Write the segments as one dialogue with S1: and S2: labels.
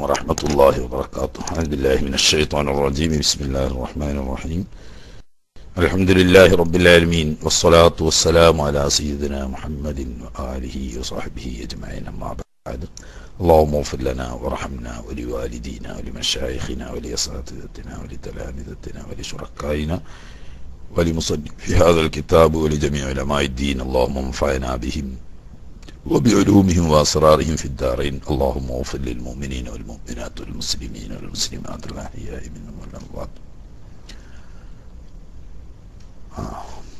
S1: ورحمة الله وبركاته أعوذ بالله من الشيطان الرجيم بسم الله الرحمن الرحيم الحمد لله رب العالمين والصلاة والسلام على سيدنا محمد وآله وصحبه أجمعين أما بعد اللهم اغفر لنا وارحمنا ولوالدينا ولمشايخنا ولأساتذتنا ولتلامذتنا ولشركائنا ولمصنف هذا الكتاب ولجميع علماء الدين اللهم انفعنا بهم وبعلومهم وأسرارهم في الدارين اللهم اغفر للمؤمنين والمؤمنات والمسلمين والمسلمات الأحياء منهم والأموات ആ.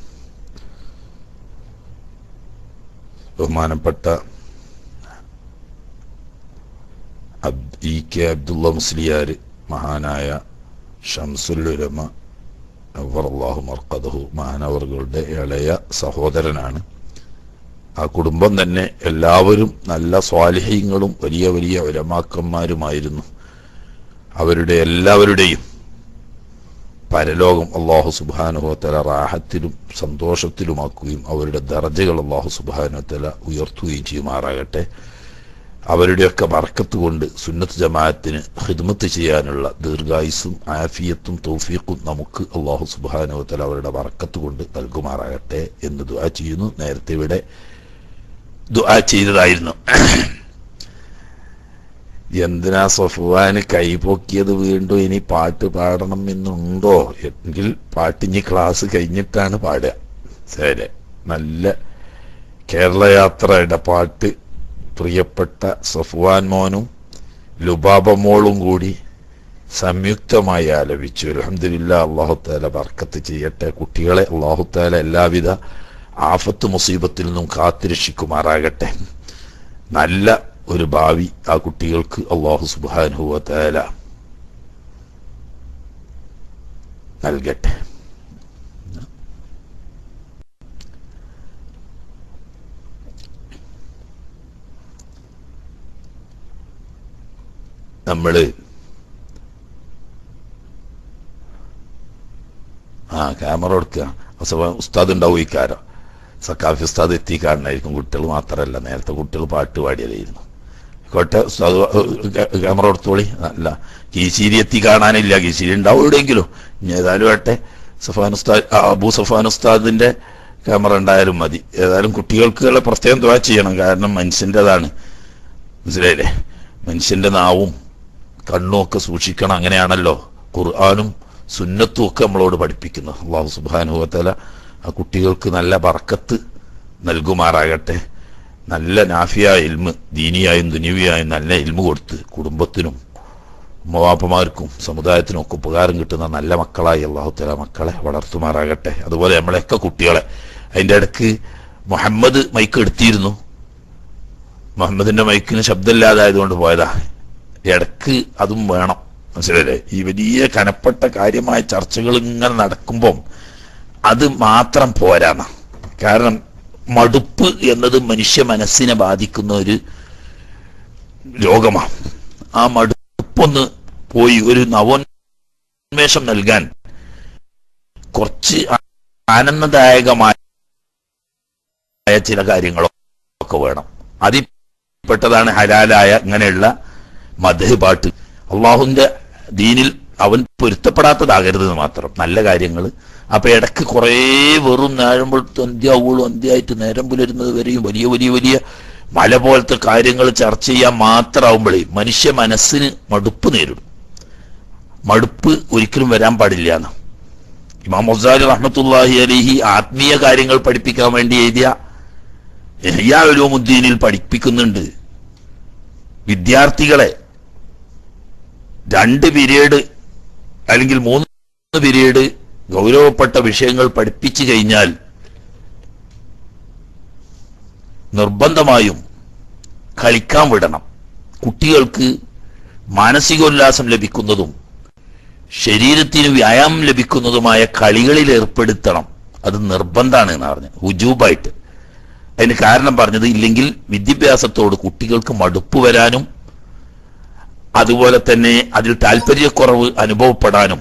S1: ബഹുമാനപ്പെട്ട അബ്- ഇ കെ അബ്ദുള്ള മുസ്ലിയാർ മഹാനായ ഷംസുല്ലുലമ അള്ളാഹു മർക്കദഹു മഹാനവറുകളുടെ ഇളയ സഹോദരനാണ് ആ കുടുംബം തന്നെ എല്ലാവരും നല്ല സ്വാലിഹ്യങ്ങളും വലിയ വലിയ ഉലമാക്കന്മാരുമായിരുന്നു അവരുടെ എല്ലാവരുടെയും പരലോകം അള്ളാഹു സുബാനുഹത്തല റാഹത്തിലും സന്തോഷത്തിലുമാക്കുകയും അവരുടെ ദർജകൾ അള്ളാഹു സുബാനുഹത്തല ഉയർത്തുകയും ചെയ്യുമാറാകട്ടെ അവരുടെയൊക്കെ ബർക്കത്ത് കൊണ്ട് സുന്നത്ത് ജമാഅത്തിന് ഹിദ്മത്ത് ചെയ്യാനുള്ള ദീർഘായുസും ആഫിയത്തും തൗഫീഖും നമുക്ക് അള്ളാഹു സുബാനുഹത്തല അവരുടെ ബർക്കത്ത് കൊണ്ട് നൽകുമാറാകട്ടെ എന്ന് ദുആ ചെയ്യുന്നു നേരത്തെ ഇവിടെ ദുആ ചെയ്തതായിരുന്നു എന്തിനാ സഫുവാന് കൈപൊക്കിയത് വീണ്ടും ഇനി പാട്ട് പാടണം എന്നുണ്ടോ എങ്കിൽ പാട്ട് ഇനി ക്ലാസ് കഴിഞ്ഞിട്ടാണ് പാടുക ശരി നല്ല കേരളയാത്രയുടെ പാട്ട് പ്രിയപ്പെട്ട സഫുവാൻ മോനും ലുബാബ മോളും കൂടി സംയുക്തമായി ആലപിച്ചു അലഹമില്ല അള്ളാഹുത്താല ബർക്കത്ത് ചെയ്യട്ടെ കുട്ടികളെ അള്ളാഹുത്താല എല്ലാവിധ ആഫത്ത് മുസീബത്തിൽ നിന്നും കാത്തിരക്ഷിക്കുമാറാകട്ടെ നല്ല ഒരു ഭാവി ആ കുട്ടികൾക്ക് അള്ളാഹു സുബാനുഭവത്താല നൽകട്ടെ നമ്മള് ആ ക്യാമറ എടുക്കുക അസവ ഉസ്താദ് ഉണ്ടാവും ഈ കാരം സക്കാഫി ഉസ്താദ് എത്തി കാണണമായിരിക്കും കുട്ടികൾ മാത്രമല്ല നേരത്തെ കുട്ടികൾ പാട്ട് പാടിയതായിരുന്നു കോട്ടെ ഉസ്താദ് ക്യാമറ എടുത്തോളി അല്ല കീശീരി എത്തി കാണാനില്ല കീശീരി ഉണ്ടാവും എവിടെയെങ്കിലും ഇനി ഏതായാലും ആട്ടെ സഫാൻ ഉസ്താദ് ആ, അബൂ സഫാൻ ഉസ്താദിന്റെ ക്യാമറ ഉണ്ടായാലും മതി ഏതായാലും കുട്ടികൾക്ക് പ്രത്യേകം ദുആ ചെയ്യണം കാരണം മനുഷ്യൻ്റെതാണ് മനസ്സിലായില്ലേ മനുഷ്യന്റെ നാവും കണ്ണും ഒക്കെ സൂക്ഷിക്കണം അങ്ങനെയാണല്ലോ ഖുർആാനും സുന്നത്തും ഒക്കെ നമ്മളോട് പഠിപ്പിക്കുന്നത് അള്ളാഹു സുബാനുഭവത്തല ആ കുട്ടികൾക്ക് നല്ല ബർക്കത്ത് നൽകുമാറാകട്ടെ നല്ല നാഫിയ ഇൽമ് ദീനിയായും ദുനിവിയായും നല്ല ഇൽമ് കൊടുത്ത് കുടുംബത്തിനും ഉമ്മവാപ്പമാർക്കും സമുദായത്തിനും ഒക്കെ ഉപകാരം കിട്ടുന്ന നല്ല മക്കളായി അള്ളാഹുത്തല മക്കളെ വളർത്തുമാറാകട്ടെ അതുപോലെ നമ്മളെയൊക്കെ കുട്ടികളെ അതിൻ്റെ ഇടയ്ക്ക് മുഹമ്മദ് മൈക്ക് എടുത്തിരുന്നു മുഹമ്മദിന്റെ മൈക്കിന് ശബ്ദമില്ലാതായതുകൊണ്ട് പോയതാ ഇടക്ക് അതും വേണം മനസ്സിലല്ലേ ഈ വലിയ കനപ്പെട്ട കാര്യമായ ചർച്ചകൾ ഇങ്ങനെ നടക്കുമ്പം അത് മാത്രം പോരാന്ന കാരണം മടുപ്പ് എന്നത് മനുഷ്യ മനസ്സിനെ ബാധിക്കുന്ന ഒരു രോഗമാണ് ആ മടുപ്പൊന്ന് പോയി ഒരു നവോന്മേഷം നൽകാൻ കുറച്ച് ആനന്ദദായകമായ ചില കാര്യങ്ങളൊക്കെ വേണം അതിൽ പെട്ടതാണ് ഹലാലായ ഇങ്ങനെയുള്ള മധു പാട്ട് അള്ളാഹുവിന്റെ ദീനിൽ അവൻ പൊരുത്തപ്പെടാത്തതാകരുത് എന്ന് മാത്രം നല്ല കാര്യങ്ങൾ അപ്പൊ ഇടക്ക് കുറേ വെറും നേരമ്പോൾ അന്ത്യാവുള്ളൂ അന്ത്യമായിട്ട് നേരം പുലരുന്നത് വരെയും വലിയ വലിയ വലിയ മല പോലത്തെ കാര്യങ്ങൾ ചർച്ച ചെയ്യാൻ മാത്രമാവുമ്പോഴേ മനുഷ്യ മനസ്സിന് മടുപ്പ് നേരിടും മടുപ്പ് ഒരിക്കലും വരാൻ പാടില്ല എന്ന് ഇമാം മൊസാലി റഹ്മത്തുല്ലാഹി അലിഹി ആത്മീയ കാര്യങ്ങൾ പഠിപ്പിക്കാൻ വേണ്ടി എഴുതിയ എഹ്യാ ഉലൂമുദ്ദീനിൽ പഠിപ്പിക്കുന്നുണ്ട് വിദ്യാർത്ഥികളെ രണ്ട് പീരീഡ് അല്ലെങ്കിൽ മൂന്ന് പീരീഡ് ഗൗരവപ്പെട്ട വിഷയങ്ങൾ പഠിപ്പിച്ചു കഴിഞ്ഞാൽ നിർബന്ധമായും കളിക്കാൻ വിടണം കുട്ടികൾക്ക് മാനസികോല്ലാസം ലഭിക്കുന്നതും ശരീരത്തിന് വ്യായാമം ലഭിക്കുന്നതുമായ കളികളിൽ ഏർപ്പെടുത്തണം അത് നിർബന്ധമാണ് എന്ന് പറഞ്ഞു ഹുജൂബായിട്ട് അതിന് കാരണം പറഞ്ഞത് ഇല്ലെങ്കിൽ വിദ്യാഭ്യാസത്തോട് കുട്ടികൾക്ക് മടുപ്പ് വരാനും അതുപോലെ തന്നെ അതിൽ താല്പര്യക്കുറവ് അനുഭവപ്പെടാനും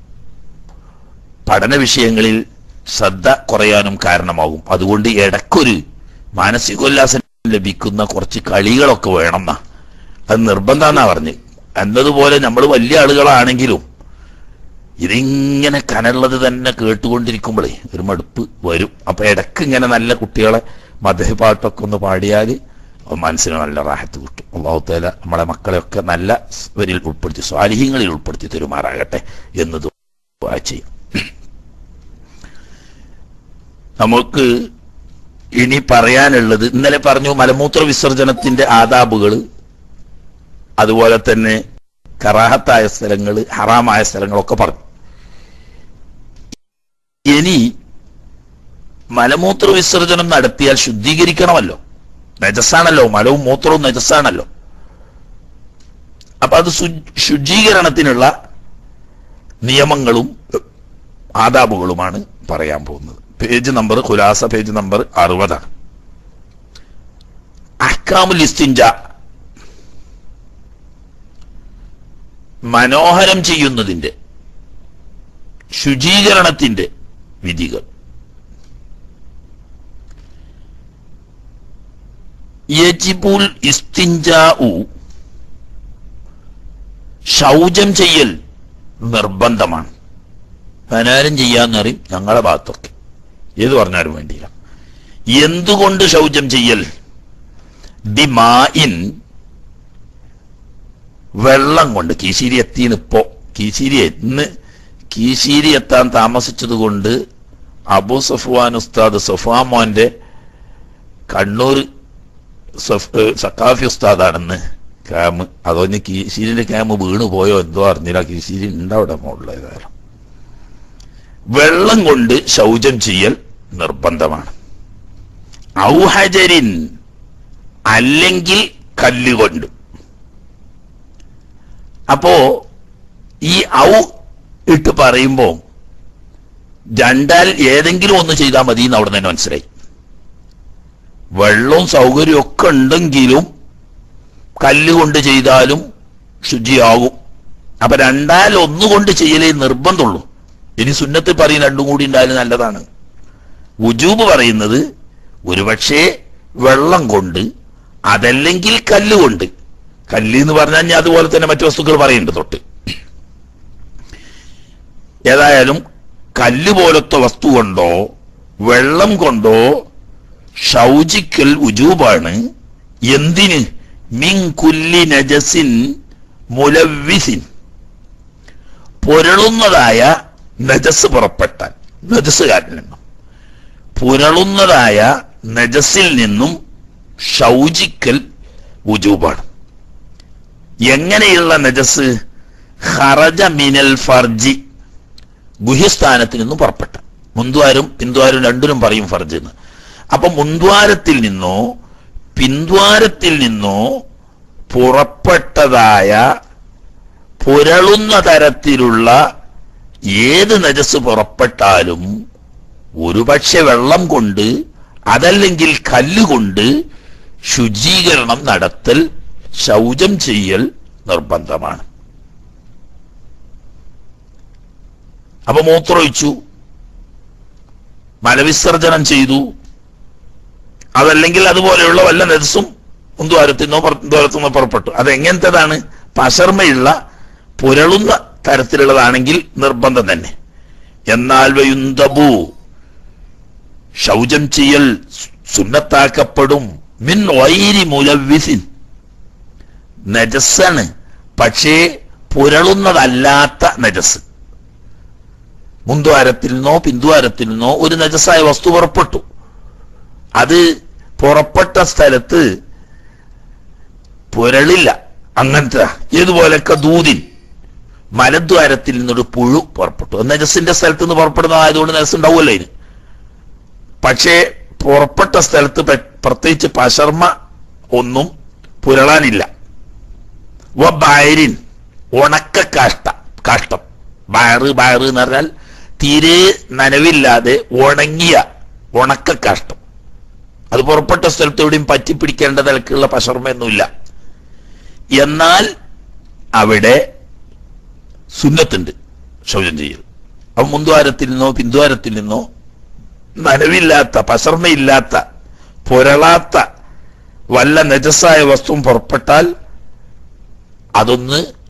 S1: പഠന വിഷയങ്ങളിൽ ശ്രദ്ധ കുറയാനും കാരണമാകും അതുകൊണ്ട് ഇടയ്ക്കൊരു മാനസികോല്ലാസം ലഭിക്കുന്ന കുറച്ച് കളികളൊക്കെ വേണം എന്നാ അത് നിർബന്ധമെന്നാ പറഞ്ഞ് എന്നതുപോലെ നമ്മൾ വലിയ ആളുകളാണെങ്കിലും ഇതിങ്ങനെ കനള്ളത് തന്നെ കേട്ടുകൊണ്ടിരിക്കുമ്പോഴേ ഒരു മടുപ്പ് വരും അപ്പൊ ഇടക്ക് ഇങ്ങനെ നല്ല കുട്ടികളെ മധുര പാട്ടൊക്കെ ഒന്ന് പാടിയാൽ മനസ്സിന് നല്ല റാഹത്ത് കിട്ടും അള്ളാഹുത്തേല നമ്മളെ മക്കളെയൊക്കെ നല്ല വരിൽ ഉൾപ്പെടുത്തി സ്വാലിഹ്യങ്ങളിൽ ഉൾപ്പെടുത്തി തെരുമാറാകട്ടെ എന്ന് ദുആ ചെയ്യും നമുക്ക് ഇനി പറയാനുള്ളത് ഇന്നലെ പറഞ്ഞു മലമൂത്ര വിസർജനത്തിന്റെ ആദാബുകൾ അതുപോലെ തന്നെ കറാഹത്തായ സ്ഥലങ്ങൾ ഹറാമായ സ്ഥലങ്ങളൊക്കെ പറഞ്ഞു ഇനി മലമൂത്ര വിസർജനം നടത്തിയാൽ ശുദ്ധീകരിക്കണമല്ലോ നജസാണല്ലോ മലവും മൂത്രവും നജസാണല്ലോ അപ്പൊ അത് ശു- ശുചീകരണത്തിനുള്ള നിയമങ്ങളും ആദാബുകളുമാണ് പറയാൻ പോകുന്നത് പേജ് നമ്പർ ഖുലാസ പേജ് നമ്പർ അറുപതാണ് അഹ്കാമുൽ ഇസ്തിൻജ മനോഹരം ചെയ്യുന്നതിന്റെ ശുചീകരണത്തിന്റെ വിധികൾ യജിബുൽ ഇസ്തിൻജാഉ ശൗചം ചെയ്യൽ നിർബന്ധമാണ് അനാരം ചെയ്യാന്നറിയും ഞങ്ങളെ ഭാഗത്തൊക്കെ ഏത് പറഞ്ഞാലും വേണ്ടിയില്ല എന്തുകൊണ്ട് ശൗചം ചെയ്യൽ ദിമായിൻ വെള്ളം കൊണ്ട് കീശേരി എത്തിന്ന് ഇപ്പോ കീശേരി ഇന്ന് കീശേരി എത്താൻ താമസിച്ചത് കൊണ്ട് അബു സഫ്വാൻ ഉസ്താദ് സഫാ മോന്റെ കണ്ണൂർ സഫ്- ഏ, സക്കാഫി ഉസ്താദാണെന്ന് ക്യാമ് അതോ ഇനി കീശീരിന്റെ ക്യാമ് വീണ് പോയോ എന്തോ അറിഞ്ഞില്ല കീശീരി ഉണ്ട് അവിടെ മുകളിൽ ഏതായാലും വെള്ളം കൊണ്ട് ശൗചം ചെയ്യൽ നിർബന്ധമാണ് ഔഹജരിൻ അല്ലെങ്കിൽ കല്ലുകൊണ്ട് അപ്പോ ഈ ഔ ഇട്ട് പറയുമ്പോ രണ്ടാൽ ഏതെങ്കിലും ഒന്ന് ചെയ്താൽ മതി എന്ന് അവിടെ തന്നെ മനസ്സിലായി വെള്ളവും സൗകര്യവും ഒക്കെ ഉണ്ടെങ്കിലും കല്ലുകൊണ്ട് ചെയ്താലും ശുചിയാകും അപ്പൊ രണ്ടാൽ ഒന്നുകൊണ്ട് ചെയ്യലേ നിർബന്ധമുള്ളൂ ഇനി സുന്നത്തിൽ പറയും രണ്ടും കൂടി ഉണ്ടായാലും നല്ലതാണ് ഉജൂബ് പറയുന്നത് ഒരുപക്ഷെ വെള്ളം കൊണ്ട് അതല്ലെങ്കിൽ കല്ലുകൊണ്ട് കല്ല് എന്ന് പറഞ്ഞാൽ ഞാൻ അതുപോലെ തന്നെ മറ്റു വസ്തുക്കൾ പറയുന്നുണ്ട് തൊട്ട് ഏതായാലും കല്ല് പോലത്തെ വസ്തു കൊണ്ടോ വെള്ളം കൊണ്ടോ ഷൗചിക്കൽ ഉജൂബാണ് എന്തിന് മിൻ കുല്ലി നജസിൻ മുലവിസിൻ പുരളുന്നതായ നജസ് പുറപ്പെട്ടാൽ നജസ്സുകാരിൽ നിന്നും പുരളുന്നതായ നജസിൽ നിന്നും ഷൗചിക്കൽ ഉജൂബാണ് എങ്ങനെയുള്ള നജസ് ഹറജ മിനൽ ഫർജി ഗുഹ്യസ്ഥാനത്തിൽ നിന്നും പുറപ്പെട്ട മുൻദ്വാരും പിന്ദ്വാരും രണ്ടിനും പറയും ഫർജ് എന്ന് അപ്പൊ മുൻദ്വാരത്തിൽ നിന്നോ പിന്ദ്വാരത്തിൽ നിന്നോ പുറപ്പെട്ടതായ പുരളുന്ന തരത്തിലുള്ള ഏത് നജസ് പുറപ്പെട്ടാലും ഒരുപക്ഷെ വെള്ളം കൊണ്ട് അതല്ലെങ്കിൽ കല്ലുകൊണ്ട് ശുചീകരണം നടത്തൽ ശൗചം ചെയ്യൽ നിർബന്ധമാണ് അപ്പൊ മൂത്രമൊഴിച്ചു മലവിസർജനം ചെയ്തു അതല്ലെങ്കിൽ അതുപോലെയുള്ള വല്ല നെതസും ദ്വാരത്തിനോ ദ്വാരത്തിനോ പുറപ്പെട്ടു അതെങ്ങനത്തേതാണ് പശർമയുള്ള പുരളുന്ന തരത്തിലുള്ളതാണെങ്കിൽ നിർബന്ധം തന്നെ എന്നാൽ വയുന്തബു ശൗചം ചെയ്യൽ സുന്നത്താക്കപ്പെടും മിൻ വൈരി മുലവിസിൻ നജസ്സാണ് പക്ഷേ പുരളുന്നതല്ലാത്ത നജസ് മുൻദ്വാരത്തിൽ നിന്നോ പിന്ദ്വാരത്തിൽ നിന്നോ ഒരു നജസായ വസ്തു പുറപ്പെട്ടു അത് പുറപ്പെട്ട സ്ഥലത്ത് പുരളില്ല അങ്ങനത്തെ ഏതുപോലൊക്കെ ദൂതിൻ മലദ്വാരത്തിൽ നിന്നൊരു പുഴു പുറപ്പെട്ടു അത് നജസിന്റെ സ്ഥലത്ത് നിന്ന് പുറപ്പെടുന്നതായതുകൊണ്ട് നജസ് ഉണ്ടാവുമല്ലോ ഇതിന് പക്ഷേ പുറപ്പെട്ട സ്ഥലത്ത് പെ- പ്രത്യേകിച്ച് പശർമ ഒന്നും പുരളാനില്ല വ ബയരിൻ ഉണക്ക കാഷ്ട കാഷ്ടം ബയറ് ബയറ് എന്ന് പറഞ്ഞാൽ തീരെ നനവില്ലാതെ ഉണങ്ങിയ ഉണക്ക കാഷ്ടം അത് പുറപ്പെട്ട സ്ഥലത്ത് എവിടെയും പറ്റിപ്പിടിക്കേണ്ട നിലക്കുള്ള പശർമയൊന്നുമില്ല എന്നാൽ അവിടെ സുന്നത്തുണ്ട് ശൗചം ചെയ്യൽ അപ്പൊ മുൻദ്വാരത്തിൽ നിന്നോ പിന്ദ്വാരത്തിൽ നിന്നോ നനവില്ലാത്ത പശർമയില്ലാത്ത പുരളാത്ത വല്ല നജസായ വസ്തുവും പുറപ്പെട്ടാൽ അതൊന്ന്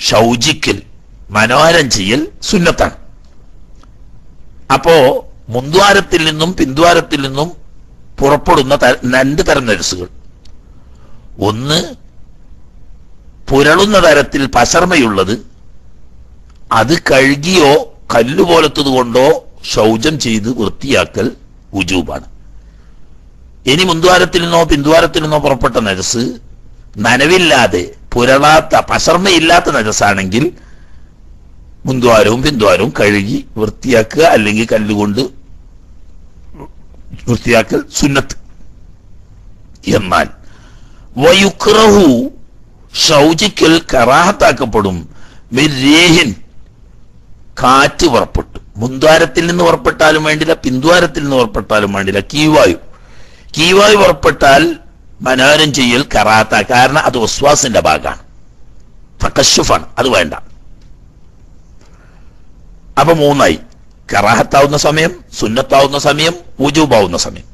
S1: ഷൗജിക്കൽ മനോഹരം ചെയ്യൽ സുന്നത്താണ് അപ്പോ മുൻദ്വാരത്തിൽ നിന്നും പിന്ദ്വാരത്തിൽ നിന്നും പുറപ്പെടുന്ന ത- രണ്ട് തരം നരസുകൾ ഒന്ന് പുരളുന്ന തരത്തിൽ പശർമയുള്ളത് അത് കഴുകിയോ കല്ലുപോലത്തത് കൊണ്ടോ ശൗചം ചെയ്ത് വൃത്തിയാക്കൽ ഉജൂബാണ് ഇനി മുൻദ്വാരത്തിൽ നിന്നോ പിന്ദ്വാരത്തിൽ നിന്നോ പുറപ്പെട്ട നരസ് നനവില്ലാതെ പുരളാത്ത പശർമയില്ലാത്ത നരസാണെങ്കിൽ മുൻദ്വാരവും പിന്ദ്വാരവും കഴുകി വൃത്തിയാക്കുക അല്ലെങ്കിൽ കല്ലുകൊണ്ട് വൃത്തിയാക്കൽ സുന്നത്ത് എന്നാൽ വയുക്രഹു ഷൗചിക്കൽ കറാഹത്താക്കപ്പെടും മിരേഹിൻ കാറ്റ് പുറപ്പെട്ടു മുൻദ്വാരത്തിൽ നിന്ന് പുറപ്പെട്ടാലും വേണ്ടില്ല പിന്ദ്വാരത്തിൽ നിന്ന് പുറപ്പെട്ടാലും വേണ്ടില്ല കീവായു കീവായു പുറപ്പെട്ടാൽ മനോരം ചെയ്യൽ കറാത്ത കാരണം അത് ഒസ്വാസിന്റെ ഭാഗമാണ് തക്കശുഫാണ് അത് വേണ്ട അപ്പൊ മൂന്നായി കറാഹത്താവുന്ന സമയം സുന്നത്താവുന്ന സമയം ഉജൂബാവുന്ന സമയം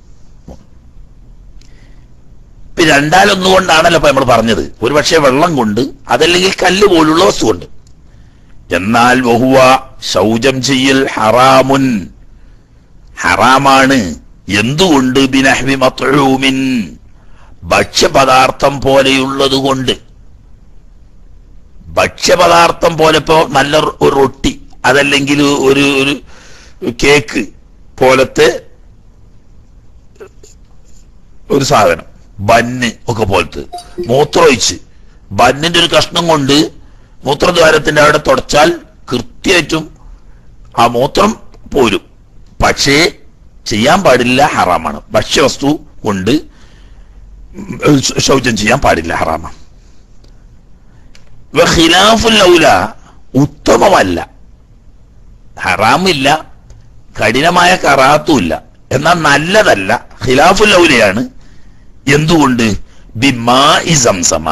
S1: ഇപ്പൊ രണ്ടാലൊന്നുകൊണ്ടാണല്ലോ ഇപ്പൊ നമ്മൾ പറഞ്ഞത് ഒരുപക്ഷെ വെള്ളം കൊണ്ട് അതല്ലെങ്കിൽ കല്ല് പോലുള്ള വസ്തു കൊണ്ട് എന്നാൽ വഹുവ ശൗചം ചെയ്യൽ ഹറാമുൻ ഹറാമാണ് എന്തുകൊണ്ട് ബിനഹ്വി മത്ഊമിൻ ഭക്ഷ്യപദാർത്ഥം പോലെയുള്ളത് കൊണ്ട് ഭക്ഷ്യപദാർത്ഥം പോലെ ഇപ്പോ നല്ല ഒരു റൊട്ടി അതല്ലെങ്കിൽ ഒരു ഒരു കേക്ക് പോലത്തെ ഒരു സാധനം ബന്ന് ഒക്കെ പോലത്തെ മൂത്രമൊഴിച്ച് ബന്നിന്റെ ഒരു കഷ്ണം കൊണ്ട് മൂത്രദ്വാരത്തിന്റെ അവിടെ തുടച്ചാൽ കൃത്യമായിട്ടും ആ മൂത്രം പോരും പക്ഷേ ചെയ്യാൻ പാടില്ല ഹറാമാണ് ഭക്ഷ്യവസ്തു കൊണ്ട് ശ- ശൗചം ചെയ്യാൻ പാടില്ല ഹറാമാണ് ഖിലാഫുൽ ഔല ഉത്തമമല്ല ഹറാമില്ല കഠിനമായ കറാത്തുമില്ല എന്നാൽ നല്ലതല്ല ഖിലാഫുൽ ഔലയാണ് എന്തുകൊണ്ട് ബിമാ ഇ സംസമ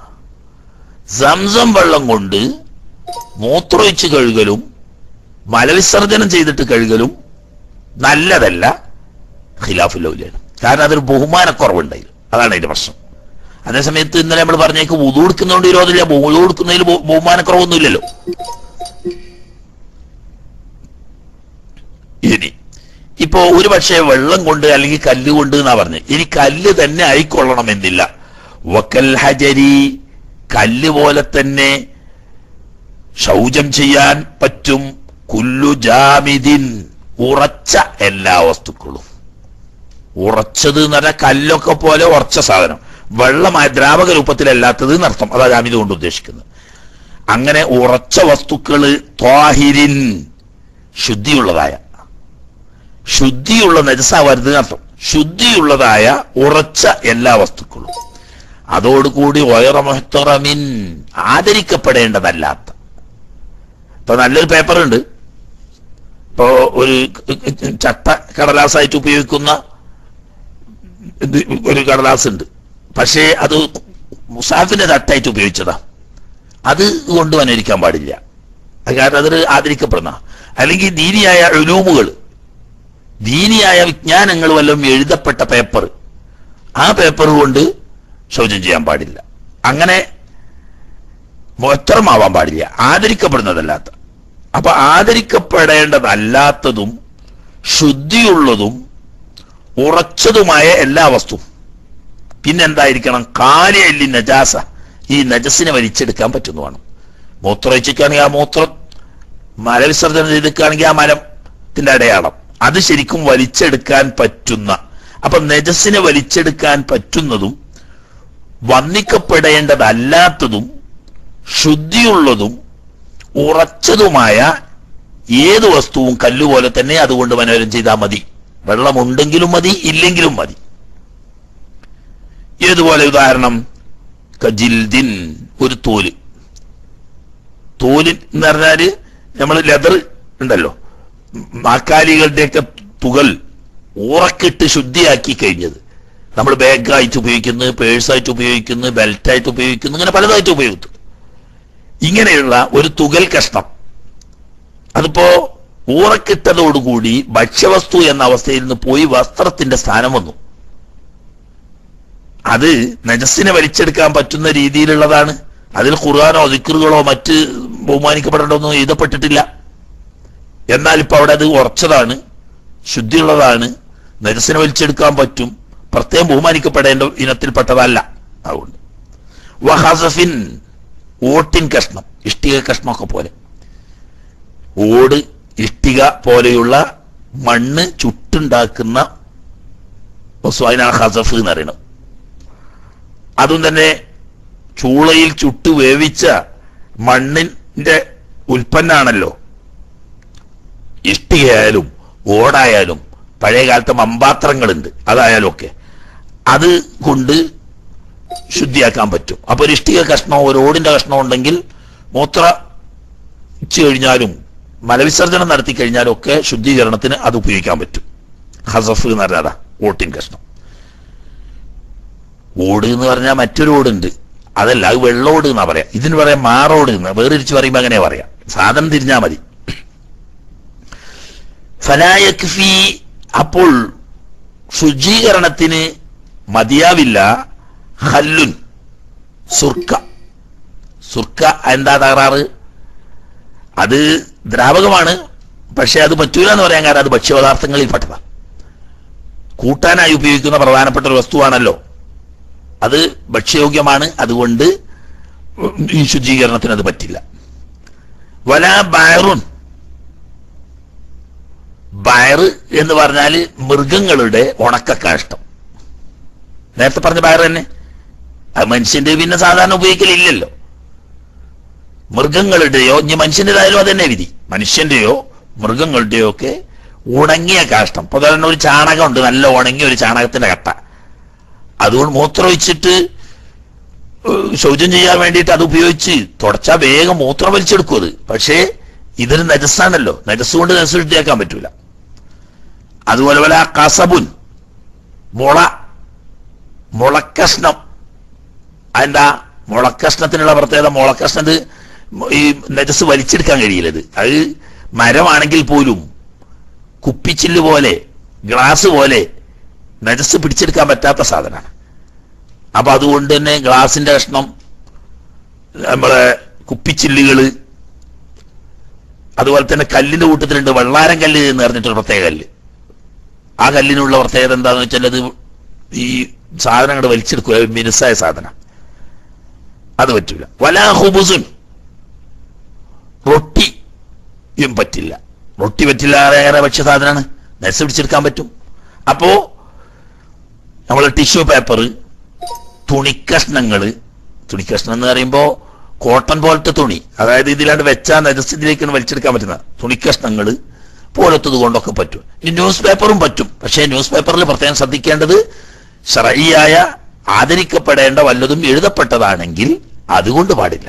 S1: സംസം വെള്ളം കൊണ്ട് മൂത്രമൊഴിച്ച് കഴുകലും മലവിസർജനം ചെയ്തിട്ട് കഴുകലും നല്ലതല്ല ഖിലാഫുൽ ഔലയാണ് കാരണം അതൊരു ബഹുമാനക്കുറവുണ്ടായി അതാണ് അതിന്റെ പ്രശ്നം അതേസമയത്ത് ഇന്നലെ നമ്മൾ പറഞ്ഞേക്ക് വുതു കൊടുക്കുന്നതുകൊണ്ട് വിരോധമില്ല വുതു കൊടുക്കുന്നതിൽ ബഹു- ബഹുമാനക്കുറവൊന്നുമില്ലല്ലോ ഇനി ഇപ്പോ ഒരു പക്ഷേ വെള്ളം കൊണ്ട് അല്ലെങ്കിൽ കല്ല് കൊണ്ട് എന്നാ പറഞ്ഞത് ഇനി കല്ല് തന്നെ ആയിക്കൊള്ളണമെന്നില്ല വക്കൽ ഹജരി കല്ല് പോലെ തന്നെ ശൗചം ചെയ്യാൻ പറ്റും കുല്ലു ജാമിദിൻ ഉറച്ച എല്ലാ വസ്തുക്കളും ഉറച്ചത് എന്ന് പറഞ്ഞാൽ കല്ലൊക്കെ പോലെ ഉറച്ച സാധനം വെള്ളമായ ദ്രാവക രൂപത്തിലല്ലാത്തത് എന്നർത്ഥം അതാ ജാമിദ് കൊണ്ട് ഉദ്ദേശിക്കുന്നത് അങ്ങനെ ഉറച്ച വസ്തുക്കള് ത്വാഹിരിൻ ശുദ്ധിയുള്ളതായ ശുദ്ധിയുള്ള നജസാവരുത് എന്നർത്ഥം ശുദ്ധിയുള്ളതായ ഉറച്ച എല്ലാ വസ്തുക്കളും അതോടുകൂടി ഒയറമൊഹത്തറമിൻ ആദരിക്കപ്പെടേണ്ടതല്ലാത്ത ഇപ്പൊ നല്ലൊരു പേപ്പർ ഉണ്ട് ഇപ്പോ ഒരു ചട്ട കടലാസായിട്ട് ഉപയോഗിക്കുന്ന ഇത് ഒരു കടലാസ് ഉണ്ട് പക്ഷേ അത് മുസാഫിന്റെ തട്ടായിട്ട് ഉപയോഗിച്ചതാ അത് കൊണ്ട് അനുകരിക്കാൻ പാടില്ല അത് കാരണം അതൊരു ആദരിക്കപ്പെടുന്ന അല്ലെങ്കിൽ ദീനിയായ ഉലൂമുകൾ ദീനിയായ വിജ്ഞാനങ്ങൾ വല്ലതും എഴുതപ്പെട്ട പേപ്പർ ആ പേപ്പർ കൊണ്ട് ശൗചം ചെയ്യാൻ പാടില്ല അങ്ങനെ മൊത്തമാവാൻ പാടില്ല ആദരിക്കപ്പെടുന്നതല്ലാത്ത അപ്പൊ ആദരിക്കപ്പെടേണ്ടതല്ലാത്തതും ശുദ്ധിയുള്ളതും ഉറച്ചതുമായ എല്ലാ വസ്തുവും പിന്നെന്തായിരിക്കണം കാലിയല്ലി നജാസ ഈ നജസിനെ വലിച്ചെടുക്കാൻ പറ്റുന്നതാണ് മൂത്രമൊഴിച്ചിക്കാണെങ്കിൽ ആ മൂത്രം മലവിസർജനം ചെയ്തിരിക്കുകയാണെങ്കിൽ ആ മലത്തിന്റെ അടയാളം അത് ശരിക്കും വലിച്ചെടുക്കാൻ പറ്റുന്ന അപ്പൊ നജസിനെ വലിച്ചെടുക്കാൻ പറ്റുന്നതും വന്നിക്കപ്പെടേണ്ടതല്ലാത്തതും ശുദ്ധിയുള്ളതും ഉറച്ചതുമായ ഏത് വസ്തുവും കല്ലുപോലെ തന്നെ അതുകൊണ്ട് മനോരം ചെയ്താൽ മതി വെള്ളമുണ്ടെങ്കിലും മതി ഇല്ലെങ്കിലും മതി ഏതുപോലെ ഉദാഹരണം കജിൽദിൻ ഒരു തോല് തോല് എന്ന് പറഞ്ഞാല് നമ്മൾ ലെതർ ഉണ്ടല്ലോ നാക്കാലികളുടെയൊക്കെ തുകൽ ഉറക്കിട്ട് ശുദ്ധിയാക്കി കഴിഞ്ഞത് നമ്മൾ ബാഗായിട്ട് ഉപയോഗിക്കുന്നു പേഴ്സായിട്ട് ഉപയോഗിക്കുന്നു ബെൽറ്റായിട്ട് ഉപയോഗിക്കുന്നു ഇങ്ങനെ പലതായിട്ട് ഉപയോഗിക്കുന്നു ഇങ്ങനെയുള്ള ഒരു തുകൽ കഷ്ണം അതിപ്പോ ഊറക്കിട്ടതോടുകൂടി ഭക്ഷ്യവസ്തു എന്ന അവസ്ഥയിൽ നിന്ന് പോയി വസ്ത്രത്തിന്റെ സ്ഥാനം വന്നു അത് നജസ്സിനെ വലിച്ചെടുക്കാൻ പറ്റുന്ന രീതിയിലുള്ളതാണ് അതിൽ ഖുർആാനോ ദിക്കറുകളോ മറ്റ് ബഹുമാനിക്കപ്പെടേണ്ടൊന്നും എഴുതപ്പെട്ടിട്ടില്ല എന്നാൽ ഇപ്പൊ അവിടെ അത് ഉറച്ചതാണ് ശുദ്ധിയുള്ളതാണ് നരസിനെ വലിച്ചെടുക്കാൻ പറ്റും പ്രത്യേകം ബഹുമാനിക്കപ്പെടേണ്ട ഇനത്തിൽപ്പെട്ടതല്ല അതുകൊണ്ട് വഹസഫിൻ ഓട്ടിൻ കഷ്ണം ഇഷ്ടിക കഷ്ണമൊക്കെ പോലെ ഓട് ഇഷ്ടിക പോലെയുള്ള മണ്ണ് ചുട്ടുണ്ടാക്കുന്ന വസ്തു അതിനാണ് ഹസഫ് എന്ന് പറയുന്നത് അതും തന്നെ ചൂളയിൽ ചുട്ടു വേവിച്ച മണ്ണിന്റെ ഉൽപ്പന്നാണല്ലോ ഇഷ്ടികയായാലും ഓടായാലും പഴയ കാലത്തെ മമ്പാത്രങ്ങളുണ്ട് അതായാലും ഒക്കെ അത് കൊണ്ട് ശുദ്ധിയാക്കാൻ പറ്റും അപ്പൊ ഒരു ഇഷ്ടിക കഷ്ണമോ ഒരു ഓടിന്റെ കഷ്ണമോ ഉണ്ടെങ്കിൽ മൂത്ര ഇച്ചു കഴിഞ്ഞാലും മലവിസർജനം നടത്തി കഴിഞ്ഞാലും ഒക്കെ ശുദ്ധീകരണത്തിന് അത് ഉപയോഗിക്കാൻ പറ്റും ഹസഫ് എന്ന് പറഞ്ഞാൽ അതാ ഓട്ടിൻ കഷ്ണം ഓട് എന്ന് പറഞ്ഞാൽ മറ്റൊരു ഓടുണ്ട് അതല്ല അത് വെള്ളോട് എന്നാ പറയാം ഇതിന് പറയാം മാറോട് എന്ന് വേറിരിച്ച് പറയുമ്പോ അങ്ങനെ പറയാം സാധനം തിരിഞ്ഞാ മതി ഫലായക്ഫി അപ്പോൾ ശുചീകരണത്തിന് മതിയാവില്ല ഹല്ലുൻ സുർക്ക സുർക്ക എന്താ തകരാറ് അത് ദ്രാവകമാണ് പക്ഷെ അത് പറ്റൂല എന്ന് പറയാൻ കാരണം അത് ഭക്ഷ്യപദാർത്ഥങ്ങളിൽ പെട്ടതാണ് കൂട്ടാനായി ഉപയോഗിക്കുന്ന പ്രധാനപ്പെട്ട ഒരു വസ്തുവാണല്ലോ അത് ഭക്ഷ്യയോഗ്യമാണ് അതുകൊണ്ട് ഈ ശുചീകരണത്തിന് അത് പറ്റില്ല വല ബയറുൻ ബയറ് എന്ന് പറഞ്ഞാൽ മൃഗങ്ങളുടെ ഉണക്കക്കാഷ്ടം നേരത്തെ പറഞ്ഞ ബയർ തന്നെ അത് മനുഷ്യന്റെ പിന്നെ സാധാരണ ഉപയോഗിക്കലില്ലല്ലോ മൃഗങ്ങളുടെയോ ഇനി മനുഷ്യൻ്റെതായാലും അത് തന്നെ വിധി മനുഷ്യന്റെയോ മൃഗങ്ങളുടെയോ ഒക്കെ ഉണങ്ങിയ കാഷ്ടം ഇപ്പൊ ഉദാഹരണം ഒരു ചാണകമുണ്ട് നല്ല ഉണങ്ങിയ ഒരു ചാണകത്തിന്റെ കട്ട അതുകൊണ്ട് മൂത്രമൊഴിച്ചിട്ട് ഏഹ്, ശൗചം ചെയ്യാൻ വേണ്ടിയിട്ട് അത് ഉപയോഗിച്ച് തുടച്ചാൽ വേഗം മൂത്രം വലിച്ചെടുക്കും അത് പക്ഷേ ഇതൊരു നജസ്സാണല്ലോ നജസ് കൊണ്ട് നജസ് ശുദ്ധിയാക്കാൻ പറ്റൂല അതുപോലെ പോലെ ആ കസബുൻ മുള മുളക്കഷ്ണം അതെന്താ മുളക്കഷ്ണത്തിനുള്ള പ്രത്യേകത മുളക്കഷ്ണത് ഈ നജസ് വലിച്ചെടുക്കാൻ കഴിയില്ല ഇത് അത് മരമാണെങ്കിൽ പോലും കുപ്പിച്ചില്ല് പോലെ ഗ്ലാസ് പോലെ നജസ് പിടിച്ചെടുക്കാൻ പറ്റാത്ത സാധനമാണ് അപ്പൊ അതുകൊണ്ട് തന്നെ ഗ്ലാസിന്റെ കഷ്ണം നമ്മളെ കുപ്പിച്ചില്ലുകള് അതുപോലെ തന്നെ കല്ലിന്റെ കൂട്ടത്തിലുണ്ട് വെള്ളാരം കല്ല് എന്ന് പറഞ്ഞിട്ടൊരു പ്രത്യേക കല്ല് ആ കല്ലിനുള്ള പ്രത്യേകത എന്താന്ന് വെച്ചാൽ അത് ഈ സാധനങ്ങൾ വലിച്ചെടുക്കുക മിനുസായ സാധനം അത് പറ്റൂല വലാ ഹുബുസുൻ റൊട്ടിയും പറ്റില്ല റൊട്ടി പറ്റില്ല ഏറെ ഭക്ഷ്യ സാധനമാണ് നെസ് പിടിച്ചെടുക്കാൻ പറ്റും അപ്പോ നമ്മൾ ടിഷ്യൂ പേപ്പർ തുണിക്കഷ്ണങ്ങള് തുണിക്കഷ്ണം എന്ന് പറയുമ്പോ കോട്ടൺ പോലത്തെ തുണി അതായത് ഇതിലാണ്ട് വെച്ചാൽ നജസ്ഥിതിയിലേക്ക് വലിച്ചെടുക്കാൻ പറ്റുന്ന തുണിക്കഷ്ണങ്ങള് പോലത്തത് കൊണ്ടൊക്കെ പറ്റും ഇനി ന്യൂസ് പേപ്പറും പറ്റും പക്ഷേ ന്യൂസ് പേപ്പറിൽ പ്രത്യേകം ശ്രദ്ധിക്കേണ്ടത് ശറയ്യായ ആദരിക്കപ്പെടേണ്ട വല്ലതും എഴുതപ്പെട്ടതാണെങ്കിൽ അതുകൊണ്ട് പാടില്ല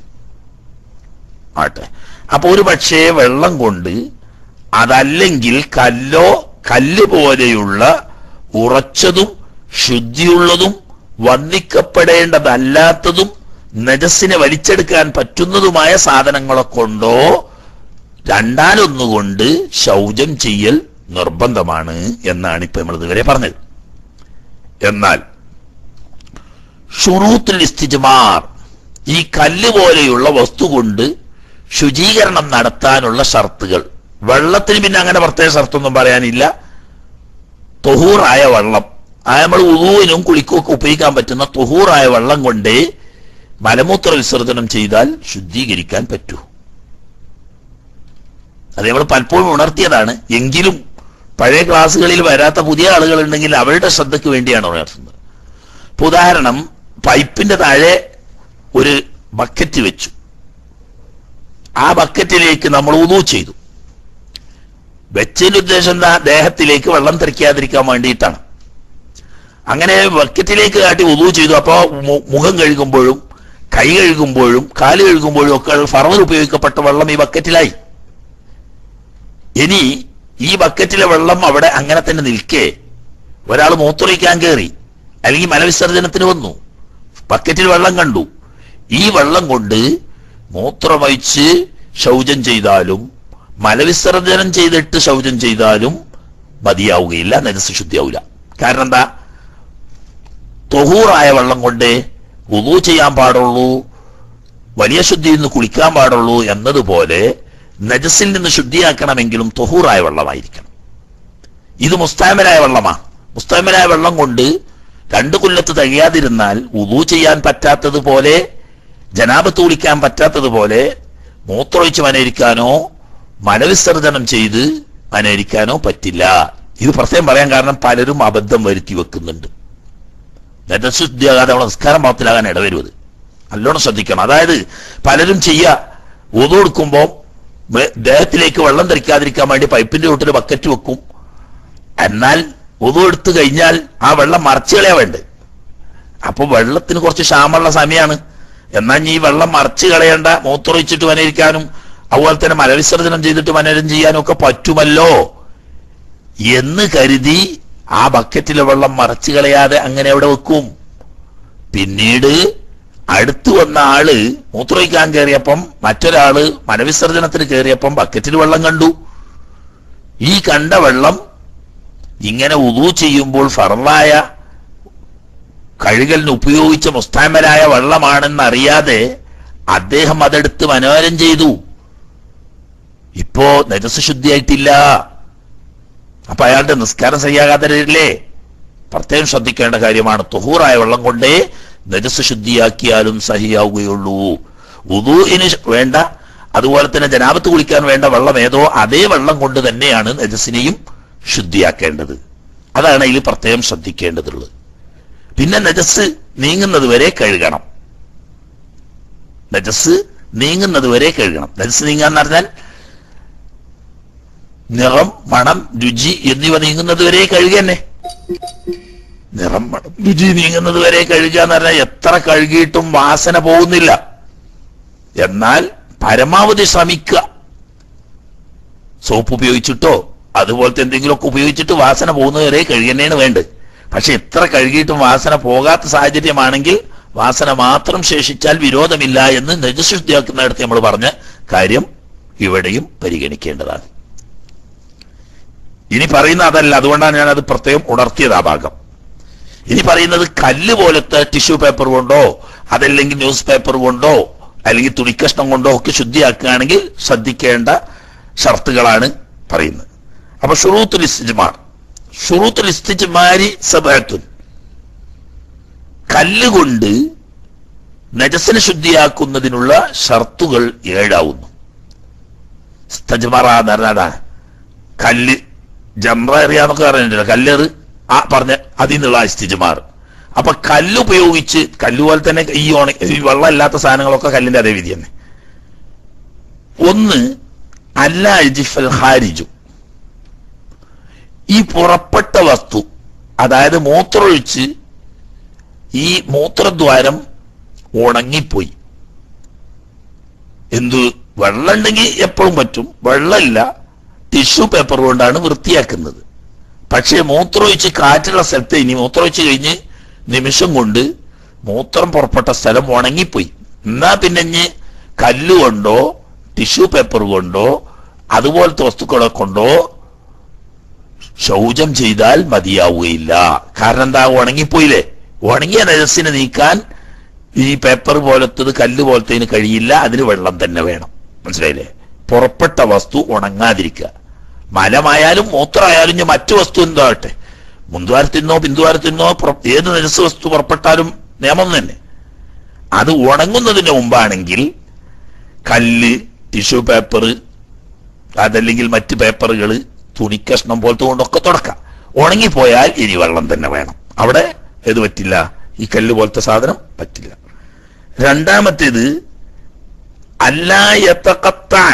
S1: ആട്ടെ അപ്പൊ ഒരു പക്ഷേ വെള്ളം കൊണ്ട് അതല്ലെങ്കിൽ കല്ലോ കല്ല് പോലെയുള്ള ഉറച്ചതും ശുദ്ധിയുള്ളതും വന്ദിക്കപ്പെടേണ്ടതല്ലാത്തതും നജസ്സിനെ വലിച്ചെടുക്കാൻ പറ്റുന്നതുമായ സാധനങ്ങളെ കൊണ്ടോ രണ്ടാലൊന്നുകൊണ്ട് ശൗചം ചെയ്യൽ നിർബന്ധമാണ് എന്നാണ് ഇപ്പൊ നമ്മൾ ഇതുവരെ പറഞ്ഞത് എന്നാൽ ഷുറൂത്തുൽ ഇസ്തിജ്മാർ ഈ കല്ല് പോലെയുള്ള വസ്തു കൊണ്ട് ശുചീകരണം നടത്താനുള്ള ഷർത്തുകൾ വെള്ളത്തിന് പിന്നെ അങ്ങനെ പ്രത്യേക ഷർത്തൊന്നും പറയാനില്ല തൊഹൂറായ വെള്ളം ആ നമ്മൾ ഉദുവിനും കുളിക്കൊക്കെ ഉപയോഗിക്കാൻ പറ്റുന്ന തൊഹൂറായ വെള്ളം കൊണ്ടേ മലമൂത്ര വിസർജനം ചെയ്താൽ ശുദ്ധീകരിക്കാൻ പറ്റൂ അത് നമ്മൾ പലപ്പോഴും ഉണർത്തിയതാണ് എങ്കിലും പഴയ ക്ലാസ്സുകളിൽ വരാത്ത പുതിയ ആളുകൾ ഉണ്ടെങ്കിൽ അവരുടെ ശ്രദ്ധയ്ക്ക് വേണ്ടിയാണ് ഉണർത്തുന്നത് ഇപ്പൊ ഉദാഹരണം പൈപ്പിന്റെ താഴെ ഒരു ബക്കറ്റ് വെച്ചു ആ ബക്കറ്റിലേക്ക് നമ്മൾ ഉദു ചെയ്തു വെച്ചതിന്റെ ഉദ്ദേശം എന്താ ദേഹത്തിലേക്ക് വെള്ളം തെറിക്കാതിരിക്കാൻ വേണ്ടിയിട്ടാണ് അങ്ങനെ ബക്കറ്റിലേക്ക് കാട്ടി ഉദു ചെയ്തു അപ്പോ മു- മുഖം കഴുകുമ്പോഴും കൈ കഴുകുമ്പോഴും കാല് കഴുകുമ്പോഴും ഒക്കെ ഫറവർ ഉപയോഗിക്കപ്പെട്ട വെള്ളം ഈ ബക്കറ്റിലായി ഇനി ഈ ബക്കറ്റിലെ വെള്ളം അവിടെ അങ്ങനെ തന്നെ നിൽക്കേ ഒരാൾ മൂത്രമൊഴിക്കാൻ കയറി അല്ലെങ്കിൽ മലവിസർജനത്തിന് വന്നു ബക്കറ്റിൽ വെള്ളം കണ്ടു ഈ വെള്ളം കൊണ്ട് മൂത്രമൊഴിച്ച് ശൗചം ചെയ്താലും മലവിസർജനം ചെയ്തിട്ട് ശൗചം ചെയ്താലും മതിയാവുകയില്ല നജസ് ശുദ്ധിയാവില്ല കാരണം എന്താ തൊഹൂറായ വെള്ളം കൊണ്ട് വുളു ചെയ്യാൻ പാടുള്ളൂ വലിയ ശുദ്ധിയിൽ നിന്ന് കുളിക്കാൻ പാടുള്ളൂ എന്നതുപോലെ നജസിൽ നിന്ന് ശുദ്ധിയാക്കണമെങ്കിലും തൊഹൂറായ വെള്ളമായിരിക്കണം ഇത് മുസ്താമലായ വെള്ളമാ മുസ്താമലായ വെള്ളം കൊണ്ട് രണ്ടു കൊല്ലത്ത് തികയാതിരുന്നാൽ ഉദു ചെയ്യാൻ പറ്റാത്തതുപോലെ ജനാപത്ത് കുളിക്കാൻ പറ്റാത്തതുപോലെ മൂത്രമൊഴിച്ച് മനയിരിക്കാനോ മലവിസർജനം ചെയ്ത് മനയിരിക്കാനോ പറ്റില്ല ഇത് പ്രത്യേകം പറയാൻ കാരണം പലരും അബദ്ധം വരുത്തി വെക്കുന്നുണ്ട് നജശുദ്ധിയാകാതെ അവളെ നിസ്കാരം പാത്തിലാകാൻ ഇടവരുത് നല്ലോണം ശ്രദ്ധിക്കണം അതായത് പലരും ചെയ്യുക ഉതു കൊടുക്കുമ്പോൾ ദേഹത്തിലേക്ക് വെള്ളം തെറിക്കാതിരിക്കാൻ വേണ്ടി പൈപ്പിന്റെ ചുട്ടിൽ ബക്കറ്റ് വെക്കും എന്നാൽ ഉതു എടുത്തു കഴിഞ്ഞാൽ ആ വെള്ളം മറച്ചു കളയാ വേണ്ടത് അപ്പൊ വെള്ളത്തിന് കുറച്ച് ക്ഷാമമുള്ള സമയമാണ് എന്നാൽ ഈ വെള്ളം മറച്ചു കളയേണ്ട മൂത്രമൊഴിച്ചിട്ട് വനയിരിക്കാനും അതുപോലെ തന്നെ മലവിസർജനം ചെയ്തിട്ട് വനരം ചെയ്യാനും ഒക്കെ പറ്റുമല്ലോ എന്ന് കരുതി ആ ബക്കറ്റിലെ വെള്ളം മറച്ചു കളയാതെ അങ്ങനെ അവിടെ വെക്കും പിന്നീട് അടുത്തു വന്ന ആള് മൂത്രമൊഴിക്കാൻ കയറിയപ്പം മറ്റൊരാള് മലവിസർജനത്തിന് കയറിയപ്പം ബക്കറ്റിൽ വെള്ളം കണ്ടു ഈ കണ്ട വെള്ളം ഇങ്ങനെ ഉദു ചെയ്യുമ്പോൾ ഫറലായ കഴുകലിന് ഉപയോഗിച്ച മുസ്താമലായ വെള്ളമാണെന്ന് അറിയാതെ അദ്ദേഹം അതെടുത്ത് മനോരം ചെയ്തു ഇപ്പോ നജസ് ശുദ്ധിയായിട്ടില്ല അപ്പൊ അയാളുടെ നിസ്കാരം ശരിയാകാതരില്ലേ പ്രത്യേകം ശ്രദ്ധിക്കേണ്ട കാര്യമാണ് തുഹൂറായ വെള്ളം കൊണ്ടേ നജസ് ശുദ്ധിയാക്കിയാലും സഹിയാവുകയുള്ളൂ ഉദൂഇന് വേണ്ട അതുപോലെ തന്നെ ജനാപത്ത് കുളിക്കാൻ വേണ്ട വെള്ളം ഏതോ അതേ വെള്ളം കൊണ്ട് തന്നെയാണ് നജസിനെയും ശുദ്ധിയാക്കേണ്ടത് അതാണ് ഇതിൽ പ്രത്യേകം ശ്രദ്ധിക്കേണ്ടതുള്ളത് പിന്നെ നജസ് നീങ്ങുന്നത് വരെ കഴുകണം നജസ് നീങ്ങുന്നത് വരെ കഴുകണം നജസ് നീങ്ങാന്ന് പറഞ്ഞാൽ നിറം മണം രുചി എന്നിവ നീങ്ങുന്നത് വരെ കഴുകുക തന്നെ നിറം മണം രുചി നീങ്ങുന്നത് വരെ കഴുകുക എന്ന് പറഞ്ഞാൽ എത്ര കഴുകിയിട്ടും വാസന പോകുന്നില്ല എന്നാൽ പരമാവധി ശ്രമിക്കുക സോപ്പ് ഉപയോഗിച്ചിട്ടോ അതുപോലത്തെ എന്തെങ്കിലുമൊക്കെ ഉപയോഗിച്ചിട്ട് വാസന പോകുന്നത് വരെ കഴുകന്നെയാണ് വേണ്ടത് പക്ഷെ എത്ര കഴുകിയിട്ടും വാസന പോകാത്ത സാഹചര്യമാണെങ്കിൽ വാസന മാത്രം ശേഷിച്ചാൽ വിരോധമില്ല എന്ന് നജശുദ്ധിയാക്കുന്നിടത്ത് നമ്മൾ പറഞ്ഞ കാര്യം ഇവിടെയും പരിഗണിക്കേണ്ടതാണ് ഇനി പറയുന്ന അതല്ല അതുകൊണ്ടാണ് ഞാൻ അത് പ്രത്യേകം ഉണർത്തിയത് ആ ഭാഗം ഇനി പറയുന്നത് കല്ല് പോലത്തെ ടിഷ്യൂ പേപ്പർ കൊണ്ടോ അതല്ലെങ്കിൽ ന്യൂസ് പേപ്പർ കൊണ്ടോ അല്ലെങ്കിൽ തുണിക്കഷ്ണം കൊണ്ടോ ഒക്കെ ശുദ്ധിയാക്കുകയാണെങ്കിൽ ശ്രദ്ധിക്കേണ്ട ഷർത്തുകളാണ് പറയുന്നത് അപ്പൊ ഷുറൂത്തുൽ ഇസ്തിജ്മാർ ഷുറൂത്തുൽ ഇസ്തിജ്മാരി സബഅത്തുൻ കല്ലുകൊണ്ട് നജസിനെ ശുദ്ധിയാക്കുന്നതിനുള്ള ഷർത്തുകൾ ഏഴാവുന്നു ഇസ്തജ്മറ എന്ന് പറഞ്ഞാൽ കല്ല് ജംറ എറിയാന്നൊക്കെ പറഞ്ഞിട്ടില്ല കല്ലേറ് ആ പറഞ്ഞ അതിൽ നിന്നുള്ള ഇസ്തിജ്മാർ അപ്പൊ കല്ല് ഉപയോഗിച്ച് കല്ല് പോലെ തന്നെ ഈ ഓണ ഈ വെള്ളമില്ലാത്ത സാധനങ്ങളൊക്കെ കല്ലിന്റെ അതേ വിധി തന്നെ ഒന്ന് അല്ല അജിഫൽ ഹാരിജു ഈ പുറപ്പെട്ട വസ്തു അതായത് മൂത്രമൊഴിച്ച് ഈ മൂത്രദ്വാരം ഉണങ്ങിപ്പോയി എന്തു വെള്ളം ഉണ്ടെങ്കിൽ എപ്പോഴും പറ്റും വെള്ളമില്ല ടിഷ്യൂ പേപ്പർ കൊണ്ടാണ് വൃത്തിയാക്കുന്നത് പക്ഷേ മൂത്രമൊഴിച്ച് കാറ്റുള്ള സ്ഥലത്ത് ഇനി മൂത്രമൊഴിച്ച് കഴിഞ്ഞ് നിമിഷം കൊണ്ട് മൂത്രം പുറപ്പെട്ട സ്ഥലം ഉണങ്ങിപ്പോയി എന്നാ പിന്നെ ഇനി കല്ലുകൊണ്ടോ ടിഷ്യൂ പേപ്പർ കൊണ്ടോ അതുപോലത്തെ വസ്തുക്കളെ കൊണ്ടോ ശൗചം ചെയ്താൽ മതിയാവുകയില്ല കാരണം എന്താ ഉണങ്ങിപ്പോയില്ലേ ഉണങ്ങിയ നജസ്സിനെ നീക്കാൻ ഈ പേപ്പർ പോലത്തത് കല്ല് പോലത്തേന് കഴിയില്ല അതിന് വെള്ളം തന്നെ വേണം മനസ്സിലായില്ലേ പുറപ്പെട്ട വസ്തു ഉണങ്ങാതിരിക്കുക മലമായാലും മൂത്രമായാലും ഇനി മറ്റു വസ്തു എന്താവട്ടെ മുന്തുവാരത്തിന്നോ പിന്തുവാരത്തിന്നോ പുറ- ഏത് നജസ് വസ്തു പുറപ്പെട്ടാലും നിയമം തന്നെ അത് ഉണങ്ങുന്നതിന് മുമ്പാണെങ്കിൽ കല്ല് ടിഷ്യൂ പേപ്പർ അതല്ലെങ്കിൽ മറ്റ് പേപ്പറുകൾ തുണിക്കഷ്ണം പോലത്തെ കൊണ്ടൊക്കെ തുടക്കാം ഉണങ്ങിപ്പോയാൽ ഇനി വെള്ളം തന്നെ വേണം അവിടെ ഏത് പറ്റില്ല ഈ കല്ല് പോലത്തെ സാധനം പറ്റില്ല രണ്ടാമത്തേത് അല്ലായത്തക്കത്താൻ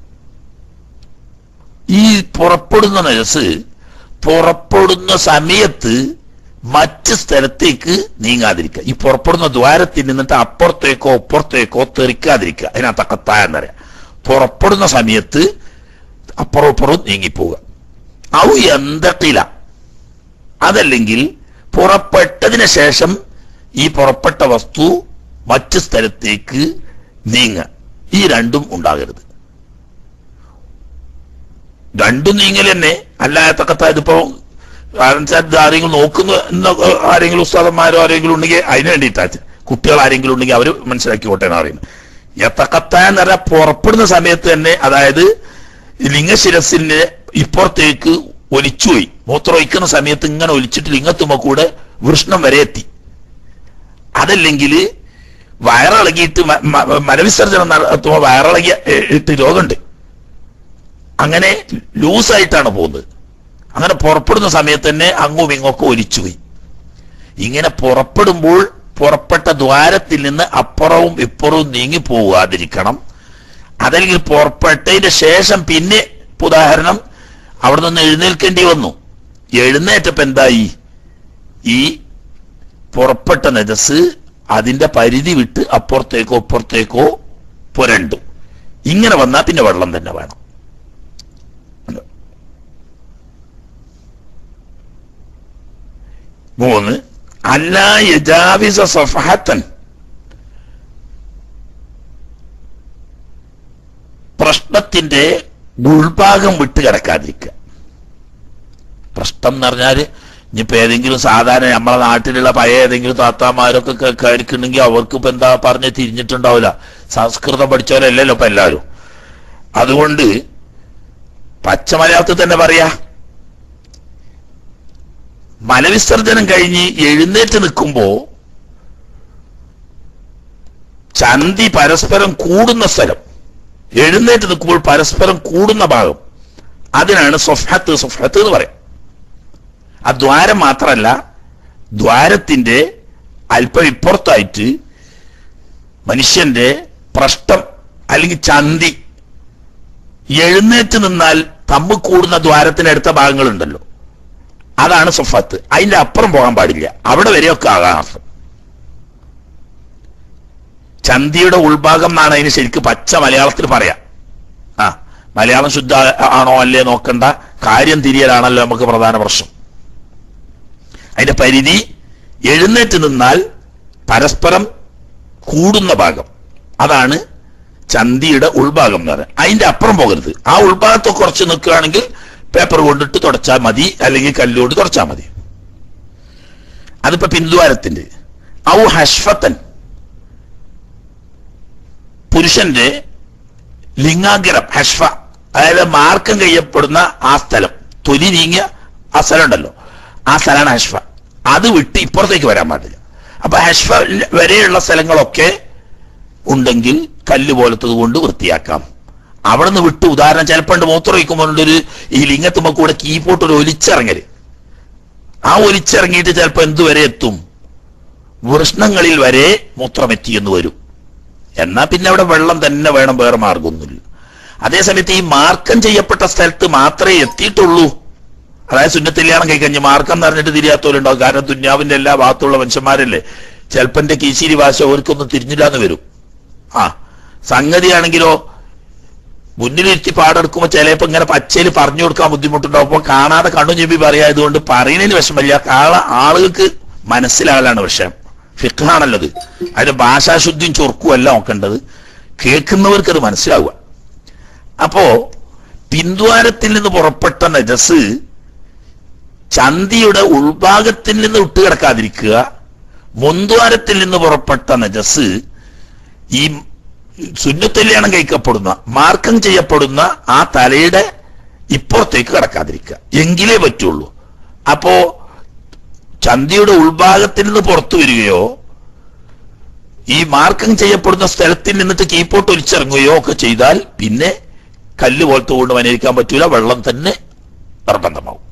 S1: ഈ പുറപ്പെടുന്ന നജസ് പുറപ്പെടുന്ന സമയത്ത് മറ്റ് സ്ഥലത്തേക്ക് നീങ്ങാതിരിക്കുക ഈ പുറപ്പെടുന്ന ദ്വാരത്തിൽ നിന്നിട്ട് അപ്പുറത്തേക്കോ ഇപ്പുറത്തേക്കോ തെറിക്കാതിരിക്കുക അതിനകത്ത് കത്തായ എന്നറിയാം പുറപ്പെടുന്ന സമയത്ത് അപ്പുറം ഇപ്പുറവും നീങ്ങിപ്പോവുക ഔ എന്തക്കില അതല്ലെങ്കിൽ പുറപ്പെട്ടതിന് ശേഷം ഈ പുറപ്പെട്ട വസ്തു മറ്റ് സ്ഥലത്തേക്ക് നീങ്ങുക ഈ രണ്ടും ഉണ്ടാകരുത് രണ്ടും നീങ്ങൽ തന്നെ അല്ലാത്തക്കത്ത ഇതിപ്പോ കാരണം വെച്ചാൽ ഇത് ആരെങ്കിലും നോക്കുന്ന എന്ന ആരെങ്കിലും ഉസ്താദന്മാരോ ആരെങ്കിലും ഉണ്ടെങ്കിൽ അതിന് വേണ്ടിയിട്ടാ കുട്ടികൾ ആരെങ്കിലും ഉണ്ടെങ്കിൽ അവർ മനസ്സിലാക്കിക്കോട്ടെ എന്ന് പറയുന്നത് യത്തക്കത്ത എന്ന് പറഞ്ഞാൽ പുറപ്പെടുന്ന സമയത്ത് തന്നെ അതായത് ലിംഗശിരസിന്റെ ഇപ്പുറത്തേക്ക് ഒലിച്ചുപോയി മൂത്രം ഒഴിക്കുന്ന സമയത്ത് ഇങ്ങനെ ഒലിച്ചിട്ട് ലിംഗത്തുമ്പോ കൂടെ വൃഷ്ണം വരെ എത്തി അതല്ലെങ്കിൽ വയറിളകിയിട്ട് മ- മ- മലവിസർജനം നടത്തുമ്പോൾ വയറിളകിയ ഏ- ഇട്ട് രോഗമുണ്ട് അങ്ങനെ ലൂസായിട്ടാണ് പോകുന്നത് അങ്ങനെ പുറപ്പെടുന്ന സമയത്ത് തന്നെ അങ്ങും ഇങ്ങൊക്കെ ഒലിച്ചുപോയി ഇങ്ങനെ പുറപ്പെടുമ്പോൾ പുറപ്പെട്ട ദ്വാരത്തിൽ നിന്ന് അപ്പുറവും ഇപ്പുറവും നീങ്ങി പോകാതിരിക്കണം അതല്ലെങ്കിൽ പുറപ്പെട്ടതിന്റെ ശേഷം പിന്നെ ഇപ്പൊ ഉദാഹരണം അവിടെ നിന്ന് എഴുന്നേൽക്കേണ്ടി വന്നു എഴുന്നേറ്റപ്പോ എന്തായി ഈ പുറപ്പെട്ട നജസ് അതിന്റെ പരിധി വിട്ട് അപ്പുറത്തേക്കോ ഇപ്പുറത്തേക്കോ പുരണ്ടു ഇങ്ങനെ വന്നാൽ പിന്നെ വെള്ളം തന്നെ വേണം മൂന്ന് അല്ലാ യജാവിസ സഫഹത്തൻ പ്രശ്നത്തിന്റെ ഉൾഭാഗം വിട്ട് കിടക്കാതിരിക്കുക പ്രശ്നം എന്ന് പറഞ്ഞാല് ഇനിയിപ്പോ ഏതെങ്കിലും സാധാരണ നമ്മളെ നാട്ടിലുള്ള പഴയ ഏതെങ്കിലും താത്താമാരൊക്കെ കേൾക്കുന്നുണ്ടെങ്കിൽ അവർക്ക് ഇപ്പൊ എന്താ പറഞ്ഞ് തിരിഞ്ഞിട്ടുണ്ടാവില്ല സംസ്കൃതം പഠിച്ചവരല്ലല്ലോ ഇപ്പൊ എല്ലാവരും അതുകൊണ്ട് പച്ച മലയാളത്തിൽ തന്നെ പറയാ മലവിസർജനം കഴിഞ്ഞ് എഴുന്നേറ്റ് നിൽക്കുമ്പോ ചന്തി പരസ്പരം കൂടുന്ന സ്ഥലം എഴുന്നേറ്റ് നിൽക്കുമ്പോൾ പരസ്പരം കൂടുന്ന ഭാഗം അതിനാണ് സൊഫത്ത് സൊഫത്ത് എന്ന് പറയാം ആ ദ്വാരം മാത്രമല്ല ദ്വാരത്തിന്റെ അല്പം ഇപ്പുറത്തായിട്ട് മനുഷ്യന്റെ പ്രഷ്ടം അല്ലെങ്കിൽ ചന്തി എഴുന്നേറ്റ് നിന്നാൽ തമ്മ് കൂടുന്ന ദ്വാരത്തിനടുത്ത ഭാഗങ്ങളുണ്ടല്ലോ അതാണ് സൊഫത്ത് അതിന്റെ അപ്പുറം പോകാൻ പാടില്ല അവിടെ വരെയൊക്കെ ആകാം ചന്തിയുടെ ഉൾഭാഗം എന്നാണ് അതിന് ശരിക്കും പച്ച മലയാളത്തിൽ പറയാം ആ മലയാളം ശുദ്ധ ആണോ അല്ലേ നോക്കണ്ട കാര്യം തിരിയലാണല്ലോ നമുക്ക് പ്രധാന പ്രശ്നം അതിന്റെ പരിധി എഴുന്നേറ്റ് നിന്നാൽ പരസ്പരം കൂടുന്ന ഭാഗം അതാണ് ചന്തിയുടെ ഉൾഭാഗം എന്ന് പറയുന്നത് അതിന്റെ അപ്പുറം പോകരുത് ആ ഉൾഭാഗത്ത് കുറച്ച് നിൽക്കുകയാണെങ്കിൽ പേപ്പർ കൊണ്ടിട്ട് തുടച്ചാൽ മതി അല്ലെങ്കിൽ കല്ലുകൊണ്ട് തുടച്ചാൽ മതി അതിപ്പോ പിന്തുവാരത്തിന്റെ ഔ ഹഷ്ഫത്തൻ പുരുഷന്റെ ലിംഗാഗ്രം ഹഷ്ഫ അതായത് മാർക്കം ചെയ്യപ്പെടുന്ന ആ സ്ഥലം തൊലി നീങ്ങിയ ആ സ്ഥലം ഉണ്ടല്ലോ ആ സ്ഥലമാണ് ഹഷ്ഫ അത് വിട്ട് ഇപ്പുറത്തേക്ക് വരാൻ പാടില്ല അപ്പൊ ഹഷ്ഫ വരെയുള്ള സ്ഥലങ്ങളൊക്കെ ഉണ്ടെങ്കിൽ കല്ല് പോലത്തത് കൊണ്ട് വൃത്തിയാക്കാം അവിടെ നിന്ന് വിട്ട് ഉദാഹരണം ചിലപ്പോൾ മൂത്രം വയ്ക്കുമ്പോൾ ഒരു ഈ ലിംഗത്തുമ്പോ കൂടെ കീപോട്ട് ഒരു ഒലിച്ചിറങ്ങല് ആ ഒലിച്ചിറങ്ങിയിട്ട് ചിലപ്പോൾ എന്തുവരെ എത്തും വൃഷ്ണങ്ങളിൽ വരെ മൂത്രമെത്തി എന്ന് വരും എന്നാ പിന്നെ അവിടെ വെള്ളം തന്നെ വേണം വേറെ മാർഗമൊന്നുമില്ല അതേസമയത്ത് ഈ മാർക്കം ചെയ്യപ്പെട്ട സ്ഥലത്ത് മാത്രമേ എത്തിയിട്ടുള്ളൂ അതായത് സുന്നത്തില്യാണം കൈക്കഞ്ഞ് മാർക്കം എന്ന് പറഞ്ഞിട്ട് തിരിയാത്തോലുണ്ടാവും കാരണം ദുന്യാവിന്റെ എല്ലാ ഭാഗത്തുള്ള മനുഷ്യന്മാരല്ലേ ചിലപ്പന്റെ കീശിരി ഭാഷ അവർക്കൊന്നും തിരിഞ്ഞില്ല എന്ന് വരും ആ സംഗതിയാണെങ്കിലോ മുന്നിലിരുത്തി പാടെടുക്കുമ്പോ ചിലപ്പോ ഇങ്ങനെ പച്ചയിൽ പറഞ്ഞു കൊടുക്കാൻ ബുദ്ധിമുട്ടുണ്ടാവും അപ്പൊ കാണാതെ കണ്ണു ചെമ്പി പറയായതുകൊണ്ട് പറയുന്നതിന് വിഷമമില്ല കാള ആളുകൾക്ക് മനസ്സിലാകലാണ് വിഷയം ഫിഖാണല്ലത് അതിന്റെ ഭാഷാശുദ്ധിയും ചൊർക്കും അല്ല നോക്കേണ്ടത് കേൾക്കുന്നവർക്ക് അത് മനസ്സിലാവുക അപ്പോ പിന്ദ്വാരത്തിൽ നിന്ന് പുറപ്പെട്ട നജസ് ചന്തിയുടെ ഉൾഭാഗത്തിൽ നിന്ന് വിട്ടുകിടക്കാതിരിക്കുക മുൻദ്വാരത്തിൽ നിന്ന് പുറപ്പെട്ട നജസ് ഈ സുന്നത്തല്യാണം കഴിക്കപ്പെടുന്ന മാർക്കം ചെയ്യപ്പെടുന്ന ആ തലയുടെ ഇപ്പുറത്തേക്ക് കടക്കാതിരിക്കുക എങ്കിലേ പറ്റുള്ളൂ അപ്പോ ചന്തിയുടെ ഉൾഭാഗത്തിൽ നിന്ന് പുറത്തു വരികയോ ഈ മാർക്കം ചെയ്യപ്പെടുന്ന സ്ഥലത്തിൽ നിന്നിട്ട് കീപ്പോട്ട് ഒലിച്ചിറങ്ങുകയോ ഒക്കെ ചെയ്താൽ പിന്നെ കല്ല് പോലത്തെ കൊണ്ട് വനരിക്കാൻ പറ്റൂല വെള്ളം തന്നെ നിർബന്ധമാവും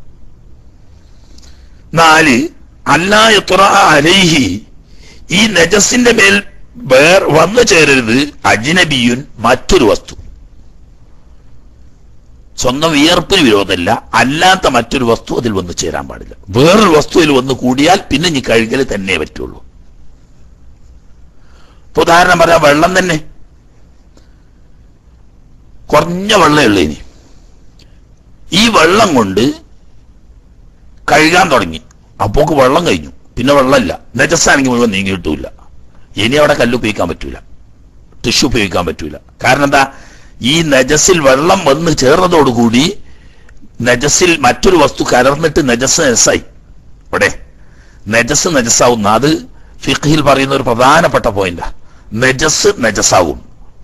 S1: നാല് അല്ലാ എത്ര അലൈഹി ഈ നജസിന്റെ മേൽ വേർ വന്നു ചേരരുത് അജ്നബിയുൻ മറ്റൊരു വസ്തു സ്വന്തം വിയർപ്പിന് വിരോധമല്ല അല്ലാത്ത മറ്റൊരു വസ്തു അതിൽ വന്നു ചേരാൻ പാടില്ല വേറൊരു വസ്തുവിൽ വന്ന് കൂടിയാൽ പിന്നെ നീ കഴുകൽ തന്നെ പറ്റുള്ളൂ ഇപ്പൊ ഉദാഹരണം പറയാം വെള്ളം തന്നെ കുറഞ്ഞ വെള്ളമേ ഉള്ളൂ ഇനി ഈ വെള്ളം കൊണ്ട് കഴുകാൻ തുടങ്ങി അപ്പോക്ക് വെള്ളം കഴിഞ്ഞു പിന്നെ വെള്ളമില്ല നജസ്സാണെങ്കിൽ മുഴുവൻ നീങ്ങി കിട്ടൂല ഇനി അവിടെ കല്ല് ഉപയോഗിക്കാൻ പറ്റൂല ടിഷ്യൂ ഉപയോഗിക്കാൻ പറ്റൂല കാരണം എന്താ ഈ നജസിൽ വെള്ളം വന്ന് ചേർന്നതോടുകൂടി നജസിൽ മറ്റൊരു വസ്തു കലർന്നിട്ട് നജസ് നജസായി ഇവിടെ നജസ് നജസാവുന്ന അത് ഫിഖിൽ പറയുന്ന ഒരു പ്രധാനപ്പെട്ട പോയിന്റാ നജസ് നജസാവും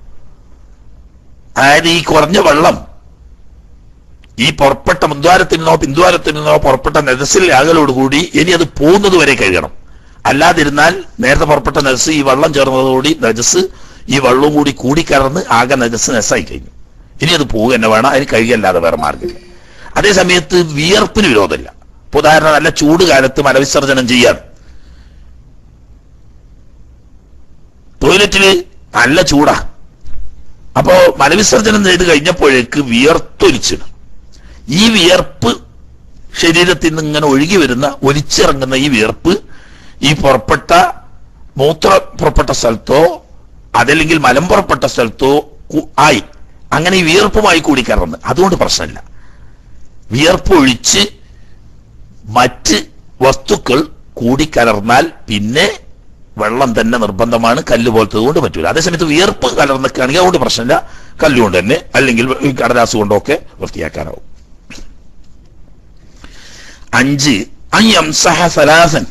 S1: അതായത് ഈ കുറഞ്ഞ വെള്ളം ഈ പുറപ്പെട്ട മുദ്വാരത്തിൽ നിന്നോ പിന്ദ്വാരത്തിൽ നിന്നോ പുറപ്പെട്ട നജസിൽ ആകലോടുകൂടി ഇനി അത് പോകുന്നത് വരെ കഴുകണം അല്ലാതിരുന്നാൽ നേരത്തെ പുറപ്പെട്ട നജസ് ഈ വെള്ളം ചേർന്നതോടുകൂടി നജസ് ഈ വെള്ളവും കൂടി കൂടിക്കലർന്ന് ആകെ നജസ് നജസായി കഴിഞ്ഞു ഇനി അത് പോവുക തന്നെ വേണം അതിന് കഴുകല്ലാതെ വേറെ മാർഗമില്ല അതേ സമയത്ത് വിയർപ്പിന് വിരോധമില്ല ഇപ്പൊ ഉദാഹരണം നല്ല ചൂട് കാലത്ത് മലവിസർജനം ചെയ്യാൻ ടോയ്ലറ്റില് നല്ല ചൂടാ അപ്പോ മലവിസർജനം ചെയ്ത് കഴിഞ്ഞപ്പോഴേക്ക് വിയർത്തൊലിച്ചിടും ഈ വിയർപ്പ് ശരീരത്തിൽ നിന്ന് ഇങ്ങനെ ഒഴുകി വരുന്ന ഒലിച്ചിറങ്ങുന്ന ഈ വിയർപ്പ് ഈ പുറപ്പെട്ട മൂത്ര പുറപ്പെട്ട സ്ഥലത്തോ അതല്ലെങ്കിൽ മലം പുറപ്പെട്ട സ്ഥലത്തോ കു- ആയി അങ്ങനെ ഈ വിയർപ്പുമായി കൂടി കറന്ന് അതുകൊണ്ട് പ്രശ്നമില്ല വിയർപ്പ് ഒഴിച്ച് മറ്റ് വസ്തുക്കൾ കൂടിക്കലർന്നാൽ പിന്നെ വെള്ളം തന്നെ നിർബന്ധമാണ് കല്ല് പോലത്തത് കൊണ്ട് പറ്റൂല അതേസമയത്ത് വിയർപ്പ് കലർന്നൊക്കെയാണെങ്കിൽ അതുകൊണ്ട് പ്രശ്നമില്ല കല്ലുകൊണ്ട് തന്നെ അല്ലെങ്കിൽ ഈ കടലാസ് കൊണ്ടൊക്കെ വൃത്തിയാക്കാനാവും അഞ്ച് അയ്യംസഹ സലാസൻ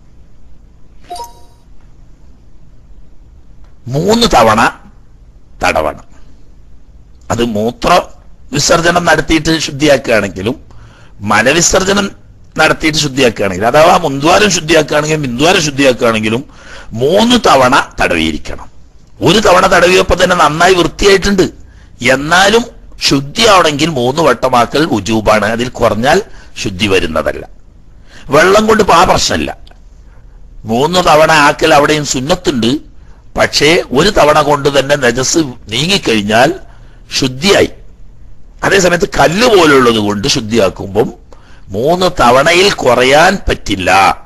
S1: മൂന്ന് തവണ തടവണം അത് മൂത്ര വിസർജനം നടത്തിയിട്ട് ശുദ്ധിയാക്കുകയാണെങ്കിലും മലവിസർജനം നടത്തിയിട്ട് ശുദ്ധിയാക്കുകയാണെങ്കിൽ അഥവാ മുന്ദ്വാരം ശുദ്ധിയാക്കുകയാണെങ്കിലും മിന്ദ്വാരം ശുദ്ധിയാക്കുകയാണെങ്കിലും മൂന്ന് തവണ തടവിയിരിക്കണം ഒരു തവണ തടവിയപ്പോ തന്നെ നന്നായി വൃത്തിയായിട്ടുണ്ട് എന്നാലും ശുദ്ധിയാവണമെങ്കിൽ മൂന്ന് വട്ടമാക്കൽ ഉജൂബാണ് അതിൽ കുറഞ്ഞാൽ ശുദ്ധി വരുന്നതല്ല വെള്ളം കൊണ്ട് ഇപ്പൊ ആ പ്രശ്നമില്ല മൂന്ന് തവണ ആക്കൽ അവിടെയും സുന്നത്തുണ്ട് പക്ഷേ ഒരു തവണ കൊണ്ട് തന്നെ നജസ് നീങ്ങിക്കഴിഞ്ഞാൽ ശുദ്ധിയായി അതേസമയത്ത് കല്ല് പോലുള്ളത് കൊണ്ട് ശുദ്ധിയാക്കുമ്പം മൂന്ന് തവണയിൽ കുറയാൻ പറ്റില്ല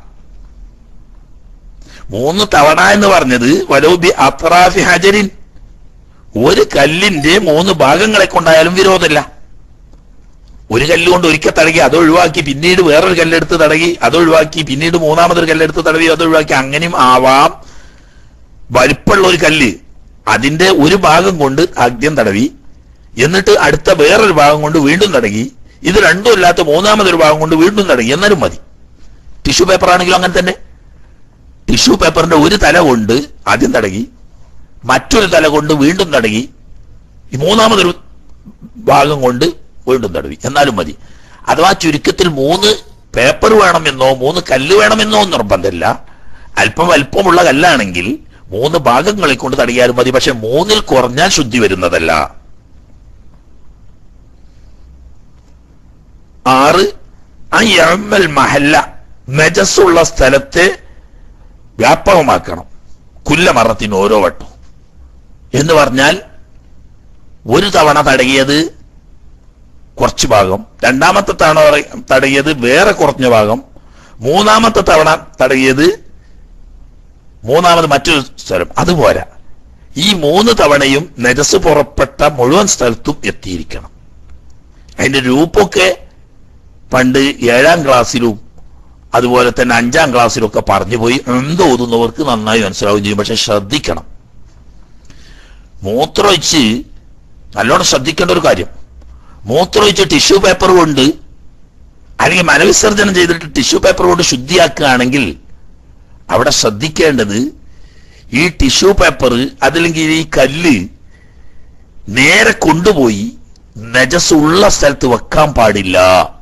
S1: മൂന്ന് തവണ എന്ന് പറഞ്ഞത് വലോബി അത്രാഫി ഹജരിൻ ഒരു കല്ലിന്റെ മൂന്ന് ഭാഗങ്ങളെ കൊണ്ടായാലും വിരോധമില്ല ഒരു കല്ല് കൊണ്ട് ഒരിക്കൽ തടകി അത് ഒഴിവാക്കി പിന്നീട് വേറൊരു കല്ലെടുത്ത് തടകി അത് ഒഴിവാക്കി പിന്നീട് മൂന്നാമതൊരു കല്ലെടുത്ത് തടവി അത് ഒഴിവാക്കി അങ്ങനെയും ആവാം വലിപ്പമുള്ള ഒരു കല്ല് അതിന്റെ ഒരു ഭാഗം കൊണ്ട് ആദ്യം തടവി എന്നിട്ട് അടുത്ത വേറൊരു ഭാഗം കൊണ്ട് വീണ്ടും തടകി ഇത് രണ്ടും അല്ലാത്ത മൂന്നാമതൊരു ഭാഗം കൊണ്ട് വീണ്ടും തടകി എന്നാലും മതി ടിഷ്യൂ പേപ്പർ ആണെങ്കിലും അങ്ങനെ തന്നെ ടിഷ്യൂ പേപ്പറിന്റെ ഒരു തല കൊണ്ട് ആദ്യം തടകി മറ്റൊരു തല കൊണ്ട് വീണ്ടും തടകി ഈ മൂന്നാമതൊരു ഭാഗം കൊണ്ട് വീണ്ടും തടവി എന്നാലും മതി അഥവാ ചുരുക്കത്തിൽ മൂന്ന് പേപ്പർ വേണമെന്നോ മൂന്ന് കല്ല് വേണമെന്നോ നിർബന്ധമില്ല അല്പം അല്പമുള്ള കല്ലാണെങ്കിൽ മൂന്ന് ഭാഗങ്ങളെ കൊണ്ട് തടയാലും മതി പക്ഷെ മൂന്നിൽ കുറഞ്ഞാൽ ശുദ്ധി വരുന്നതല്ല ആറ് അയ്യമ്മൽ മഹല്ല നജസ്സുള്ള സ്ഥലത്തെ വ്യാപകമാക്കണം കുല്ലമറത്തിന് ഓരോ വട്ടം എന്ന് പറഞ്ഞാൽ ഒരു തവണ തടകിയത് കുറച്ച് ഭാഗം രണ്ടാമത്തെ തവണ തടകിയത് വേറെ കുറഞ്ഞ ഭാഗം മൂന്നാമത്തെ തവണ തടകിയത് മൂന്നാമത് മറ്റൊരു സ്ഥലം അതുപോരാ ഈ മൂന്ന് തവണയും നജസ് പുറപ്പെട്ട മുഴുവൻ സ്ഥലത്തും എത്തിയിരിക്കണം അതിന്റെ രൂപമൊക്കെ പണ്ട് ഏഴാം ക്ലാസ്സിലും അതുപോലെ തന്നെ അഞ്ചാം ക്ലാസ്സിലും ഒക്കെ പറഞ്ഞു പോയി എന്തോതുന്നവർക്ക് നന്നായി മനസ്സിലാവുകയും ചെയ്യും പക്ഷെ ശ്രദ്ധിക്കണം മൂത്രമൊഴിച്ച് നല്ലോണം ശ്രദ്ധിക്കേണ്ട ഒരു കാര്യം മൂത്രമൊഴിച്ച് ടിഷ്യൂ പേപ്പർ കൊണ്ട് അല്ലെങ്കിൽ മലവിസർജനം ചെയ്തിട്ട് ടിഷ്യൂ പേപ്പർ കൊണ്ട് ശുദ്ധിയാക്കുകയാണെങ്കിൽ അവിടെ ശ്രദ്ധിക്കേണ്ടത് ഈ ടിഷ്യൂ പേപ്പർ അതല്ലെങ്കിൽ ഈ കല്ല് നേരെ കൊണ്ടുപോയി നജസ് ഉള്ള സ്ഥലത്ത് വെക്കാൻ പാടില്ല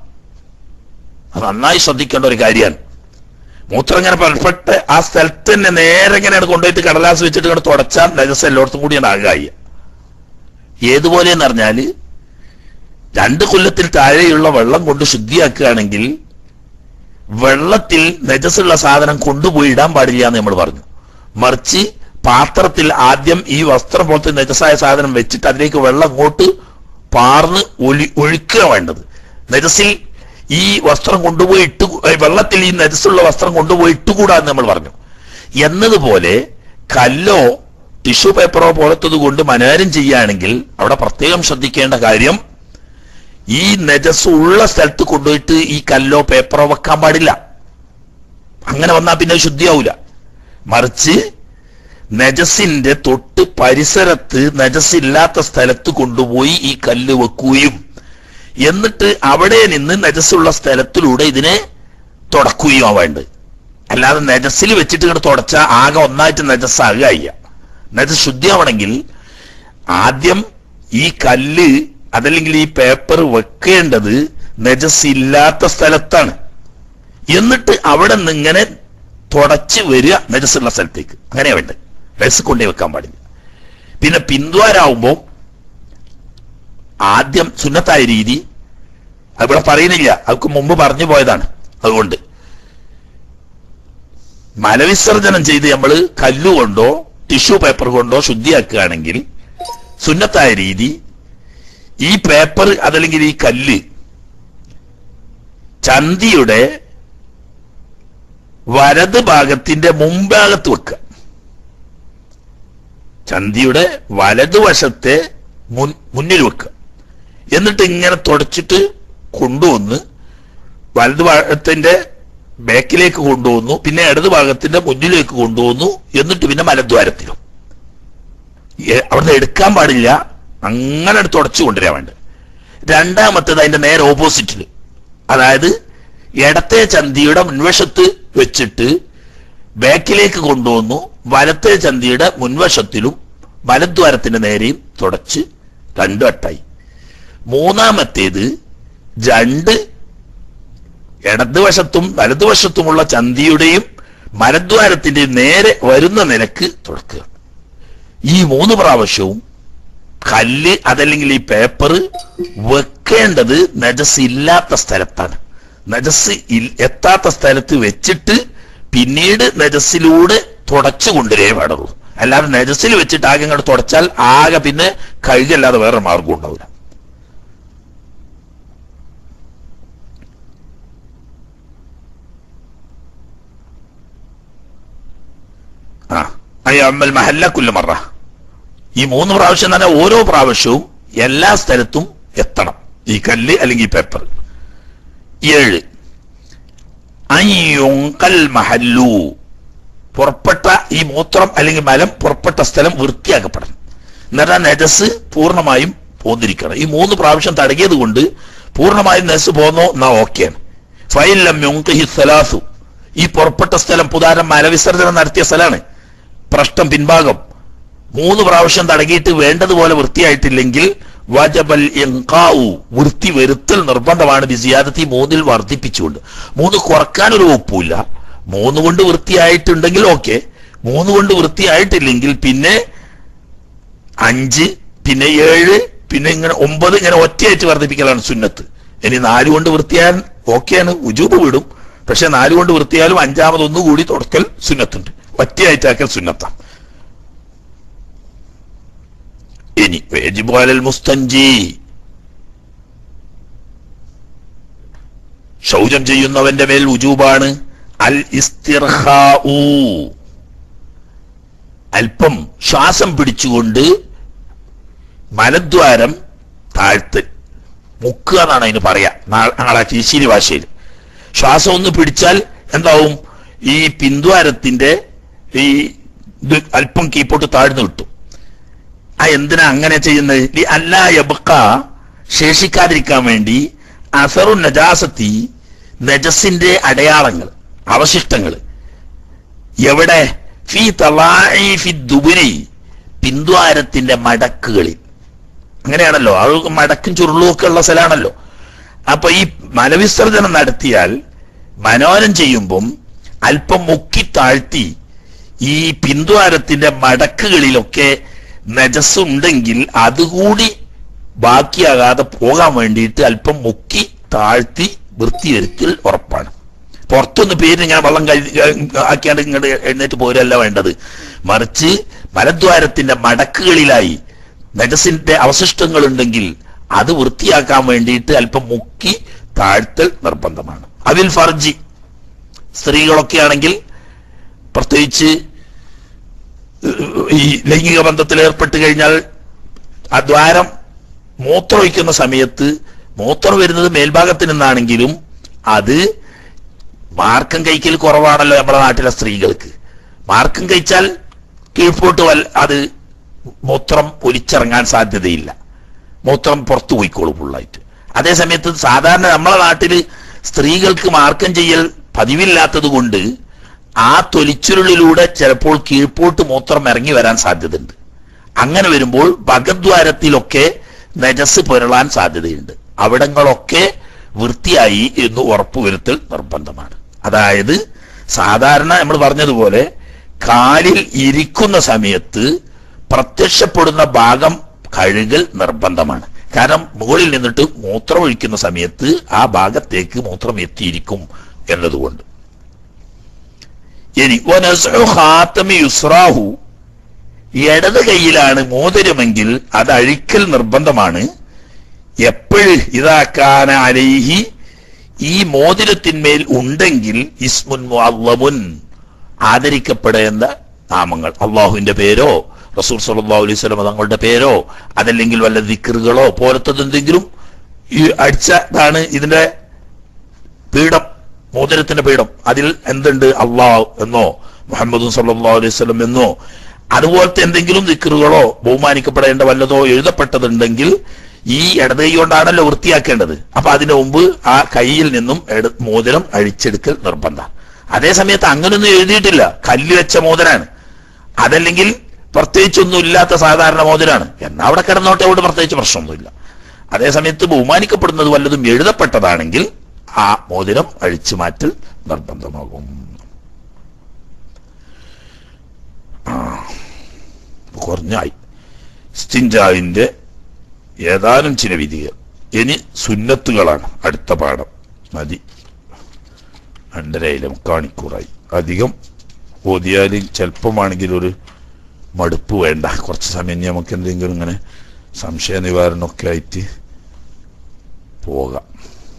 S1: അത് നന്നായി ശ്രദ്ധിക്കേണ്ട ഒരു കാര്യമാണ് മൂത്രം ഇങ്ങനെ പെർഫെക്റ്റ് ആ സ്ഥലത്ത് തന്നെ നേരെ ഇങ്ങനെയാണ് കൊണ്ടുപോയിട്ട് കടലാസ് വെച്ചിട്ട് ഇങ്ങനെ തുടച്ചാൽ നജസ് എല്ലായിടത്തും കൂടിയാണ് ആകായി ഏതുപോലെയെന്ന് പറഞ്ഞാല് രണ്ട് കൊല്ലത്തിൽ താഴെയുള്ള വെള്ളം കൊണ്ട് ശുദ്ധിയാക്കുകയാണെങ്കിൽ വെള്ളത്തിൽ നജസുള്ള സാധനം കൊണ്ടുപോയി ഇടാൻ പാടില്ല എന്ന് നമ്മൾ പറഞ്ഞു മറിച്ച് പാത്രത്തിൽ ആദ്യം ഈ വസ്ത്രം പോലത്തെ നജസായ സാധനം വെച്ചിട്ട് അതിലേക്ക് വെള്ളം അങ്ങോട്ട് പാർന്ന് ഒലി ഒഴിക്കുക വേണ്ടത് നജസിൽ ഈ വസ്ത്രം കൊണ്ടുപോയി ഇട്ട് വെള്ളത്തിൽ ഈ നജസുള്ള വസ്ത്രം കൊണ്ടുപോയി ഇട്ടുകൂടാ എന്ന് നമ്മൾ പറഞ്ഞു എന്നതുപോലെ കല്ലോ ടിഷ്യൂ പേപ്പറോ പോലത്തത് കൊണ്ട് മനോരം ചെയ്യുകയാണെങ്കിൽ അവിടെ പ്രത്യേകം ശ്രദ്ധിക്കേണ്ട കാര്യം ഈ നജസ് ഉള്ള സ്ഥലത്ത് കൊണ്ടുപോയിട്ട് ഈ കല്ലോ പേപ്പറോ വെക്കാൻ പാടില്ല അങ്ങനെ വന്നാൽ പിന്നെ ശുദ്ധിയാവൂല മറിച്ച് നജസിന്റെ തൊട്ട് പരിസരത്ത് നജസില്ലാത്ത സ്ഥലത്ത് കൊണ്ടുപോയി ഈ കല്ല് വെക്കുകയും എന്നിട്ട് അവിടെ നിന്ന് നജസ്സുള്ള സ്ഥലത്തിലൂടെ ഇതിനെ തുടക്കുകയും വേണ്ടത് അല്ലാതെ നജസ്സിൽ വെച്ചിട്ട് ഇങ്ങോട്ട് തുടച്ച ആകെ ഒന്നായിട്ട് നജസ്സാകുക അയ്യ നജസ് ശുദ്ധിയാവണമെങ്കിൽ ആദ്യം ഈ കല്ല് അതല്ലെങ്കിൽ ഈ പേപ്പർ വെക്കേണ്ടത് നജസ് ഇല്ലാത്ത സ്ഥലത്താണ് എന്നിട്ട് അവിടെ നിന്ന് ഇങ്ങനെ തുടച്ച് വരിക നജസ്സുള്ള സ്ഥലത്തേക്ക് അങ്ങനെയാ വേണ്ടത് നജസ് കൊണ്ടേ വെക്കാൻ പാടില്ല പിന്നെ പിന്ദ്വാരാവുമ്പോൾ ആദ്യം സുന്നത്തായ രീതി അവിടെ പറയുന്നില്ല അവർക്ക് മുമ്പ് പറഞ്ഞു പോയതാണ് അതുകൊണ്ട് മലവിസർജനം ചെയ്ത് നമ്മൾ കല്ലുകൊണ്ടോ ടിഷ്യൂ പേപ്പർ കൊണ്ടോ ശുദ്ധിയാക്കുകയാണെങ്കിൽ സുന്നത്തായ രീതി ഈ പേപ്പർ അതല്ലെങ്കിൽ ഈ കല്ല് ചന്തിയുടെ വലത് ഭാഗത്തിന്റെ മുൻഭാഗത്ത് വെക്കുക ചന്തിയുടെ വലതുവശത്തെ മുൻ മുന്നിൽ വെക്കുക എന്നിട്ട് ഇങ്ങനെ തുടച്ചിട്ട് കൊണ്ടുവന്ന് വലതു ഭാഗത്തിന്റെ ബാക്കിലേക്ക് കൊണ്ടുവന്നു പിന്നെ ഇടത് ഭാഗത്തിന്റെ മുന്നിലേക്ക് കൊണ്ടുവന്നു എന്നിട്ട് പിന്നെ മലദ്വാരത്തിലും എ- അവിടുന്ന് എടുക്കാൻ പാടില്ല അങ്ങനെ എടുത്ത് തുടച്ചു കൊണ്ടുവരാൻ വേണ്ട രണ്ടാമത്തേത് അതിന്റെ നേരെ ഓപ്പോസിറ്റിൽ അതായത് ഇടത്തെ ചന്തിയുടെ മുൻവശത്ത് വെച്ചിട്ട് ബാക്കിലേക്ക് കൊണ്ടുവന്നു വലത്തെ ചന്തിയുടെ മുൻവശത്തിലും വലദ്വാരത്തിന്റെ നേരെയും തുടച്ച് രണ്ടു വട്ടായി മൂന്നാമത്തേത് രണ്ട് ഇടതുവശത്തും വലതുവശത്തുമുള്ള ചന്തിയുടെയും മലദ്വാരത്തിന്റെ നേരെ വരുന്ന നിലക്ക് തുറക്കുക ഈ മൂന്ന് പ്രാവശ്യവും കല്ല് അതല്ലെങ്കിൽ ഈ പേപ്പർ വെക്കേണ്ടത് നജസ് ഇല്ലാത്ത സ്ഥലത്താണ് നജസ് ഇൽ- എത്താത്ത സ്ഥലത്ത് വെച്ചിട്ട് പിന്നീട് നജസിലൂടെ തുടച്ചു കൊണ്ടുവരേ പാടുള്ളൂ അല്ലാതെ നജസിൽ വെച്ചിട്ട് ആകെ അങ്ങോട്ട് തുടച്ചാൽ ആകെ പിന്നെ കഴുകല്ലാതെ വേറെ മാർഗം ഉണ്ടാവില്ല ആ അയ്യമ്മൽ മഹല്ല കുല്ലമറ ഈ മൂന്ന് പ്രാവശ്യം തന്നെ ഓരോ പ്രാവശ്യവും എല്ലാ സ്ഥലത്തും എത്തണം ഈ കല്ല് അല്ലെങ്കിൽ ഈ പേപ്പർ ഏഴ് അയ്യുങ്കൽ മഹല്ലു പുറപ്പെട്ട ഈ മൂത്രം അല്ലെങ്കിൽ മലം പുറപ്പെട്ട സ്ഥലം വൃത്തിയാക്കപ്പെടണം എന്നിട്ട് ആ നജസ് പൂർണ്ണമായും പോന്നിരിക്കണം ഈ മൂന്ന് പ്രാവശ്യം തടകിയത് കൊണ്ട് പൂർണ്ണമായും നജസ് പോന്നോ എന്നാ ഓക്കെയാണ് ഫൈലം യുങ്കഹി സലാസു ഈ പുറപ്പെട്ട സ്ഥലം പുതാരം മലവിസർജനം നടത്തിയ സ്ഥലമാണ് പ്രശ്നം പിൻഭാഗം മൂന്ന് പ്രാവശ്യം തടകിയിട്ട് വേണ്ടതുപോലെ വൃത്തിയായിട്ടില്ലെങ്കിൽ വജബൽ ഇൻഖാഉ വൃത്തി വരുത്തൽ നിർബന്ധമാണ് ബിസിയാദത്തി മൂന്നിൽ വർദ്ധിപ്പിച്ചുകൊണ്ട് മൂന്ന് കുറക്കാൻ ഒരു ഒപ്പില്ല മൂന്ന് കൊണ്ട് വൃത്തിയായിട്ടുണ്ടെങ്കിൽ ഓക്കെ മൂന്ന് കൊണ്ട് വൃത്തിയായിട്ടില്ലെങ്കിൽ പിന്നെ അഞ്ച് പിന്നെ ഏഴ് പിന്നെ ഇങ്ങനെ ഒമ്പത് ഇങ്ങനെ ഒറ്റയായിട്ട് വർദ്ധിപ്പിക്കലാണ് സുന്നത്ത് ഇനി നാല് കൊണ്ട് വൃത്തിയാൻ ഓക്കെയാണ് ഉജൂബ് വിടും പക്ഷെ നാല് കൊണ്ട് വൃത്തിയാലും അഞ്ചാമത് ഒന്നുകൂടി തുടക്കൽ സുന്നത്തുണ്ട് ഒറ്റയായിട്ടാക്കൽ സുന്നത്താണ് ഇനി വേജിബു അലൽ മുസ്തഞ്ചി ശൗചം ചെയ്യുന്നവന്റെ മേൽ ഉജൂബാണ് അൽ ഇസ്തിർഹാഉ അല്പം ശ്വാസം പിടിച്ചുകൊണ്ട് മലദ്വാരം താഴ്ത്ത് മുക്കുക എന്നാണ് അതിന് പറയാ നാ- നാളെ കീശിരി ഭാഷയിൽ ശ്വാസം ഒന്ന് പിടിച്ചാൽ എന്താവും ഈ പിന്ദ്വാരത്തിന്റെ ഈ ഇത് അല്പം കീപ്പോട്ട് താഴ്ന്നു കിട്ടും ആ എന്തിനാ അങ്ങനെ ചെയ്യുന്നത് ലി അല്ലാ യബ്ക ശേഷിക്കാതിരിക്കാൻ വേണ്ടി അസറു നജാസത്തി നജസിന്റെ അടയാളങ്ങൾ അവശിഷ്ടങ്ങൾ എവിടെ ഫി തലാഇ ഫി ദുബുരി പിന്ദ്വാരത്തിന്റെ മടക്കുകളിൽ അങ്ങനെയാണല്ലോ അത് മടക്കും ചുരുളും ഒക്കെ ഉള്ള സ്ഥലമാണല്ലോ അപ്പൊ ഈ മലവിസർജനം നടത്തിയാൽ മനോരം ചെയ്യുമ്പം അല്പം മുക്കി താഴ്ത്തി ഈ പിന്ദ്വാരത്തിന്റെ മടക്കുകളിലൊക്കെ നജസ് ഉണ്ടെങ്കിൽ അതുകൂടി ബാക്കിയാകാതെ പോകാൻ വേണ്ടിയിട്ട് അല്പം മുക്കി താഴ്ത്തി വൃത്തിയൊരുക്കൽ ഉറപ്പാണ് പുറത്തൊന്ന് പേര് ഇങ്ങനെ വെള്ളം കഴി ആക്കിയാണ്ട് ഇങ്ങോട്ട് എഴുന്നേറ്റ് പോരല്ല വേണ്ടത് മറിച്ച് മലദ്വാരത്തിന്റെ മടക്കുകളിലായി നജസിന്റെ അവശിഷ്ടങ്ങൾ ഉണ്ടെങ്കിൽ അത് വൃത്തിയാക്കാൻ വേണ്ടിയിട്ട് അല്പം മുക്കി താഴ്ത്തൽ നിർബന്ധമാണ് അതിൽ ഫർജി സ്ത്രീകളൊക്കെ ആണെങ്കിൽ പ്രത്യേകിച്ച് ഈ ലൈംഗിക ബന്ധത്തിൽ ഏർപ്പെട്ട് കഴിഞ്ഞാൽ ആ ദ്വാരം മൂത്രമൊഴിക്കുന്ന സമയത്ത് മൂത്രം വരുന്നത് മേൽഭാഗത്ത് നിന്നാണെങ്കിലും അത് മാർക്കം കഴിക്കൽ കുറവാണല്ലോ നമ്മുടെ നാട്ടിലെ സ്ത്രീകൾക്ക് മാർക്കം കഴിച്ചാൽ കീഴ്പോട്ട് വൽ അത് മൂത്രം ഒലിച്ചിറങ്ങാൻ സാധ്യതയില്ല മൂത്രം പുറത്തു പോയിക്കോളും ഫുള്ളായിട്ട് അതേ സമയത്ത് സാധാരണ നമ്മളെ നാട്ടിൽ സ്ത്രീകൾക്ക് മാർക്കം ചെയ്യൽ പതിവില്ലാത്തത് കൊണ്ട് ആ തൊലിച്ചുരുളിലൂടെ ചിലപ്പോൾ കീഴ്പോട്ട് മൂത്രം ഇറങ്ങി വരാൻ സാധ്യതയുണ്ട് അങ്ങനെ വരുമ്പോൾ ഭഗദ്വാരത്തിലൊക്കെ നജസ് പുരളാൻ സാധ്യതയുണ്ട് അവിടങ്ങളൊക്കെ വൃത്തിയായി എന്ന് ഉറപ്പുവരുത്തൽ നിർബന്ധമാണ് അതായത് സാധാരണ നമ്മൾ പറഞ്ഞതുപോലെ കാലിൽ ഇരിക്കുന്ന സമയത്ത് പ്രത്യക്ഷപ്പെടുന്ന ഭാഗം കഴുകൽ നിർബന്ധമാണ് കാരണം മുകളിൽ നിന്നിട്ട് മൂത്രം ഒഴിക്കുന്ന സമയത്ത് ആ ഭാഗത്തേക്ക് മൂത്രം എത്തിയിരിക്കും എന്നതുകൊണ്ട് ഇനി വനസ്ഉ ഖാതമി യുസ്രാഹു ഇടത് കൈയിലാണ് മോതിരമെങ്കിൽ അത് അഴിക്കൽ നിർബന്ധമാണ് എപ്പോഴ് ഇതാക്കാന അലൈഹി ഈ മോതിരത്തിന്മേൽ ഉണ്ടെങ്കിൽ ഇസ്മുൻ മുഅല്ലമുൻ ആദരിക്കപ്പെടേണ്ട നാമങ്ങൾ അള്ളാഹുവിന്റെ പേരോ റസൂൽ സല്ലല്ലാഹു അലൈഹി വസല്ലം തങ്ങളുടെ പേരോ അതല്ലെങ്കിൽ വല്ല ദിക്റുകളോ പോലത്തത് എന്തെങ്കിലും ഈ അടിച്ചതാണ് ഇതിന്റെ പീഠം മോതിരത്തിന്റെ പീഠം അതിൽ എന്തുണ്ട് അള്ളാഹ് എന്നോ മുഹമ്മദ് സല്ലല്ലാഹു അലൈഹി വസല്ലം എന്നോ അതുപോലത്തെ എന്തെങ്കിലും ദിക്റുകളോ ബഹുമാനിക്കപ്പെടേണ്ട വല്ലതോ എഴുതപ്പെട്ടതുണ്ടെങ്കിൽ ഈ ഇടത് കൈ കൊണ്ടാണല്ലോ വൃത്തിയാക്കേണ്ടത് അപ്പൊ അതിനു മുമ്പ് ആ കയ്യിൽ നിന്നും എട് മോതിരം അഴിച്ചെടുക്കൽ നിർബന്ധം അതേ സമയത്ത് അങ്ങനൊന്നും എഴുതിയിട്ടില്ല കല്ല് വെച്ച മോതിരാണ് അതല്ലെങ്കിൽ പ്രത്യേകിച്ചൊന്നും ഇല്ലാത്ത സാധാരണ മോതിരാണ് എന്നാ അവിടെ കിടന്നോട്ടെ അവിടെ പ്രത്യേകിച്ച് പ്രശ്നമൊന്നുമില്ല അതേ സമയത്ത് ബഹുമാനിക്കപ്പെടുന്നത് വല്ലതും എഴുതപ്പെട്ടതാണെങ്കിൽ ആ മോതിരം അഴിച്ചു മാറ്റൽ നിർബന്ധമാകും ആ കുറഞ്ഞായി സ്റ്റിഞ്ചാവിന്റെ ഏതാനും ചില വിധികൾ ഇനി സുന്നത്തുകളാണ് അടുത്ത പാഠം മതി രണ്ടരയിലെ മുക്കാണിക്കൂറായി അധികം ഓതിയാൽ ചിലപ്പമാണെങ്കിൽ ഒരു മടുപ്പ് വേണ്ട കുറച്ച് സമയം ഇനി നമുക്ക് എന്തെങ്കിലും ഇങ്ങനെ സംശയ നിവാരണമൊക്കെ ആയിട്ട് പോകാം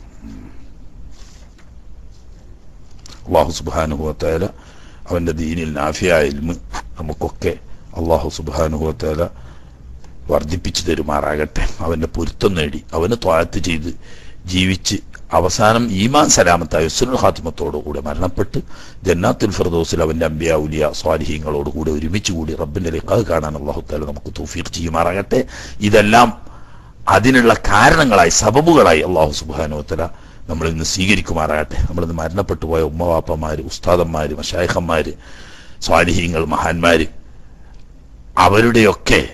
S1: അള്ളാഹു സുബാനുഭവത്തായ അവന്റെ ദീനിൽ നാഫിയായ ഇൽമ് നമുക്കൊക്കെ അള്ളാഹു സുബാനുഭവത്തായ വർദ്ധിപ്പിച്ചു തരുമാറാകട്ടെ അവന്റെ പൊരുത്തം നേടി അവന് ത്വാഴത്ത് ചെയ്ത് ജീവിച്ച് അവസാനം ഈമാൻ സലാമത്തായ ഉസ്സുൽ ഹാത്തിമത്തോടുകൂടെ മരണപ്പെട്ട് ജന്നാത്തുൽ ഫിർദോസിൽ അവന്റെ അമ്പിയ ഉലിയ സ്വാലിഹീങ്ങളോടുകൂടെ ഒരുമിച്ച് കൂടി റബ്ബിന്റെ ലിഖാഹ് കാണാൻ അള്ളാഹു താല നമുക്ക് തൗഫീഖ് ചെയ്യുമാറാകട്ടെ ഇതെല്ലാം അതിനുള്ള കാരണങ്ങളായി സബബുകളായി അള്ളാഹു സുബാനുവത്തല നമ്മൾ ഇന്ന് സ്വീകരിക്കുമാറാകട്ടെ നമ്മളിന്ന് മരണപ്പെട്ടു പോയ ഉമ്മവാപ്പമാര് ഉസ്താദന്മാര് മഷായഹന്മാര് സ്വാലിഹീങ്ങൾ മഹാന്മാര് അവരുടെയൊക്കെ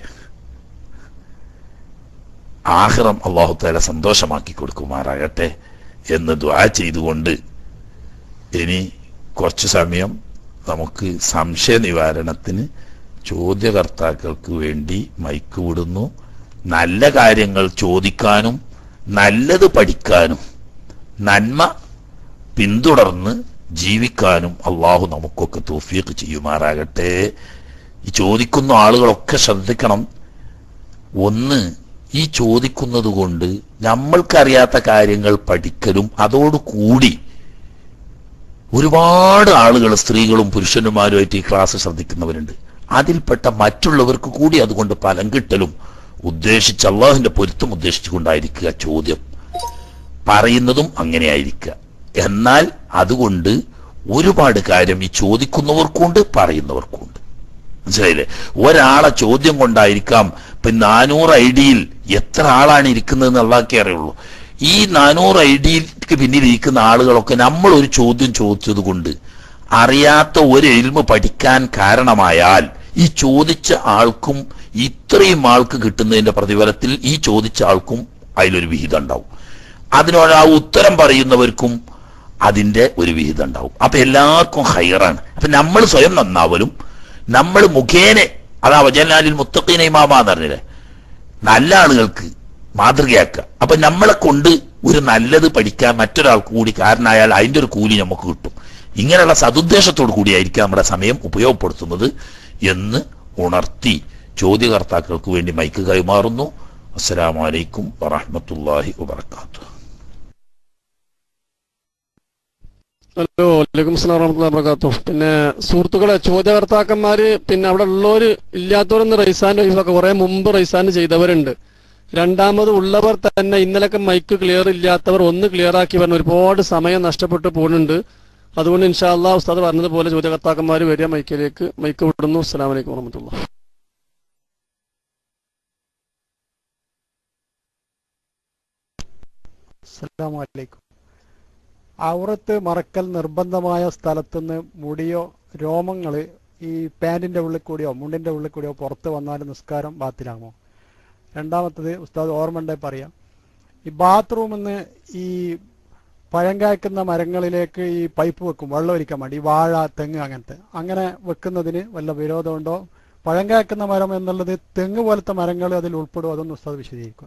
S1: ആഹ്റം അള്ളാഹു താല സന്തോഷമാക്കി കൊടുക്കുമാറാകട്ടെ എന്ന് ദ്വാ ചെയ്തുകൊണ്ട് ഇനി കുറച്ചു സമയം നമുക്ക് സംശയ നിവാരണത്തിന് ചോദ്യകർത്താക്കൾക്ക് വേണ്ടി മൈക്ക് വിടുന്നു നല്ല കാര്യങ്ങൾ ചോദിക്കാനും നല്ലത് പഠിക്കാനും നന്മ പിന്തുടർന്ന് ജീവിക്കാനും അള്ളാഹു നമുക്കൊക്കെ തോഫീക്ക് ചെയ്യുമാറാകട്ടെ ഈ ചോദിക്കുന്ന ആളുകളൊക്കെ ശ്രദ്ധിക്കണം ഒന്ന് ഈ ചോദിക്കുന്നത് കൊണ്ട് നമ്മൾക്കറിയാത്ത കാര്യങ്ങൾ പഠിക്കലും അതോടുകൂടി ഒരുപാട് ആളുകൾ സ്ത്രീകളും പുരുഷന്മാരുമായിട്ട് ഈ ക്ലാസ് ശ്രദ്ധിക്കുന്നവരുണ്ട് അതിൽപ്പെട്ട മറ്റുള്ളവർക്ക് കൂടി അതുകൊണ്ട് ഫലം കിട്ടലും ഉദ്ദേശിച്ച് അള്ളാഹുവിന്റെ പൊരുത്തം ഉദ്ദേശിച്ചുകൊണ്ടായിരിക്കുക ചോദ്യം പറയുന്നതും അങ്ങനെയായിരിക്കുക എന്നാൽ അതുകൊണ്ട് ഒരുപാട് കാര്യം ഈ ചോദിക്കുന്നവർക്കുണ്ട് പറയുന്നവർക്കുണ്ട് മനസ്സിലായില്ലേ ഒരാളെ ചോദ്യം കൊണ്ടായിരിക്കാം ഇപ്പൊ നാനൂറ് ഐ ഡിയിൽ എത്ര ആളാണ് ഇരിക്കുന്നത് അള്ളാഹ്ക്കേ അറിയുള്ളൂ ഈ നാനൂറ് ഐ ഡിക്ക് പിന്നിൽ ഇരിക്കുന്ന ആളുകളൊക്കെ നമ്മൾ ഒരു ചോദ്യം ചോദിച്ചത് കൊണ്ട് അറിയാത്ത ഒരു എൽമ പഠിക്കാൻ കാരണമായാൽ ഈ ചോദിച്ച ആൾക്കും ഇത്രയും ആൾക്ക് കിട്ടുന്നതിന്റെ പ്രതിഫലത്തിൽ ഈ ചോദിച്ച ആൾക്കും അതിലൊരു വിഹിതം ഉണ്ടാവും അതിനോട് ആ ഉത്തരം പറയുന്നവർക്കും അതിന്റെ ഒരു വിഹിതം ഉണ്ടാവും അപ്പൊ എല്ലാവർക്കും ഹയറാണ് അപ്പൊ നമ്മൾ സ്വയം നന്നാവലും നമ്മൾ മുഖേന അതാ വജനാലിൽ മുത്തഖീന ഇമാമ എന്ന് പറഞ്ഞില്ലേ നല്ല ആളുകൾക്ക് മാതൃകയാക്കുക അപ്പൊ നമ്മളെ കൊണ്ട് ഒരു നല്ലത് പഠിക്കാൻ മറ്റൊരാൾക്ക് കൂടി കാരണമായാൽ അതിന്റെ ഒരു കൂലി നമുക്ക് കിട്ടും ഇങ്ങനെയുള്ള സതുദ്ദേശത്തോടു കൂടിയായിരിക്കും നമ്മുടെ സമയം ഉപയോഗപ്പെടുത്തുന്നത് എന്ന് ഉണർത്തി ചോദ്യകർത്താക്കൾക്ക് വേണ്ടി മൈക്ക് കൈമാറുന്നു അസ്സലാമലൈക്കും വറഹമത്തല്ലാഹി വബർക്കാത്തു
S2: ഹലോ വലൈക്കും സ്ലാം വറഹ്മത്തുള്ളാഹി വബറകാതുഹു പിന്നെ സുഹൃത്തുക്കളെ ചോദ്യകർത്താക്കന്മാര് പിന്നെ അവിടെ ഉള്ളവര് ഇല്ലാത്തവരൊന്ന് റൈസാന്റെ ഒഴിവാക്കുക കുറെ മുമ്പ് റൈസാൻ ചെയ്തവരുണ്ട് രണ്ടാമത് ഉള്ളവർ തന്നെ ഇന്നലൊക്കെ മൈക്ക് ക്ലിയർ ഇല്ലാത്തവർ ഒന്ന് ക്ലിയർ ആക്കി പറഞ്ഞ ഒരുപാട് സമയം നഷ്ടപ്പെട്ടു പോകുന്നുണ്ട് അതുകൊണ്ട് ഇൻഷാല്ലാ ഉസ്താദ് പറഞ്ഞതുപോലെ ചോദ്യകർത്താക്കന്മാർ വരിക മൈക്കിലേക്ക് മൈക്ക് വിടുന്നു അസ്സലാം വലൈക്കും വറഹമത്തുള്ള
S3: അസ്സലാമു അലൈക്കും ഔറത്ത് മറക്കൽ നിർബന്ധമായ സ്ഥലത്തുനിന്ന് മുടിയോ രോമങ്ങള് ഈ പാന്റിന്റെ ഉള്ളിൽ കൂടിയോ മുണ്ടിന്റെ ഉള്ളിൽ കൂടിയോ പുറത്ത് വന്നാൽ നിസ്കാരം ബാത്തിലാമോ രണ്ടാമത്തത് ഉസ്താദ് ഓർമ്മണ്ടേ പറയാം ഈ ബാത്റൂമിൽ നിന്ന് ഈ പഴം കായ്ക്കുന്ന മരങ്ങളിലേക്ക് ഈ പൈപ്പ് വെക്കും വെള്ളം ഒലിക്കാൻ വേണ്ടി ഈ വാഴ തെങ്ങ് അങ്ങനത്തെ അങ്ങനെ വെക്കുന്നതിന് വല്ല വിരോധമുണ്ടോ പഴം കായ്ക്കുന്ന മരം എന്നുള്ളത് തെങ്ങ് പോലത്തെ മരങ്ങൾ അതിൽ ഉൾപ്പെടും അതൊന്ന് ഉസ്താദ് വിശദീകരിക്കുക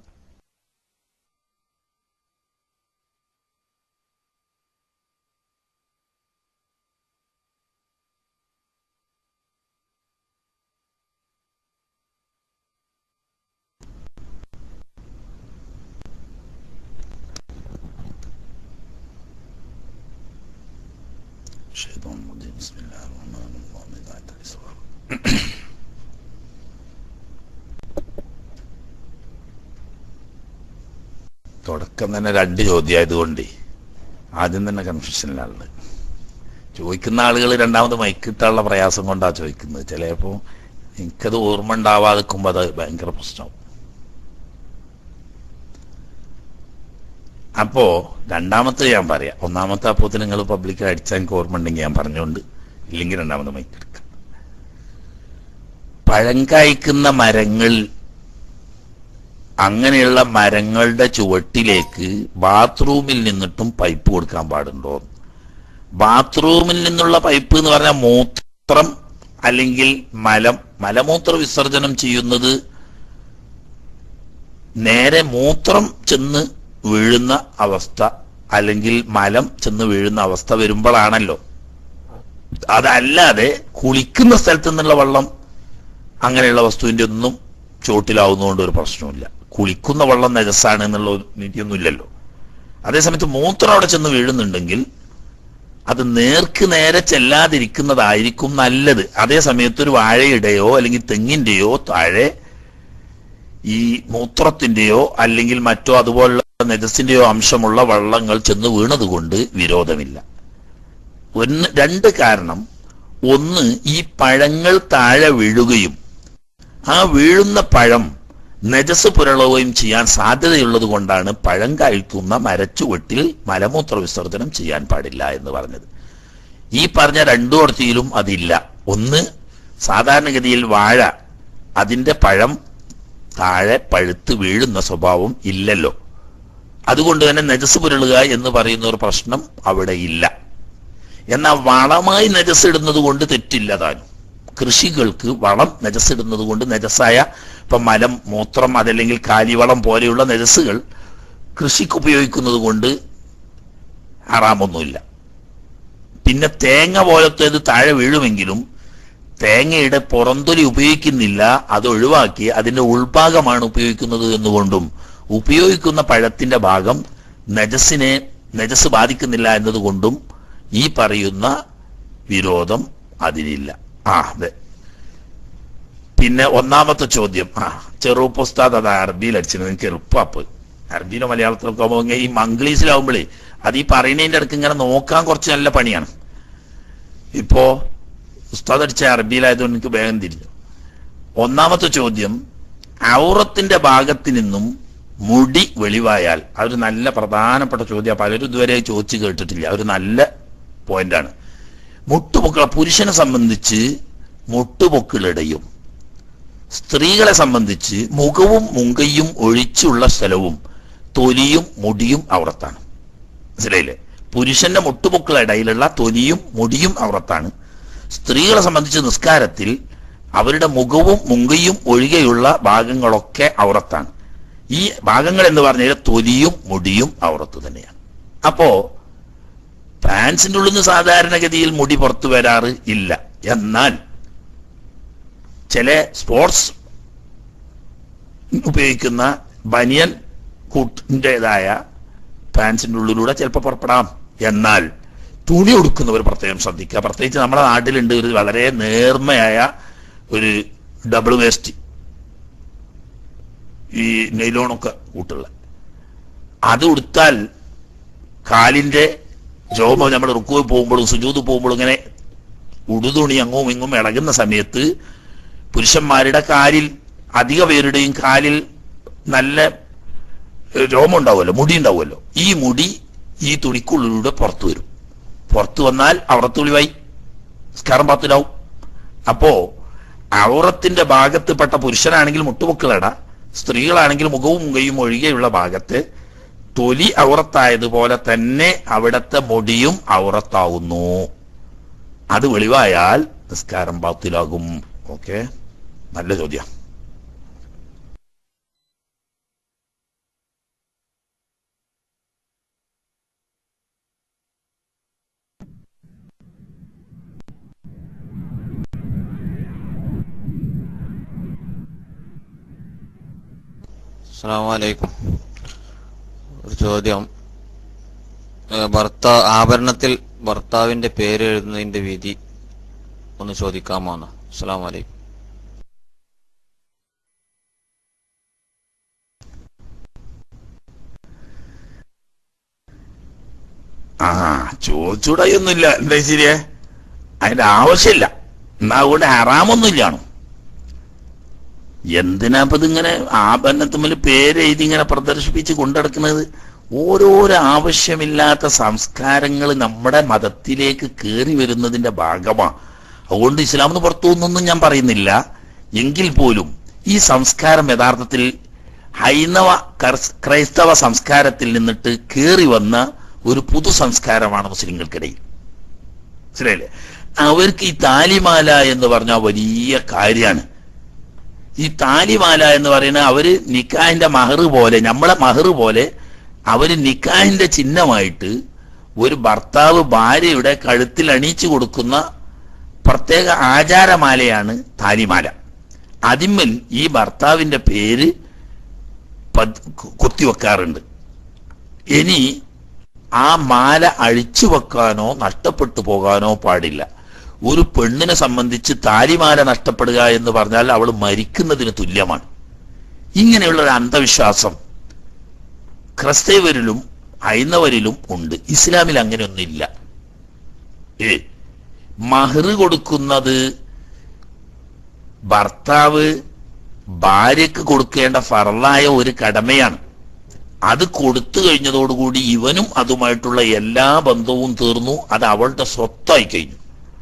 S1: الشيطان الرجيم بسم الله الرحمن الرحيم إذا أتى الإسراء തുടക്കം തന്നെ രണ്ട് ചോദ്യമായതുകൊണ്ട് ആദ്യം തന്നെ കൺഫ്യൂഷനിലാണ് ചോദിക്കുന്ന ആളുകൾ രണ്ടാമത് മൈക്കിട്ടാനുള്ള പ്രയാസം കൊണ്ടാണ് ചോദിക്കുന്നത് ചിലപ്പോൾ എനിക്കത് ഓർമ്മ ഉണ്ടാവാതെ നിൽക്കുമ്പോൾ അത് ഭയങ്കര പ്രശ്നമാവും അപ്പോ രണ്ടാമത്തെ ഞാൻ പറയാം ഒന്നാമത്തെ അപ്പോത്തിന് നിങ്ങൾ പബ്ലിക് അടിച്ചാൽ എനിക്ക് ഓർമ്മ ഉണ്ടെങ്കിൽ ഞാൻ പറഞ്ഞുകൊണ്ട് ഇല്ലെങ്കിൽ രണ്ടാമത് മൈക്ക് എടുക്കാം പഴം കായ്ക്കുന്ന മരങ്ങൾ അങ്ങനെയുള്ള മരങ്ങളുടെ ചുവട്ടിലേക്ക് ബാത്റൂമിൽ നിന്നിട്ടും പൈപ്പ് കൊടുക്കാൻ പാടുണ്ടോ ബാത്റൂമിൽ നിന്നുള്ള പൈപ്പ് എന്ന് പറഞ്ഞാൽ മൂത്രം അല്ലെങ്കിൽ മലം മലമൂത്ര വിസർജനം ചെയ്യുന്നത് നേരെ മൂത്രം ചെന്ന് വീഴുന്ന അവസ്ഥ അല്ലെങ്കിൽ മലം ചെന്ന് വീഴുന്ന അവസ്ഥ വരുമ്പോഴാണല്ലോ അതല്ലാതെ കുളിക്കുന്ന സ്ഥലത്ത് നിന്നുള്ള വെള്ളം അങ്ങനെയുള്ള വസ്തുവിന്റെ ഒന്നും ചോട്ടിലാവുന്നതുകൊണ്ട് ഒരു പ്രശ്നമില്ല കുളിക്കുന്ന വെള്ളം നജസാണ് എന്നുള്ള ഒരു നീതിയൊന്നുമില്ലല്ലോ അതേസമയത്ത് മൂത്രം അവിടെ ചെന്ന് വീഴുന്നുണ്ടെങ്കിൽ അത് നേർക്ക് നേരെ ചെല്ലാതിരിക്കുന്നതായിരിക്കും നല്ലത് അതേ സമയത്ത് ഒരു വാഴയുടെയോ അല്ലെങ്കിൽ തെങ്ങിന്റെയോ താഴെ ഈ മൂത്രത്തിന്റെയോ അല്ലെങ്കിൽ മറ്റോ അതുപോലുള്ള നെജസിന്റെയോ അംശമുള്ള വള്ളങ്ങൾ ചെന്ന് വീണതുകൊണ്ട് വിരോധമില്ല ഒന്ന് രണ്ട് കാരണം ഒന്ന് ഈ പഴങ്ങൾ താഴെ വീഴുകയും ആ വീഴുന്ന പഴം നെജസ് പുരളുകയും ചെയ്യാൻ സാധ്യതയുള്ളത് കൊണ്ടാണ് പഴം കഴിക്കുന്ന മരച്ചുവട്ടിൽ മലമൂത്ര വിസർജനം ചെയ്യാൻ പാടില്ല എന്ന് പറഞ്ഞത് ഈ പറഞ്ഞ രണ്ടു ഇടത്തിലും അതില്ല ഒന്ന് സാധാരണഗതിയിൽ വാഴ അതിന്റെ പഴം താഴെ പഴുത്ത് വീഴുന്ന സ്വഭാവം ഇല്ലല്ലോ അതുകൊണ്ട് തന്നെ നജസ് പുരളുക എന്ന് പറയുന്ന ഒരു പ്രശ്നം അവിടെ ഇല്ല എന്നാൽ വളമായി നജസ് ഇടുന്നത് കൊണ്ട് തെറ്റില്ല താനും കൃഷികൾക്ക് വളം നജസിടുന്നത് കൊണ്ട് നജസായ ഇപ്പൊ മലം മൂത്രം അതല്ലെങ്കിൽ കാലിവളം പോലെയുള്ള നജസുകൾ കൃഷിക്ക് ഉപയോഗിക്കുന്നത് കൊണ്ട് ഹറാമൊന്നുമില്ല പിന്നെ തേങ്ങ പോലത്തേത് താഴെ വീഴുമെങ്കിലും തേങ്ങയുടെ പുറന്തൊലി ഉപയോഗിക്കുന്നില്ല അത് ഒഴിവാക്കി അതിന്റെ ഉൾഭാഗമാണ് ഉപയോഗിക്കുന്നത് എന്നുകൊണ്ടും ഉപയോഗിക്കുന്ന പഴത്തിന്റെ ഭാഗം നജസിനെ നജസ് ബാധിക്കുന്നില്ല എന്നതുകൊണ്ടും ഈ പറയുന്ന വിരോധം അതിനില്ല ആ അതെ പിന്നെ ഒന്നാമത്തെ ചോദ്യം ആ ചെറുപ്പുസ്താദ് അത് അറബിയിൽ അടിച്ചിരുന്നു എനിക്ക് എളുപ്പമാപ്പ് അറബിയിലോ മലയാളത്തിലൊക്കെ ആകുമ്പോൾ ഈ മംഗ്ലീഷിലാവുമ്പോഴേ അത് ഈ പറയുന്നതിന്റെ അടുക്ക് ഇങ്ങനെ നോക്കാൻ കുറച്ച് നല്ല പണിയാണ് ഇപ്പോ ഉസ്താദ് അടിച്ച അറബിയിലായതുകൊണ്ട് എനിക്ക് വേഗം തിരിഞ്ഞു ഒന്നാമത്തെ ചോദ്യം ഔറത്തിന്റെ ഭാഗത്ത് നിന്നും മുടി വെളിവായാൽ അതൊരു നല്ല പ്രധാനപ്പെട്ട ചോദ്യം പലരും ഇതുവരെ ചോദിച്ചു കേട്ടിട്ടില്ല ഒരു നല്ല പോയിന്റാണ് മുട്ടുപൊക്കൾ പുരുഷനെ സംബന്ധിച്ച് മുട്ടുപൊക്കിളിടയും സ്ത്രീകളെ സംബന്ധിച്ച് മുഖവും മുങ്കയും ഒഴിച്ചുള്ള സ്ഥലവും തൊലിയും മുടിയും ഔറത്താണ് മനസ്സിലായില്ലേ പുരുഷന്റെ മുട്ടുപൊക്കളിടയിലുള്ള തൊലിയും മുടിയും ഔറത്താണ് സ്ത്രീകളെ സംബന്ധിച്ച് നിസ്കാരത്തിൽ അവരുടെ മുഖവും മുങ്കയും ഒഴികെയുള്ള ഭാഗങ്ങളൊക്കെ ഔറത്താണ് ഈ ഭാഗങ്ങൾ എന്ന് പറഞ്ഞാൽ തൊലിയും മുടിയും ഔറത്ത് തന്നെയാണ് അപ്പോ പാൻസിന്റെ ഉള്ളിൽ നിന്ന് സാധാരണഗതിയിൽ മുടി പുറത്തു വരാറ് ഇല്ല എന്നാൽ ചില സ്പോർട്സ് ഉപയോഗിക്കുന്ന ബനിയൻ കൂട്ടിൻ്റെതായ പാൻസിന്റെ ഉള്ളിലൂടെ ചിലപ്പോൾ പുറപ്പെടാം എന്നാൽ തുണി ഉടുക്കുന്നവർ പ്രത്യേകം ശ്രദ്ധിക്കുക പ്രത്യേകിച്ച് നമ്മുടെ നാട്ടിലുണ്ട് ഒരു വളരെ നേർമയായ ഒരു ഡബിൾ വേസ്റ്റ് ഈ നെയ്ലോണൊക്കെ കൂട്ടുള്ള അത് ഉടുത്താൽ കാലിന്റെ രോമം നമ്മൾ റുക്കു പോകുമ്പോഴും സുജൂത് പോകുമ്പോഴും ഇങ്ങനെ ഉടുതുണി അങ്ങും ഇങ്ങും ഇളകുന്ന സമയത്ത് പുരുഷന്മാരുടെ കാലിൽ അധിക പേരുടെയും കാലിൽ നല്ല രോമം ഉണ്ടാവുമല്ലോ മുടി ഉണ്ടാവുമല്ലോ ഈ മുടി ഈ തുണിക്കുള്ളിലൂടെ പുറത്തു വരും പുറത്തു വന്നാൽ ഔറത്തുളിവായി നിസ്കാരം പാത്തിലാവും അപ്പോ ഔറത്തിന്റെ ഭാഗത്ത് പെട്ട പുരുഷനാണെങ്കിൽ മുട്ടുപൊക്കിളട സ്ത്രീകളാണെങ്കിൽ മുഖവും മുഖയും ഒഴികെയുള്ള ഭാഗത്ത് തൊലി ഔറത്തായതുപോലെ തന്നെ അവിടത്തെ മുടിയും ഔറത്താവുന്നു അത് വെളിവായാൽ നിസ്കാരം പാത്തിലാകും ഓക്കെ നല്ല ചോദ്യം
S4: അസ്സലാമലൈക്കും ഒരു ചോദ്യം ഏഹ് ഭർത്താ ആഭരണത്തിൽ ഭർത്താവിന്റെ പേര് എഴുതുന്നതിന്റെ വിധി ഒന്ന് ചോദിക്കാമോ എന്ന് അസ്സലാമലൈക്കും
S1: ആ ചോദിച്ചൂടായൊന്നുമില്ല എന്താ ശരിയേ അതിന്റെ ആവശ്യമില്ല എന്നാ അതുകൊണ്ട് ഹറാമൊന്നുമില്ലാണോ എന്തിനാ ഇപ്പൊ ഇതിങ്ങനെ ആഭരണത്തുമ്മിൽ പേര് എഴുതി ഇങ്ങനെ പ്രദർശിപ്പിച്ച് കൊണ്ടെടുക്കുന്നത് ഓരോരോ ആവശ്യമില്ലാത്ത സംസ്കാരങ്ങൾ നമ്മുടെ മതത്തിലേക്ക് കയറി വരുന്നതിന്റെ ഭാഗമാണ് അതുകൊണ്ട് ഇസ്ലാമിന് പുറത്തു പോകുന്നൊന്നും ഞാൻ പറയുന്നില്ല എങ്കിൽ പോലും ഈ സംസ്കാരം യഥാർത്ഥത്തിൽ ഹൈന്ദവ കർസ്- ക്രൈസ്തവ സംസ്കാരത്തിൽ നിന്നിട്ട് കയറി വന്ന ഒരു പുതു സംസ്കാരമാണ് മുസ്ലിങ്ങൾക്കിടയിൽ മനസ്സിലായില്ലേ അവർക്ക് ഈ താലിമാല എന്ന് പറഞ്ഞ വലിയ കാര്യമാണ് ഈ താലിമാല എന്ന് പറയുന്നത് അവര് നിക്കാഹിന്റെ മഹർ പോലെ നമ്മളെ മഹർ പോലെ അവര് നിക്കാഹിന്റെ ചിഹ്നമായിട്ട് ഒരു ഭർത്താവ് ഭാര്യയുടെ കഴുത്തിൽ അണിയിച്ചു കൊടുക്കുന്ന പ്രത്യേക ആചാരമാലയാണ് താലിമാല അതിന്മേൽ ഈ ഭർത്താവിന്റെ പേര് പത്- കുത്തിവെക്കാറുണ്ട് ഇനി ആ മാല അഴിച്ചു വെക്കാനോ നഷ്ടപ്പെട്ടു പോകാനോ പാടില്ല ഒരു പെണ്ണിനെ സംബന്ധിച്ച് താലിമാല നഷ്ടപ്പെടുക എന്ന് പറഞ്ഞാൽ അവൾ മരിക്കുന്നതിന് തുല്യമാണ് ഇങ്ങനെയുള്ള ഒരു അന്ധവിശ്വാസം ക്രിസ്തവരിലും ഹൈന്ദവരിലും ഉണ്ട് ഇസ്ലാമിൽ അങ്ങനെയൊന്നുമില്ല ഏ മഹർ കൊടുക്കുന്നത് ഭർത്താവ് ഭാര്യക്ക് കൊടുക്കേണ്ട ഫറലായ ഒരു കടമയാണ് അത് കൊടുത്തു കഴിഞ്ഞതോടുകൂടി ഇവനും അതുമായിട്ടുള്ള എല്ലാ ബന്ധവും തീർന്നു അത് അവളുടെ സ്വത്തായി കഴിഞ്ഞു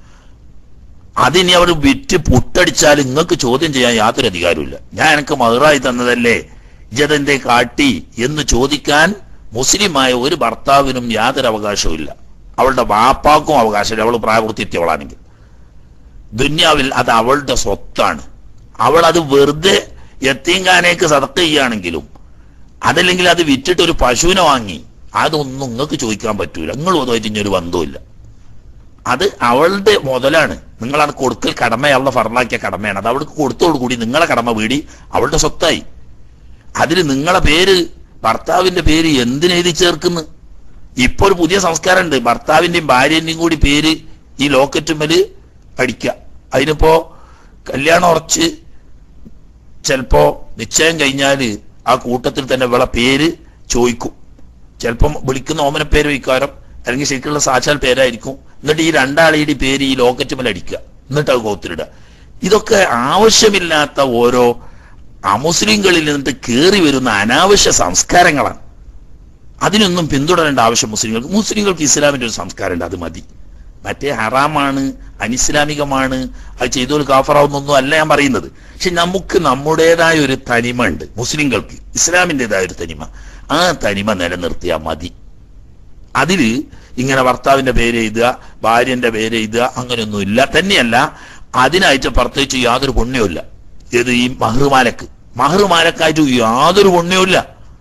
S1: അതിനി അവർ വിറ്റ് പുട്ടടിച്ചാൽ നിങ്ങൾക്ക് ചോദ്യം ചെയ്യാൻ യാതൊരു അധികാരമില്ല ഞാൻ എനിക്ക് മഹറായി തന്നതല്ലേ ഇജതെന്റെ കാട്ടി എന്ന് ചോദിക്കാൻ മുസ്ലിമായ ഒരു ഭർത്താവിനും യാതൊരു അവകാശവും ഇല്ല അവളുടെ വാപ്പാക്കും അവകാശമില്ല അവൾ പ്രായപൂർത്തിയെത്തിയവളാണെങ്കിൽ ദുന്യാവിൽ അത് അവളുടെ സ്വത്താണ് അവൾ അത് വെറുതെ എത്തീങ്കാനേക്ക് സതക്ക ചെയ്യുകയാണെങ്കിലും അതല്ലെങ്കിൽ അത് വിറ്റിട്ട് ഒരു പശുവിനെ വാങ്ങി അതൊന്നും നിങ്ങൾക്ക് ചോദിക്കാൻ പറ്റൂല നിങ്ങളും അതുമായിട്ട് ഇനി ഒരു ബന്ധവുമില്ല അത് അവളുടെ മുതലാണ് നിങ്ങളാണ് കൊടുക്കൽ കടമ അവളുടെ ഫറലാക്കിയ കടമയാണ് അത് അവൾക്ക് കൊടുത്തോടുകൂടി നിങ്ങളെ കടമ വീടി അവളുടെ സ്വത്തായി അതിൽ നിങ്ങളെ പേര് ഭർത്താവിന്റെ പേര് എന്തിനെഴുതി ചേർക്കുന്നു ഇപ്പൊ ഒരു പുതിയ സംസ്കാരം ഉണ്ട് ഭർത്താവിന്റെയും ഭാര്യന്റെയും കൂടി പേര് ഈ ലോക്കറ്റുമ്മല് അടിക്കുക അതിനിപ്പോ കല്യാണം ഉറച്ച് ചിലപ്പോ നിശ്ചയം കഴിഞ്ഞാല് ആ കൂട്ടത്തിൽ തന്നെ ഇവളെ പേര് ചോദിക്കും ചിലപ്പം വിളിക്കുന്ന ഓമന പേര് വയ്ക്കാരം അല്ലെങ്കിൽ ശരിക്കുള്ള സാക്ഷാൽ പേരായിരിക്കും എന്നിട്ട് ഈ രണ്ടാളുടെ പേര് ഈ ലോക്കറ്റുമ്മൽ അടിക്കുക എന്നിട്ട് അത് കോത്തിരിടുക ഇതൊക്കെ ആവശ്യമില്ലാത്ത ഓരോ അമുസ്ലിങ്ങളിൽ നിന്നിട്ട് കയറി വരുന്ന അനാവശ്യ സംസ്കാരങ്ങളാണ് അതിനൊന്നും പിന്തുടരേണ്ട ആവശ്യം മുസ്ലിങ്ങൾക്ക് മുസ്ലിങ്ങൾക്ക് ഇസ്ലാമിന്റെ ഒരു സംസ്കാരമുണ്ട് അത് മതി മറ്റേ ഹറാമാണ് അനിസ്ലാമികമാണ് അത് ചെയ്തോൽ കാഫറാവുന്നൊന്നും അല്ല ഞാൻ പറയുന്നത് പക്ഷെ നമുക്ക് നമ്മുടേതായ ഒരു തനിമ ഉണ്ട് മുസ്ലിങ്ങൾക്ക് ഇസ്ലാമിൻ്റെതായ ഒരു തനിമ ആ തനിമ നിലനിർത്തിയാൽ മതി അതില് ഇങ്ങനെ ഭർത്താവിന്റെ പേര് എഴുതുക ഭാര്യന്റെ പേര് എഴുതുക അങ്ങനെയൊന്നും ഇല്ല തന്നെയല്ല അതിനായിട്ട് പ്രത്യേകിച്ച് യാതൊരു പുണ്യവുമില്ല ഏത് ഈ മഹറുമാലക്ക് മഹറുമാലക്കായിട്ട് യാതൊരു പുണ്യവുമില്ല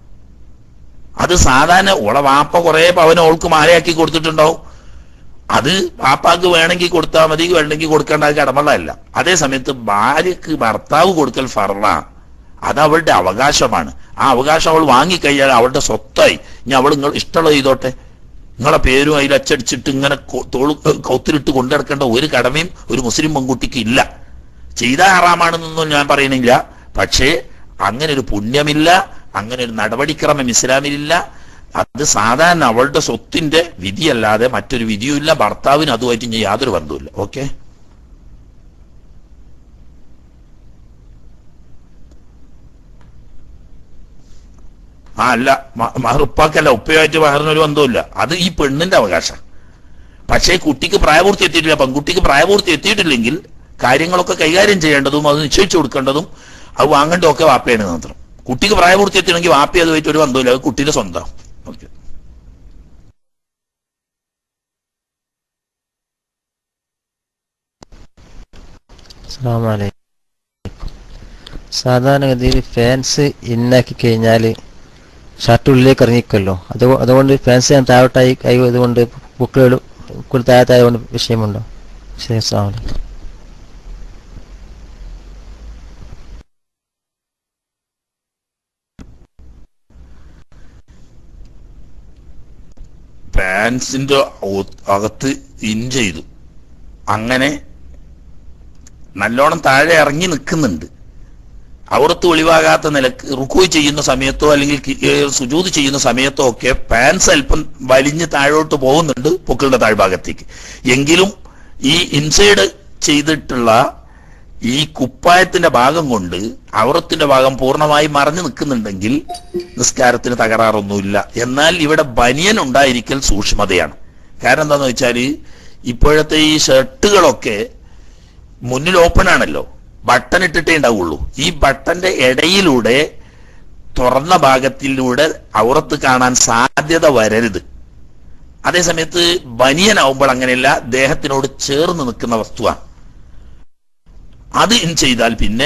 S1: അത് സാധാരണ ഓളെ വാപ്പ കുറെ പവന ഓൾക്ക് മാലയാക്കി കൊടുത്തിട്ടുണ്ടാവും അത് വാപ്പാക്ക് വേണമെങ്കിൽ കൊടുത്താൽ മതി വേണമെങ്കിൽ കൊടുക്കേണ്ട അത് കടമള്ളതല്ല അതേ സമയത്ത് ഭാര്യക്ക് ഭർത്താവ് കൊടുക്കൽ ഫറള അത് അവളുടെ അവകാശമാണ് ആ അവകാശം അവൾ വാങ്ങിക്കഴിഞ്ഞാൽ അവളുടെ സ്വത്തായി ഇനി അവൾ നിങ്ങൾ ഇഷ്ടമുള്ള ചെയ്തോട്ടെ നിങ്ങളെ പേരും അതിൽ അച്ചടിച്ചിട്ട് ഇങ്ങനെ കൊ- തോള് കൗത്തിലിട്ട് കൊണ്ടിടക്കേണ്ട ഒരു കടമയും ഒരു മുസ്ലിം പെൺകുട്ടിക്ക് ഇല്ല ചെയ്ത ഹറാമാണെന്നൊന്നും ഞാൻ പറയണില്ല പക്ഷേ അങ്ങനെ ഒരു പുണ്യമില്ല അങ്ങനെ ഒരു നടപടിക്രമം ഇസ്ലാമിലില്ല അത് സാധാരണ അവളുടെ സ്വത്തിന്റെ വിധിയല്ലാതെ മറ്റൊരു വിധിയുമില്ല ഭർത്താവിന് അതുമായിട്ട് ഇനി യാതൊരു ബന്ധവുമില്ല ഓക്കെ ആ അല്ല മ- മഹർ ഉപ്പാക്കല്ല ഉപ്പയുമായിട്ട് മഹറിനൊരു ബന്ധമില്ല അത് ഈ പെണ്ണിന്റെ അവകാശം പക്ഷേ കുട്ടിക്ക് പ്രായപൂർത്തി എത്തിയിട്ടില്ല പെൺകുട്ടിക്ക് പ്രായപൂർത്തി എത്തിയിട്ടില്ലെങ്കിൽ കാര്യങ്ങളൊക്കെ കൈകാര്യം ചെയ്യേണ്ടതും അത് നിശ്ചയിച്ചു കൊടുക്കേണ്ടതും അത് വാങ്ങേണ്ടതും ഒക്കെ വാപ്പയാണ് മാത്രം കുട്ടിക്ക് പ്രായപൂർത്തി എത്തിയില്ലെങ്കിൽ വാപ്പി അതുമായിട്ട് ഒരു ബന്ധമില്ല അത് കുട്ടിയുടെ സ്വന്തം ഓക്കെ
S5: അസ്സലാമലൈക്കും സാധാരണഗതിയിൽ ഫാൻസ് ഇന്നാക്കി കഴിഞ്ഞാൽ ഷർട്ട് ഉള്ളിലേക്ക് ഇറങ്ങിക്കല്ലോ അത് അതുകൊണ്ട് ഫാൻസ് ഞാൻ താഴോട്ടായി കൈ അതുകൊണ്ട് ബുക്കുകൾ ബുക്കുകൾ താഴത്തായതുകൊണ്ട് വിഷയമുണ്ടോ ശരി അസ്സാം വലൈക്കും
S1: പാൻസിന്റെ ഒ- അകത്ത് ഇൻ ചെയ്തു അങ്ങനെ നല്ലോണം താഴെ ഇറങ്ങി നിൽക്കുന്നുണ്ട് അവിടത്ത് ഒളിവാകാത്ത നിലക്ക് റുക്കോയ് ചെയ്യുന്ന സമയത്തോ അല്ലെങ്കിൽ കി- ഏ, സുജൂത് ചെയ്യുന്ന സമയത്തോ ഒക്കെ പാൻസ് അല്പം വലിഞ്ഞ് താഴോട്ട് പോകുന്നുണ്ട് പൊക്കളുടെ താഴ്ഭാഗത്തേക്ക് എങ്കിലും ഈ ഇൻസൈഡ് ചെയ്തിട്ടുള്ള ഈ കുപ്പായത്തിന്റെ ഭാഗം കൊണ്ട് ഔറത്തിന്റെ ഭാഗം പൂർണ്ണമായി മറഞ്ഞു നിൽക്കുന്നുണ്ടെങ്കിൽ നിസ്കാരത്തിന് തകരാറൊന്നുമില്ല എന്നാൽ ഇവിടെ ബനിയൻ ഉണ്ടായിരിക്കൽ സൂക്ഷ്മതയാണ് കാരണം എന്താന്ന് വെച്ചാല് ഇപ്പോഴത്തെ ഈ ഷർട്ടുകളൊക്കെ മുന്നിൽ ഓപ്പൺ ആണല്ലോ ബട്ടൺ ഇട്ടിട്ടേ ഉണ്ടാവുള്ളൂ ഈ ബട്ടന്റെ ഇടയിലൂടെ തുറന്ന ഭാഗത്തിലൂടെ ഔറത്ത് കാണാൻ സാധ്യത വരരുത് അതേസമയത്ത് ബനിയനാവുമ്പോൾ അങ്ങനെയല്ല ദേഹത്തിനോട് ചേർന്ന് നിൽക്കുന്ന വസ്തുവാണ് അത് ഇൻ ചെയ്താൽ പിന്നെ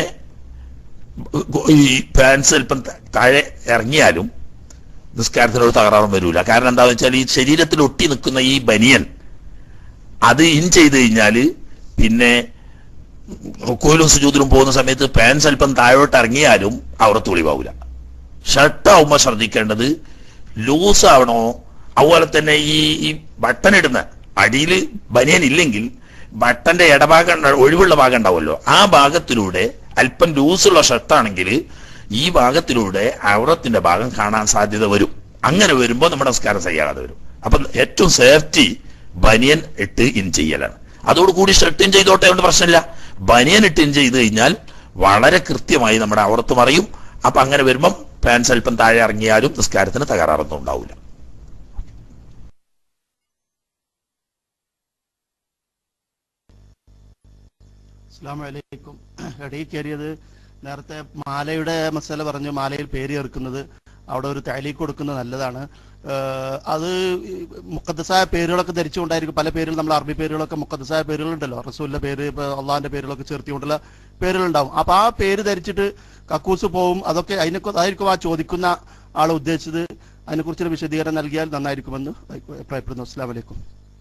S1: ഈ പാൻസ് അല്പം ത- താഴെ ഇറങ്ങിയാലും നിസ്കാരത്തിനോട് തകരാറും വരൂല കാരണം എന്താ വെച്ചാൽ ഈ ശരീരത്തിൽ ഒട്ടി നിൽക്കുന്ന ഈ ബനിയൻ അത് ഇൻ ചെയ്ത് കഴിഞ്ഞാൽ പിന്നെ റുക്കോയിലും സുജൂതിലും പോകുന്ന സമയത്ത് പാൻസ് അല്പം താഴോട്ട് ഇറങ്ങിയാലും അവിടത്ത് ഒളിവാവില്ല ഷർട്ട് ആവുമ്പോൾ ശ്രദ്ധിക്കേണ്ടത് ലൂസ് ആവണോ അതുപോലെ തന്നെ ഈ ഈ ബട്ടൺ ഇടുന്ന അടിയിൽ ബനിയൻ ഇല്ലെങ്കിൽ ബട്ടന്റെ ഇടഭാഗം ഉണ്ട- ഒഴിവുള്ള ഭാഗം ഉണ്ടാവുമല്ലോ ആ ഭാഗത്തിലൂടെ അല്പം ലൂസുള്ള ഷർട്ടാണെങ്കിൽ ഈ ഭാഗത്തിലൂടെ ഔറത്തിന്റെ ഭാഗം കാണാൻ സാധ്യത വരും അങ്ങനെ വരുമ്പോൾ നമ്മുടെ നമസ്കാരം ചെയ്യാതെ വരും അപ്പൊ ഏറ്റവും സേഫ്റ്റി ബനിയൻ ഇട്ട് ഇൻ ചെയ്യലാണ് അതോടുകൂടി ഷർട്ട് ഇൻ ചെയ്തോട്ടെ കൊണ്ട് പ്രശ്നമില്ല ബനിയൻ ഇട്ട് ഇൻ ചെയ്ത് കഴിഞ്ഞാൽ വളരെ കൃത്യമായി നമ്മുടെ ഔറത്ത് മറിയും അപ്പൊ അങ്ങനെ വരുമ്പം പാൻസ് അല്പം താഴെ ഇറങ്ങിയാലും നിസ്കാരത്തിന് തകരാറൊന്നും ഉണ്ടാവില്ല
S6: അസ്സാം വലൈക്കും ഇടയിൽ കയറിയത് നേരത്തെ മാലയുടെ മസാല പറഞ്ഞു മാലയിൽ പേര് ചേർക്കുന്നത് അവിടെ ഒരു താലീക്ക് കൊടുക്കുന്നത് നല്ലതാണ് ഏഹ് അത് ഈ മുക്കദ്സായ പേരുകളൊക്കെ ധരിച്ചുകൊണ്ടായിരിക്കും പല പേരുകൾ നമ്മൾ അറബി പേരുകളൊക്കെ മുക്കദ്സായ പേരുകളുണ്ടല്ലോ റസൂലിന്റെ പേര് ഇപ്പൊ അള്ളാഹിന്റെ പേരുകളൊക്കെ ചേർത്തിക്കൊണ്ടുള്ള പേരുകളുണ്ടാവും അപ്പൊ ആ പേര് ധരിച്ചിട്ട് കക്കൂസ് പോവും അതൊക്കെ അതിനെ അതായിരിക്കും ആ ചോദിക്കുന്ന ആൾ ഉദ്ദേശിച്ചത് അതിനെക്കുറിച്ചൊരു വിശദീകരണം നൽകിയാൽ നന്നായിരിക്കുമെന്ന് അഭിപ്രായപ്പെടുന്നു അസ്സാം വലൈക്കും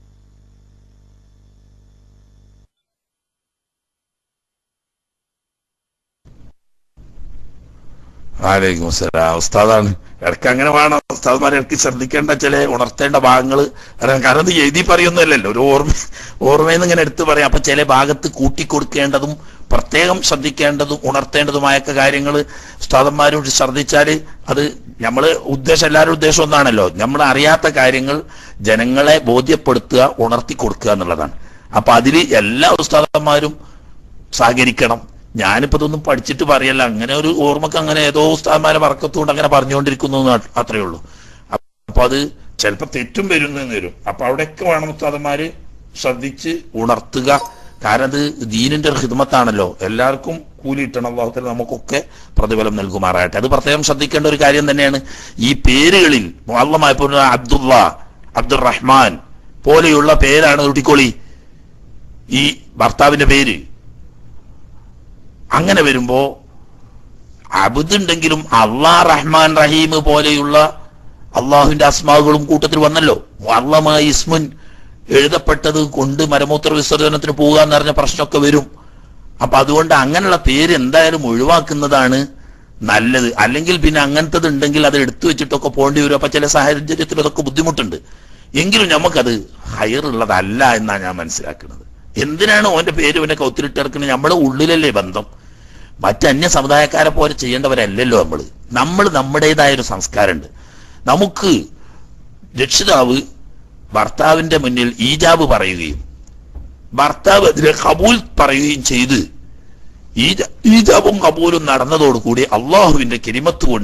S1: ആലൈക്കും അസ്സലാം ഉസ്താദാണ് ഇടയ്ക്ക് അങ്ങനെ വേണം ഉസ്താദ്മാരെ ഇടയ്ക്ക് ശ്രദ്ധിക്കേണ്ട ചില ഉണർത്തേണ്ട ഭാഗങ്ങൾ കാരണം ഇത് എഴുതി പറയുന്നതല്ലല്ലോ ഒരു ഓർമ്മ ഓർമ്മയിൽ നിന്ന് ഇങ്ങനെ എടുത്തു പറയാം അപ്പൊ ചില ഭാഗത്ത് കൂട്ടിക്കൊടുക്കേണ്ടതും പ്രത്യേകം ശ്രദ്ധിക്കേണ്ടതും ഉണർത്തേണ്ടതുമായൊക്കെ കാര്യങ്ങൾ ഉസ്താദന്മാരും ശ്രദ്ധിച്ചാൽ അത് നമ്മള് ഉദ്ദേശം എല്ലാവരും ഉദ്ദേശം ഒന്നാണല്ലോ നമ്മൾ അറിയാത്ത കാര്യങ്ങൾ ജനങ്ങളെ ബോധ്യപ്പെടുത്തുക ഉണർത്തി കൊടുക്കുക എന്നുള്ളതാണ് അപ്പൊ അതിൽ എല്ലാ ഉസ്താദന്മാരും സഹകരിക്കണം ഞാനിപ്പോ ഇതൊന്നും പഠിച്ചിട്ട് പറയല്ല അങ്ങനെ ഒരു ഓർമ്മക്ക് അങ്ങനെ ഏതോ ഉസ്താദ്മാരെ വർക്കത്തുകൊണ്ട് അങ്ങനെ പറഞ്ഞുകൊണ്ടിരിക്കുന്നു എന്ന് അത്രേ ഉള്ളൂ അപ്പൊ അത് ചിലപ്പോ തെറ്റും വരുന്നു വരും അപ്പൊ അവിടെയൊക്കെ വേണം ഉസ്താദന്മാര് ശ്രദ്ധിച്ച് ഉണർത്തുക കാരണം അത് ദീനിന്റെ ഒരു ഹിദ്മത്താണല്ലോ എല്ലാവർക്കും കൂലി കിട്ടണം അള്ളാഹുത്തല നമുക്കൊക്കെ പ്രതിഫലം നൽകുമാറാകട്ടെ അത് പ്രത്യേകം ശ്രദ്ധിക്കേണ്ട ഒരു കാര്യം തന്നെയാണ് ഈ പേരുകളിൽ മുഅല്ലമായ അബ്ദുള്ള അബ്ദുൾ റഹ്മാൻ പോലെയുള്ള പേരാണ് ഉട്ടിക്കോളി ഈ ഭർത്താവിന്റെ പേര് അങ്ങനെ വരുമ്പോ അബുദുണ്ടെങ്കിലും അള്ളാ റഹ്മാൻ റഹീം പോലെയുള്ള അള്ളാഹുവിന്റെ അസ്മാവുകളും കൂട്ടത്തിൽ വന്നല്ലോ അള്ളമ ഇസ്മുൻ എഴുതപ്പെട്ടത് കൊണ്ട് മരമൂത്ര വിസർജനത്തിന് പോകുക എന്ന് പറഞ്ഞ പ്രശ്നമൊക്കെ വരും അപ്പൊ അതുകൊണ്ട് അങ്ങനെയുള്ള പേര് എന്തായാലും ഒഴിവാക്കുന്നതാണ് നല്ലത് അല്ലെങ്കിൽ പിന്നെ അങ്ങനത്തത് ഉണ്ടെങ്കിൽ അത് എടുത്തു വെച്ചിട്ടൊക്കെ പോകേണ്ടി വരും അപ്പൊ ചില സാഹചര്യത്തിൽ അതൊക്കെ ബുദ്ധിമുട്ടുണ്ട് എങ്കിലും നമുക്കത് ഹയറുള്ളതല്ല എന്നാണ് ഞാൻ മനസ്സിലാക്കുന്നത് എന്തിനാണ് ഓന്റെ പേര് ഇവനെ കൗത്തിലിട്ടിറക്കുന്നത് നമ്മുടെ ഉള്ളിലല്ലേ ബന്ധം മറ്റ് അന്യ സമുദായക്കാരെ പോലെ ചെയ്യേണ്ടവരല്ലല്ലോ നമ്മൾ നമ്മൾ നമ്മുടേതായ ഒരു സംസ്കാരമുണ്ട് നമുക്ക് രക്ഷിതാവ് ഭർത്താവിന്റെ മുന്നിൽ ഈജാബ് പറയുകയും ഭർത്താവ് അതിനെ കബൂൽ പറയുകയും ചെയ്ത് ഈജ- ഈജാബും കബൂലും നടന്നതോടുകൂടി അള്ളാഹുവിന്റെ കിരിമത്ത് കൊണ്ട്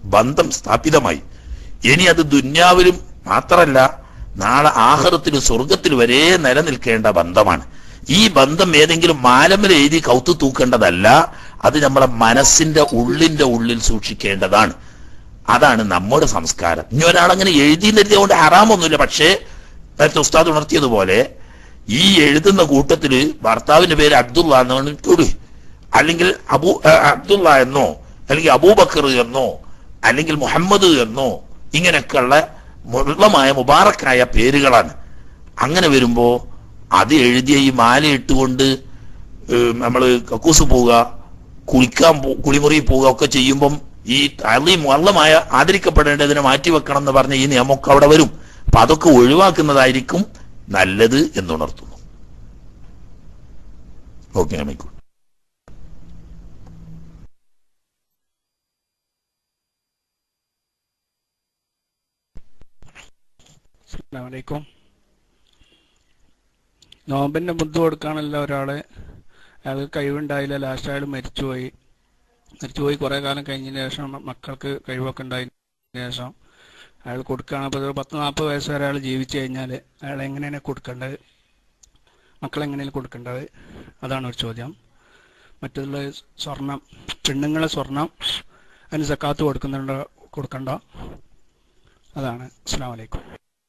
S1: ബന്ധം സ്ഥാപിതമായി ഇനി അത് ദുന്യാവിലും മാത്രമല്ല നാളെ ആഹൃത്തിൽ സ്വർഗത്തിൽ വരെ നിലനിൽക്കേണ്ട ബന്ധമാണ് ഈ ബന്ധം ഏതെങ്കിലും മാലമല എഴുതി കൗത്തു തൂക്കേണ്ടതല്ല അത് നമ്മളെ മനസ്സിന്റെ ഉള്ളിന്റെ ഉള്ളിൽ സൂക്ഷിക്കേണ്ടതാണ് അതാണ് നമ്മുടെ സംസ്കാരം ഇനി ഒരാളങ്ങനെ എഴുതി എഴുതിയതുകൊണ്ട് ഹറാമൊന്നുമില്ല പക്ഷേ നേരത്തെ ഉസ്താദ് ഉണർത്തിയതുപോലെ ഈ എഴുതുന്ന കൂട്ടത്തില് ഭർത്താവിന്റെ പേര് അബ്ദുള്ള എന്നാണ് കൂടി അല്ലെങ്കിൽ അബൂ ആ, അബ്ദുള്ള എന്നോ അല്ലെങ്കിൽ അബൂബക്കർ എന്നോ അല്ലെങ്കിൽ മുഹമ്മദ് എന്നോ ഇങ്ങനെയൊക്കെയുള്ള മുള്ളമായ മുബാറക്കായ പേരുകളാണ് അങ്ങനെ വരുമ്പോ അത് എഴുതിയ ഈ മാല ഇട്ടുകൊണ്ട് ഏഹ്, നമ്മള് കക്കൂസ് പോവുക കുളിക്കാൻ പോ- കുളിമുറി പോവുക ഒക്കെ ചെയ്യുമ്പം ഈ അള്ളി മുള്ളമായ ആദരിക്കപ്പെടേണ്ടതിനെ മാറ്റിവെക്കണം എന്ന് പറഞ്ഞ ഈ നിയമമൊക്കെ അവിടെ വരും അപ്പൊ അതൊക്കെ ഒഴിവാക്കുന്നതായിരിക്കും നല്ലത് എന്നുണർത്തുന്നു ഓക്കെ നമിക്കൂ
S7: അസ്സലാമലൈക്കും നോമ്പിന്റെ മുദ്ദ് കൊടുക്കാണല്ലോ ഒരാള് അയാൾക്ക് കഴിവുണ്ടായില്ല ലാസ്റ്റ് അയാൾ മരിച്ചുപോയി മരിച്ചുപോയി കുറെ കാലം കഴിഞ്ഞതിന് ശേഷം മ- മക്കൾക്ക് കഴിവൊക്കെ ഉണ്ടായതിന് ശേഷം അയാൾ കൊടുക്കുകയാണ് അപ്പോൾ ഒരു പത്ത് നാൽപ്പത് വയസ്സ് വരെ അയാൾ ജീവിച്ചു കഴിഞ്ഞാൽ അയാൾ എങ്ങനെയാണ് കൊടുക്കേണ്ടത് മക്കൾ എങ്ങനെയാണ് കൊടുക്കേണ്ടത് അതാണ് ഒരു ചോദ്യം മറ്റുള്ള സ്വർണം പെണ്ണുങ്ങളെ സ്വർണം അതിന് സക്കാത്ത് കൊടുക്കുന്നുണ്ടോ കൊടുക്കണ്ടോ അതാണ് അസ്സാം വലൈക്കും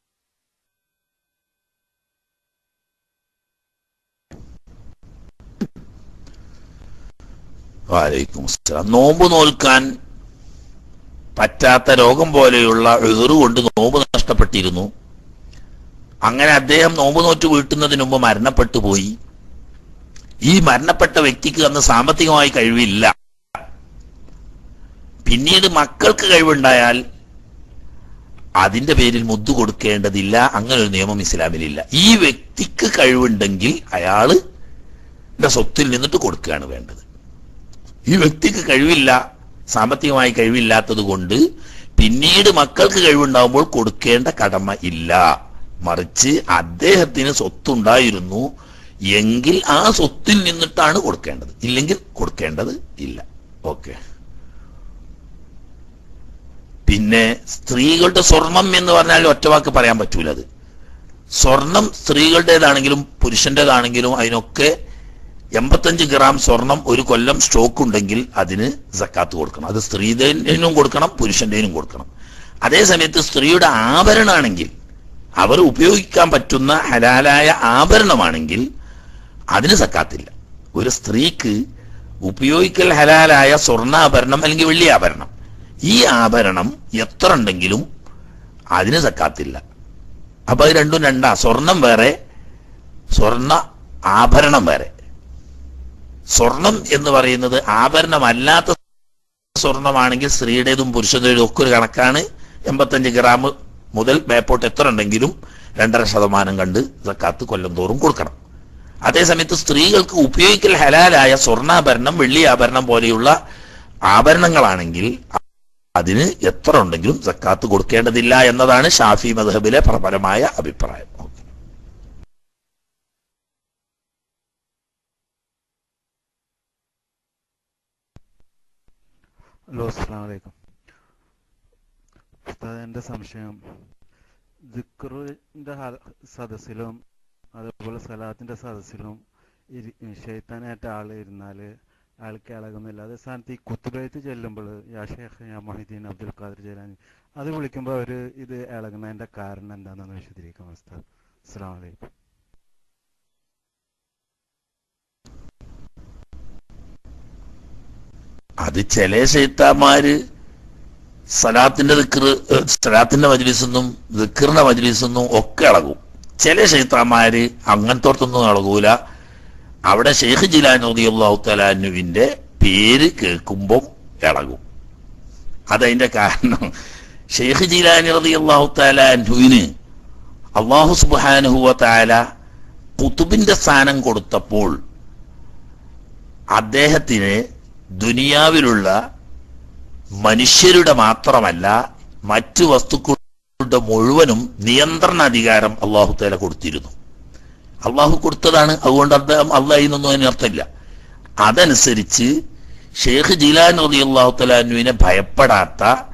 S1: വാലൈക്കും അസ്സലാം നോമ്പ് നോൽക്കാൻ പറ്റാത്ത രോഗം പോലെയുള്ള എതിറ് കൊണ്ട് നോമ്പ് നഷ്ടപ്പെട്ടിരുന്നു അങ്ങനെ അദ്ദേഹം നോമ്പ് നോറ്റ് വീട്ടുന്നതിന് മുമ്പ് മരണപ്പെട്ടു പോയി ഈ മരണപ്പെട്ട വ്യക്തിക്ക് അന്ന് സാമ്പത്തികമായി കഴിവില്ല പിന്നീട് മക്കൾക്ക് കഴിവുണ്ടായാൽ അതിന്റെ പേരിൽ മുദ്ദു കൊടുക്കേണ്ടതില്ല അങ്ങനെ ഒരു നിയമം ഇസ്ലാമിലില്ല ഈ വ്യക്തിക്ക് കഴിവുണ്ടെങ്കിൽ അയാള് സ്വത്തിൽ നിന്നിട്ട് കൊടുക്കുകയാണ് വേണ്ടത് ഈ വ്യക്തിക്ക് കഴിവില്ല സാമ്പത്തികമായി കഴിവില്ലാത്തത് കൊണ്ട് പിന്നീട് മക്കൾക്ക് കഴിവുണ്ടാകുമ്പോൾ കൊടുക്കേണ്ട കടമ ഇല്ല മറിച്ച് അദ്ദേഹത്തിന് സ്വത്തുണ്ടായിരുന്നു എങ്കിൽ ആ സ്വത്തിൽ നിന്നിട്ടാണ് കൊടുക്കേണ്ടത് ഇല്ലെങ്കിൽ കൊടുക്കേണ്ടത് ഇല്ല ഓക്കെ പിന്നെ സ്ത്രീകളുടെ സ്വർണം എന്ന് പറഞ്ഞാൽ ഒറ്റവാക്ക് പറയാൻ പറ്റൂല അത് സ്വർണം സ്ത്രീകളുടേതാണെങ്കിലും പുരുഷന്റേതാണെങ്കിലും അതിനൊക്കെ എൺപത്തഞ്ച് ഗ്രാം സ്വർണം ഒരു കൊല്ലം സ്റ്റോക്ക് ഉണ്ടെങ്കിൽ അതിന് സക്കാത്ത് കൊടുക്കണം അത് സ്ത്രീധനും കൊടുക്കണം പുരുഷന്റെനും കൊടുക്കണം അതേ സമയത്ത് സ്ത്രീയുടെ ആഭരണമാണെങ്കിൽ അവർ ഉപയോഗിക്കാൻ പറ്റുന്ന ഹലാലായ ആഭരണമാണെങ്കിൽ അതിന് സക്കാത്തില്ല ഒരു സ്ത്രീക്ക് ഉപയോഗിക്കൽ ഹലാലായ സ്വർണ്ണാഭരണം അല്ലെങ്കിൽ വെള്ളി ആഭരണം ഈ ആഭരണം എത്ര ഉണ്ടെങ്കിലും അതിന് സക്കാത്തില്ല അപ്പൊ അത് രണ്ടും രണ്ടാ സ്വർണം വേറെ സ്വർണ്ണ ആഭരണം വേറെ സ്വർണം എന്ന് പറയുന്നത് ആഭരണമല്ലാത്ത സ്വർണമാണെങ്കിൽ സ്ത്രീയുടേതും പുരുഷന്റേതും ഒക്കെ ഒരു കണക്കാണ് എൺപത്തഞ്ച് ഗ്രാം മുതൽ മേപ്പോട്ട് എത്ര ഉണ്ടെങ്കിലും രണ്ടര ശതമാനം കണ്ട് സക്കാത്ത് കൊല്ലം തോറും കൊടുക്കണം അതേസമയത്ത് സ്ത്രീകൾക്ക് ഉപയോഗിക്കൽ ഹലാലായ സ്വർണ്ണാഭരണം വെള്ളി ആഭരണം പോലെയുള്ള ആഭരണങ്ങളാണെങ്കിൽ അതിന് എത്ര ഉണ്ടെങ്കിലും സക്കാത്ത് കൊടുക്കേണ്ടതില്ല എന്നതാണ് ഷാഫി മദ്ഹബിലെ പ്രബലമായ അഭിപ്രായം ഓക്കേ.
S8: ഹലോ അസ്സാം വലൈക്കും ഉസ്താദ് എൻ്റെ സംശയം ദിക്റിൻ്റെ സദസ്സിലും അതേപോലെ സലാത്തിൻ്റെ സദസ്സിലും ഇരി ഷെയ്ത്താനായിട്ട് ആൾ ഇരുന്നാൽ അയാൾക്ക് ഇളകുന്നില്ല അതേ സ്ഥാനത്ത് ഈ കുത്തുബൈത്ത് ചെല്ലുമ്പോൾ യാ ഷേഖ് യാ മൊഹിദ്ദീൻ അബ്ദുൽ ഖാദർ ജലാനി അത് വിളിക്കുമ്പോൾ അവർ ഇത് ഇളകുന്നതിൻ്റെ കാരണം എന്താണെന്ന് വിശദീകരിക്കാം ഉസ്താദ് അസ്സാം വലൈക്കും
S1: അത് ചില ശൈത്താന്മാര് സലാത്തിന്റെ ദിക്റ് ഏഹ്, സലാത്തിന്റെ മജ്ലിസെന്നും ദിക്കറിന്റെ മജ്ലിസെന്നും ഒക്കെ ഇളകും ചില ശൈത്താന്മാര് അങ്ങനത്തോടത്തൊന്നും ഇളകൂല അവിടെ ഷെയ്ഖ് ജിലാൻ റളിയല്ലാഹു തലാനുവിന്റെ പേര് കേൾക്കുമ്പം ഇളകും അതതിന്റെ കാരണം ഷെയ്ഖ് ജിലാനി റളിയല്ലാഹു തലാനുവിന് അള്ളാഹു സുബ്ഹാനഹു വ തആല കുത്തുബിന്റെ സ്ഥാനം കൊടുത്തപ്പോൾ അദ്ദേഹത്തിന് ദുനിയാവിലുള്ള മനുഷ്യരുടെ മാത്രമല്ല മറ്റു വസ്തുക്കളുടെ മുഴുവനും നിയന്ത്രണാധികാരം അള്ളാഹു തേല കൊടുത്തിരുന്നു അള്ളാഹു കൊടുത്തതാണ് അതുകൊണ്ട് അദ്ദേഹം അള്ളാഹി എന്നൊന്നും അതിന് അർത്ഥമില്ല അതനുസരിച്ച് ഷെയ്ഖ് ജിലാൻ റതി അള്ളാഹു തലാനുവിനെ ഭയപ്പെടാത്ത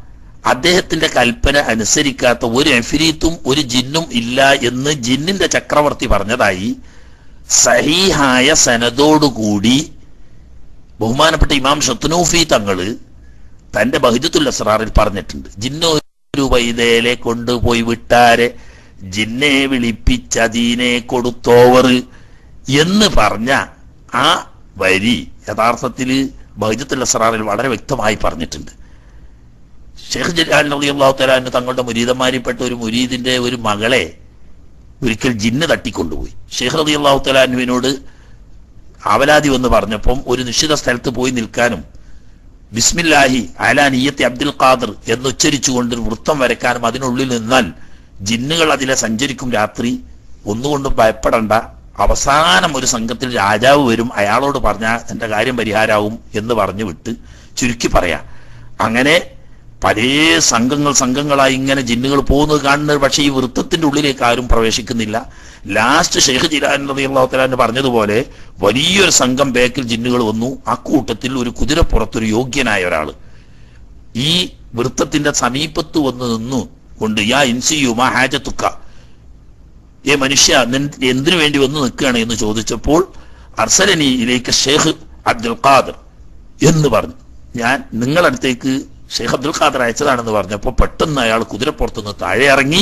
S1: അദ്ദേഹത്തിന്റെ കൽപ്പന അനുസരിക്കാത്ത ഒരു എഫിരീത്തും ഒരു ജിന്നും ഇല്ല എന്ന് ജിന്നിന്റെ ചക്രവർത്തി പറഞ്ഞതായി സഹീഹായ സനദോടുകൂടി ബഹുമാനപ്പെട്ട ഇമാം ഷത്തുനൂഫി തങ്ങള് തന്റെ ബഹിജത്തുൽ അസ്റാറിൽ പറഞ്ഞിട്ടുണ്ട് ജിന്നു ഒരു വൈദേലെ കൊണ്ടുപോയി വിട്ടാരെ ജിന്നെ വിളിപ്പിച്ചതീനെ കൊടുത്തോവർ എന്ന് പറഞ്ഞ ആ വരി യഥാർത്ഥത്തില് ബഹിജത്തുൽ അസ്റാറിൽ വളരെ വ്യക്തമായി പറഞ്ഞിട്ടുണ്ട് ഷെയ്ഖ് ജലാൽ നബി അള്ളാഹു തലാന് തങ്ങളുടെ മുരീദന്മാരിൽപ്പെട്ട ഒരു മുരീദിന്റെ ഒരു മകളെ ഒരിക്കൽ ജിന്ന് തട്ടിക്കൊണ്ടുപോയി ഷെയ്ഖ് റബി അള്ളാഹു തലാനുവിനോട് അവലാതി വന്ന് പറഞ്ഞപ്പം ഒരു നിശ്ചിത സ്ഥലത്ത് പോയി നിൽക്കാനും ബിസ്മില്ലാഹി അലാ നിയ്യത്തി അബ്ദുൽ ഖാദർ എന്ന് ഉച്ചരിച്ചുകൊണ്ട് ഒരു വൃത്തം വരയ്ക്കാനും അതിനുള്ളിൽ നിന്നാൽ ജിന്നുകൾ അതിലെ സഞ്ചരിക്കും രാത്രി ഒന്നുകൊണ്ടും ഭയപ്പെടണ്ട അവസാനം ഒരു സംഘത്തിൽ രാജാവ് വരും അയാളോട് പറഞ്ഞാൽ എന്റെ കാര്യം പരിഹാരാവും എന്ന് പറഞ്ഞു വിട്ട് ചുരുക്കി പറയാ അങ്ങനെ പല സംഘങ്ങൾ സംഘങ്ങളായി ഇങ്ങനെ ജിന്നുകൾ പോകുന്നത് കാണുന്നത് പക്ഷേ ഈ വൃത്തത്തിന്റെ ഉള്ളിലേക്ക് ആരും പ്രവേശിക്കുന്നില്ല ലാസ്റ്റ് ഷെയ്ഖ് ജിലാൻ റളിയല്ലാഹു പറഞ്ഞതുപോലെ വലിയൊരു സംഘം ബേക്കിൽ ജിന്നുകൾ വന്നു അക്കൂട്ടത്തിൽ ഒരു കുതിരപ്പുറത്തൊരു യോഗ്യനായ ഒരാൾ ഈ വൃത്തത്തിന്റെ സമീപത്ത് വന്ന് നിന്നു കൊണ്ട് യാ ഇൻസിയുമാ ഹാജത്തുക്ക ഏ മനുഷ്യ നിൻ എന്തിനു വേണ്ടി വന്ന് നിൽക്കുകയാണ് എന്ന് ചോദിച്ചപ്പോൾ അർസലനി ഇലേക്ക് ഷെയ്ഖ് അബ്ദുൽ ഖാദർ എന്ന് പറഞ്ഞു ഞാൻ നിങ്ങളടുത്തേക്ക് ഷെയ്ഖ് അബ്ദുൽ ഖാദർ അയച്ചതാണെന്ന് പറഞ്ഞപ്പോൾ പെട്ടെന്ന് അയാൾ കുതിരപ്പുറത്തുനിന്ന് താഴെ ഇറങ്ങി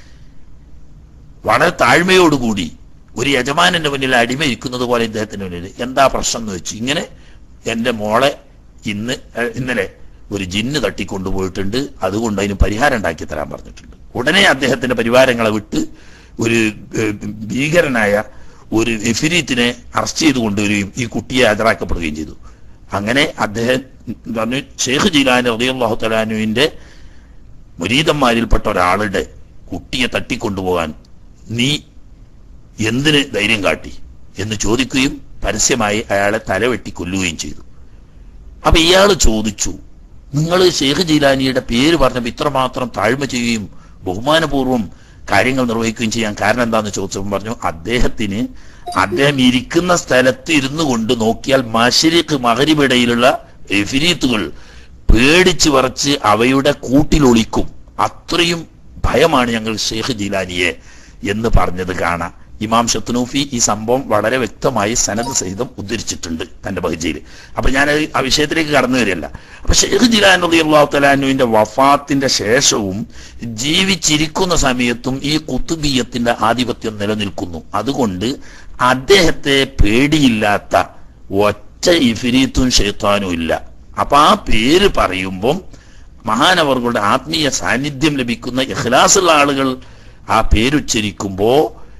S1: വളരെ താഴ്മയോടുകൂടി ഒരു യജമാനന്റെ മുന്നിൽ അടിമ ഇരിക്കുന്നത് പോലെ ഇദ്ദേഹത്തിന് മുന്നിൽ എന്താ പ്രശ്നം എന്ന് വെച്ചു ഇങ്ങനെ എന്റെ മോളെ ഇന്ന് ഏഹ്, ഇന്നലെ ഒരു ജിന്ന് തട്ടിക്കൊണ്ടുപോയിട്ടുണ്ട് അതുകൊണ്ട് അതിന് പരിഹാരം ഉണ്ടാക്കി തരാൻ പറഞ്ഞിട്ടുണ്ട് ഉടനെ അദ്ദേഹത്തിന്റെ പരിവാരങ്ങളെ വിട്ട് ഒരു ഏഹ്, ഭീകരനായ ഒരു എഫിരീത്തിനെ അറസ്റ്റ് ചെയ്ത് കൊണ്ടുവരികയും ഈ കുട്ടിയെ ഹാജരാക്കപ്പെടുകയും ചെയ്തു അങ്ങനെ അദ്ദേഹം പറഞ്ഞു ഷെയ്ഖ് ജീലാൻ റളിയല്ലാഹു തലാനുവിന്റെ മുരീതന്മാരിൽപ്പെട്ട ഒരാളുടെ കുട്ടിയെ തട്ടിക്കൊണ്ടുപോകാൻ നീ എന്തിന് ധൈര്യം കാട്ടി എന്ന് ചോദിക്കുകയും പരസ്യമായി അയാളെ തലവെട്ടി കൊല്ലുകയും ചെയ്തു അപ്പൊ ഇയാൾ ചോദിച്ചു നിങ്ങൾ ഷെയ്ഖ് ജീലാനിയുടെ പേര് പറഞ്ഞപ്പോൾ ഇത്രമാത്രം താഴ്മ ചെയ്യുകയും ബഹുമാനപൂർവ്വം കാര്യങ്ങൾ നിർവഹിക്കുകയും ചെയ്യാൻ കാരണം എന്താന്ന് ചോദിച്ചപ്പോൾ പറഞ്ഞു അദ്ദേഹത്തിന് അദ്ദേഹം ഇരിക്കുന്ന സ്ഥലത്ത് ഇരുന്നു കൊണ്ട് നോക്കിയാൽ മഷരിഖ് മകരിബിടയിലുള്ള എഫിരീത്തുകൾ പേടിച്ച് വറച്ച് അവയുടെ കൂട്ടിലൊളിക്കും അത്രയും ഭയമാണ് ഞങ്ങൾ ഷെയ്ഖ് ജീലാനിയെ എന്ന് പറഞ്ഞത് കാണാം ഇമാം ഷത്തുനൂഫി ഈ സംഭവം വളരെ വ്യക്തമായി സനത് സഹിതം ഉദ്ധരിച്ചിട്ടുണ്ട് തന്റെ ബഹജയിൽ അപ്പൊ ഞാൻ ആ വിഷയത്തിലേക്ക് കടന്നു വരികയല്ല അപ്പൊ ഷെയ്ഖ് ജിലാൻ റളിയല്ലാഹു തലാനുവിന്റെ വഫാത്തിന്റെ ശേഷവും ജീവിച്ചിരിക്കുന്ന സമയത്തും ഈ കുത്തുബീയത്തിന്റെ ആധിപത്യം നിലനിൽക്കുന്നു അതുകൊണ്ട് അദ്ദേഹത്തെ പേടിയില്ലാത്ത ഒറ്റ ഇഫിരീത്തും ഷെയ്ത്താനും ഇല്ല അപ്പൊ ആ പേര് പറയുമ്പം മഹാനവറുകളുടെ ആത്മീയ സാന്നിധ്യം ലഭിക്കുന്ന ഇഖ്ലാസുള്ള ആളുകൾ ആ പേരുച്ചരിക്കുമ്പോ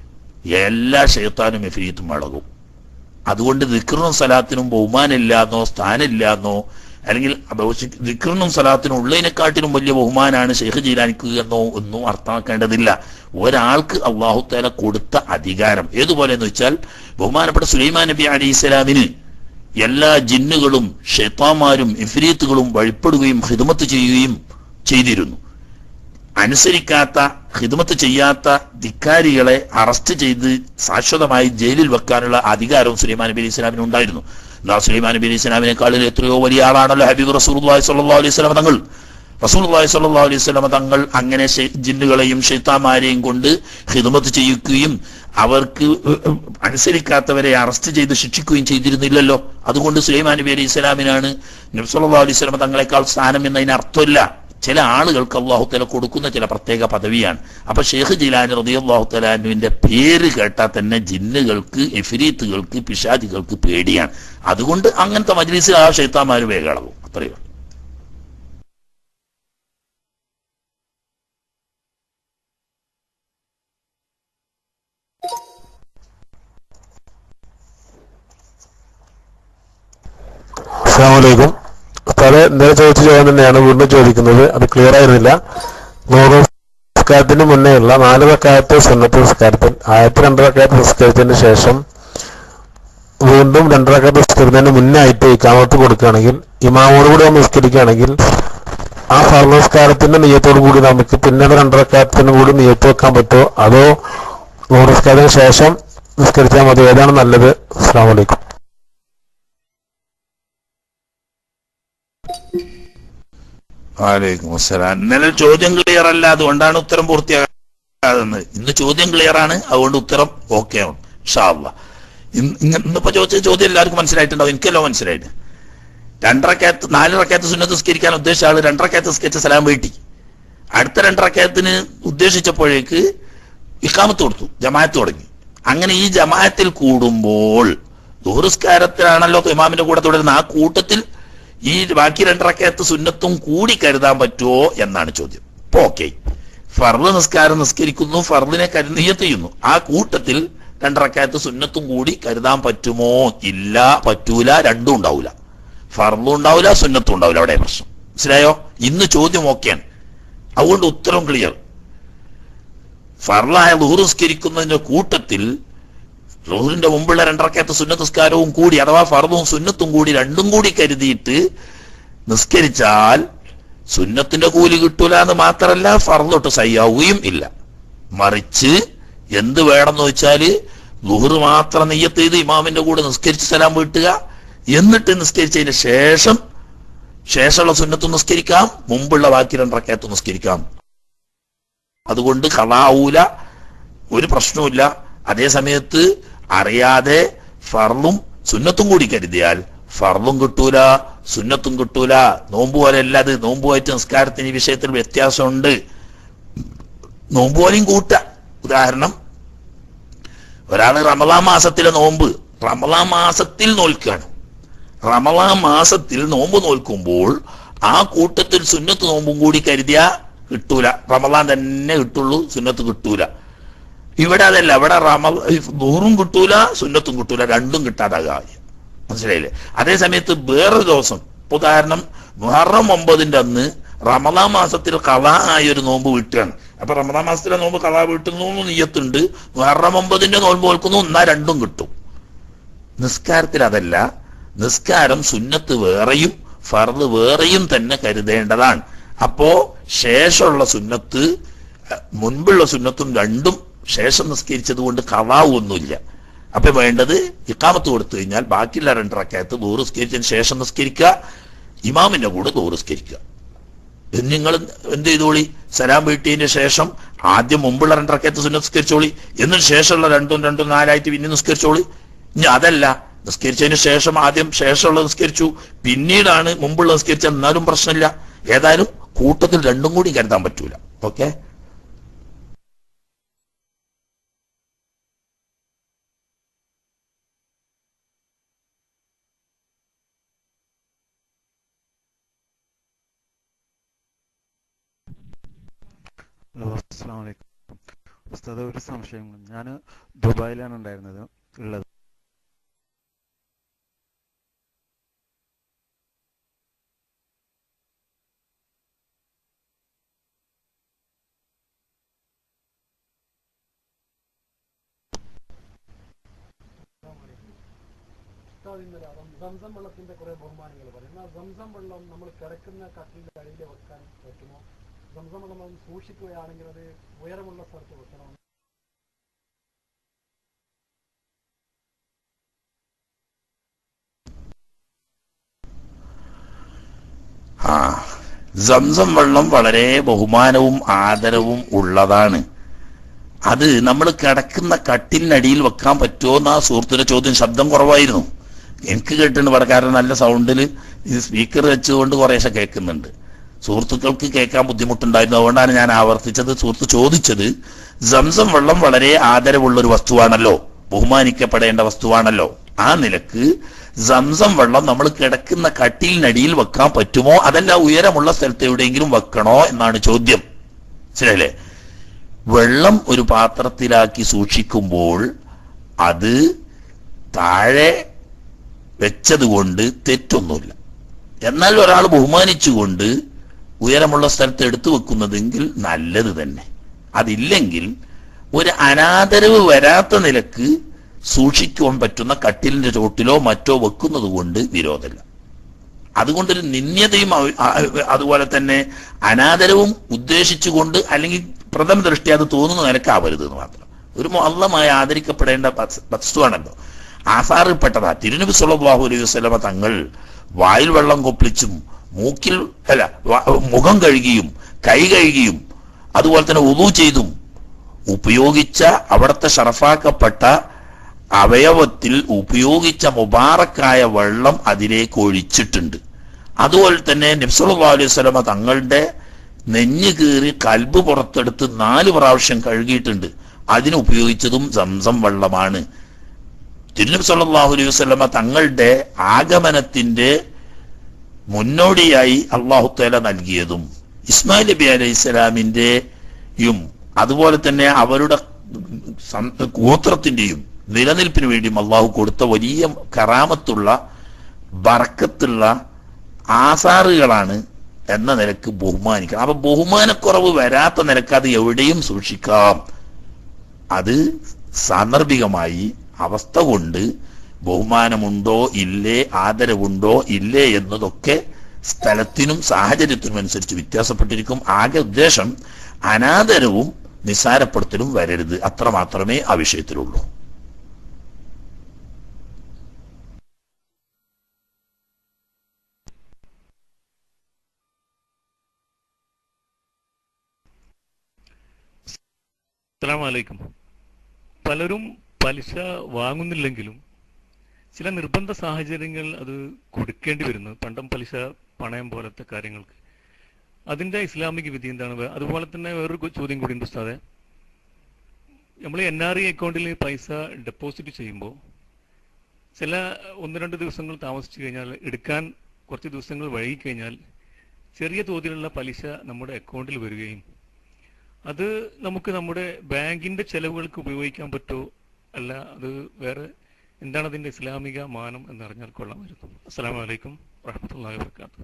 S1: എല്ലാ ഷെയ്ത്താനും എഫിരീത്തും അടങ്ങും അതുകൊണ്ട് ദിക്റിനും സലാത്തിനും ബഹുമാനമില്ലാന്നോ സ്ഥാനമില്ലാന്നോ അല്ലെങ്കിൽ ദിക്റിനും സലാത്തിനും ഉള്ളതിനെക്കാട്ടിലും വലിയ ബഹുമാനാണ് ഷെയ്ഖ് ജീലാനിക്ക് എന്നോ ഒന്നും അർത്ഥമാക്കേണ്ടതില്ല ഒരാൾക്ക് അള്ളാഹു താല കൊടുത്ത അധികാരം ഏതുപോലെ എന്ന് വെച്ചാൽ ബഹുമാനപ്പെട്ട സുലൈമാൻ നബി അലി ഇസ്ലാമിന് എല്ലാ ജിന്നുകളും ഷെയ്ത്താന്മാരും ഇഫ്രീത്തുകളും വഴിപ്പെടുകയും ഹിദമത്ത് ചെയ്യുകയും ചെയ്തിരുന്നു അനുസരിക്കാത്ത ഹിദമത്ത് ചെയ്യാത്ത ധിക്കാരികളെ അറസ്റ്റ് ചെയ്ത് ശാശ്വതമായി ജയിലിൽ വെക്കാനുള്ള അധികാരവും സുലൈമാൻ നബി അലി ഇസ്ലാമിന് ഉണ്ടായിരുന്നു എന്നാ സുലൈമാൻ നബി അലി ഇസ്ലാമിനെക്കാളിൽ എത്രയോ വലിയ ആളാണല്ലോ ഹബീബ് റസൂൽ സല്ലാ അലൈഹി സ്വലം തങ്ങൾ റസൂൽ സല്ലാ അലൈഹി സ്വലമ തങ്ങൾ അങ്ങനെ ഷെ- ജിന്നുകളെയും ഷെയ്ത്താമാരെയും കൊണ്ട് ഹിദമത്ത് ചെയ്യിക്കുകയും അവർക്ക് അനുസരിക്കാത്തവരെ അറസ്റ്റ് ചെയ്ത് ശിക്ഷിക്കുകയും ചെയ്തിരുന്നില്ലല്ലോ അതുകൊണ്ട് സുലൈമാൻ നബി അലൈഹി ഇസ്ലാമിനാണ് നബ്സല്ലാ അലൈഹി സ്വലമ തങ്ങളെക്കാൾ സ്ഥാനം എന്നതിന് അർത്ഥമില്ല ചില ആളുകൾക്ക് അള്ളാഹു തല കൊടുക്കുന്ന ചില പ്രത്യേക പദവിയാണ് അപ്പൊ ഷെയ്ഖ് ജിലാൻ റതി അള്ളാഹു തലാനുവിന്റെ പേര് കേട്ടാൽ തന്നെ ജിന്നുകൾക്ക് എഫിരീത്തുകൾക്ക് പിശാദികൾക്ക് പേടിയാണ് അതുകൊണ്ട് അങ്ങനത്തെ മജ്ലിസിൽ ആ ഷെയ്ത്താമാര് വേഗളവും അത്രയോ
S9: അസ്സാമലൈക്കും ഉസ്താദെ ഇന്നലെ ചോദിച്ച ചോദ്യം തന്നെയാണ് വീണ്ടും ചോദിക്കുന്നത് അത് ക്ലിയർ ആയിരുന്നില്ല നൂറ് നിസ്കാരത്തിന് മുന്നേ ഉള്ള നാല് റക്കായത്ത് സുന്നത്ത് നിസ്കാരത്തിൽ ആയിരത്തി രണ്ട് റക്കായത്ത് നിസ്കരിച്ചതിന് ശേഷം വീണ്ടും രണ്ട് റക്കായത്ത് നിസ്കരിക്കുന്നതിന് മുന്നേ ആയിട്ട് ഇക്കാമത്ത് കൊടുക്കുകയാണെങ്കിൽ ഇമാമോട് കൂടി ഒന്ന് നിസ്കരിക്കുകയാണെങ്കിൽ ആ ഫർദ് നിസ്കാരത്തിന്റെ നിയത്തോടു കൂടി നമുക്ക് പിന്നീട് രണ്ട് റക്കായത്തിന് കൂടി നിയത്ത് വെക്കാൻ പറ്റുമോ അതോ നൂറ് നിസ്കാരത്തിന് ശേഷം നിസ്കരിച്ചാൽ മതി ഏതാണ് നല്ലത് അസ്സാം വലൈക്കും
S1: വാലേക്കും അസ്സലാം ഇന്നലെ ചോദ്യം ക്ലിയർ അല്ല അതുകൊണ്ടാണ് ഉത്തരം പൂർത്തിയാകാതെന്ന് ഇന്ന് ചോദ്യം ക്ലിയർ ആണ് അതുകൊണ്ട് ഉത്തരം ഓക്കെ ആണ് ഷാള്ള ഇന്നിപ്പോ ചോദിച്ച ചോദ്യം എല്ലാവർക്കും മനസ്സിലായിട്ടുണ്ടാവും എനിക്കല്ലോ മനസ്സിലായിട്ട് രണ്ടരക്കകത്ത് നാല് റക്കകത്ത് സുന്നത്ത് സ്കരിക്കാൻ ഉദ്ദേശിച്ച ആള് രണ്ടരക്കകത്ത് സ്കെച്ച് സലാം വീട്ടി അടുത്ത രണ്ടരക്കകത്തിന് ഉദ്ദേശിച്ചപ്പോഴേക്ക് ഇക്കാമത്ത് കൊടുത്തു ജമാഅത്ത് തുടങ്ങി അങ്ങനെ ഈ ജമാഅത്തിൽ കൂടുമ്പോൾ ദുഹുസ്കാരത്തിലാണല്ലോ ഇമാമിന്റെ കൂടെ തുടരുന്ന ആ കൂട്ടത്തിൽ ഈ ബാക്കി രണ്ടരക്കകത്ത് സുന്നത്തും കൂടി കരുതാൻ പറ്റുമോ എന്നാണ് ചോദ്യം ഇപ്പൊ ഓക്കെ ഫർദ് നിസ്കാരം നിസ്കരിക്കുന്നു ഫർദിനെ കരുനീയത്ത് ചെയ്യുന്നു ആ കൂട്ടത്തിൽ രണ്ടരക്കകത്ത് സുന്നത്തും കൂടി കരുതാൻ പറ്റുമോ ഇല്ല പറ്റൂല രണ്ടും ഉണ്ടാവൂല ഫർദും ഉണ്ടാവില്ല സുന്നത്തും ഉണ്ടാവില്ല അവിടെ പ്രശ്നം മനസ്സിലായോ ഇന്ന് ചോദ്യം ഓക്കെയാണ് അതുകൊണ്ട് ഉത്തരം ക്ലിയർ ഫർലായ ലുഹുറുസ്കരിക്കുന്നതിന്റെ കൂട്ടത്തിൽ ലുഹുറിന്റെ മുമ്പുള്ള രണ്ടരക്കകത്ത് സുന്നത്തസ്കാരവും കൂടി അഥവാ ഫർദും സുന്നത്തും കൂടി രണ്ടും കൂടി കരുതിയിട്ട് നിസ്കരിച്ചാൽ സുന്നത്തിന്റെ കൂലി കിട്ടൂല എന്ന് മാത്രമല്ല ഫർദൊട്ട് സയ്യാവുകയും ഇല്ല മറിച്ച് എന്ത് വേണമെന്ന് വെച്ചാല് ലുഹുറ് മാത്രം നെയ്യത്ത് ചെയ്ത് ഇമാമിന്റെ കൂടെ നിസ്കരിച്ച് സലാം വീട്ടുക എന്നിട്ട് നിസ്കരിച്ചതിന് ശേഷം ശേഷമുള്ള സുന്നത്ത് നിസ്കരിക്കാം മുമ്പുള്ള ബാക്കി രണ്ടരക്കകത്ത് നിസ്കരിക്കാം അതുകൊണ്ട് കളാവൂല ഒരു പ്രശ്നവുമില്ല അതേ സമയത്ത് അറിയാതെ ഫർളും സുന്നത്തും കൂടി കരുതിയാൽ ഫർളും കിട്ടൂല സുന്നത്തും കിട്ടൂല നോമ്പ് പോലെ അല്ല അത് നോമ്പുമായിട്ട് നിസ്കാരത്തിന് ഈ വിഷയത്തിൽ വ്യത്യാസമുണ്ട് നോമ്പ് പോലെയും കൂട്ട ഉദാഹരണം ഒരാള് റമദാൻ മാസത്തിലെ നോമ്പ് റമദാൻ മാസത്തിൽ നോൽക്കുകയാണ് റമദാൻ മാസത്തിൽ നോമ്പ് നോൽക്കുമ്പോൾ ആ കൂട്ടത്തിൽ സുന്നത്ത് നോമ്പും കൂടി കരുതിയാ കിട്ടൂല റമദാൻ തന്നെ കിട്ടുള്ളൂ സുന്നത്ത് കിട്ടൂല ഇവിടെ അതല്ല ഇവിടെ റമ നൂറും കിട്ടൂല സുന്നത്തും കിട്ടൂല രണ്ടും കിട്ടാതാകാ മനസ്സിലായില്ലേ അതേ സമയത്ത് വേറൊരു ദിവസം ഇപ്പൊ ഉദാഹരണം മുഹറം ഒമ്പതിന്റെ അന്ന് റമദാൻ മാസത്തിൽ കള ആയ ഒരു നോമ്പ് വീട്ടുകയാണ് അപ്പൊ റമദാൻ മാസത്തിലെ നോമ്പ് കള വീട്ടുന്നു നീയത്തുണ്ട് മുഹറം ഒമ്പതിന്റെ നോമ്പ് കേൾക്കുന്നു എന്നാ രണ്ടും കിട്ടും നിസ്കാരത്തിൽ അതല്ല നിസ്കാരം സുന്നത്ത് വേറെയും ഫർദ് വേറെയും തന്നെ കരുതേണ്ടതാണ് അപ്പോ ശേഷമുള്ള സുന്നത്ത് അഹ്, മുൻപുള്ള സുന്നത്തും രണ്ടും ശേഷം നിസ്കരിച്ചത് കൊണ്ട് കവാവൊന്നുമില്ല അപ്പൊ വേണ്ടത് ഇക്കാമത്ത് കൊടുത്തു കഴിഞ്ഞാൽ ബാക്കിയുള്ള രണ്ടരക്കകത്ത് ദൂറ് നിസ്കരിച്ചതിന് ശേഷം നിസ്കരിക്കുക ഇമാമിന്റെ കൂടെ ദൂറ് നിസ്കരിക്കുക നിങ്ങൾ എന്ത് ചെയ്തോളി സലാം വീട്ടിയതിന് ശേഷം ആദ്യം മുമ്പുള്ള രണ്ടരക്കകത്ത് സുന്നത്ത് നിസ്കരിച്ചോളി എന്നിട്ട് ശേഷമുള്ള രണ്ടും രണ്ടും നാലായിട്ട് പിന്നെ നിസ്കരിച്ചോളി ഇനി അതല്ല നിസ്കരിച്ചതിന് ശേഷം ആദ്യം ശേഷമുള്ള നിസ്കരിച്ചു പിന്നീടാണ് മുമ്പുള്ള നിസ്കരിച്ച എന്നാലും പ്രശ്നമില്ല ഏതായാലും കൂട്ടത്തിൽ രണ്ടും കൂടി കരുതാൻ പറ്റൂല ഓക്കെ
S8: ഹലോ അസ്സാം വലൈക്കും ഉസ്താദ് ഒരു സംശയം ഞാൻ ദുബായിലാണ് ഉണ്ടായിരുന്നത് ഉള്ളത്
S3: സംസം വെള്ളത്തിന്റെ കുറെ ബഹുമാനങ്ങൾ പറയും എന്നാൽ സംസം വെള്ളം നമ്മൾ കിടക്കുന്ന കട്ടിന്റെ അടിയിൽ വെക്കാൻ പറ്റുമോ സംസം വെള്ളം നമ്മൾ സൂക്ഷിക്കുകയാണെങ്കിൽ അത് ഉയരമുള്ള സ്ഥലത്ത് വെക്കണം
S1: ആ സംസം വെള്ളം വളരെ ബഹുമാനവും ആദരവും ഉള്ളതാണ് അത് നമ്മൾ കിടക്കുന്ന കട്ടിലിനടിയിൽ വെക്കാൻ പറ്റുമോ എന്നാ സുഹൃത്തിന്റെ ചോദ്യം ശബ്ദം കുറവായിരുന്നു എനിക്ക് കേട്ടിട്ടുണ്ട് ഇവിടെ കാരണം നല്ല സൗണ്ടിൽ ഈ സ്പീക്കർ വെച്ചുകൊണ്ട് കുറേശ്ശെ കേൾക്കുന്നുണ്ട് സുഹൃത്തുക്കൾക്ക് കേൾക്കാൻ ബുദ്ധിമുട്ടുണ്ടായിരുന്നു അതുകൊണ്ടാണ് ഞാൻ ആവർത്തിച്ചത് സുഹൃത്ത് ചോദിച്ചത് സംസം വെള്ളം വളരെ ആദരവുള്ള ഒരു വസ്തുവാണല്ലോ ബഹുമാനിക്കപ്പെടേണ്ട വസ്തുവാണല്ലോ ആ നിലക്ക് സംസം വെള്ളം നമ്മൾ കിടക്കുന്ന കട്ടിലിനടിയിൽ വെക്കാൻ പറ്റുമോ അതല്ല ഉയരമുള്ള സ്ഥലത്ത് എവിടെയെങ്കിലും വെക്കണോ എന്നാണ് ചോദ്യം ശരിയല്ലേ വെള്ളം ഒരു പാത്രത്തിലാക്കി സൂക്ഷിക്കുമ്പോൾ അത് താഴെ വെച്ചതുകൊണ്ട് തെറ്റൊന്നുമില്ല എന്നാൽ ഒരാൾ ബഹുമാനിച്ചുകൊണ്ട് ഉയരമുള്ള സ്ഥലത്ത് എടുത്തു വെക്കുന്നതെങ്കിൽ നല്ലത് തന്നെ അതില്ലെങ്കിൽ ഒരു അനാദരവ് വരാത്ത നിലക്ക് സൂക്ഷിക്കുവാൻ പറ്റുന്ന കട്ടിലിന്റെ ചോട്ടിലോ മറ്റോ വെക്കുന്നത് കൊണ്ട് വിരോധമില്ല അതുകൊണ്ടൊരു നിന്ദ്യതയും അവ- ആ- അതുപോലെ തന്നെ അനാദരവും ഉദ്ദേശിച്ചുകൊണ്ട് അല്ലെങ്കിൽ പ്രഥമ ദൃഷ്ടി അത് തോന്നുന്ന നിലക്കാവരുത് എന്ന് മാത്രം ഒരു മൊല്ലമായി ആദരിക്കപ്പെടേണ്ട വസ്- വസ്തുവാണല്ലോ ആസാറിൽപ്പെട്ടതാ തിരുനബി സല്ലല്ലാഹു അലൈഹി വസല്ലമ തങ്ങൾ വായിൽ വെള്ളം കൊപ്പിളിച്ചും മൂക്കിൽ അല്ല വ- മുഖം കഴുകിയും കൈ കഴുകിയും അതുപോലെ തന്നെ ഉദു ചെയ്തും ഉപയോഗിച്ച അവിടുത്തെ ഷറഫാക്കപ്പെട്ട അവയവത്തിൽ ഉപയോഗിച്ച മുബാറക്കായ വെള്ളം അതിലേക്ക് ഒഴിച്ചിട്ടുണ്ട് അതുപോലെ തന്നെ നബ്സല്ലാ അലൈഹി സ്വലമ തങ്ങളുടെ നെഞ്ഞ് കീറി കൽബ് പുറത്തെടുത്ത് നാല് പ്രാവശ്യം കഴുകിയിട്ടുണ്ട് അതിന് ഉപയോഗിച്ചതും സംസം വെള്ളമാണ് തിരുനബി സല്ലല്ലാഹു അലൈഹി വസല്ലമ തങ്ങളുടെ ആഗമനത്തിന്റെ മുന്നോടിയായി അള്ളാഹു തആല നൽകിയതും ഇസ്മായിൽ നബി അലൈഹി സ്വലാമിന്റെയും അതുപോലെ തന്നെ അവരുടെ സം- ഗോത്രത്തിന്റെയും നിലനിൽപ്പിന് വേണ്ടിയും അള്ളാഹു കൊടുത്ത വലിയ കറാമത്തുള്ള ബറക്കത്തുള്ള ആസാറുകളാണ് എന്ന നിലക്ക് ബഹുമാനിക്കണം അപ്പൊ ബഹുമാനക്കുറവ് വരാത്ത നിലക്ക് അത് എവിടെയും സൂക്ഷിക്കാം അത് സാന്ദർഭികമായി അവസ്ഥ കൊണ്ട് ബഹുമാനമുണ്ടോ ഇല്ലേ ആദരവുണ്ടോ ഇല്ലേ എന്നതൊക്കെ സ്ഥലത്തിനും സാഹചര്യത്തിനും അനുസരിച്ച് വ്യത്യാസപ്പെട്ടിരിക്കും ആകെ ഉദ്ദേശം അനാദരവും നിസ്സാരപ്പെടുത്തലും വരരുത് അത്ര മാത്രമേ ആ വിഷയത്തിലുള്ളൂ
S10: അസ്സലാമലൈക്കും പലരും പലിശ വാങ്ങുന്നില്ലെങ്കിലും ചില നിർബന്ധ സാഹചര്യങ്ങൾ അത് കൊടുക്കേണ്ടി വരുന്നു പണ്ടം പലിശ പണയം പോലത്തെ കാര്യങ്ങൾക്ക് അതിന്റെ ഇസ്ലാമിക വിധി എന്താണ് വേ- അതുപോലെ തന്നെ വേറൊരു കു- ചോദ്യം കൂടി ഉണ്ട് ഉസ്താദെ നമ്മൾ എൻ ആർ ഐ അക്കൗണ്ടിൽ പൈസ ഡെപ്പോസിറ്റ് ചെയ്യുമ്പോൾ ചില ഒന്ന് രണ്ട് ദിവസങ്ങൾ താമസിച്ചു കഴിഞ്ഞാൽ എടുക്കാൻ കുറച്ച് ദിവസങ്ങൾ വൈകി കഴിഞ്ഞാൽ ചെറിയ തോതിലുള്ള പലിശ നമ്മുടെ അക്കൗണ്ടിൽ വരികയും അത് നമുക്ക് നമ്മുടെ ബാങ്കിന്റെ ചെലവുകൾക്ക് ഉപയോഗിക്കാൻ പറ്റുമോ അല്ല അത് വേറെ എന്താണ് അതിന്റെ ഇസ്ലാമിക മാനം എന്നറിഞ്ഞാൽ കൊള്ളാമായിരുന്നു അസ്സലാമു അലൈക്കും വറഹ്മത്തുള്ളാഹി വബറകാതുഹു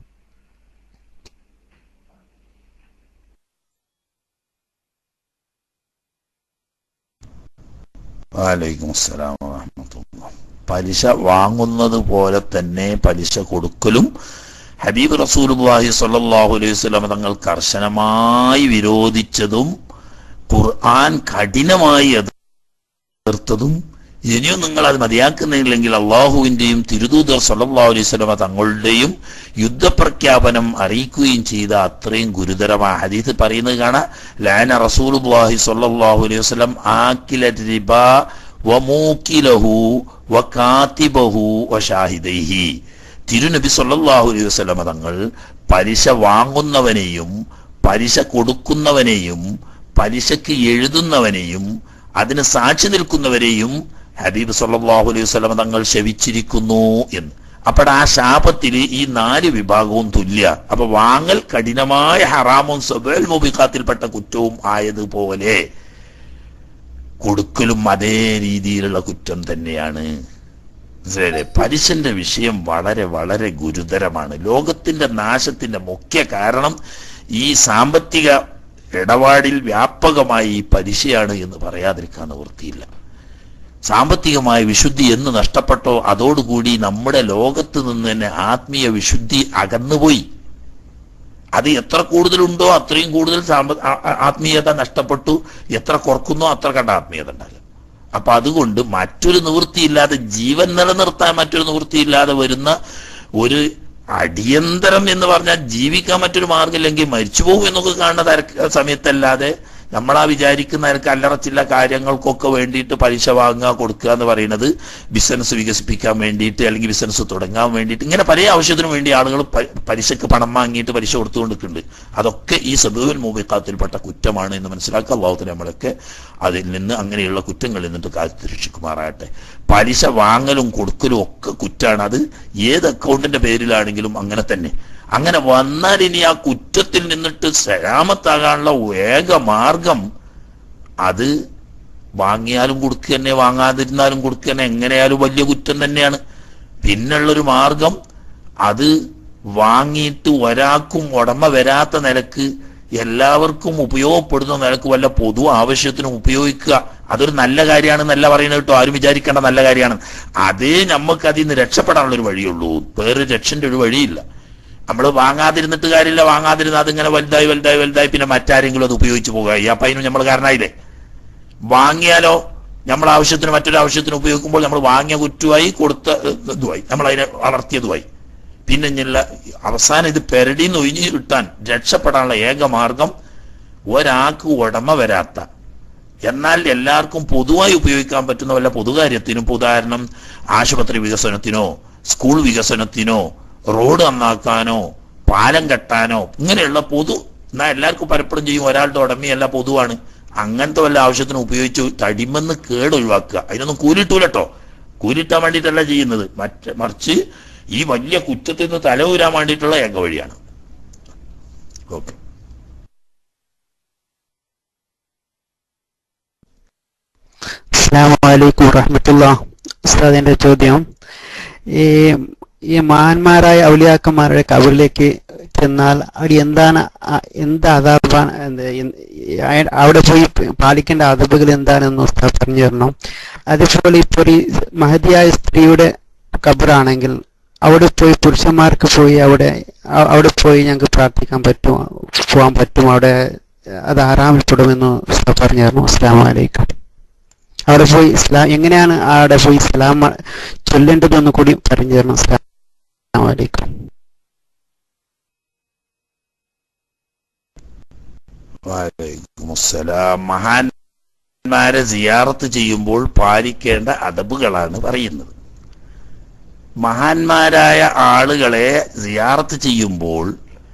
S1: വാലൈക്കും അസ്സലാം വറഹ്മത്തുള്ളാഹ്. പലിശ വാങ്ങുന്നത് പോലെ തന്നെ പലിശ കൊടുക്കലും ഹബീബ് റസൂലുള്ളാഹി സ്വല്ലല്ലാഹു അലൈഹി വസല്ലം തങ്ങൾ കർശനമായി വിരോധിച്ചതും ഖുർആൻ കഠിനമായി എതിർത്തതും ഇനിയും നിങ്ങൾ അത് മതിയാക്കുന്നില്ലെങ്കിൽ അള്ളാഹുവിന്റെയും തിരുദൂതർ സല്ലല്ലാഹു അലൈഹി വസല്ലമ തങ്ങളുടെയും യുദ്ധപ്രഖ്യാപനം അറിയിക്കുകയും ചെയ്ത അത്രയും ഗുരുതരമായ ഹദീസ് പറയുന്നത് കാണാം ലാന റസൂലുള്ളാഹി സ്വല്ലല്ലാഹു അലൈഹി വസല്ലം ആക്കില റിബ വമൂക്കിലഹു വകാതിബഹു വശാഹിദൈഹി തിരുനബി സല്ലല്ലാഹു അലൈഹി വസല്ലമ തങ്ങൾ പലിശ വാങ്ങുന്നവനെയും പലിശ കൊടുക്കുന്നവനെയും പലിശക്ക് എഴുതുന്നവനെയും അതിന് സാക്ഷി നിൽക്കുന്നവരെയും ഹബീബ് സല്ലല്ലാഹു അലൈഹി വസല്ലമ തങ്ങൾ ശവിച്ചിരിക്കുന്നു എന്ന് അപ്പോൾ ആ ശാപത്തിൽ ഈ നാല് വിഭാഗവും തുല്യ അപ്പൊ വാങ്ങൽ കഠിനമായ ഹറാമും സബൽ മുബിഖാത്തിൽപ്പെട്ട കുറ്റവും ആയതുപോലെ കൊടുക്കലും അതേ രീതിയിലുള്ള കുറ്റം തന്നെയാണ് മനസ്സിലായില്ലേ പലിശന്റെ വിഷയം വളരെ വളരെ ഗുരുതരമാണ് ലോകത്തിന്റെ നാശത്തിന്റെ മുഖ്യ കാരണം ഈ സാമ്പത്തിക ഇടപാടിൽ വ്യാപകമായി ഈ പലിശയാണ് എന്ന് പറയാതിരിക്കാൻ നിവൃത്തിയില്ല സാമ്പത്തികമായ വിശുദ്ധി എന്ന് നഷ്ടപ്പെട്ടോ അതോടുകൂടി നമ്മുടെ ലോകത്ത് നിന്ന് തന്നെ ആത്മീയ വിശുദ്ധി അകന്നുപോയി അത് എത്ര കൂടുതലുണ്ടോ അത്രയും കൂടുതൽ സാമ്പ ആ- ആ- ആത്മീയത നഷ്ടപ്പെട്ടു എത്ര കുറക്കുന്നോ അത്ര കണ്ട ആത്മീയത ഉണ്ടാകും അപ്പൊ അതുകൊണ്ട് മറ്റൊരു നിവൃത്തിയില്ലാതെ ജീവൻ നിലനിർത്താൻ മറ്റൊരു നിവൃത്തിയില്ലാതെ വരുന്ന ഒരു അടിയന്തരം എന്ന് പറഞ്ഞാൽ ജീവിക്കാൻ മറ്റൊരു മാർഗമില്ലെങ്കിൽ മരിച്ചു പോകും എന്നൊക്കെ കാണുന്ന തരക്ക് സമയത്തല്ലാതെ നമ്മളാ വിചാരിക്കുന്ന നിരക്ക് അല്ലറച്ചില്ല കാര്യങ്ങൾക്കൊക്കെ വേണ്ടിയിട്ട് പലിശ വാങ്ങുക കൊടുക്കുക എന്ന് പറയുന്നത് ബിസിനസ് വികസിപ്പിക്കാൻ വേണ്ടിയിട്ട് അല്ലെങ്കിൽ ബിസിനസ് തുടങ്ങാൻ വേണ്ടിയിട്ട് ഇങ്ങനെ പല ആവശ്യത്തിനും വേണ്ടി ആളുകൾ പ- പലിശക്ക് പണം വാങ്ങിയിട്ട് പലിശ കൊടുത്തുകൊണ്ടിരിക്കുന്നുണ്ട് അതൊക്കെ ഈ സബുവിൽ മൂബിക്കാത്തിൽപ്പെട്ട കുറ്റമാണ് എന്ന് മനസ്സിലാക്കുക അള്ളാഹുത്തിന് നമ്മളൊക്കെ അതിൽ നിന്ന് അങ്ങനെയുള്ള കുറ്റങ്ങളിൽ നിന്നിട്ട് കാത്തു രക്ഷിക്കുമാറാകട്ടെ പലിശ വാങ്ങലും കൊടുക്കലും ഒക്കെ കുറ്റാണ് അത് ഏത് അക്കൗണ്ടിന്റെ പേരിലാണെങ്കിലും അങ്ങനെ തന്നെ അങ്ങനെ വന്നാൽ ഇനി ആ കുറ്റത്തിൽ നിന്നിട്ട് സലാമത്താകാനുള്ള ഏക മാർഗം അത് വാങ്ങിയാലും കൊടുക്കുക തന്നെ വാങ്ങാതിരുന്നാലും കൊടുക്കുക തന്നെ എങ്ങനെയാലും വലിയ കുറ്റം തന്നെയാണ് പിന്നുള്ളൊരു മാർഗം അത് വാങ്ങിയിട്ട് ഒരാൾക്കും ഉടമ വരാത്ത നിലക്ക് എല്ലാവർക്കും ഉപയോഗപ്പെടുന്ന നിലക്ക് വല്ല പൊതു ആവശ്യത്തിനും ഉപയോഗിക്കുക അതൊരു നല്ല കാര്യമാണെന്നല്ല പറയുന്നത് കേട്ടോ ആരും വിചാരിക്കേണ്ട നല്ല കാര്യമാണ് അതേ നമുക്ക് അതിൽ നിന്ന് രക്ഷപ്പെടാനുള്ള ഒരു വഴിയുള്ളൂ വേറെ രക്ഷന്റെ ഒരു വഴിയില്ല നമ്മൾ വാങ്ങാതിരുന്നിട്ട് കാര്യമില്ല വാങ്ങാതിരുന്ന അതിങ്ങനെ വലുതായി വലുതായി വലുതായി പിന്നെ മറ്റാരെങ്കിലും അത് ഉപയോഗിച്ച് പോകുക ഈ അപ്പൊ അതിന് നമ്മൾ കാരണമായില്ലേ വാങ്ങിയാലോ നമ്മൾ ആവശ്യത്തിന് മറ്റൊരു ആവശ്യത്തിന് ഉപയോഗിക്കുമ്പോൾ നമ്മൾ വാങ്ങിയ കുറ്റമായി കൊടുത്ത ഏഹ്, ഇതുമായി നമ്മൾ അതിനെ വളർത്തിയതുമായി പിന്നെ ഇനിയുള്ള അവസാനം ഇത് പെരടിന്ന് ഒഴിഞ്ഞു കിട്ടാൻ രക്ഷപ്പെടാനുള്ള ഏക മാർഗം ഒരാൾക്ക് ഉടമ വരാത്ത എന്നാൽ എല്ലാവർക്കും പൊതുവായി ഉപയോഗിക്കാൻ പറ്റുന്ന വല്ല പൊതുകാര്യത്തിനും ഇപ്പൊ ഉദാഹരണം ആശുപത്രി വികസനത്തിനോ സ്കൂൾ വികസനത്തിനോ റോഡ് നന്നാക്കാനോ പാലം കെട്ടാനോ ഇങ്ങനെയുള്ള പൊതു എന്നാ എല്ലാവർക്കും പലപ്പോഴും ചെയ്യും ഒരാളുടെ ഉടമയല്ല പൊതുവാണ് അങ്ങനത്തെ വല്ല ആവശ്യത്തിന് ഉപയോഗിച്ച് തടിമെന്ന് കേട് ഒഴിവാക്കുക അതിനൊന്നും കൂലിട്ടൂലട്ടോ കൂലിട്ടാൻ വേണ്ടിയിട്ടല്ല ചെയ്യുന്നത് മറ്റ മറിച്ച് ഈ വലിയ കുറ്റത്തിൽ നിന്ന് തല ഊരാൻ വേണ്ടിയിട്ടുള്ള ഏക വഴിയാണ് ഓക്കെ
S11: അസ്സാമലൈക്കും വറഹമത്തുള്ള ഉസ്താദിന്റെ ചോദ്യം ഈ ഈ മഹാന്മാരായ ഔലിയാക്കന്മാരുടെ കബറിലേക്ക് ചെന്നാൽ അവിടെ എന്താണ് ആ- എന്ത് അതാപാണ് എന്ത് എന്ത് ഈ അയ- അവിടെ പോയി പാലിക്കേണ്ട അതബുകൾ എന്താണെന്ന് ഉസ്താദ് പറഞ്ഞു തരണം അതേപോലെ ഇപ്പോൾ ഒരു മഹതിയായ സ്ത്രീയുടെ കബറാണെങ്കിൽ അവിടെ പോയി പുരുഷന്മാർക്ക് പോയി അവിടെ അ- അവിടെ പോയി ഞങ്ങൾക്ക് പ്രാർത്ഥിക്കാൻ പറ്റും പോകാൻ പറ്റും അവിടെ അത് ആറാമിൽപ്പെടുമെന്ന് ഉസ്താദ് പറഞ്ഞു തരണം അസ്സാം വലൈക്കും അവിടെ പോയി ഇസ്ലാം എങ്ങനെയാണ് അവിടെ പോയി ഇസ്ലാം ചൊല്ലേണ്ടതെന്ന് കൂടി പറഞ്ഞു തരണം അസ്സലാമു അലൈക്കും
S1: വലൈക്കുമുസ്സലാം. മഹാന്മാരെ സിയാറത്ത് ചെയ്യുമ്പോൾ പാലിക്കേണ്ട അദബുകളാണ് പറയുന്നത് മഹാന്മാരായ ആളുകളെ സിയാറത്ത് ചെയ്യുമ്പോൾ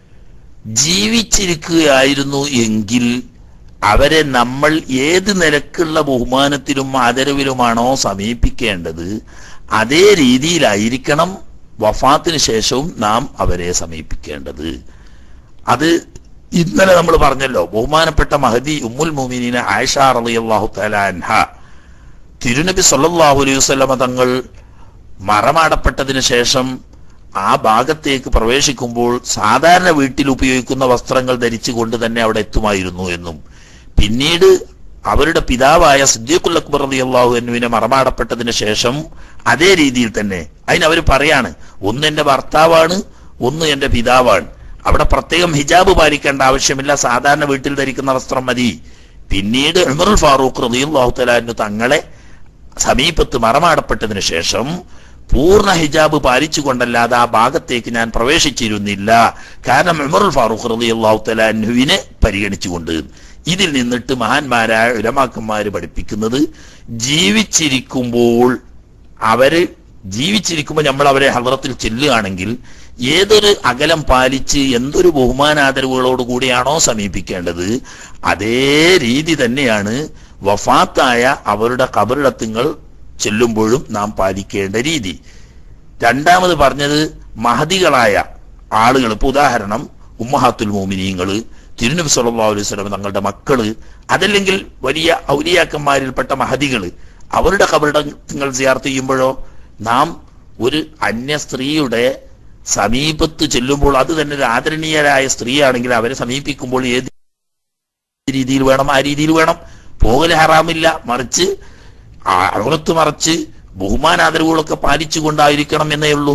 S1: ജീവിച്ചിരിക്കുകയായിരുന്നു എങ്കിൽ അവരെ നമ്മൾ ഏത് നിലക്കുള്ള ബഹുമാനത്തിലും ആദരവിലുമാണോ സമീപിക്കേണ്ടത് അതേ രീതിയിലായിരിക്കണം വഫാത്തിന് ശേഷവും നാം അവരെ സമീപിക്കേണ്ടത് അത് ഇന്നലെ നമ്മൾ പറഞ്ഞല്ലോ ബഹുമാനപ്പെട്ട മഹദി ഉമ്മുൽ മുമിനീന ആയിഷ റളിയല്ലാഹു തആല അൻഹ തിരുനബി സല്ലല്ലാഹു അലൈഹി വസല്ലമ തങ്ങൾ മറമാടപ്പെട്ടതിന് ശേഷം ആ ഭാഗത്തേക്ക് പ്രവേശിക്കുമ്പോൾ സാധാരണ വീട്ടിൽ ഉപയോഗിക്കുന്ന വസ്ത്രങ്ങൾ ധരിച്ചുകൊണ്ട് തന്നെ അവിടെ എത്തുമായിരുന്നു എന്നും പിന്നീട് അവരുടെ പിതാവായ സിദ്ദീഖുൽ അക്ബർ റളിയല്ലാഹു അൻഹുവിനെ മറമാടപ്പെട്ടതിന് ശേഷം അതേ രീതിയിൽ തന്നെ അതിന് അവർ പറയാണ് ഒന്ന് എന്റെ ഭർത്താവാണ് ഒന്ന് എന്റെ പിതാവാണ് അവിടെ പ്രത്യേകം ഹിജാബ് പാലിക്കേണ്ട ആവശ്യമില്ല സാധാരണ വീട്ടിൽ ധരിക്കുന്ന വസ്ത്രം മതി പിന്നീട് ഉമറുൽ ഫാറൂഖ് റളിയല്ലാഹു തആല തങ്ങളെ സമീപത്ത് മറമാടപ്പെട്ടതിന് ശേഷം പൂർണ്ണ ഹിജാബ് പാലിച്ചുകൊണ്ടല്ലാതെ ആ ഭാഗത്തേക്ക് ഞാൻ പ്രവേശിച്ചിരുന്നില്ല കാരണം ഉമറുൽ ഫാറൂഖ് റളിയല്ലാഹു തആല അൻഹുവിനെ പരിഗണിച്ചുകൊണ്ട് ഇതിൽ നിന്നിട്ട് മഹാന്മാരായ ഉലമാക്കന്മാര് പഠിപ്പിക്കുന്നത് ജീവിച്ചിരിക്കുമ്പോൾ അവര് ജീവിച്ചിരിക്കുമ്പോൾ നമ്മൾ അവരെ ഹദ്റത്തിൽ ചെല്ലുകയാണെങ്കിൽ ഏതൊരു അകലം പാലിച്ച് എന്തൊരു ബഹുമാനാദരവുകളോട് കൂടിയാണോ സമീപിക്കേണ്ടത് അതേ രീതി തന്നെയാണ് വഫാത്തായ അവരുടെ കബറിടത്തുങ്ങൾ ചെല്ലുമ്പോഴും നാം പാലിക്കേണ്ട രീതി രണ്ടാമത് പറഞ്ഞത് മഹതികളായ ആളുകൾ ഇപ്പൊ ഉദാഹരണം ഉമ്മഹാത്തുൽ മോമിനീങ്ങള് തിരുനബി സല്ലല്ലാഹു അലൈഹി വസല്ലം തങ്ങളുടെ മക്കള് അതല്ലെങ്കിൽ വലിയ ഔലിയാക്കന്മാരിൽപ്പെട്ട മഹതികള് അവരുടെ കബറിടങ്ങൾ സിയാർത്ത് ചെയ്യുമ്പോഴോ നാം ഒരു അന്യ സ്ത്രീയുടെ സമീപത്ത് ചെല്ലുമ്പോൾ അത് തന്നെ ഒരു ആദരണീയരായ സ്ത്രീയാണെങ്കിൽ അവരെ സമീപിക്കുമ്പോൾ ഏത് രീതിയിൽ വേണം ആ രീതിയിൽ വേണം പോകൽ ഹറാമില്ല മറിച്ച് അകത്ത് മറിച്ച് ബഹുമാനാദരവുകളൊക്കെ പാലിച്ചുകൊണ്ടായിരിക്കണം എന്നേ ഉള്ളൂ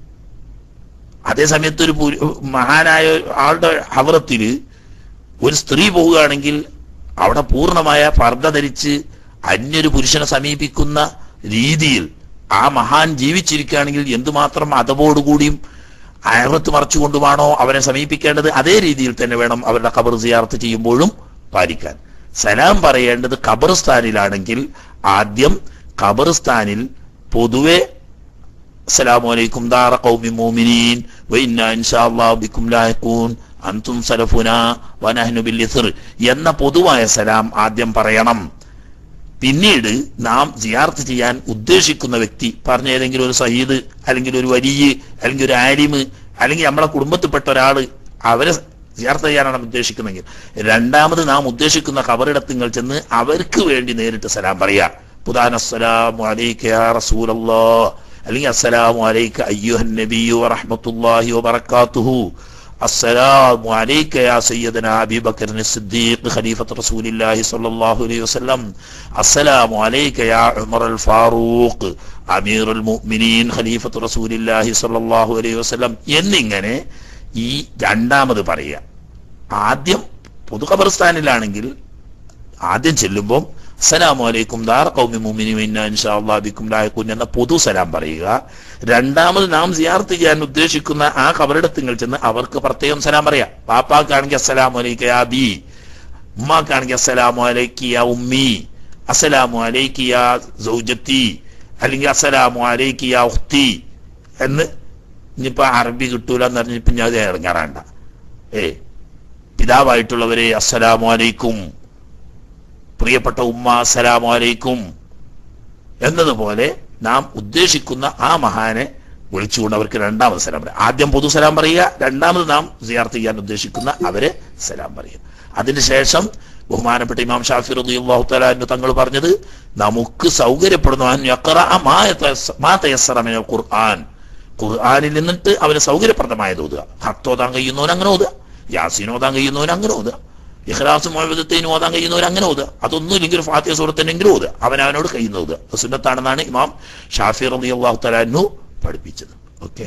S1: അതേ സമയത്ത് ഒരു പുരു- മഹാനായ ആളുടെ ഹവറത്തില് ഒരു സ്ത്രീ പോവുകയാണെങ്കിൽ അവിടെ പൂർണ്ണമായ പർദ്ദ ധരിച്ച് അന്യൊരു പുരുഷനെ സമീപിക്കുന്ന രീതിയിൽ ആ മഹാൻ ജീവിച്ചിരിക്കുകയാണെങ്കിൽ എന്തുമാത്രം അതവോടുകൂടിയും അയറത്ത് മറച്ചുകൊണ്ടുമാണോ അവരെ സമീപിക്കേണ്ടത് അതേ രീതിയിൽ തന്നെ വേണം അവരുടെ ഖബർ സിയാർത്ത് ചെയ്യുമ്പോഴും പാലിക്കാൻ സലാം പറയേണ്ടത് ഖബർസ്ഥാനിലാണെങ്കിൽ ആദ്യം ഖബർസ്ഥാനിൽ പൊതുവെ അസ്സലാമു അലൈക്കും ദാറ ഖൗമി മുഅ്മിനീൻ വഇന്നാ ഇൻഷാഅല്ലാഹു ബിക്കും ലാഹിഖൂൻ അൻതും സലഫുന വനഹ്നു ബിൽ ഇസ്ർ എന്ന പൊതുവായ സലാം ആദ്യം പറയണം പിന്നീട് നാം സിയാർത്ത് ചെയ്യാൻ ഉദ്ദേശിക്കുന്ന വ്യക്തി പറഞ്ഞ ഏതെങ്കിലും ഒരു സയ്യിദ് അല്ലെങ്കിൽ ഒരു വലിയ അല്ലെങ്കിൽ ഒരു ആലിമ് അല്ലെങ്കിൽ നമ്മളെ കുടുംബത്തിൽപ്പെട്ട ഒരാള് അവരെ സിയാർത്ത് ചെയ്യാനാണ് ഉദ്ദേശിക്കുന്നതെങ്കിൽ രണ്ടാമത് നാം ഉദ്ദേശിക്കുന്ന കബറിടത്തുങ്ങൾ ചെന്ന് അവർക്ക് വേണ്ടി നേരിട്ട് സലാം പറയാ പുതാൻ അസ്സലാമു അലൈക യാ റസൂലല്ലാഹ് അല്ലെങ്കിൽ അസ്സലാമു അലൈക അയ്യുഹൻ നബിയു വറഹ്മത്തുള്ളാഹി വബറകാതുഹു السلام عليك يا سيدنا أبي بكر الصديق خليفة رسول الله صلى الله عليه وسلم السلام عليك يا عمر الفاروق أمير المؤمنين خليفة رسول الله صلى الله عليه وسلم എന്നിങ്ങനെ ഈ രണ്ടാമത് പറയുക ആദ്യം പൊതു ഖബർസ്ഥാനിലാണെങ്കിൽ ആദ്യം ചെല്ലുമ്പം അസ്സലാമു അലൈക്കും ദാർ ഖൗമി മുഅ്മിനീൻ ഇന്നാ ഇൻഷാ അല്ലാഹ് ബിക്കും ലായിഖൂൻ എന്ന പൊതു സലാം പറയുക രണ്ടാമത് നാം സിയാർത്ത് ചെയ്യാൻ ഉദ്ദേശിക്കുന്ന ആ ഖബറിടത്തിൽ ചെന്ന് അവർക്ക് പ്രത്യേകം സലാം പറയാം പാപ്പാക്കാണെങ്കിൽ അസ്സലാമു അലൈക യാ ബി ഉമ്മാക്കാണെങ്കിൽ അസ്സലാമു അലൈക്കി യാ ഉമ്മി അസ്സലാമു അലൈക്കി യാ സൗജത്തി അല്ലെങ്കിൽ അസ്സലാമു അലൈക്കി യാ ഉഖ്തി എന്ന് ഇനിയിപ്പോ അറബി കിട്ടൂല എന്ന് പറഞ്ഞിപ്പോ ഞാൻ അത് ഇറങ്ങാറാണ്ട ഏ പിതാവായിട്ടുള്ളവരെ അസ്സലാമു അലൈക്കും പ്രിയപ്പെട്ട ഉമ്മ അസ്സലാമു അലൈക്കും എന്നതുപോലെ നാം ഉദ്ദേശിക്കുന്ന ആ മഹാനെ വിളിച്ചുകൊണ്ട് അവർക്ക് രണ്ടാമത് സലാം പറയാം ആദ്യം പൊതു സലാം പറയുക രണ്ടാമത് നാം സിയാർത്ത് ചെയ്യാൻ ഉദ്ദേശിക്കുന്ന അവരെ സലാം പറയുക അതിനുശേഷം ബഹുമാനപ്പെട്ട ഇമാം ഷാഫി റളിയല്ലാഹു തആല എന്ന് തങ്ങൾ പറഞ്ഞത് നമുക്ക് സൗകര്യപ്പെടുന്നു അൻ യഖറഅ മാ യതയസ്സ- മാ തയസ്സറ മിനൽ ഖുർആൻ ഖുർആനിൽ നിന്നിട്ട് അവന് സൗകര്യപ്രദമായത് ഓതുക ഹത്തോതാൻ കഴിയുന്നവൻ അങ്ങനെ ഓതുക യാസീൻ ഓതാൻ കഴിയുന്നവൻ അങ്ങനെ ഓതുക ഇഖ്ലാസ് മുഴുവത്തേനും ഓതാൻ കഴിയുന്നവൻ അങ്ങനെ ഓതുക അതൊന്നും ഇല്ലെങ്കിൽ ഫാത്തിയ സൂറത്തിനെങ്കിലും ഓതുക അവൻ അവനോട് കഴിയുന്ന ഓതുക അത് സുന്നത്താണെന്നാണ് ഇമാം ഷാഫി റളിയല്ലാഹു തആല അൻഹു പഠിപ്പിച്ചത് ഓക്കെ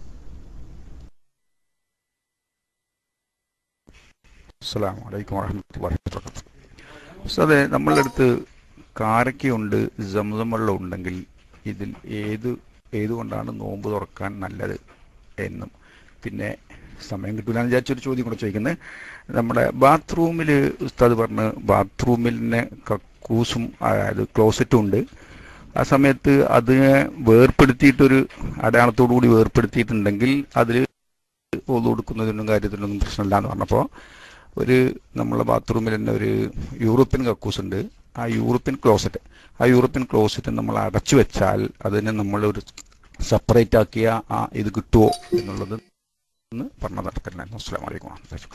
S12: അസ്സലാമു അലൈക്കും വറഹ്മത്തുള്ളാഹി വബറകാതുഹു ഉസ്താദെ നമ്മളുടെ അടുത്ത് കാരക്കയുണ്ട് സംസം വെള്ളം ഉണ്ടെങ്കിൽ ഇതിൽ ഏത് ഏതുകൊണ്ടാണ് നോമ്പ് തുറക്കാൻ നല്ലത് എന്നും പിന്നെ സമയം കിട്ടൂലെന്ന് വിചാരിച്ചൊരു ചോദ്യം കൂടെ ചോദിക്കുന്നത് നമ്മുടെ ബാത്റൂമിൽ ഉസ്താദ് പറഞ്ഞ് ബാത്റൂമിലിനെ കക്കൂസും അതായത് ക്ലോസറ്റും ഉണ്ട് ആ സമയത്ത് അതിനെ വേർപ്പെടുത്തിയിട്ടൊരു അടയാളത്തോടു കൂടി വേർപ്പെടുത്തിയിട്ടുണ്ടെങ്കിൽ അതിൽ ഒതു കൊടുക്കുന്നതിനും കാര്യത്തിനൊന്നും പ്രശ്നമില്ല എന്ന് പറഞ്ഞപ്പോൾ ഒരു നമ്മളെ ബാത്റൂമിൽ തന്നെ ഒരു യൂറോപ്യൻ കക്കൂസ് ഉണ്ട് ആ യൂറോപ്യൻ ക്ലോസറ്റ് ആ യൂറോപ്യൻ ക്ലോസറ്റ് നമ്മൾ അടച്ചു വെച്ചാൽ അതിനെ നമ്മൾ ഒരു സെപ്പറേറ്റ് ആക്കിയ ആ ഇത് കിട്ടുമോ എന്നുള്ളത് ഒന്ന് പറഞ്ഞു നടക്കലായിരുന്നു അസ്സാം വലൈക്കും വാഹമത്തുള്ളാഹി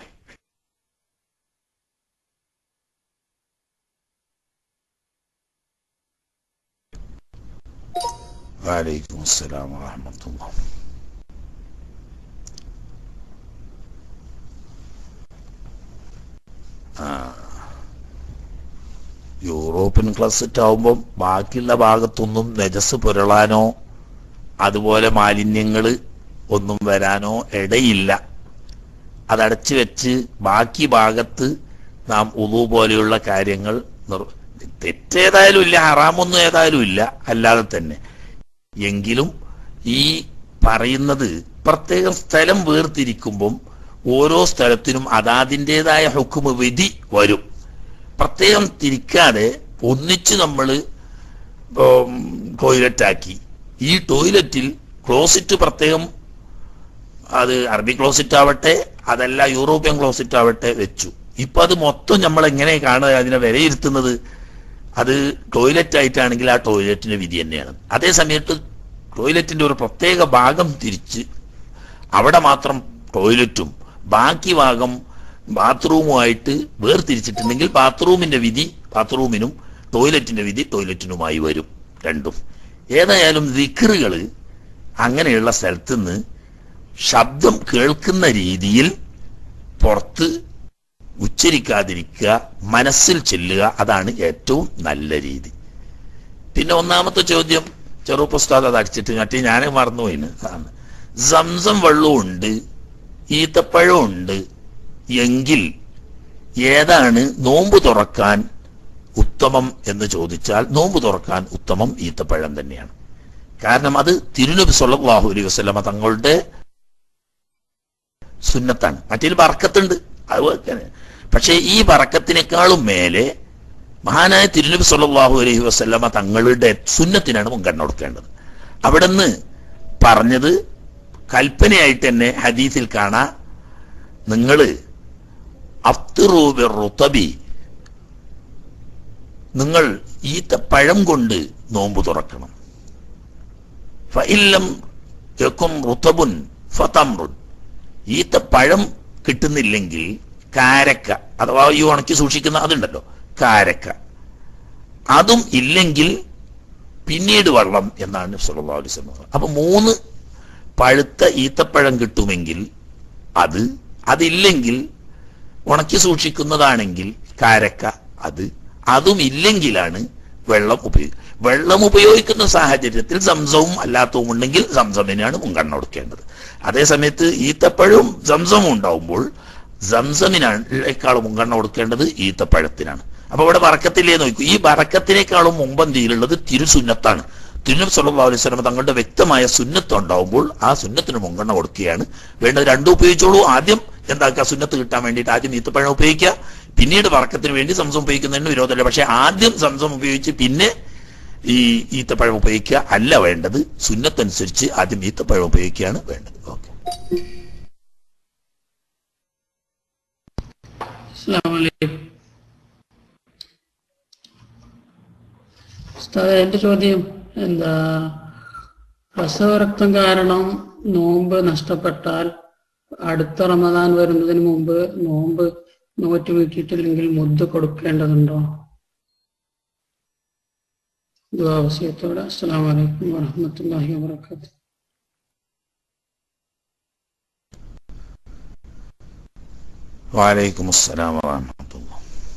S1: വലൈക്കും അസ്സലാം വറഹ്മത്തുള്ളാഹി ആ യൂറോപ്യൻ ക്ലസറ്റ് ആവുമ്പം ബാക്കിയുള്ള ഭാഗത്തൊന്നും നജസ് പുരളാനോ അതുപോലെ മാലിന്യങ്ങൾ ഒന്നും വരാനോ ഇടയില്ല അതടച്ചു വെച്ച് ബാക്കി ഭാഗത്ത് നാം ഉളു പോലെയുള്ള കാര്യങ്ങൾ നിർ- തെറ്റേതായാലും ഇല്ല ഹറാമൊന്നും ഏതായാലും ഇല്ല അല്ലാതെ തന്നെ എങ്കിലും ഈ പറയുന്നത് പ്രത്യേകം സ്ഥലം വേർതിരിക്കുമ്പം ഓരോ സ്ഥലത്തിനും അതാതിൻ്റെതായ ഹുക്കുമ വിധി വരും പ്രത്യേകം തിരിക്കാതെ ഒന്നിച്ച് നമ്മൾ ടോയ്ലറ്റാക്കി ഈ ടോയ്ലറ്റിൽ ക്ലോസറ്റ് പ്രത്യേകം അത് അറബി ക്ലോസറ്റ് ആവട്ടെ അതല്ല യൂറോപ്യൻ ക്ലോസറ്റ് ആവട്ടെ വെച്ചു ഇപ്പൊ അത് മൊത്തം നമ്മൾ എങ്ങനെ കാണുക അതിനെ വിലയിരുത്തുന്നത് അത് ടോയ്ലറ്റ് ആയിട്ടാണെങ്കിൽ ആ ടോയ്ലറ്റിന്റെ വിധി തന്നെയാണ് അതേ സമയത്ത് ടോയ്ലറ്റിന്റെ ഒരു പ്രത്യേക ഭാഗം തിരിച്ച് അവിടെ മാത്രം ടോയ്ലറ്റും ബാക്കി ഭാഗം ബാത്റൂമുമായിട്ട് വേർതിരിച്ചിട്ടുണ്ടെങ്കിൽ ബാത്റൂമിന്റെ വിധി ബാത്റൂമിനും ടോയ്ലറ്റിന്റെ വിധി ടോയ്ലറ്റിനുമായി വരും രണ്ടും ഏതായാലും ദിക്റുകൾ അങ്ങനെയുള്ള സ്ഥലത്തുനിന്ന് ശബ്ദം കേൾക്കുന്ന രീതിയിൽ പുറത്ത് ഉച്ചരിക്കാതിരിക്കുക മനസ്സിൽ ചെല്ലുക അതാണ് ഏറ്റവും നല്ല രീതി പിന്നെ ഒന്നാമത്തെ ചോദ്യം ചെറുപ്പുസ്താദ് അത് അടിച്ചിട്ട് മറ്റേ ഞാൻ മറന്നുപോയിന് ആണ് സംസം വെള്ളമുണ്ട് ഈത്തപ്പഴമുണ്ട് എങ്കിൽ ഏതാണ് നോമ്പ് തുറക്കാൻ ഉത്തമം എന്ന് ചോദിച്ചാൽ നോമ്പ് തുറക്കാൻ ഉത്തമം ഈത്തപ്പഴം തന്നെയാണ് കാരണം അത് തിരുനബി സല്ലല്ലാഹു അലൈഹി വസല്ലമ തങ്ങളുടെ സുന്നത്താണ് മറ്റേ ബർക്കത്തുണ്ട് അത് വെക്കാന്. പക്ഷേ ഈ ബറക്കത്തിനേക്കാളും മേലെ മഹാനായ തിരുനബി സല്ലല്ലാഹു അലൈഹി വസല്ലമ തങ്ങളുടെ സുന്നത്തിനാണ് മുൻഗണന കൊടുക്കേണ്ടത് അവിടുന്ന് പറഞ്ഞത് കൽപ്പനയായിട്ട് തന്നെ ഹദീസിൽ കാണാ നിങ്ങൾ റുത്തബി നിങ്ങൾ ഈത്ത പഴം കൊണ്ട് നോമ്പ് തുറക്കണം ഫഇല്ലം യകും റുത്തബുൻ ഫതംറുൻ ഈത്ത പഴം കിട്ടുന്നില്ലെങ്കിൽ കാരക്ക അഥവാ ഈ ഉണക്കി സൂക്ഷിക്കുന്ന അതുണ്ടല്ലോ കാരക്ക അതും ഇല്ലെങ്കിൽ പിന്നീട് വെള്ളം എന്നാണ് സല്ലല്ലാഹു അലൈഹി വസല്ലം അപ്പൊ മൂന്ന് പഴുത്ത ഈത്തപ്പഴം കിട്ടുമെങ്കിൽ അത് അതില്ലെങ്കിൽ ഉണക്കി സൂക്ഷിക്കുന്നതാണെങ്കിൽ കാരക്ക അത് അതും ഇല്ലെങ്കിലാണ് വെള്ളം ഉപയോഗിക്കുക വെള്ളം ഉപയോഗിക്കുന്ന സാഹചര്യത്തിൽ സംസവും അല്ലാത്തവും ഉണ്ടെങ്കിൽ സംസമിനാണ് മുൻഗണന കൊടുക്കേണ്ടത് അതേസമയത്ത് ഈത്തപ്പഴവും സംസവും ഉണ്ടാവുമ്പോൾ സംസമിനേക്കാളും മുൻഗണന കൊടുക്കേണ്ടത് ഈത്തപ്പഴത്തിനാണ് അപ്പൊ ഇവിടെ വറക്കത്തില്ലേ നോക്കൂ ഈ വറക്കത്തിനേക്കാളും മുമ്പന്തിയിലുള്ളത് തിരുസുന്നത്താണ് തിരുനബി സല്ലല്ലാഹു അലൈഹി വസല്ലം തങ്ങളുടെ വ്യക്തമായ സുന്നത്ത് ഉണ്ടാവുമ്പോൾ ആ സുന്നത്തിന് മുൻഗണന കൊടുക്കുകയാണ് വേണ്ടത് രണ്ടും ഉപയോഗിച്ചോളൂ ആദ്യം എന്താക്കുക സുന്നത്ത് കിട്ടാൻ വേണ്ടിയിട്ട് ആദ്യം ഈത്തപ്പഴം ഉപയോഗിക്കുക പിന്നീട് വറക്കത്തിന് വേണ്ടി സംസം ഉപയോഗിക്കുന്നതിന് വിരോധമല്ല പക്ഷെ ആദ്യം സംസം ഉപയോഗിച്ച് പിന്നെ ഈ ഈത്തപ്പഴം ഉപയോഗിക്കുക അല്ല വേണ്ടത് സുന്നത്തനുസരിച്ച് ആദ്യം ഈത്തപ്പഴം ഉപയോഗിക്കുകയാണ് വേണ്ടത് ഓക്കെ
S13: അസ്സലാമലൈക്കും ഉസ്താദേ എന്റെ ചോദ്യം എന്താ പ്രസവരക്തം കാരണം നോമ്പ് നഷ്ടപ്പെട്ടാൽ അടുത്ത റമദാൻ വരുന്നതിന് മുമ്പ് നോമ്പ് നോറ്റ് വീട്ടിയിട്ടില്ലെങ്കിൽ മുദ്ദ് കൊടുക്കേണ്ടതുണ്ടോ ദുആവസിയത്തോടെ അസ്സലാമു അലൈക്കും വറഹ്മത്തുള്ളാഹി വബറകാതുഹു
S1: വാലൈക്കും അസ്സലാം വറഹ്മത്തുള്ളാഹി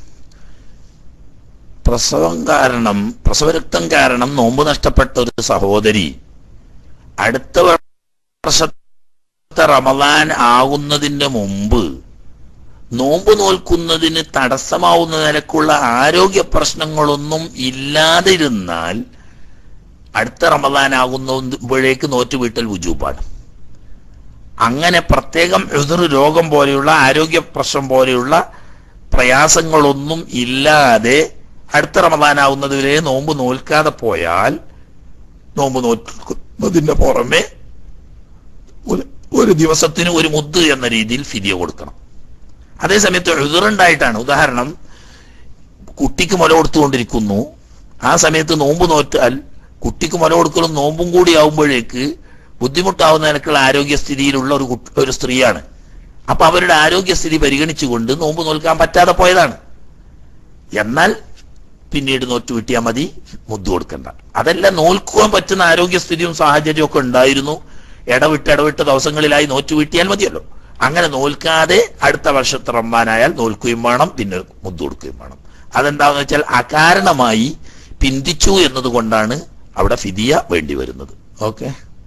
S1: പ്രസവം കാരണം പ്രസവരക്തം കാരണം നോമ്പ് നഷ്ടപ്പെട്ട ഒരു സഹോദരി അടുത്ത വർഷത്തെ റമദാൻ ആകുന്നതിന്റെ മുമ്പ് നോമ്പ് നോൽക്കുന്നതിന് തടസ്സമാവുന്ന നിലക്കുള്ള ആരോഗ്യ പ്രശ്നങ്ങളൊന്നും ഇല്ലാതിരുന്നാൽ അടുത്ത റമദാൻ ആകുമ്പോഴേക്ക് നോറ്റുവീട്ടൽ വുജൂബാണ് അങ്ങനെ പ്രത്യേകം എതിർ രോഗം പോലെയുള്ള ആരോഗ്യ പ്രശ്നം പോലെയുള്ള പ്രയാസങ്ങളൊന്നും ഇല്ലാതെ അടുത്ത റമദാനാവുന്നത് വരെ നോമ്പ് നോൽക്കാതെ പോയാൽ നോമ്പ് നോക്കുന്നതിന്റെ പുറമെ ഒരു ഒരു ദിവസത്തിന് ഒരു മുദ്ദ് എന്ന രീതിയിൽ ഫിദിയ കൊടുക്കണം അതേസമയത്ത് എതിറുണ്ടായിട്ടാണ് ഉദാഹരണം കുട്ടിക്ക് മുല കൊടുത്തുകൊണ്ടിരിക്കുന്നു ആ സമയത്ത് നോമ്പ് നോറ്റാൽ കുട്ടിക്ക് മുല കൊടുക്കലും നോമ്പും കൂടി ആവുമ്പോഴേക്ക് ബുദ്ധിമുട്ടാവുന്ന നിലക്കുള്ള ആരോഗ്യസ്ഥിതിയിലുള്ള ഒരു കുട്ടി- ഒരു സ്ത്രീയാണ് അപ്പൊ അവരുടെ ആരോഗ്യസ്ഥിതി പരിഗണിച്ചുകൊണ്ട് നോമ്പ് നോൽക്കാൻ പറ്റാതെ പോയതാണ് എന്നാൽ പിന്നീട് നോറ്റ് വിട്ടിയാൽ മതി മുദ്ദ് കൊടുക്കണ്ട അതല്ല നോൽക്കുവാൻ പറ്റുന്ന ആരോഗ്യസ്ഥിതിയും സാഹചര്യവും ഒക്കെ ഉണ്ടായിരുന്നു ഇടവിട്ട് ഇടവിട്ട് ദിവസങ്ങളിലായി നോറ്റ് വീട്ടിയാൽ മതിയല്ലോ അങ്ങനെ നോൽക്കാതെ അടുത്ത വർഷത്തെ റമ്മാനായാൽ നോൽക്കുകയും വേണം പിന്നെ മുദ്ദ് കൊടുക്കുകയും വേണം അതെന്താന്ന് വെച്ചാൽ അകാരണമായി പിന്തിച്ചു എന്നതുകൊണ്ടാണ് അവിടെ ഫിദിയ വേണ്ടി വരുന്നത് ഓക്കെ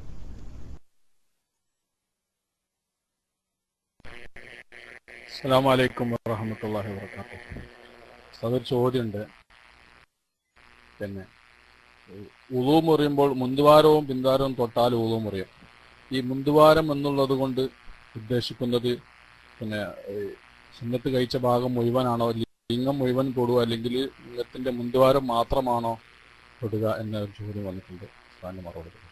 S14: അസ്സാം വലൈക്കും വറഹമത്തല്ലാഹി വർക്കാത്തു അതൊരു ചോദ്യമുണ്ട് പിന്നെ ഉളു മുറിയുമ്പോൾ മുന്തുവാരവും പിന്തുവാരവും തൊട്ടാൽ ഉളു മുറിയും ഈ മുന്തുവാരം എന്നുള്ളത് കൊണ്ട് ഉദ്ദേശിക്കുന്നത് പിന്നെ ഈ സുന്നത്ത് കഴിച്ച ഭാഗം മുഴുവനാണോ ലിംഗം മുഴുവൻ തൊടുക അല്ലെങ്കിൽ ലിംഗത്തിന്റെ മുന്തുവാരം മാത്രമാണോ തൊടുക എന്ന ഒരു ചോദ്യം വന്നിട്ടുണ്ട് ഉസ്താദിന്റെ മറുപടി പ്രതീക്ഷിക്കുന്നു.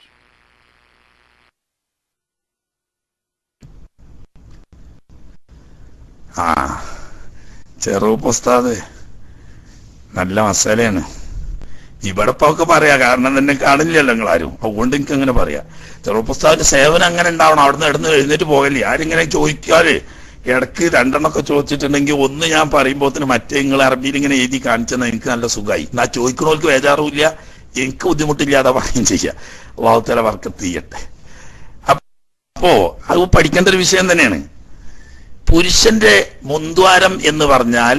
S1: ആ ചെറുപ്പുസ്താദ് നല്ല മസാലയാണ് ഇവിടെ ഇപ്പൊ ഒക്കെ പറയാ കാരണം തന്നെ കാണില്ലല്ലോ നിങ്ങൾ ആരും അതുകൊണ്ട് എനിക്ക് അങ്ങനെ പറയാം ചെറുപ്പുസ്താദിന്റെ സേവനം അങ്ങനെ ഉണ്ടാവണം അവിടുന്ന് ഇടന്ന് എഴുന്നേറ്റ് പോകല്ലേ ആരിങ്ങനെ ചോദിക്കാല് ഇടക്ക് രണ്ടെണ്ണമൊക്കെ ചോദിച്ചിട്ടുണ്ടെങ്കിൽ ഒന്ന് ഞാൻ പറയുമ്പോത്തിന് മറ്റേ നിങ്ങൾ അറബിയിൽ ഇങ്ങനെ എഴുതി കാണിച്ചെന്നാൽ എനിക്ക് നല്ല സുഖമായി എന്നാ ചോദിക്കണവർക്ക് ബേജാറുമില്ല എനിക്ക് ബുദ്ധിമുട്ടില്ലാതെ പറയുകയും ചെയ്യാം വാഹത്തല വർക്കത്ത് ചെയ്യട്ടെ അപ്പോ അത് പഠിക്കേണ്ട ഒരു വിഷയം തന്നെയാണ് പുരുഷന്റെ മുൻദ്വാരം എന്ന് പറഞ്ഞാൽ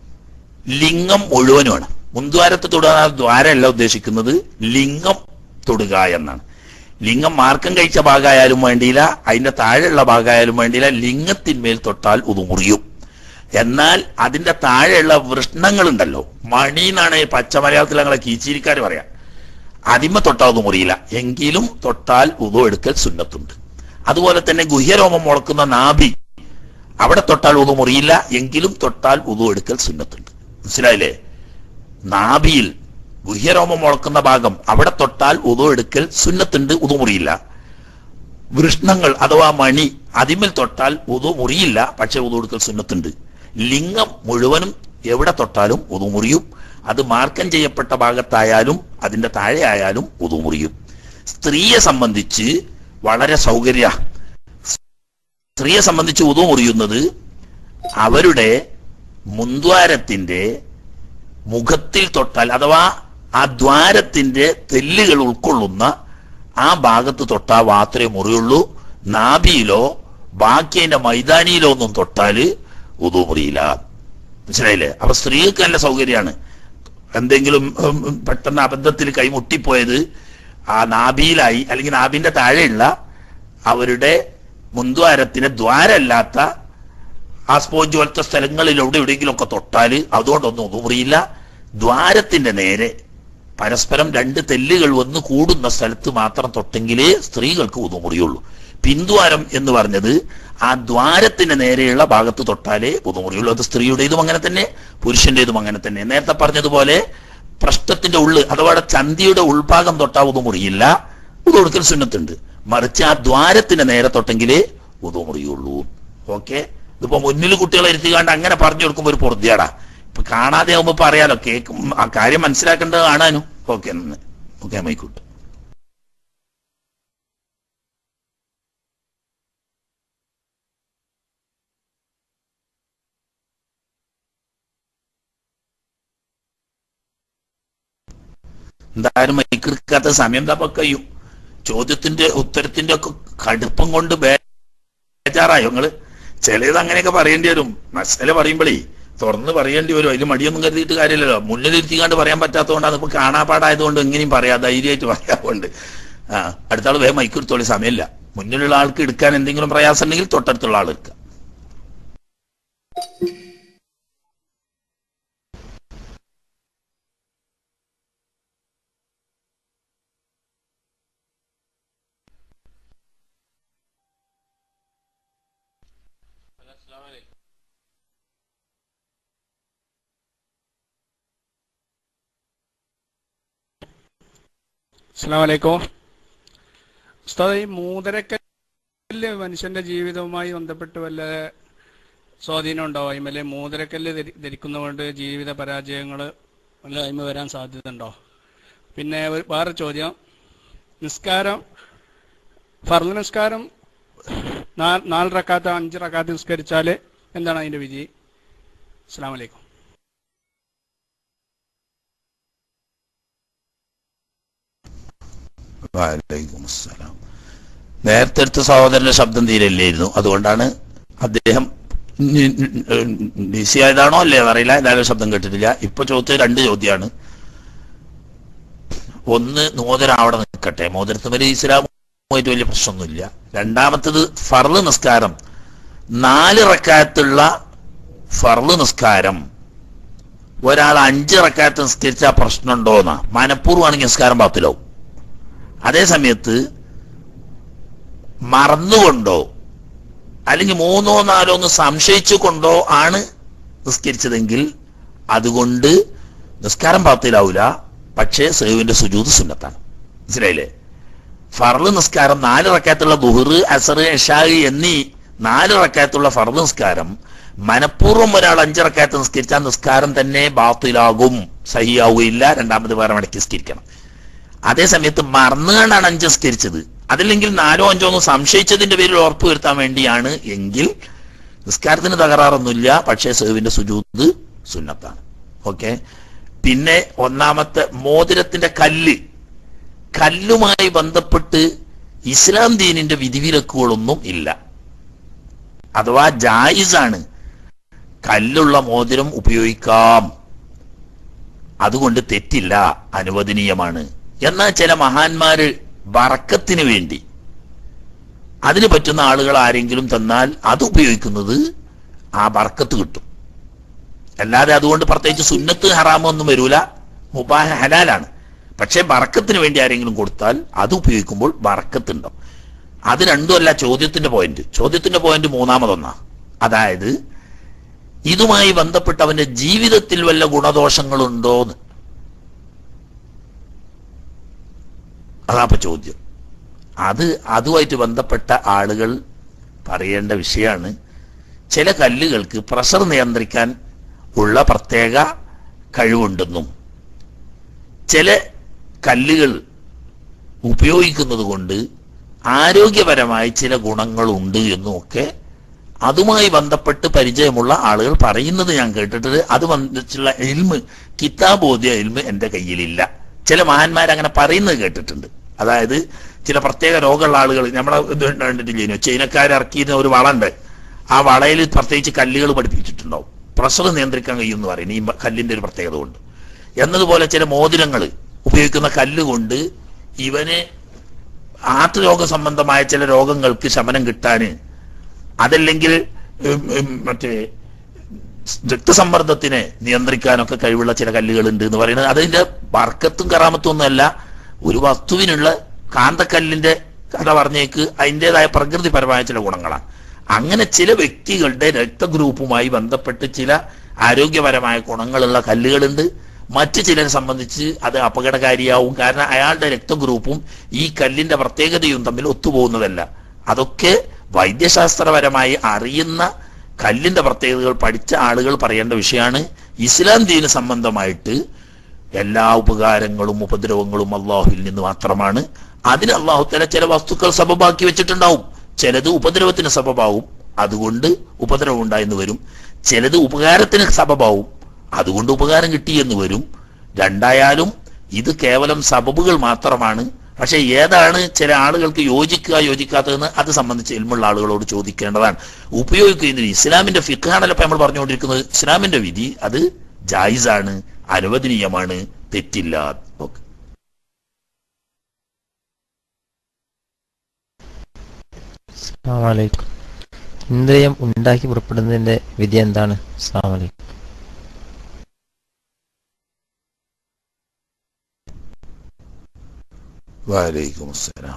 S1: ലിംഗം മുഴുവനുമാണ് മുൻദ്വാരത്തെ തൊടുക ദ്വാരമല്ല ഉദ്ദേശിക്കുന്നത് ലിംഗം തൊടുക എന്നാണ് ലിംഗം മാർക്കം കഴിച്ച ഭാഗമായാലും വേണ്ടിയില്ല അതിന്റെ താഴെയുള്ള ഭാഗമായാലും വേണ്ടിയില്ല ലിംഗത്തിന്മേൽ തൊട്ടാൽ ഉതുമുറിയും എന്നാൽ അതിന്റെ താഴെയുള്ള വൃഷ്ണങ്ങളുണ്ടല്ലോ മണി എന്നാണ് പച്ച മലയാളത്തിൽ ഞങ്ങളെ കീച്ചിരിക്കാർ പറയാം അതിമ തൊട്ടാൽ ഒന്നും മുറിയില്ല എങ്കിലും തൊട്ടാൽ ഉതു എടുക്കൽ സുന്നത്തുണ്ട് അതുപോലെ തന്നെ ഗുഹ്യരോമം മുളക്കുന്ന നാഭി അവിടെ തൊട്ടാൽ ഉതു മുറിയില്ല എങ്കിലും തൊട്ടാൽ ഉതു എടുക്കൽ സുന്നത്തുണ്ട് മനസ്സിലായില്ലേ നാഭിയിൽ ഗുഹ്യരോമം മുളക്കുന്ന ഭാഗം അവിടെ തൊട്ടാൽ ഉതു എടുക്കൽ സുന്നത്തുണ്ട് ഉതു മുറിയില്ല വൃഷ്ണങ്ങൾ അഥവാ മണി അതിമിൽ തൊട്ടാൽ ഉതു മുറിയില്ല പക്ഷെ ഉതു എടുക്കൽ സുന്നത്തുണ്ട് ലിംഗം മുഴുവനും എവിടെ തൊട്ടാലും ഉതു മുറിയും അത് മാർക്കം ചെയ്യപ്പെട്ട ഭാഗത്തായാലും അതിന്റെ താഴെ ആയാലും ഉതു മുറിയും സ്ത്രീയെ സംബന്ധിച്ച് വളരെ സൗകര്യ സ്ത്രീയെ സംബന്ധിച്ച് ഉതു മുറിയുന്നത് അവരുടെ മുൻദ്വാരത്തിന്റെ മുഖത്തിൽ തൊട്ടാൽ അഥവാ ആ ദ്വാരത്തിന്റെ തെല്ലുകൾ ഉൾക്കൊള്ളുന്ന ആ ഭാഗത്ത് തൊട്ടാ മാത്രമേ മുറിയുള്ളൂ നാഭിയിലോ ബാക്കി അതിന്റെ മൈതാനിയിലോ ഒന്നും തൊട്ടാല് ഉതു മുറിയില്ല മനസ്സിലായില്ലേ അപ്പൊ സ്ത്രീകൾക്ക് നല്ല സൗകര്യമാണ് എന്തെങ്കിലും ഉം, ഉം, പെട്ടെന്ന് അബദ്ധത്തിൽ കൈമുട്ടിപ്പോയത് ആ നാഭിയിലായി അല്ലെങ്കിൽ നാഭിന്റെ താഴെയുള്ള അവരുടെ മുൻദ്വാരത്തിന് ദ്വാരല്ലാത്ത ആ സ്പോഞ്ച് പോലത്തെ സ്ഥലങ്ങളിൽ എവിടെ എവിടെയെങ്കിലും ഒക്കെ തൊട്ടാൽ അതുകൊണ്ടൊന്നും ഒന്നും മുറിയില്ല ദ്വാരത്തിന്റെ നേരെ പരസ്പരം രണ്ട് തെല്ലുകൾ വന്ന് കൂടുന്ന സ്ഥലത്ത് മാത്രം തൊട്ടെങ്കിലേ സ്ത്രീകൾക്ക് ഒന്നും മുറിയുള്ളൂ പിന്ദ്വാരം എന്ന് പറഞ്ഞത് ആ ദ്വാരത്തിന് നേരെയുള്ള ഭാഗത്ത് തൊട്ടാലേ മുറിയുള്ളൂ അത് സ്ത്രീയുടേതും അങ്ങനെ തന്നെ പുരുഷന്റേതും അങ്ങനെ തന്നെ നേരത്തെ പറഞ്ഞതുപോലെ പ്രശ്നത്തിന്റെ ഉള്ള് അഥവാ ചന്തിയുടെ ഉൾഭാഗം തൊട്ടാ മുറിയില്ല ഉതൊടുക്കൽ സുന്നത്തുണ്ട് മറിച്ച് ആ ദ്വാരത്തിന് നേരെ തൊട്ടെങ്കിലേ മുറിയുള്ളൂ ഓക്കെ ഇതിപ്പോ മുന്നിൽ കുട്ടികളെ ഇരുത്തിക്കാണ്ട് അങ്ങനെ പറഞ്ഞു കൊടുക്കുമ്പോ ഒരു പൊറുതിയാടാ ഇപ്പൊ കാണാതെ ആവുമ്പോ പറയാലോ കേക്കും ആ കാര്യം മനസ്സിലാക്കേണ്ടത് കാണാനും ഓക്കെ ഓക്കെ മൈക്കൂട്ട് എന്തായാലും മൈക്കെടുക്കാത്ത സമയം തപ്പ കഴിയും ചോദ്യത്തിന്റെ ഉത്തരത്തിന്റെ ഒക്കെ കടുപ്പം കൊണ്ട് ബേജാറായോ നിങ്ങള് ചിലത് അങ്ങനെയൊക്കെ പറയേണ്ടി വരും മസല പറയുമ്പോഴേ തുറന്ന് പറയേണ്ടി വരും അതിൽ മടിയൊന്നും കരുതിയിട്ട് കാര്യമില്ലല്ലോ മുന്നിലിരുത്തിക്കാണ്ട് പറയാൻ പറ്റാത്തതുകൊണ്ടാണ് ഇപ്പൊ കാണാപ്പാടായതുകൊണ്ട് എങ്ങനെയും പറയാം ധൈര്യമായിട്ട് പറയാറുണ്ട് ആ അടുത്ത ആൾ വേഗം മൈക്കെടുത്തോളി സമയമില്ല മുന്നിലുള്ള ആൾക്ക് എടുക്കാൻ എന്തെങ്കിലും പ്രയാസം ഉണ്ടെങ്കിൽ തൊട്ടടുത്തുള്ള ആൾ എടുക്കാം
S7: അസ്സാം വലൈക്കും ഉസ്താദ് ഈ മൂതരക്കല്ല് മനുഷ്യന്റെ ജീവിതവുമായി ബന്ധപ്പെട്ട് വല്ല സ്വാധീനം ഉണ്ടാവും അതിമല്ലേ മൂതരക്കല്ല് ധരി- ധരിക്കുന്നതുകൊണ്ട് ജീവിത പരാജയങ്ങൾ വല്ല അതിമ വരാൻ സാധ്യത ഉണ്ടോ പിന്നെ ഒരു വേറെ ചോദ്യം നിസ്കാരം ഫർദ് നിസ്കാരം നാ- നാല് റക്കാത്ത് അഞ്ച് റക്കാത്ത് നിസ്കരിച്ചാൽ എന്താണ് അതിന്റെ വിധി അസ്സാം വലൈക്കും
S1: വലൈക്കും അസ്സലാം നേരത്തെ എടുത്ത സഹോദരന്റെ ശബ്ദം തീരല്ലായിരുന്നു അതുകൊണ്ടാണ് അദ്ദേഹം ബിസി ആയതാണോ അല്ലേ അറിയില്ല എന്തായാലും ശബ്ദം കേട്ടിട്ടില്ല ഇപ്പൊ ചോദിച്ചത് രണ്ട് ചോദ്യമാണ് ഒന്ന് മോതിരം അവിടെ നിൽക്കട്ടെ മോതിരത്തുമല് ഇസ്ലാമുമായിട്ട് വലിയ പ്രശ്നമൊന്നുമില്ല രണ്ടാമത്തത് ഫർള് നിസ്കാരം നാല് റക്കാത്തുള്ള ഫർള് നിസ്കാരം ഒരാൾ അഞ്ച് റക്കാത്ത് നിസ്കരിച്ചാൽ പ്രശ്നമുണ്ടോന്നാ മനഃപൂർവ്വമാണെങ്കിൽ നിസ്കാരം പാത്തിലാവും അതേ സമയത്ത് മറന്നുകൊണ്ടോ അല്ലെങ്കിൽ മൂന്നോ നാലോ ഒന്ന് സംശയിച്ചു കൊണ്ടോ ആണ് നിസ്കരിച്ചതെങ്കിൽ അതുകൊണ്ട് നിസ്കാരം പാത്തിലാവൂല പക്ഷേ സേവിന്റെ സുജൂത് സുന്നത്താണ് മനസ്സിലായില്ലേ ഫർള് നിസ്കാരം നാല് റക്കാത്തുള്ള ബുഹറ് അസർ എഷാഹ് എന്നീ നാല് റക്കാത്തുള്ള ഫർള് നിസ്കാരം മനഃപൂർവ്വം ഒരാൾ അഞ്ച് റക്കാത്ത് നിസ്കരിച്ചാൽ നിസ്കാരം തന്നെ ബാത്തിലാകും സഹിയാവുകയില്ല രണ്ടാമത് വേറെ മടക്കി നിസ്കരിക്കണം അതേ സമയത്ത് മറന്നുകൊണ്ടാണ് അഞ്ച് നിസ്കരിച്ചത് അതില്ലെങ്കിൽ നാലോ അഞ്ചോ ഒന്നും സംശയിച്ചതിന്റെ പേരിൽ ഉറപ്പ് വരുത്താൻ വേണ്ടിയാണ് എങ്കിൽ നിസ്കാരത്തിന് തകരാറൊന്നുമില്ല പക്ഷേ സേവിന്റെ സുജൂത് സുന്നത്താണ് ഓക്കെ പിന്നെ ഒന്നാമത്തെ മോതിരത്തിന്റെ കല്ല് കല്ലുമായി ബന്ധപ്പെട്ട് ഇസ്ലാം ദീനിന്റെ വിധിവിലക്കുകളൊന്നും ഇല്ല അഥവാ ജായിസാണ് കല്ലുള്ള മോതിരം ഉപയോഗിക്കാം അതുകൊണ്ട് തെറ്റില്ല അനുവദനീയമാണ് എന്നാൽ ചില മഹാന്മാര് ബറക്കത്തിന് വേണ്ടി അതിന് പറ്റുന്ന ആളുകൾ ആരെങ്കിലും തന്നാൽ അത് ഉപയോഗിക്കുന്നത് ആ ബർക്കത്ത് കിട്ടും അല്ലാതെ അതുകൊണ്ട് പ്രത്യേകിച്ച് സുന്നത്ത് ഹറാമൊന്നും വരൂല മുബാഹ ഹലാലാണ് പക്ഷേ ബറക്കത്തിന് വേണ്ടി ആരെങ്കിലും കൊടുത്താൽ അത് ഉപയോഗിക്കുമ്പോൾ ബറക്കത്ത് ഉണ്ടാവും അത് രണ്ടുമല്ല ചോദ്യത്തിന്റെ പോയിന്റ് ചോദ്യത്തിന്റെ പോയിന്റ് മൂന്നാമതൊന്നാ അതായത് ഇതുമായി ബന്ധപ്പെട്ട് അവന്റെ ജീവിതത്തിൽ വല്ല ഗുണദോഷങ്ങളുണ്ടോന്ന് അതാപ്പൊ ചോദ്യം അത് അതുമായിട്ട് ബന്ധപ്പെട്ട ആളുകൾ പറയേണ്ട വിഷയമാണ് ചില കല്ലുകൾക്ക് പ്രഷർ നിയന്ത്രിക്കാൻ ഉള്ള പ്രത്യേക കഴിവുണ്ടെന്നും ചില കല്ലുകൾ ഉപയോഗിക്കുന്നത് കൊണ്ട് ആരോഗ്യപരമായി ചില ഗുണങ്ങളുണ്ട് എന്നുമൊക്കെ അതുമായി ബന്ധപ്പെട്ട് പരിചയമുള്ള ആളുകൾ പറയുന്നത് ഞാൻ കേട്ടിട്ട് അത് വന്നിട്ടുള്ള എൽമ് കിതാബോധ്യ എൽമ് എന്റെ കയ്യിലില്ല ചില മഹാന്മാർ അങ്ങനെ പറയുന്നത് കേട്ടിട്ടുണ്ട് അതായത് ചില പ്രത്യേക രോഗമുള്ള ആളുകൾ നമ്മളെ ഇത് കണ്ടിട്ടില്ലേ ചൈനക്കാർ ഇറക്കിയിരുന്ന ഒരു വളണ്ട് ആ വളയിൽ പ്രത്യേകിച്ച് കല്ലുകൾ പഠിപ്പിച്ചിട്ടുണ്ടാവും പ്രഷർ നിയന്ത്രിക്കാൻ കഴിയുമെന്ന് പറയുന്നത് ഈ കല്ലിന്റെ ഒരു പ്രത്യേകത കൊണ്ട് എന്നതുപോലെ ചില മോതിരങ്ങൾ ഉപയോഗിക്കുന്ന കല്ല് കൊണ്ട് ഇവന് ഹാർട്ട് രോഗ സംബന്ധമായ ചില രോഗങ്ങൾക്ക് ശമനം കിട്ടാന് അതല്ലെങ്കിൽ ഉം, ഉം, മറ്റേ രക്തസമ്മർദ്ദത്തിനെ നിയന്ത്രിക്കാനൊക്കെ കഴിവുള്ള ചില കല്ലുകളുണ്ട് എന്ന് പറയുന്നത് അതിന്റെ വർക്കത്തും കറാമത്തും ഒന്നുമല്ല ഒരു വസ്തുവിനുള്ള കാന്തക്കല്ലിന്റെ കഥ പറഞ്ഞേക്ക് അതിൻ്റെതായ പ്രകൃതിപരമായ ചില ഗുണങ്ങളാണ് അങ്ങനെ ചില വ്യക്തികളുടെ രക്തഗ്രൂപ്പുമായി ബന്ധപ്പെട്ട് ചില ആരോഗ്യപരമായ ഗുണങ്ങളുള്ള കല്ലുകളുണ്ട് മറ്റു ചിലരെ സംബന്ധിച്ച് അത് അപകടകാരിയാവും കാരണം അയാളുടെ രക്തഗ്രൂപ്പും ഈ കല്ലിന്റെ പ്രത്യേകതയും തമ്മിൽ ഒത്തുപോകുന്നതല്ല അതൊക്കെ വൈദ്യശാസ്ത്രപരമായി അറിയുന്ന കല്ലിന്റെ പ്രത്യേകതകൾ പഠിച്ച ആളുകൾ പറയേണ്ട വിഷയമാണ് ഇസ്ലാം ദീന സംബന്ധമായിട്ട് എല്ലാ ഉപകാരങ്ങളും ഉപദ്രവങ്ങളും അള്ളാഹുവിൽ നിന്ന് മാത്രമാണ് അതിന് അള്ളാഹു തല ചില വസ്തുക്കൾ സബബാക്കി വെച്ചിട്ടുണ്ടാവും ചിലത് ഉപദ്രവത്തിന് സബബാവും അതുകൊണ്ട് ഉപദ്രവം ഉണ്ടായെന്ന് വരും ചിലത് ഉപകാരത്തിന് സബബാവും അതുകൊണ്ട് ഉപകാരം കിട്ടിയെന്ന് വരും രണ്ടായാലും ഇത് കേവലം സബബുകൾ മാത്രമാണ് പക്ഷെ ഏതാണ് ചില ആളുകൾക്ക് യോജിക്കുക യോജിക്കാത്തതെന്ന് അത് സംബന്ധിച്ച് എൽമുള്ള ആളുകളോട് ചോദിക്കേണ്ടതാണ് ഉപയോഗിക്കുന്നതിന് ഇസ്ലാമിന്റെ ഫിഖാണല്ലോ ഇപ്പൊ നമ്മൾ പറഞ്ഞുകൊണ്ടിരിക്കുന്നത് ഇസ്ലാമിന്റെ വിധി അത് ജായിസാണ് അനുവദനീയമാണ് തെറ്റില്ല ഓക്കെ
S5: അസ്സലാമു അലൈക്കും ഇന്ദ്രിയം ഉണ്ടാക്കി പുറപ്പെടുന്നതിന്റെ വിധി എന്താണ് അസ്സലാമു അലൈക്കും
S1: വാലൈക്കും അസ്സലാം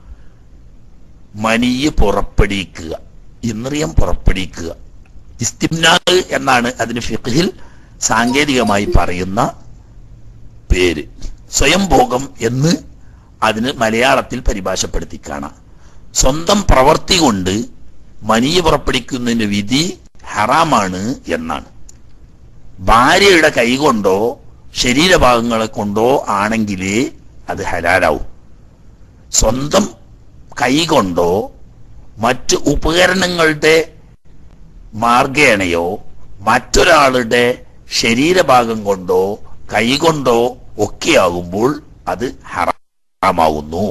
S1: മനിയെ പുറപ്പെടുവിക്കുക ഇന്ദ്രിയം പുറപ്പെടുവിക്കുക ഇസ്തിംനാഗ് എന്നാണ് അതിന് ഫിഖിൽ സാങ്കേതികമായി പറയുന്ന പേര് സ്വയംഭോഗം എന്ന് അതിന് മലയാളത്തിൽ പരിഭാഷപ്പെടുത്തി കാണാം സ്വന്തം പ്രവൃത്തി കൊണ്ട് മനിയെ പുറപ്പെടുവിക്കുന്നതിന്റെ വിധി ഹറാമാണ് എന്നാണ് ഭാര്യയുടെ കൈകൊണ്ടോ ശരീരഭാഗങ്ങളെ കൊണ്ടോ ആണെങ്കിലേ അത് ഹലാലാവും സ്വന്തം കൈകൊണ്ടോ മറ്റ് ഉപകരണങ്ങളുടെ മാർഗേണയോ മറ്റൊരാളുടെ ശരീരഭാഗം കൊണ്ടോ കൈകൊണ്ടോ ഒക്കെയാകുമ്പോൾ അത് ഹറാമാകുന്നു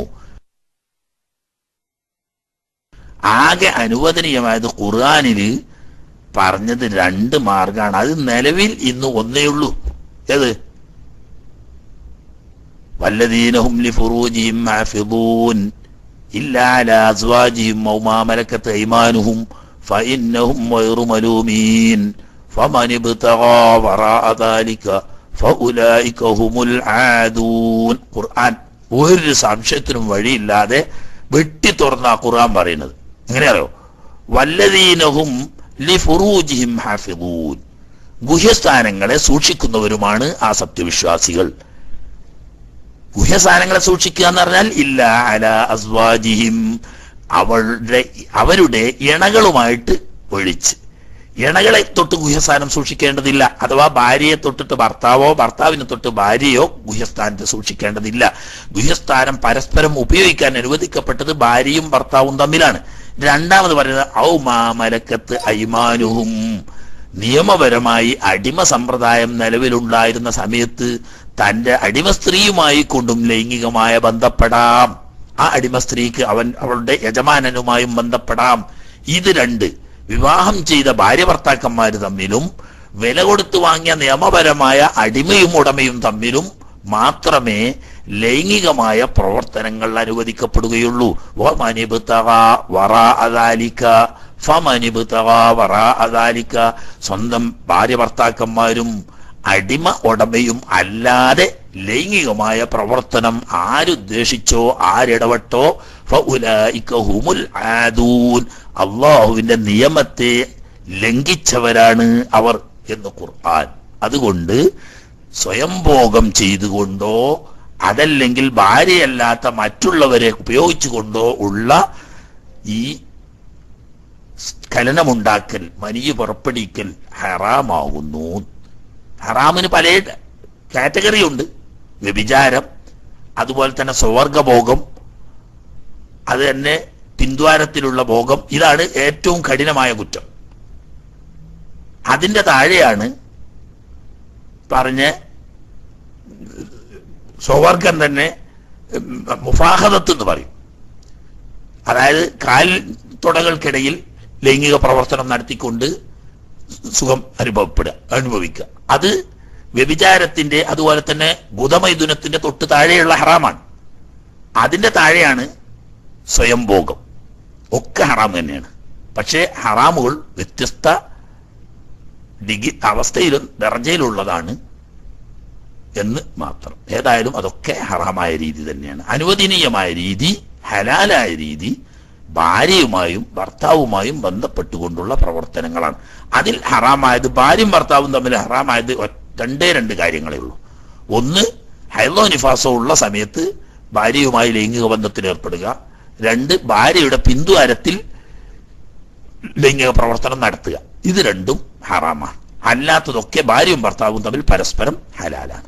S1: ആകെ അനുവദനീയമായത് ഖുർആാനില് പറഞ്ഞത് രണ്ട് മാർഗാണ് അത് നിലവിൽ ഇന്ന് ഒന്നേ ഉള്ളൂ ഏത് വല്ലദീനഹും ലിഫുറൂജിഹിം ഹാഫിദൂൻ ഇല്ലാ അലാ അസ്വാജിഹിം ഔ മാ മലക്കത്ത് അയ്മാനുഹും ഫഇന്നഹും ഗൈറു മലൂമീൻ ഫമൻ ഇബ്തഗാ വറാഅ ദാലിക ഫഉലൈക ഹുമുൽ ആദൂൻ ഖുർആൻ ഒരു സംശയത്തിനും വഴിയില്ലാതെ വെട്ടി തുറന്ന ഖുർആൻ പറയുന്നത് എങ്ങനെയാണോ വല്ലദീനഹും ലിഫുറൂജിഹിം ഹാഫിദൂൻ ഗുഹ്യസ്ഥാനങ്ങളെ സൂക്ഷിക്കുന്നവരുമാണ് ആ സത്യവിശ്വാസികൾ ഗുഹ്യസ്ഥാനങ്ങളെ സൂക്ഷിക്കുക എന്ന് പറഞ്ഞാൽ ഇല്ല അല അസ്വാജിഹിം അവളുടെ അവരുടെ ഇണകളുമായിട്ട് ഒഴിച്ച് ഇണകളെ തൊട്ട് ഗുഹ്യസ്ഥാനം സൂക്ഷിക്കേണ്ടതില്ല അഥവാ ഭാര്യയെ തൊട്ടിട്ട് ഭർത്താവോ ഭർത്താവിനെ തൊട്ട് ഭാര്യയോ ഗുഹ്യസ്ഥാനത്ത് സൂക്ഷിക്കേണ്ടതില്ല ഗുഹ്യസ്ഥാനം പരസ്പരം ഉപയോഗിക്കാൻ അനുവദിക്കപ്പെട്ടത് ഭാര്യയും ഭർത്താവും തമ്മിലാണ് രണ്ടാമത് പറയുന്നത് ഔ മാമലക്കത്ത് ഐമാനുഹും നിയമപരമായി അടിമ സമ്പ്രദായം നിലവിലുണ്ടായിരുന്ന സമയത്ത് തന്റെ അടിമ സ്ത്രീയുമായി കൊണ്ടും ലൈംഗികമായ ബന്ധപ്പെടാം ആ അടിമ സ്ത്രീക്ക് അവൻ അവളുടെ യജമാനനുമായും ബന്ധപ്പെടാം ഇത് രണ്ട് വിവാഹം ചെയ്ത ഭാര്യ ഭർത്താക്കന്മാർ തമ്മിലും വില കൊടുത്തു വാങ്ങിയ നിയമപരമായ അടിമയും ഉടമയും തമ്മിലും മാത്രമേ ലൈംഗികമായ പ്രവർത്തനങ്ങൾ അനുവദിക്കപ്പെടുകയുള്ളൂ വമനിബ്തഗാ വറാഅ ദാലിക ഫമനിബ്തഗാ വറാഅ ദാലിക സ്വന്തം ഭാര്യ ഭർത്താക്കന്മാരും അടിമ ഉടമയും അല്ലാതെ ലൈംഗികമായ പ്രവർത്തനം ആരുദ്ദേശിച്ചോ ആരിടപെട്ടോ ഫഉലൈക ഹുമുൽ ആദൂൻ അള്ളാഹുവിന്റെ നിയമത്തെ ലംഘിച്ചവരാണ് അവർ എന്ന് ഖുർആൻ അതുകൊണ്ട് സ്വയംഭോഗം ചെയ്തുകൊണ്ടോ അതല്ലെങ്കിൽ ഭാര്യയല്ലാത്ത മറ്റുള്ളവരെ ഉപയോഗിച്ചുകൊണ്ടോ ഉള്ള ഈ സ്ഖലനമുണ്ടാക്കൽ മനിയ പുറപ്പെടിക്കൽ ഹറാമാകുന്നു ഹറാമിന് പല കാറ്റഗറി ഉണ്ട് വ്യഭിചാരം അതുപോലെ തന്നെ സ്വർഗഭോഗം അത് തന്നെ പിന്ദ്വാരത്തിലുള്ള ഭോഗം ഇതാണ് ഏറ്റവും കഠിനമായ കുറ്റം അതിന്റെ താഴെയാണ് പറഞ്ഞ സ്വവർഗം തന്നെ മുഫാഹദത്ത് എന്ന് പറയും അതായത് കാൽ തുടകൾക്കിടയിൽ ലൈംഗിക പ്രവർത്തനം നടത്തിക്കൊണ്ട് സുഖം അനുഭവപ്പെടുക അനുഭവിക്കുക അത് വ്യഭിചാരത്തിന്റെ അതുപോലെ തന്നെ ബുധമൈഥുനത്തിന്റെ തൊട്ട് താഴെയുള്ള ഹറാമാണ് അതിന്റെ താഴെയാണ് സ്വയംഭോഗം ഒക്കെ ഹറാം തന്നെയാണ് പക്ഷേ ഹറാമുകൾ വ്യത്യസ്ത ഡിഗ്രി അവസ്ഥയിലും ദർജയിലുള്ളതാണ് എന്ന് മാത്രം ഏതായാലും അതൊക്കെ ഹറാമായ രീതി തന്നെയാണ് അനുവദനീയമായ രീതി ഹലാലായ രീതി ഭാര്യയുമായും ഭർത്താവുമായും ബന്ധപ്പെട്ടുകൊണ്ടുള്ള പ്രവർത്തനങ്ങളാണ് അതിൽ ഹറാമായത് ഭാര്യയും ഭർത്താവും തമ്മിൽ ഹറാമായത് ഒ- രണ്ടേ രണ്ട് കാര്യങ്ങളേ ഉള്ളൂ ഒന്ന് ഹൈലോ നിഫാസോ ഉള്ള സമയത്ത് ഭാര്യയുമായി ലൈംഗിക ബന്ധത്തിൽ ഏർപ്പെടുക രണ്ട് ഭാര്യയുടെ പിന്തുവാരത്തിൽ ലൈംഗിക പ്രവർത്തനം നടത്തുക ഇത് രണ്ടും ഹറാമാണ് അല്ലാത്തതൊക്കെ ഭാര്യയും ഭർത്താവും തമ്മിൽ പരസ്പരം ഹലാലാണ്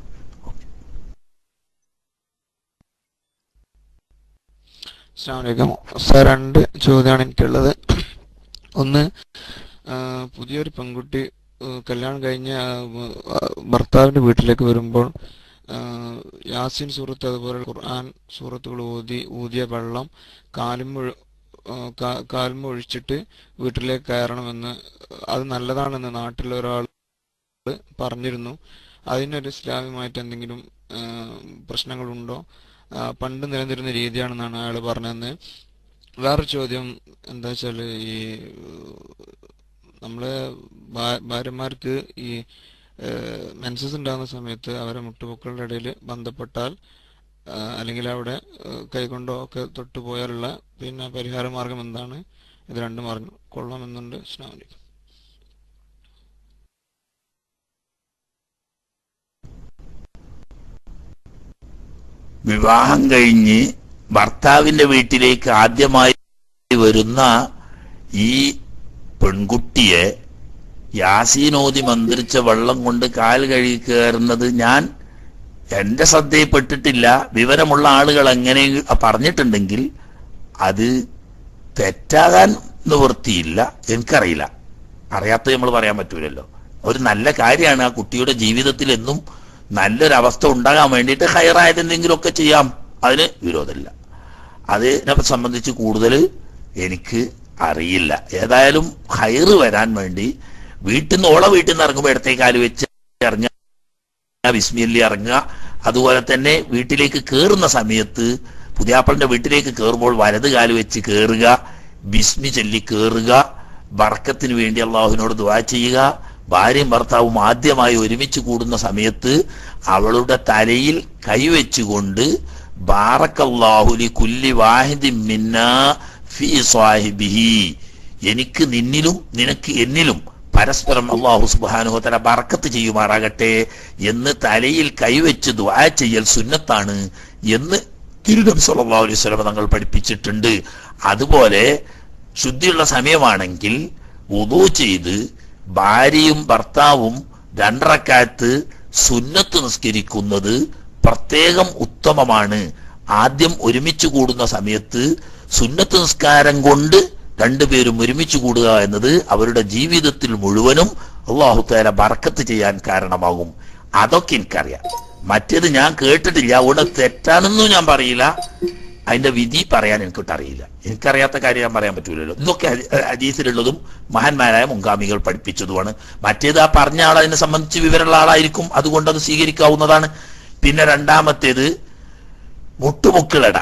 S15: അസ്സാമലൈക്കും സാർ രണ്ട് ചോദ്യമാണ് എനിക്കുള്ളത് ഒന്ന് ആ, പുതിയൊരു പെൺകുട്ടി ആ, കല്യാണം കഴിഞ്ഞ് ആ, ആ, ഭർത്താവിന്റെ വീട്ടിലേക്ക് വരുമ്പോൾ ആ, യാസീൻ സൂറത്ത് അതുപോലെ ഖുർആൻ സൂറത്തുകൾ ഊതി ഊതിയ വെള്ളം കാലും കാൽമ ഒഴിച്ചിട്ട് വീട്ടിലേക്ക് കയറണമെന്ന് അത് നല്ലതാണെന്ന് നാട്ടിലെ ഒരാൾ പറഞ്ഞിരുന്നു അതിനൊരു ഇസ്ലാമികമായിട്ട് എന്തെങ്കിലും ആ, പ്രശ്നങ്ങളുണ്ടോ ആ, പണ്ട് നിലനിന്നിരുന്ന രീതിയാണെന്നാണ് അയാൾ പറഞ്ഞതെന്ന് വേറൊരു ചോദ്യം എന്താ വെച്ചാൽ ഈ നമ്മളെ ഭാ- ഭാര്യമാർക്ക് ഈ മെൻസസ് ഉണ്ടാകുന്ന സമയത്ത് അവരെ മുട്ടുപൊക്കളുടെ ഇടയിൽ ബന്ധപ്പെട്ടാൽ ആ, അല്ലെങ്കിൽ അവിടെ ആ, കൈകൊണ്ടോ ഒക്കെ തൊട്ടുപോയാലുള്ള പിന്നെ പരിഹാര മാർഗം എന്താണ് ഇത് രണ്ടും അറിഞ്ഞു കൊള്ളാമെന്നുണ്ട് അസ്സലാമു അലൈക്കും
S1: വിവാഹം കഴിഞ്ഞ് ഭർത്താവിന്റെ വീട്ടിലേക്ക് ആദ്യമായി വരുന്ന ഈ പെൺകുട്ടിയെ യാസീനോതി മന്ത്രിച്ച വെള്ളം കൊണ്ട് കാൽ കഴുകി കയറുന്നത് ഞാൻ എന്റെ ശ്രദ്ധയിൽപ്പെട്ടിട്ടില്ല വിവരമുള്ള ആളുകൾ എങ്ങനെ പറഞ്ഞിട്ടുണ്ടെങ്കിൽ അത് തെറ്റാകാൻ നിവൃത്തിയില്ല എനിക്കറിയില്ല അറിയാത്ത നമ്മൾ പറയാൻ പറ്റൂലല്ലോ ഒരു നല്ല കാര്യമാണ് ആ കുട്ടിയുടെ ജീവിതത്തിൽ എന്നും നല്ലൊരവസ്ഥ ഉണ്ടാകാൻ വേണ്ടിയിട്ട് ഹയറായത് എന്തെങ്കിലുമൊക്കെ ചെയ്യാം അതിന് വിരോധമില്ല അതിനെ സംബന്ധിച്ച് കൂടുതൽ എനിക്ക് അറിയില്ല ഏതായാലും ഹയറ് വരാൻ വേണ്ടി വീട്ടിൽ നിന്ന് ഓളെ വീട്ടിൽ നിന്ന് ഇറങ്ങുമ്പോൾ ഇടത്തേക്കാല് വെച്ച് ഇറങ്ങുക വിസ്മിയല്ലി ഇറങ്ങുക അതുപോലെ തന്നെ വീട്ടിലേക്ക് കയറുന്ന സമയത്ത് പുതിയാപ്പളിന്റെ വീട്ടിലേക്ക് കയറുമ്പോൾ വലത് കാല് വെച്ച് കയറുക ബിസ്മി ചൊല്ലി കയറുക ബർക്കത്തിന് വേണ്ടി അള്ളാഹുവിനോട് ദുവാ ചെയ്യുക ഭാര്യയും ഭർത്താവും ആദ്യമായി ഒരുമിച്ച് കൂടുന്ന സമയത്ത് അവളുടെ തലയിൽ കൈവച്ചുകൊണ്ട് ബാറക്കല്ലാഹുലി കുല്ലി വാഹിദി മിന്ന ഫീ സ്വാഹിബിഹി എനിക്ക് നിന്നിലും നിനക്ക് എന്നിലും പരസ്പരം അള്ളാഹു സുബാനുഹത്തല ബറക്കത്ത് ചെയ്യുമാറാകട്ടെ എന്ന് തലയിൽ കൈവച്ച് ദുആ ചെയ്യൽ സുന്നത്താണ് എന്ന് തിരുനബി സല്ലല്ലാഹു അലൈഹി വസല്ലം തങ്ങൾ പഠിപ്പിച്ചിട്ടുണ്ട് അതുപോലെ ശുദ്ധിയുള്ള സമയമാണെങ്കിൽ വുദൂ ചെയ്ത് ഭാര്യയും ഭർത്താവും രണ്ടറക്കാലത്ത് സുന്നത്ത് നിസ്കരിക്കുന്നത് പ്രത്യേകം ഉത്തമമാണ് ആദ്യം ഒരുമിച്ച് കൂടുന്ന സമയത്ത് സുന്നത്ത് നിസ്കാരം കൊണ്ട് രണ്ടുപേരും ഒരുമിച്ച് കൂടുക എന്നത് അവരുടെ ജീവിതത്തിൽ മുഴുവനും അള്ളാഹു തേല ബർക്കത്ത് ചെയ്യാൻ കാരണമാകും അതൊക്കെ എനിക്കറിയാം മറ്റേത് ഞാൻ കേട്ടിട്ടില്ല അവിടെ തെറ്റാണെന്നും ഞാൻ പറയില്ല അതിന്റെ വിധി പറയാൻ എനിക്കിട്ട് അറിയില്ല എനിക്കറിയാത്ത കാര്യം ഞാൻ പറയാൻ പറ്റൂലല്ലോ ഇതൊക്കെ ഹദി- ഹദീസിലുള്ളതും മഹാന്മാരായ മുൻഗാമികൾ പഠിപ്പിച്ചതുമാണ് മറ്റേത് ആ പറഞ്ഞ ആൾ അതിനെ സംബന്ധിച്ച് വിവരമുള്ള ആളായിരിക്കും അതുകൊണ്ട് അത് സ്വീകരിക്കാവുന്നതാണ് പിന്നെ രണ്ടാമത്തേത് മുട്ടുമുക്കിളിട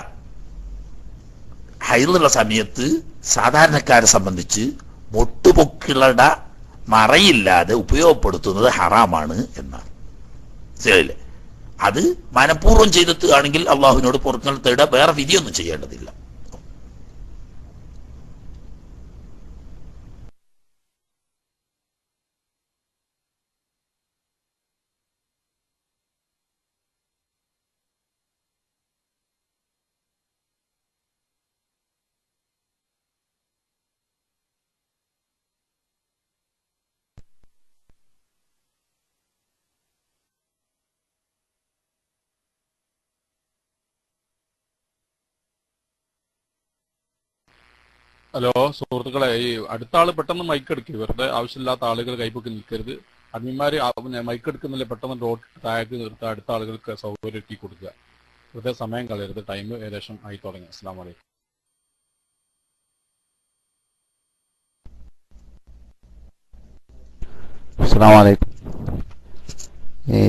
S1: ഹൈറുള്ള സമയത്ത് സാധാരണക്കാരെ സംബന്ധിച്ച് മുട്ടുപൊക്കിളട മറയില്ലാതെ ഉപയോഗപ്പെടുത്തുന്നത് ഹറാമാണ് എന്നാണ് ശരിയല്ലേ അത് മനഃപൂർവ്വം ചെയ്തെത്തുകയാണെങ്കിൽ അള്ളാഹുവിനോട് പൊറുക്കൽ തേട വേറെ വിധിയൊന്നും ചെയ്യേണ്ടതില്ല
S14: ഹലോ സുഹൃത്തുക്കളെ ഈ അടുത്ത ആള് പെട്ടെന്ന് മൈക്ക് എടുക്കുക വെറുതെ ആവശ്യമില്ലാത്ത ആളുകൾ കൈപ്പൊക്കി നിൽക്കരുത് അഡ്മിന്മാര് ആ- പിന്നെ മൈക്ക് എടുക്കുന്നില്ല പെട്ടെന്ന് ഡോട്ട് താഴേക്ക് നിർത്തുക അടുത്ത ആളുകൾക്ക് സൗകര്യം ഒരുക്കി കൊടുക്കുക വെറുതെ സമയം കളയരുത് ടൈം ഏകദേശം ആയി തുടങ്ങി അസ്സാം വലൈക്കും
S11: അസ്സലാമലൈക്കും ഈ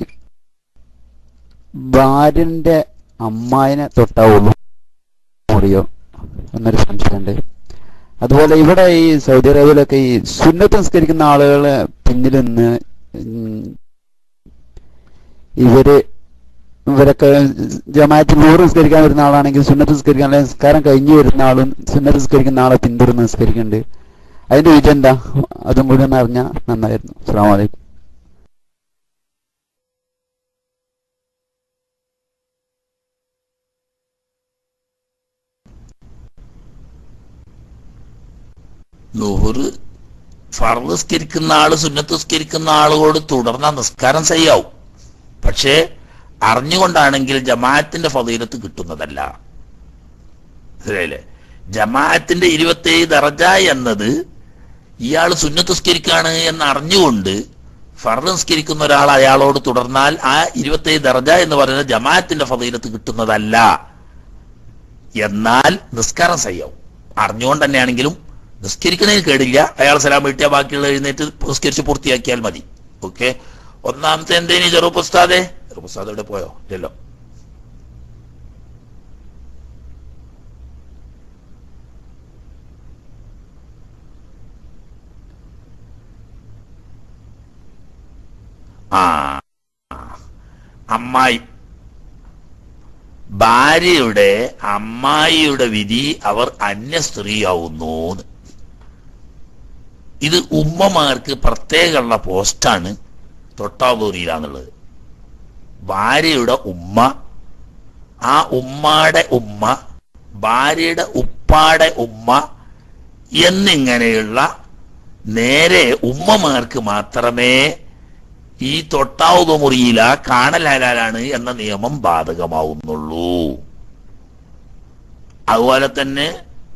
S11: ഭാര്യന്റെ അമ്മായിനെ തൊട്ടാവുള്ളൂ മുറിയോ എന്നൊരു സംശയമുണ്ട്
S16: അതുപോലെ ഇവിടെ ഈ സൗദി അറേബ്യയിലൊക്കെ ഈ സുന്നത്ത് നിസ്കരിക്കുന്ന ആളുകളെ പിന്നിൽ നിന്ന് ഉം, ഇവര് ഇവരൊക്കെ ജമാഅത്തിൽ നൂറ് നിസ്കരിക്കാൻ വരുന്ന ആളാണെങ്കിൽ സുന്നത്ത് നിസ്കരിക്കാൻ അല്ലെങ്കിൽ നിസ്കാരം കഴിഞ്ഞു വരുന്ന ആളും സുന്നത്ത് നിസ്കരിക്കുന്ന ആളെ പിന്തുടർന്ന് നിസ്കരിക്കുന്നുണ്ട് അതിന്റെ വിജയം എന്താ അതും കൂടി ഒന്ന് അറിഞ്ഞാൽ നന്നായിരുന്നു അസ്സാം വലൈക്കും
S1: ലുഹുറ് ഫർദ് നിസ്കരിക്കുന്ന ആള് സുന്നത്ത് നിസ്കരിക്കുന്ന ആളുകളോട് തുടർന്ന നിസ്കാരം ചെയ്യാവും പക്ഷേ അറിഞ്ഞുകൊണ്ടാണെങ്കിൽ ജമാഅത്തിന്റെ ഫതീലത്ത് കിട്ടുന്നതല്ല മനസ്സിലായില്ലേ ജമാഅത്തിന്റെ ഇരുപത്തേഴ് ദറജ എന്നത് ഇയാൾ സുന്നത്ത് നിസ്കരിക്കാണ് എന്ന് അറിഞ്ഞുകൊണ്ട് ഫർദ് നിസ്കരിക്കുന്ന ഒരാൾ അയാളോട് തുടർന്നാൽ ആ ഇരുപത്തേഴ് ദറജ എന്ന് പറയുന്നത് ജമാഅത്തിന്റെ ഫതീലത്ത് കിട്ടുന്നതല്ല എന്നാൽ നിസ്കാരം ചെയ്യാവും അറിഞ്ഞുകൊണ്ട് തന്നെയാണെങ്കിലും നിസ്കരിക്കുന്നതിന് കേടില്ല അയാൾ സലാം വീട്ടിയ ബാക്കിയുള്ള എഴുന്നേറ്റ് നിസ്കരിച്ച് പൂർത്തിയാക്കിയാൽ മതി ഓക്കെ ഒന്നാമത്തെ എന്തേനി ചെറുപ്പുസ്താദെ ചെറുപ്പുസ്താദ് എവിടെ പോയോ ഇല്ലല്ലോ ആ അമ്മായി ഭാര്യയുടെ അമ്മായിയുടെ വിധി അവർ അന്യ സ്ത്രീയാവുന്നു ഇത് ഉമ്മമാർക്ക് പ്രത്യേകമുള്ള പോസ്റ്റാണ് തൊട്ടാവൂരിയിലാന്നുള്ളത് ഭാര്യയുടെ ഉമ്മ ആ ഉമ്മാടെ ഉമ്മ ഭാര്യയുടെ ഉപ്പാടെ ഉമ്മ എന്നിങ്ങനെയുള്ള നേരെ ഉമ്മമാർക്ക് മാത്രമേ ഈ തൊട്ടാവുക മുറിയില കാണൽ ഹലാലാണ് എന്ന നിയമം ബാധകമാവുന്നുള്ളൂ അതുപോലെ തന്നെ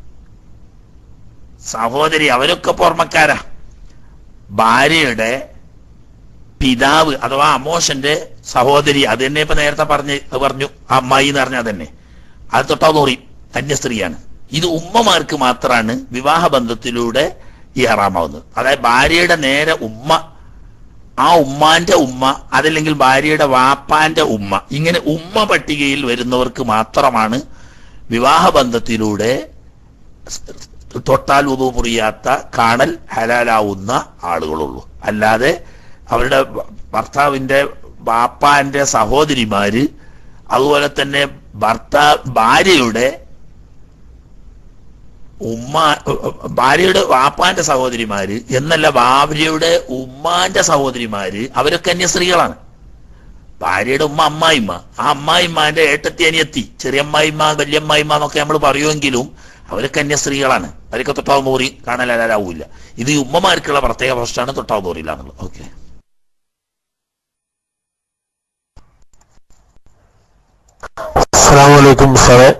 S1: സഹോദരി അവരൊക്കെ പുറമക്കാരാ ഭാര്യയുടെ പിതാവ് അഥവാ അമോഷന്റെ സഹോദരി അത് തന്നെ ഇപ്പൊ നേരത്തെ പറഞ്ഞ് പറഞ്ഞു ആ അമ്മായി എന്ന് പറഞ്ഞാൽ തന്നെ അത് തൊട്ടാവുന്ന മുറി അന്യ സ്ത്രീയാണ് ഇത് ഉമ്മമാർക്ക് മാത്രമാണ് വിവാഹ ബന്ധത്തിലൂടെ ഈ ഹറാമാവുന്നത് അതായത് ഭാര്യയുടെ നേരെ ഉമ്മ ആ ഉമ്മാന്റെ ഉമ്മ അതല്ലെങ്കിൽ ഭാര്യയുടെ വാപ്പാന്റെ ഉമ്മ ഇങ്ങനെ ഉമ്മ പട്ടികയിൽ വരുന്നവർക്ക് മാത്രമാണ് വിവാഹ ബന്ധത്തിലൂടെ തൊട്ടാൽ ഉതു മുറിയാത്ത കാണൽ ഹലാലാവുന്ന ആളുകളുള്ളൂ അല്ലാതെ അവരുടെ ഭർത്താവിന്റെ ബാപ്പാന്റെ സഹോദരിമാര് അതുപോലെ തന്നെ ഭർത്താ ഭാര്യയുടെ ഉമ്മ ഭാര്യയുടെ വാപ്പാന്റെ സഹോദരിമാര് എന്നല്ല ഭാര്യയുടെ ഉമ്മാന്റെ സഹോദരിമാര് അവരൊക്കെ അന്യ സ്ത്രീകളാണ് ഭാര്യയുടെ ഉമ്മ അമ്മായിമ്മ ആ അമ്മായിമ്മാന്റെ ഏട്ടത്തി അനിയത്തി ചെറിയമ്മായിമ്മ വല്യമ്മായിമ്മ എന്നൊക്കെ നമ്മൾ പറയുമെങ്കിലും അവരൊക്കെ അന്യ സ്ത്രീകളാണ് അവരൊക്കെ തൊട്ടാവ് മോറി കാണലാലാവൂല ഇത് ഈ ഉമ്മമാർക്കുള്ള പ്രത്യേക പോസ്റ്റാണ് തൊട്ടാവ് മോറിയിലാണുള്ളത് ഓക്കെ
S9: അസ്സാം വലൈക്കും സാറേ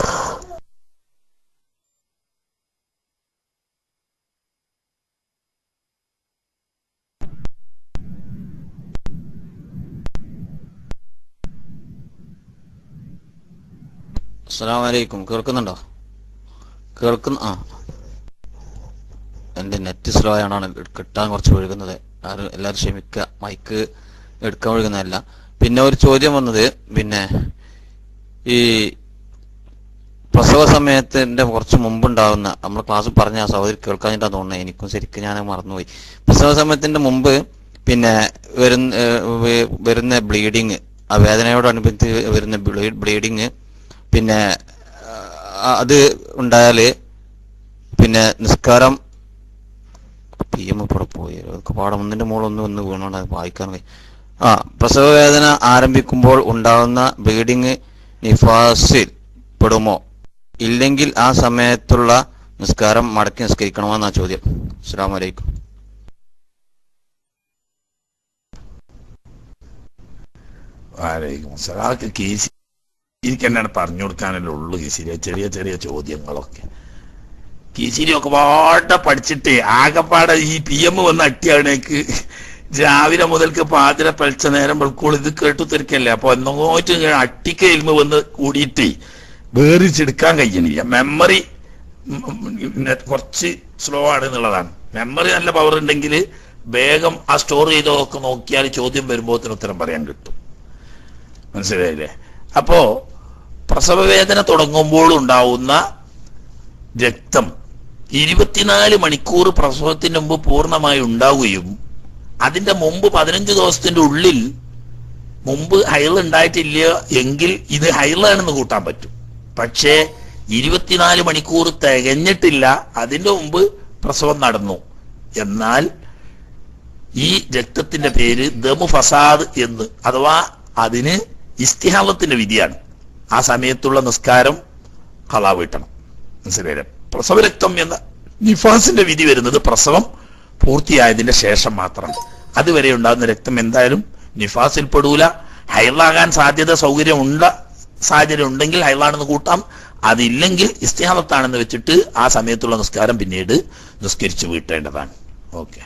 S4: അസ്സലാമു അലൈക്കും കേൾക്കുന്നുണ്ടോ കേൾക്കുന്ന ആ എൻ്റെ നെറ്റ് സ്ലോ ആണ് കിട്ടാൻ കുറച്ച് ഒഴുകുന്നത് ആരും എല്ലാവരും ക്ഷമിക്കുക മൈക്ക് എടുക്കാൻ ഒഴുകുന്നതല്ല പിന്നെ ഒരു ചോദ്യം വന്നത് പിന്നെ ഈ പ്രസവ സമയത്തിന്റെ കുറച്ച് മുമ്പുണ്ടാവുന്ന നമ്മൾ ക്ലാസ് പറഞ്ഞ ആ സഹോദരി കേൾക്കാഞ്ഞിട്ടാ തോന്നുന്നത് എനിക്കും ശരിക്കും ഞാൻ മറന്നുപോയി പ്രസവ സമയത്തിന്റെ മുമ്പ് പിന്നെ വരുന്ന ഏഹ് വ- വരുന്ന ബ്ലീഡിങ് ആ വേദനയോടനുബന്ധിച്ച് വരുന്ന ബ്ലീഡിങ് പിന്നെ ആ, അത് ഉണ്ടായാല് പിന്നെ നിസ്കാരം പി എം ഇവിടെ പോയി അതൊക്കെ പാഠം ഒന്നിന്റെ മുകളൊന്നും ഒന്ന് വീണോണ്ട് അത് വായിക്കാൻ കഴിയും ആ പ്രസവ വേദന ആരംഭിക്കുമ്പോൾ ഉണ്ടാകുന്ന ബ്ലീഡിങ് നിഫാസിൽ പെടുമോ ഇല്ലെങ്കിൽ ആ സമയത്തുള്ള നിസ്കാരം മടക്കി നിസ്കരിക്കണമോ എന്നാ ചോദ്യം അസ്സാം വലൈക്കും
S1: വാലൈക്കും അസ്സലാം. അതൊക്കെ കേസി എനിക്ക് എന്നാണ് പറഞ്ഞു കൊടുക്കാനല്ലേ ഉള്ളു കേസിരി ചെറിയ ചെറിയ ചോദ്യങ്ങളൊക്കെ കീശിരി ഒക്കെ പാടെ പഠിച്ചിട്ട് ആകെപ്പാടെ ഈ പി എം വന്ന് അട്ടിയാണേക്ക് രാവിലെ മുതൽക്ക് പാതിര പഴിച്ച നേരം വെളുക്കോൾ ഇത് കേട്ടു തിരക്കല്ലേ അപ്പൊ എന്നോട്ട് അട്ടിക്ക് എൽമ വന്ന് കൂടിയിട്ട് വേറിച്ചെടുക്കാൻ കഴിയണില്ല മെമ്മറി കുറച്ച് സ്ലോ ആണ് എന്നുള്ളതാണ് മെമ്മറി നല്ല പവർ ഉണ്ടെങ്കിൽ വേഗം ആ സ്റ്റോർ ചെയ്തതൊക്കെ നോക്കിയാൽ ചോദ്യം വരുമ്പോഴത്തിന് ഉത്തരം പറയാൻ കിട്ടും മനസ്സിലായില്ലേ അപ്പോ പ്രസവവേദന തുടങ്ങുമ്പോൾ ഉണ്ടാവുന്ന രക്തം ഇരുപത്തിനാല് മണിക്കൂർ പ്രസവത്തിന് മുമ്പ് പൂർണ്ണമായി ഉണ്ടാവുകയും അതിന്റെ മുമ്പ് പതിനഞ്ച് ദിവസത്തിന്റെ ഉള്ളിൽ മുമ്പ് ഹൈൾ ഉണ്ടായിട്ടില്ല എങ്കിൽ ഇത് ഹൈളാണെന്ന് കൂട്ടാൻ പറ്റും പക്ഷേ ഇരുപത്തിനാല് മണിക്കൂർ തികഞ്ഞിട്ടില്ല അതിന്റെ മുമ്പ് പ്രസവം നടന്നു എന്നാൽ ഈ രക്തത്തിന്റെ പേര് ദമു ഫസാദ് എന്ന് അഥവാ അതിന് ഇസ്തിഹാലത്തിന്റെ വിധിയാണ് ആ സമയത്തുള്ള നിസ്കാരം കളാ വീട്ടണം മനസ്സിലായില്ലേ പ്രസവരക്തം എന്ന നിഫാസിന്റെ വിധി വരുന്നത് പ്രസവം പൂർത്തിയായതിന്റെ ശേഷം മാത്രം അതുവരെ ഉണ്ടാകുന്ന രക്തം എന്തായാലും നിഫാസിൽ പെടൂല ഹൈലാകാൻ സാധ്യത സൗകര്യം ഉണ്ട സാഹചര്യം ഉണ്ടെങ്കിൽ ഹൈലാണെന്ന് കൂട്ടാം അതില്ലെങ്കിൽ ഇസ്തിഹാലത്താണെന്ന് വെച്ചിട്ട് ആ സമയത്തുള്ള നിസ്കാരം പിന്നീട് നിസ്കരിച്ചു വീട്ടേണ്ടതാണ് ഓക്കെ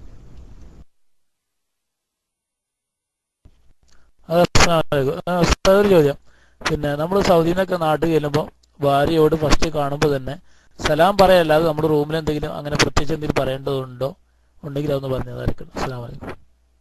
S17: അത് അസ്സലാമലൈക്കും. ആ, ഉസ്താദ് ഒരു ചോദ്യം പിന്നെ നമ്മൾ സൗദിയിൽ നിന്നൊക്കെ നാട്ടിൽ ചെല്ലുമ്പോൾ ഭാര്യയോട് ഫസ്റ്റ് കാണുമ്പോൾ തന്നെ സലാം പറയല്ലാതെ നമ്മുടെ റൂമിൽ എന്തെങ്കിലും അങ്ങനെ പ്രത്യേകിച്ച് എന്തെങ്കിലും പറയേണ്ടതുണ്ടോ ഉണ്ടെങ്കിൽ അതൊന്ന് പറഞ്ഞതായിരിക്കും അസ്സാം വലൈക്കും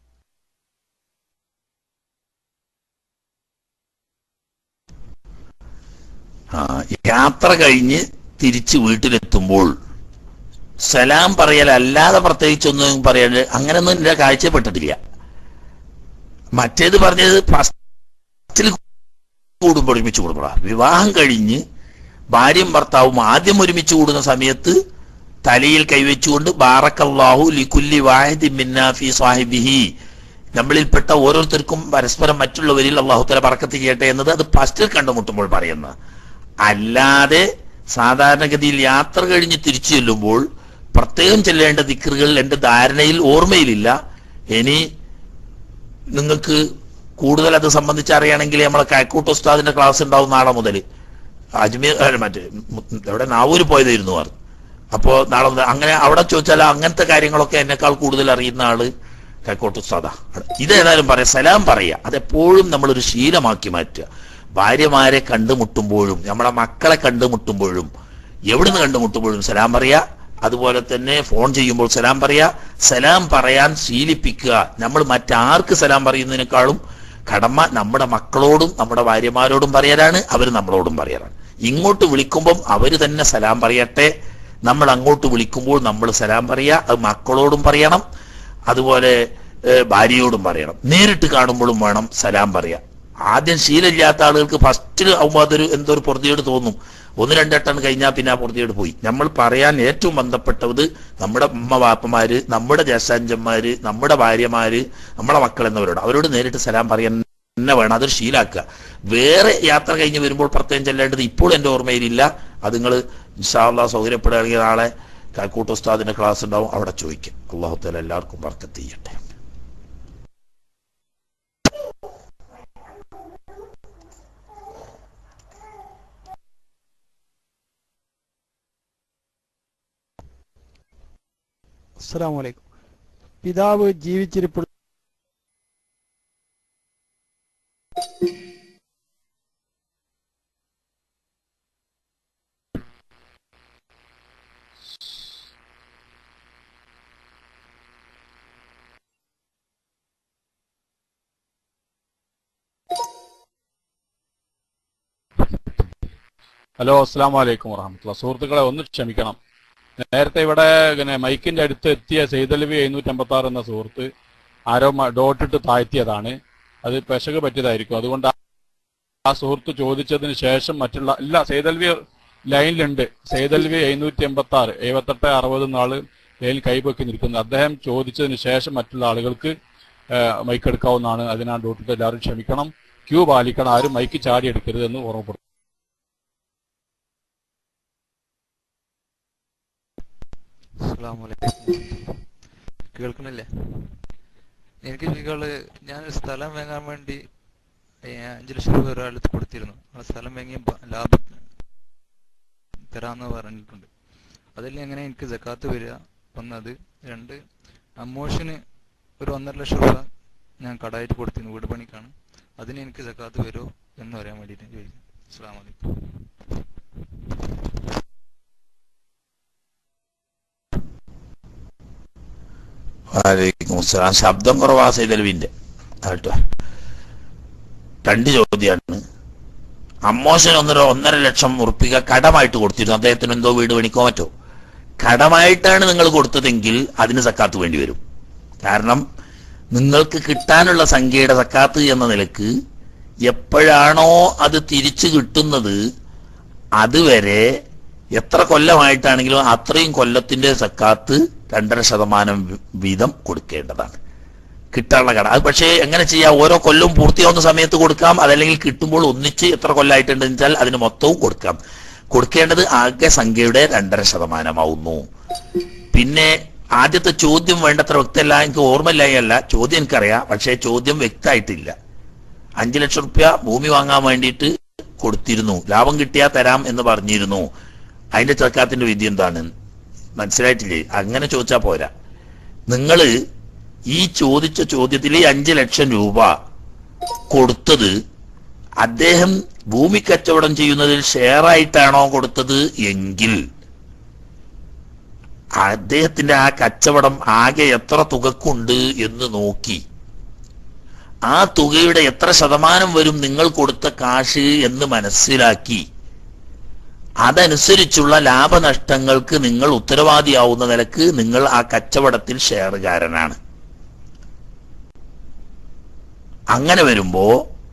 S1: ആ, യാത്ര കഴിഞ്ഞ് തിരിച്ച് വീട്ടിലെത്തുമ്പോൾ സലാം പറയലല്ലാതെ പ്രത്യേകിച്ചൊന്നും പറയാൻ അങ്ങനെയൊന്നും എന്റെ കാഴ്ചപ്പെട്ടിട്ടില്ല മറ്റേത് പറഞ്ഞത് ഫസ്റ്റിൽ കൂടുമ്പോൾ ഒരുമിച്ച് കൂടുമ്പോഴാ വിവാഹം കഴിഞ്ഞ് ഭാര്യയും ഭർത്താവും ആദ്യം ഒരുമിച്ച് കൂടുന്ന സമയത്ത് തലയിൽ കൈവച്ചുകൊണ്ട് ബാറക്കല്ലാഹു ലിക്കുല്ലി വാഹിദി മിന്നാഫി സാഹിബിഹി നമ്മളിൽപ്പെട്ട ഓരോരുത്തർക്കും പരസ്പരം മറ്റുള്ളവരിൽ അള്ളാഹു തല പറക്കത്ത് ചെയ്യട്ടെ എന്നത് അത് ഫസ്റ്റിൽ കണ്ടുമുട്ടുമ്പോൾ പറയുന്ന അല്ലാതെ സാധാരണഗതിയിൽ യാത്ര കഴിഞ്ഞ് തിരിച്ചു ചെല്ലുമ്പോൾ പ്രത്യേകം ചെല്ലേണ്ട ദിക്കറുകൾ എന്റെ ധാരണയിൽ ഓർമ്മയിലില്ല ഇനി നിങ്ങൾക്ക് കൂടുതൽ അത് സംബന്ധിച്ച് അറിയണമെങ്കിൽ നമ്മളെ കാക്കൂട്ട് ഉസ്താദിന്റെ ക്ലാസ് ഉണ്ടാവും നാളെ മുതൽ അജ്മീർ അല്ല, മറ്റേ മു- എവിടെ നാവൂര് പോയതായിരുന്നു അവർ അപ്പോ നാളെ മുതൽ അങ്ങനെ അവിടെ ചോദിച്ചാൽ അങ്ങനത്തെ കാര്യങ്ങളൊക്കെ എന്നെക്കാൾ കൂടുതൽ അറിയുന്ന ആള് കാക്കോട്ട് ഉസ്താദാ ഇതേതായാലും പറയാം സലാം പറയാ അതെപ്പോഴും നമ്മളൊരു ശീലമാക്കി മാറ്റുക ഭാര്യമാരെ കണ്ടുമുട്ടുമ്പോഴും നമ്മളെ മക്കളെ കണ്ടുമുട്ടുമ്പോഴും എവിടുന്ന് കണ്ടുമുട്ടുമ്പോഴും സലാം പറയാ അതുപോലെ തന്നെ ഫോൺ ചെയ്യുമ്പോൾ സലാം പറയാ സലാം പറയാൻ ശീലിപ്പിക്കുക നമ്മൾ മറ്റാർക്ക് സലാം പറയുന്നതിനേക്കാളും കടമ നമ്മുടെ മക്കളോടും നമ്മുടെ ഭാര്യമാരോടും പറയാനാണ് അവർ നമ്മളോടും പറയാനാണ് ഇങ്ങോട്ട് വിളിക്കുമ്പം അവർ തന്നെ സലാം പറയട്ടെ നമ്മൾ അങ്ങോട്ട് വിളിക്കുമ്പോൾ നമ്മൾ സലാം പറയാ അത് മക്കളോടും പറയണം അതുപോലെ ഏഹ്, ഭാര്യയോടും പറയണം നേരിട്ട് കാണുമ്പോഴും വേണം സലാം പറയാ ആദ്യം ശീലമില്ലാത്ത ആളുകൾക്ക് ഫസ്റ്റിൽ ആവുമ്പോൾ അതൊരു എന്തോ ഒരു പൊറുതിയോട് തോന്നും ഒന്ന് രണ്ടെട്ടം കഴിഞ്ഞാൽ പിന്നെ ആ പൊറുതിയോട് പോയി നമ്മൾ പറയാൻ ഏറ്റവും ബന്ധപ്പെട്ടത് നമ്മുടെ ഉമ്മ വാപ്പമാര് നമ്മുടെ ജ്യേഷ്ഠാഞ്ചന്മാര് നമ്മുടെ ഭാര്യമാര് നമ്മുടെ മക്കൾ എന്നവരോട് അവരോട് നേരിട്ട് സലാം പറയാൻ തന്നെ വേണം അതൊരു ശീലാക്കുക വേറെ യാത്ര കഴിഞ്ഞ് വരുമ്പോൾ പ്രത്യേകം ചെല്ലേണ്ടത് ഇപ്പോൾ എന്റെ ഓർമ്മയിലില്ല അത് നിങ്ങൾ ഇൻഷാള്ള സൗകര്യപ്പെടുകയാണെങ്കിൽ നാളെ കാക്കൂട്ട് ഉസ്താദിന്റെ ക്ലാസ് ഉണ്ടാവും അവിടെ ചോദിക്കും അള്ളാഹു താല എല്ലാവർക്കും വർക്കത്ത് ചെയ്യട്ടെ
S3: അസ്സലാമു അലൈക്കും പിതാവ് ജീവിച്ചിരിപ്പുള്ള
S14: ഹലോ അസ്സാം വലൈക്കും വറഹമത്തുള്ള സുഹൃത്തുക്കളെ ഒന്ന് ക്ഷമിക്കണം നേരത്തെ ഇവിടെ പിന്നെ മൈക്കിന്റെ അടുത്ത് എത്തിയ സെയ്തലവി എഴുന്നൂറ്റി അമ്പത്തി ആറ് എന്ന സുഹൃത്ത് ആരോ മ- ഡോട്ടിട്ട് താഴ്ത്തിയതാണ് അത് പെശക് പറ്റിയതായിരിക്കും അതുകൊണ്ട് ആ- ആ സുഹൃത്ത് ചോദിച്ചതിന് ശേഷം മറ്റുള്ള ഇല്ല സെയ്തൽവി ലൈനിലുണ്ട് സെയ്തൽവി എഴുന്നൂറ്റി എൺപത്തി ആറ് എഴുപത്തെട്ട് അറുപത് നാള് ലൈനിൽ കൈപൊക്കി നിൽക്കുന്നത് അദ്ദേഹം ചോദിച്ചതിന് ശേഷം മറ്റുള്ള ആളുകൾക്ക് മൈക്ക് എടുക്കാവുന്നതാണ് അതിനാ ഡോട്ടിട്ട് എല്ലാവരും ക്ഷമിക്കണം ക്യൂ പാലിക്കണം ആരും മൈക്ക് ചാടി എടുക്കരുത് എന്ന് ഓർമ്മപ്പെടുത്തും
S18: അസ്സലാമലൈക്കും കേൾക്കണില്ലേ എനിക്ക് നിങ്ങള് ഞാനൊരു സ്ഥലം വാങ്ങാൻ വേണ്ടി ഏ, അഞ്ച് ലക്ഷം രൂപ ഒരാൾക്ക് കൊടുത്തിരുന്നു ആ സ്ഥലം വാങ്ങി ബ- ലാഭം തരാന്ന് പറഞ്ഞിട്ടുണ്ട് അതിൽ എങ്ങനെ എനിക്ക് ജക്കാത്ത് വരിക ഒന്നത് രണ്ട് അമ്മോഷന് ഒരു ഒന്നര ലക്ഷം രൂപ ഞാൻ കടായിട്ട് കൊടുത്തിരുന്നു വീട് പണിക്കാണ് അതിന് എനിക്ക് ജക്കാത്ത് വരുമോ എന്ന് അറിയാൻ വേണ്ടിയിട്ട് ചോദിക്കും അസ്സാം വലൈക്കും
S1: വാലൈക്കും അസ്സലാം ശബ്ദം കുറവാ സൈതലവിന്റെ ആട്ടോ രണ്ട് ചോദ്യമാണ് അമ്മോശൻ ഒന്നര ഒന്നര ലക്ഷം ഉറുപ്പിക കടമായിട്ട് കൊടുത്തിരുന്നു അദ്ദേഹത്തിന് എന്തോ വീട് പണിക്കോ മറ്റോ കടമായിട്ടാണ് നിങ്ങൾ കൊടുത്തതെങ്കിൽ അതിന് സക്കാത്ത് വേണ്ടി വരും കാരണം നിങ്ങൾക്ക് കിട്ടാനുള്ള സംഖ്യയുടെ സക്കാത്ത് എന്ന നിലക്ക് എപ്പോഴാണോ അത് തിരിച്ചു കിട്ടുന്നത് അതുവരെ എത്ര കൊല്ലമായിട്ടാണെങ്കിലും അത്രയും കൊല്ലത്തിന്റെ സക്കാത്ത് രണ്ടര ശതമാനം വി- വീതം കൊടുക്കേണ്ടതാണ് കിട്ടാനുള്ള കട അത് പക്ഷേ എങ്ങനെ ചെയ്യാം ഓരോ കൊല്ലവും പൂർത്തിയാവുന്ന സമയത്ത് കൊടുക്കാം അതല്ലെങ്കിൽ കിട്ടുമ്പോൾ ഒന്നിച്ച് എത്ര കൊല്ലമായിട്ടുണ്ടെന്ന് വെച്ചാൽ അതിന് മൊത്തവും കൊടുക്കാം കൊടുക്കേണ്ടത് ആകെ സംഖ്യയുടെ രണ്ടര ശതമാനമാവുന്നു പിന്നെ ആദ്യത്തെ ചോദ്യം വേണ്ടത്ര വ്യക്തമല്ല എനിക്ക് ഓർമ്മയില്ലായല്ല ചോദ്യം എനിക്കറിയാം പക്ഷേ ചോദ്യം വ്യക്തമായിട്ടില്ല അഞ്ചു ലക്ഷം റുപ്യ ഭൂമി വാങ്ങാൻ വേണ്ടിയിട്ട് കൊടുത്തിരുന്നു ലാഭം കിട്ടിയാൽ തരാം എന്ന് പറഞ്ഞിരുന്നു അതിന്റെ ചക്കാത്തിന്റെ വിധി എന്താണ് മനസ്സിലായിട്ടില്ലേ അങ്ങനെ ചോദിച്ചാൽ പോരാ നിങ്ങള് ഈ ചോദിച്ച ചോദ്യത്തിൽ ഈ അഞ്ചു ലക്ഷം രൂപ കൊടുത്തത് അദ്ദേഹം ഭൂമി കച്ചവടം ചെയ്യുന്നതിൽ ഷെയർ ആയിട്ടാണോ കൊടുത്തത് എങ്കിൽ അദ്ദേഹത്തിന്റെ ആ കച്ചവടം ആകെ എത്ര തുകക്കുണ്ട് എന്ന് നോക്കി ആ തുകയുടെ എത്ര ശതമാനം വരും നിങ്ങൾ കൊടുത്ത കാശ് എന്ന് മനസ്സിലാക്കി അതനുസരിച്ചുള്ള ലാഭനഷ്ടങ്ങൾക്ക് നിങ്ങൾ ഉത്തരവാദിയാവുന്ന നിലക്ക് നിങ്ങൾ ആ കച്ചവടത്തിൽ ഷെയറുകാരനാണ് അങ്ങനെ വരുമ്പോ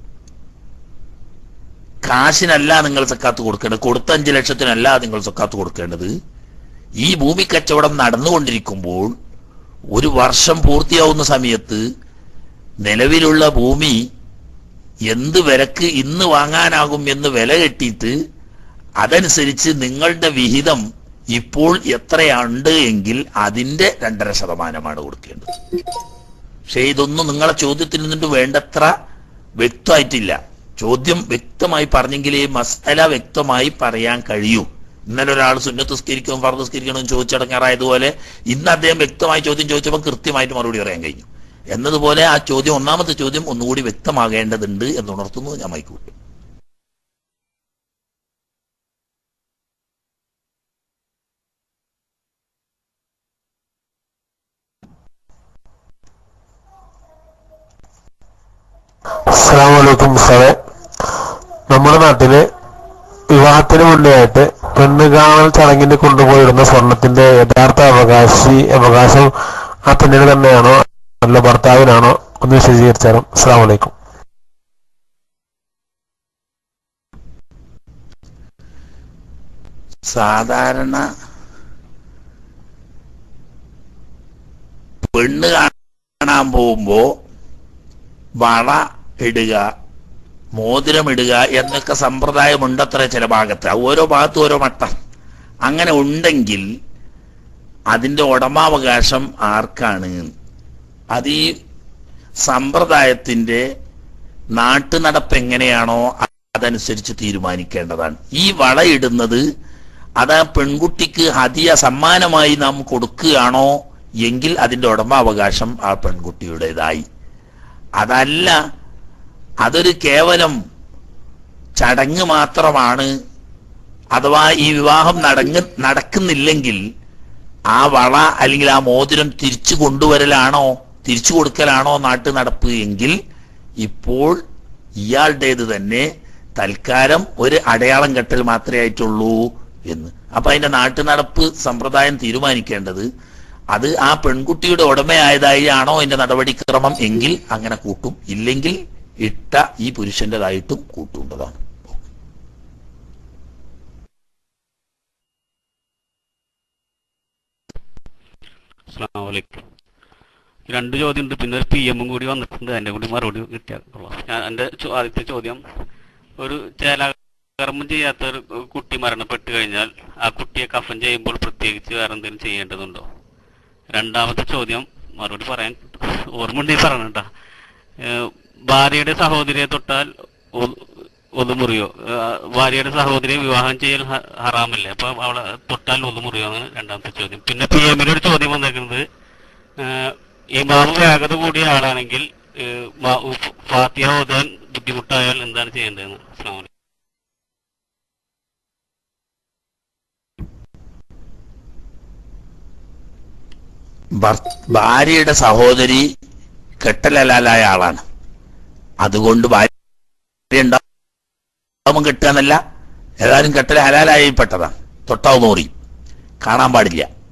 S1: കാശിനല്ല നിങ്ങൾ സക്കാത്ത് കൊടുക്കേണ്ടത് കൊടുത്ത അഞ്ചു ലക്ഷത്തിനല്ല നിങ്ങൾ സക്കാത്ത് കൊടുക്കേണ്ടത് ഈ ഭൂമി കച്ചവടം നടന്നുകൊണ്ടിരിക്കുമ്പോൾ ഒരു വർഷം പൂർത്തിയാവുന്ന സമയത്ത് നിലവിലുള്ള ഭൂമി എന്ത് വിലക്ക് ഇന്ന് വാങ്ങാനാകും എന്ന് വില കെട്ടിയിട്ട് അതനുസരിച്ച് നിങ്ങളുടെ വിഹിതം ഇപ്പോൾ എത്രയുണ്ട് എങ്കിൽ അതിന്റെ രണ്ടര ശതമാനമാണ് കൊടുക്കേണ്ടത് പക്ഷേ ഇതൊന്നും നിങ്ങളെ ചോദ്യത്തിൽ നിന്നിട്ട് വേണ്ടത്ര വ്യക്തമായിട്ടില്ല ചോദ്യം വ്യക്തമായി പറഞ്ഞെങ്കിലേ മസാല വ്യക്തമായി പറയാൻ കഴിയൂ ഇന്നലെ ഒരാൾ സുന്നത്ത് സ്കരിക്കണം ഫർദ് സ്കരിക്കണം എന്ന് ചോദിച്ചടങ്ങാറായതുപോലെ ഇന്ന് അദ്ദേഹം വ്യക്തമായി ചോദ്യം ചോദിച്ചപ്പോൾ കൃത്യമായിട്ട് മറുപടി പറയാൻ കഴിഞ്ഞു എന്നതുപോലെ ആ ചോദ്യം ഒന്നാമത്തെ ചോദ്യം ഒന്നുകൂടി വ്യക്തമാകേണ്ടതുണ്ട് എന്നുണർത്തുന്നു ഞാൻ മൈക്കൂട്ടി
S9: അസ്സാം വലൈക്കും സാറേ നമ്മുടെ നാട്ടില് വിവാഹത്തിന് മുന്നേയായിട്ട് പെണ്ണ് കാണൽ ചടങ്ങിന് കൊണ്ടുപോയിടുന്ന സ്വർണത്തിന്റെ യഥാർത്ഥ അവകാശി അവകാശം ആ പെണ്ണിന് തന്നെയാണോ അല്ല ഭർത്താവിനാണോ ഒന്ന് വിശദീകരിച്ചാലും അസ്സാം വലൈക്കും
S1: സാധാരണ പെണ്ണ് കാണാൻ പോകുമ്പോ വള ഇടുക മോതിരം ഇടുക എന്നൊക്കെ സമ്പ്രദായമുണ്ടത്ര ചില ഭാഗത്ത് അത് ഓരോ ഭാഗത്തും ഓരോ മട്ടം അങ്ങനെ ഉണ്ടെങ്കിൽ അതിന്റെ ഉടമാവകാശം ആർക്കാണ് അത് ഈ സമ്പ്രദായത്തിന്റെ നാട്ടുനടപ്പ് എങ്ങനെയാണോ അതനുസരിച്ച് തീരുമാനിക്കേണ്ടതാണ് ഈ വളയിടുന്നത് അത് ആ പെൺകുട്ടിക്ക് ഹതിയ സമ്മാനമായി നാം കൊടുക്കുകയാണോ എങ്കിൽ അതിന്റെ ഉടമാവകാശം ആ പെൺകുട്ടിയുടേതായി അതല്ല അതൊരു കേവലം ചടങ്ങ് മാത്രമാണ് അഥവാ ഈ വിവാഹം നടങ്ങ നടക്കുന്നില്ലെങ്കിൽ ആ വള അല്ലെങ്കിൽ ആ മോതിരം തിരിച്ചു കൊണ്ടുവരലാണോ തിരിച്ചു കൊടുക്കലാണോ നാട്ടു നടപ്പ് എങ്കിൽ ഇപ്പോൾ ഇയാളുടേത് തന്നെ തൽക്കാലം ഒരു അടയാളം കെട്ടൽ മാത്രമേ ആയിട്ടുള്ളൂ എന്ന് അപ്പൊ അതിന്റെ നാട്ടു നടപ്പ് സമ്പ്രദായം തീരുമാനിക്കേണ്ടത് അത് ആ പെൺകുട്ടിയുടെ ഉടമയായതായി ആണോ അതിന്റെ നടപടിക്രമം എങ്കിൽ അങ്ങനെ കൂട്ടും ഇല്ലെങ്കിൽ ഇട്ട ഈ പുരുഷന്റേതായിട്ടും കൂട്ടേണ്ടതാണ്
S19: അസ്സാം വലൈക്കും രണ്ട് ചോദ്യം ഉണ്ട് പിന്നെ ഒരു പി എമ്മും കൂടി വന്നിട്ടുണ്ട് അതിന്റെ കൂടി മറുപടി കിട്ടിയാൽ കൊള്ളാം ഞാൻ എൻ്റെ ചോ- ആദ്യത്തെ ചോദ്യം ഒരു ചേലാകർമ്മം ചെയ്യാത്ത ഒരു കുട്ടി മരണപ്പെട്ട് കഴിഞ്ഞാൽ ആ കുട്ടിയെ കഫൻ ചെയ്യുമ്പോൾ പ്രത്യേകിച്ച് വേറെ എന്തെങ്കിലും ചെയ്യേണ്ടതുണ്ടോ രണ്ടാമത്തെ ചോദ്യം മറുപടി പറയാൻ ഓർമ്മ ഉണ്ടെങ്കിൽ പറയണം കേട്ടാ ഏഹ് ഭാര്യയുടെ സഹോദരിയെ തൊട്ടാൽ ഒ- ഒതുമുറിയോ ഏഹ് ഭാര്യയുടെ സഹോദരിയെ വിവാഹം ചെയ്യൽ ഹ- ഹറാമല്ലേ അപ്പൊ അവളെ തൊട്ടാൽ ഒതുമുറിയോ എന്നാണ് രണ്ടാമത്തെ ചോദ്യം പിന്നെ പി എമ്മിന് ഒരു ചോദ്യം വന്നേക്കുന്നത് ഏഹ് ഇമാമ് വേഗത കൂടിയ ആളാണെങ്കിൽ ഏഹ് മ- ഉഫ്- ഫാത്തിഹ ഓതാൻ ബുദ്ധിമുട്ടായാൽ എന്താണ് ചെയ്യേണ്ടതെന്ന് അസ്സലാമു അലൈക്കും
S1: ഭർ- ഭാര്യയുടെ സഹോദരി കെട്ടലലാലായ ആളാണ് അതുകൊണ്ട് ഭാര്യ ഉണ്ടാവുമ്പോൾ കെട്ടുക എന്നല്ല ഏതായാലും കെട്ടൽ ഹലാലായി പെട്ടതാണ് തൊട്ടാവ് നോറി കാണാൻ പാടില്ല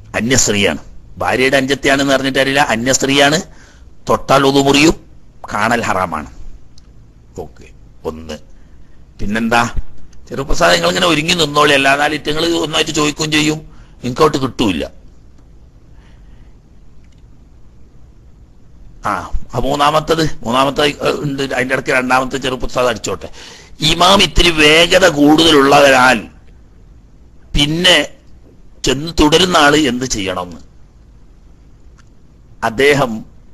S1: അന്യസ്ത്രീയാണ് ഭാര്യയുടെ അഞ്ചത്തെയാണെന്ന് അറിഞ്ഞിട്ട് അറിയില്ല അന്യസ്ത്രീയാണ് തൊട്ടാൽ ഒതു മുറിയും കാണൽ ഹറാമാണ് ഓക്കെ ഒന്ന് പിന്നെന്താ ചെറുപ്രസാദം നിങ്ങൾ ഇങ്ങനെ ഒരുങ്ങി നിന്നോളി അല്ലാതെ ഇറ്റങ്ങൾ ഒന്നായിട്ട് ചോദിക്കുകയും ചെയ്യും നിങ്ങൾക്കോട്ട് കിട്ടൂല ആ ആ മൂന്നാമത്തത് മൂന്നാമത്തെ ഏഹ്, ഉണ്ട് അതിന്റെ ഇടയ്ക്ക് രണ്ടാമത്തെ ചെറുപ്രസാദം അടിച്ചോട്ടെ ഇമാം ഇത്തിരി വേഗത കൂടുതലുള്ളവരാൽ പിന്നെ ചെന്ന് തുടരുന്ന ആള് എന്ത് ചെയ്യണമെന്ന് അദ്ദേഹം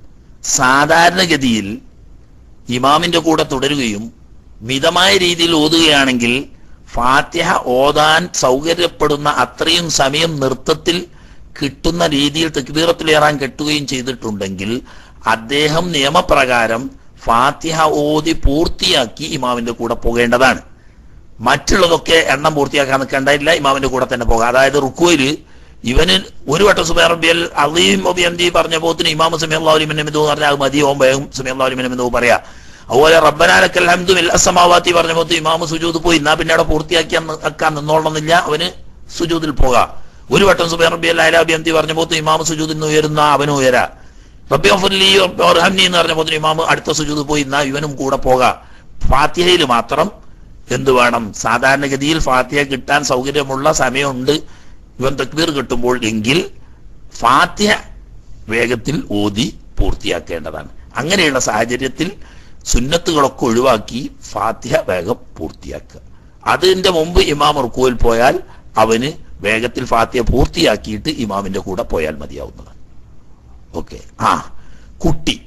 S1: സാധാരണഗതിയിൽ ഇമാമിന്റെ കൂടെ തുടരുകയും മിതമായ രീതിയിൽ ഓതുകയാണെങ്കിൽ ഫാത്തിഹ ഓതാൻ സൗകര്യപ്പെടുന്ന അത്രയും സമയം നൃത്തത്തിൽ കിട്ടുന്ന രീതിയിൽ തെക്കുതീറത്തിലേറാൻ കെട്ടുകയും ചെയ്തിട്ടുണ്ടെങ്കിൽ അദ്ദേഹം നിയമപ്രകാരം ഫാത്തിഹ ഓതി പൂർത്തിയാക്കി ഇമാമിന്റെ കൂടെ പോകേണ്ടതാണ് മറ്റുള്ളതൊക്കെ എണ്ണം പൂർത്തിയാക്കാൻ നിൽക്കേണ്ടതില്ല ഇമാമിന്റെ കൂടെ തന്നെ പോകാം അതായത് റുക്കുവില് ഇവന് ഒരു വട്ടം സുബൈർ റബ്ബിയൽ അലീം ഒബിയന്തി പറഞ്ഞ പോത്തിന് ഇമാമ സമയമിനെമെന്ന് പറഞ്ഞാൽ അത് മതി ഓം വേഗം സമയമിനെമെന്ന് പറയാ അതുപോലെ റബ്ബനാലക്കൽ ഹംദും എല്ലാ സമാവാത്തി പറഞ്ഞ പോത്ത് ഇമാമ സുജൂദ് പോയി എന്നാ പിന്നെ അവിടെ പൂർത്തിയാക്കി അക്കാൻ നിന്നോളണമെന്നില്ല അവന് സുജൂദിൽ പോകാം ഒരു വട്ടം സുബൈർ റബ്ബിയൽ അലാബിയന്തി പറഞ്ഞ പോത്ത് ഇമാമ സുജൂദിൽ നിന്ന് ഉയരുന്ന അവനും ഉയരാ റബ്ബി അഫുല്ലി ഹംനി എന്ന് പറഞ്ഞ പോത്തിന് ഇമാമ് അടുത്ത സുജൂദ് പോയി എന്നാ ഇവനും കൂടെ പോകാം ഫാത്തിഹയിൽ മാത്രം എന്ത് വേണം സാധാരണഗതിയിൽ ഫാത്തിഹ കിട്ടാൻ സൗകര്യമുള്ള സമയമുണ്ട് ഇവൻ തക്ബീർ കിട്ടുമ്പോൾ എങ്കിൽ ഫാത്തിഹ വേഗത്തിൽ ഓതി പൂർത്തിയാക്കേണ്ടതാണ് അങ്ങനെയുള്ള സാഹചര്യത്തിൽ സുന്നത്തുകളൊക്കെ ഒഴിവാക്കി ഫാത്തിഹ വേഗം പൂർത്തിയാക്കുക അതിന്റെ മുമ്പ് ഇമാം റുക്കുവിൽ പോയാൽ അവന് വേഗത്തിൽ ഫാത്തിഹ പൂർത്തിയാക്കിയിട്ട് ഇമാമിന്റെ കൂടെ പോയാൽ മതിയാവുന്നതാണ് ഓക്കെ ആ കുട്ടി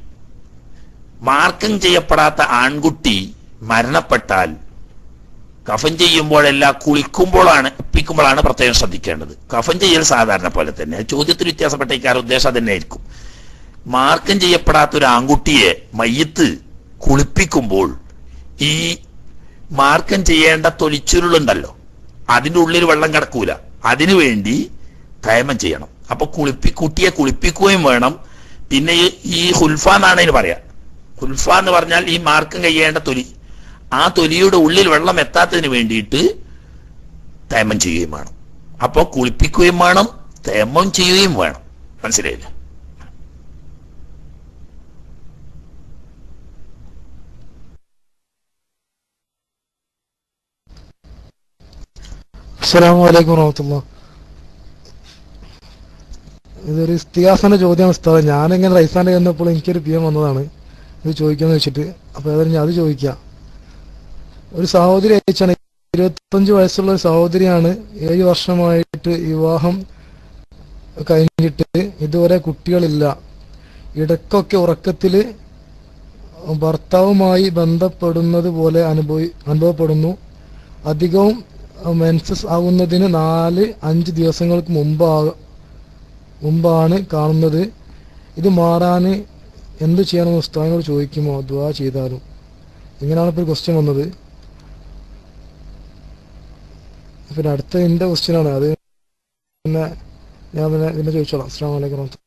S1: മാർക്കം ചെയ്യപ്പെടാത്ത ആൺകുട്ടി മരണപ്പെട്ടാൽ കഫൻ ചെയ്യുമ്പോഴല്ല കുളിക്കുമ്പോഴാണ് ഒപ്പിക്കുമ്പോഴാണ് പ്രത്യേകം ശ്രദ്ധിക്കേണ്ടത് കഫൻ ചെയ്യൽ സാധാരണ പോലെ തന്നെ ചോദ്യത്തിൽ വ്യത്യാസപ്പെട്ട ഇക്കാരുടെ ഉദ്ദേശം തന്നെ ആയിരിക്കും മാർക്കം ചെയ്യപ്പെടാത്ത ഒരു ആൺകുട്ടിയെ മയ്യത്ത് കുളിപ്പിക്കുമ്പോൾ ഈ മാർക്കം ചെയ്യേണ്ട തൊലിച്ചുരുളുണ്ടല്ലോ അതിന്റെ ഉള്ളിൽ വെള്ളം കിടക്കൂല അതിനു വേണ്ടി തയമം ചെയ്യണം അപ്പൊ കുളിപ്പി കുട്ടിയെ കുളിപ്പിക്കുകയും വേണം പിന്നെ ഈ- ഈ ഹുൽഫ എന്നാണ് ഇതിന് പറയാ ഹുൽഫ എന്ന് പറഞ്ഞാൽ ഈ മാർക്കം കഴിയേണ്ട തൊലി ആ തൊലിയുടെ ഉള്ളിൽ വെള്ളം എത്താത്തതിന് വേണ്ടിയിട്ട് തേമം ചെയ്യുകയും വേണം അപ്പോൾ കുളിപ്പിക്കുകയും വേണം തേമം ചെയ്യുകയും വേണം മനസ്സിലായില്ല
S20: അസ്സലാമു അലൈക്കും വറഹമത്തുള്ള ഇതൊരു ഇസ്തിഹാസന്റെ ചോദ്യമാണ് ഉസ്താദ് ഞാനിങ്ങനെ റൈസാന്റെ ചെന്നപ്പോൾ എനിക്കൊരു പി എം വന്നതാണ് ഇത് ചോദിക്കാന്ന് വെച്ചിട്ട് അപ്പൊ ഏതായാലും ഞാൻ അത് ചോദിക്കാം ഒരു സഹോദരി അയച്ചാണ് ഇരുപത്തഞ്ച് വയസ്സുള്ള ഒരു സഹോദരിയാണ് ഏഴ് വർഷമായിട്ട് വിവാഹം കഴിഞ്ഞിട്ട് ഇതുവരെ കുട്ടികളില്ല ഇടയ്ക്കൊക്കെ ഉറക്കത്തില് ഭർത്താവുമായി ബന്ധപ്പെടുന്നത് പോലെ അനുഭവി അനുഭവപ്പെടുന്നു അധികവും മെൻസസ് ആകുന്നതിന് നാല് അഞ്ച് ദിവസങ്ങൾക്ക് മുമ്പാ മുമ്പാണ് കാണുന്നത് ഇത് മാറാൻ എന്ത് ചെയ്യണമെന്ന് ഉസ്താദിനോട് ചോദിക്കുമോ ദ്വാ ചെയ്താലും ഇങ്ങനെയാണ് ഇപ്പോൾ ഒരു ക്വസ്റ്റ്യൻ വന്നത് പിന്നെ അടുത്ത എൻ്റെ ക്വസ്റ്റ്യൻ ആണ് അത് പിന്നെ ഞാൻ പിന്നെ പിന്നെ ചോദിച്ചോളാം അസ്സാം വലൈക്കും വറഹ്മത്തുള്ളാഹി.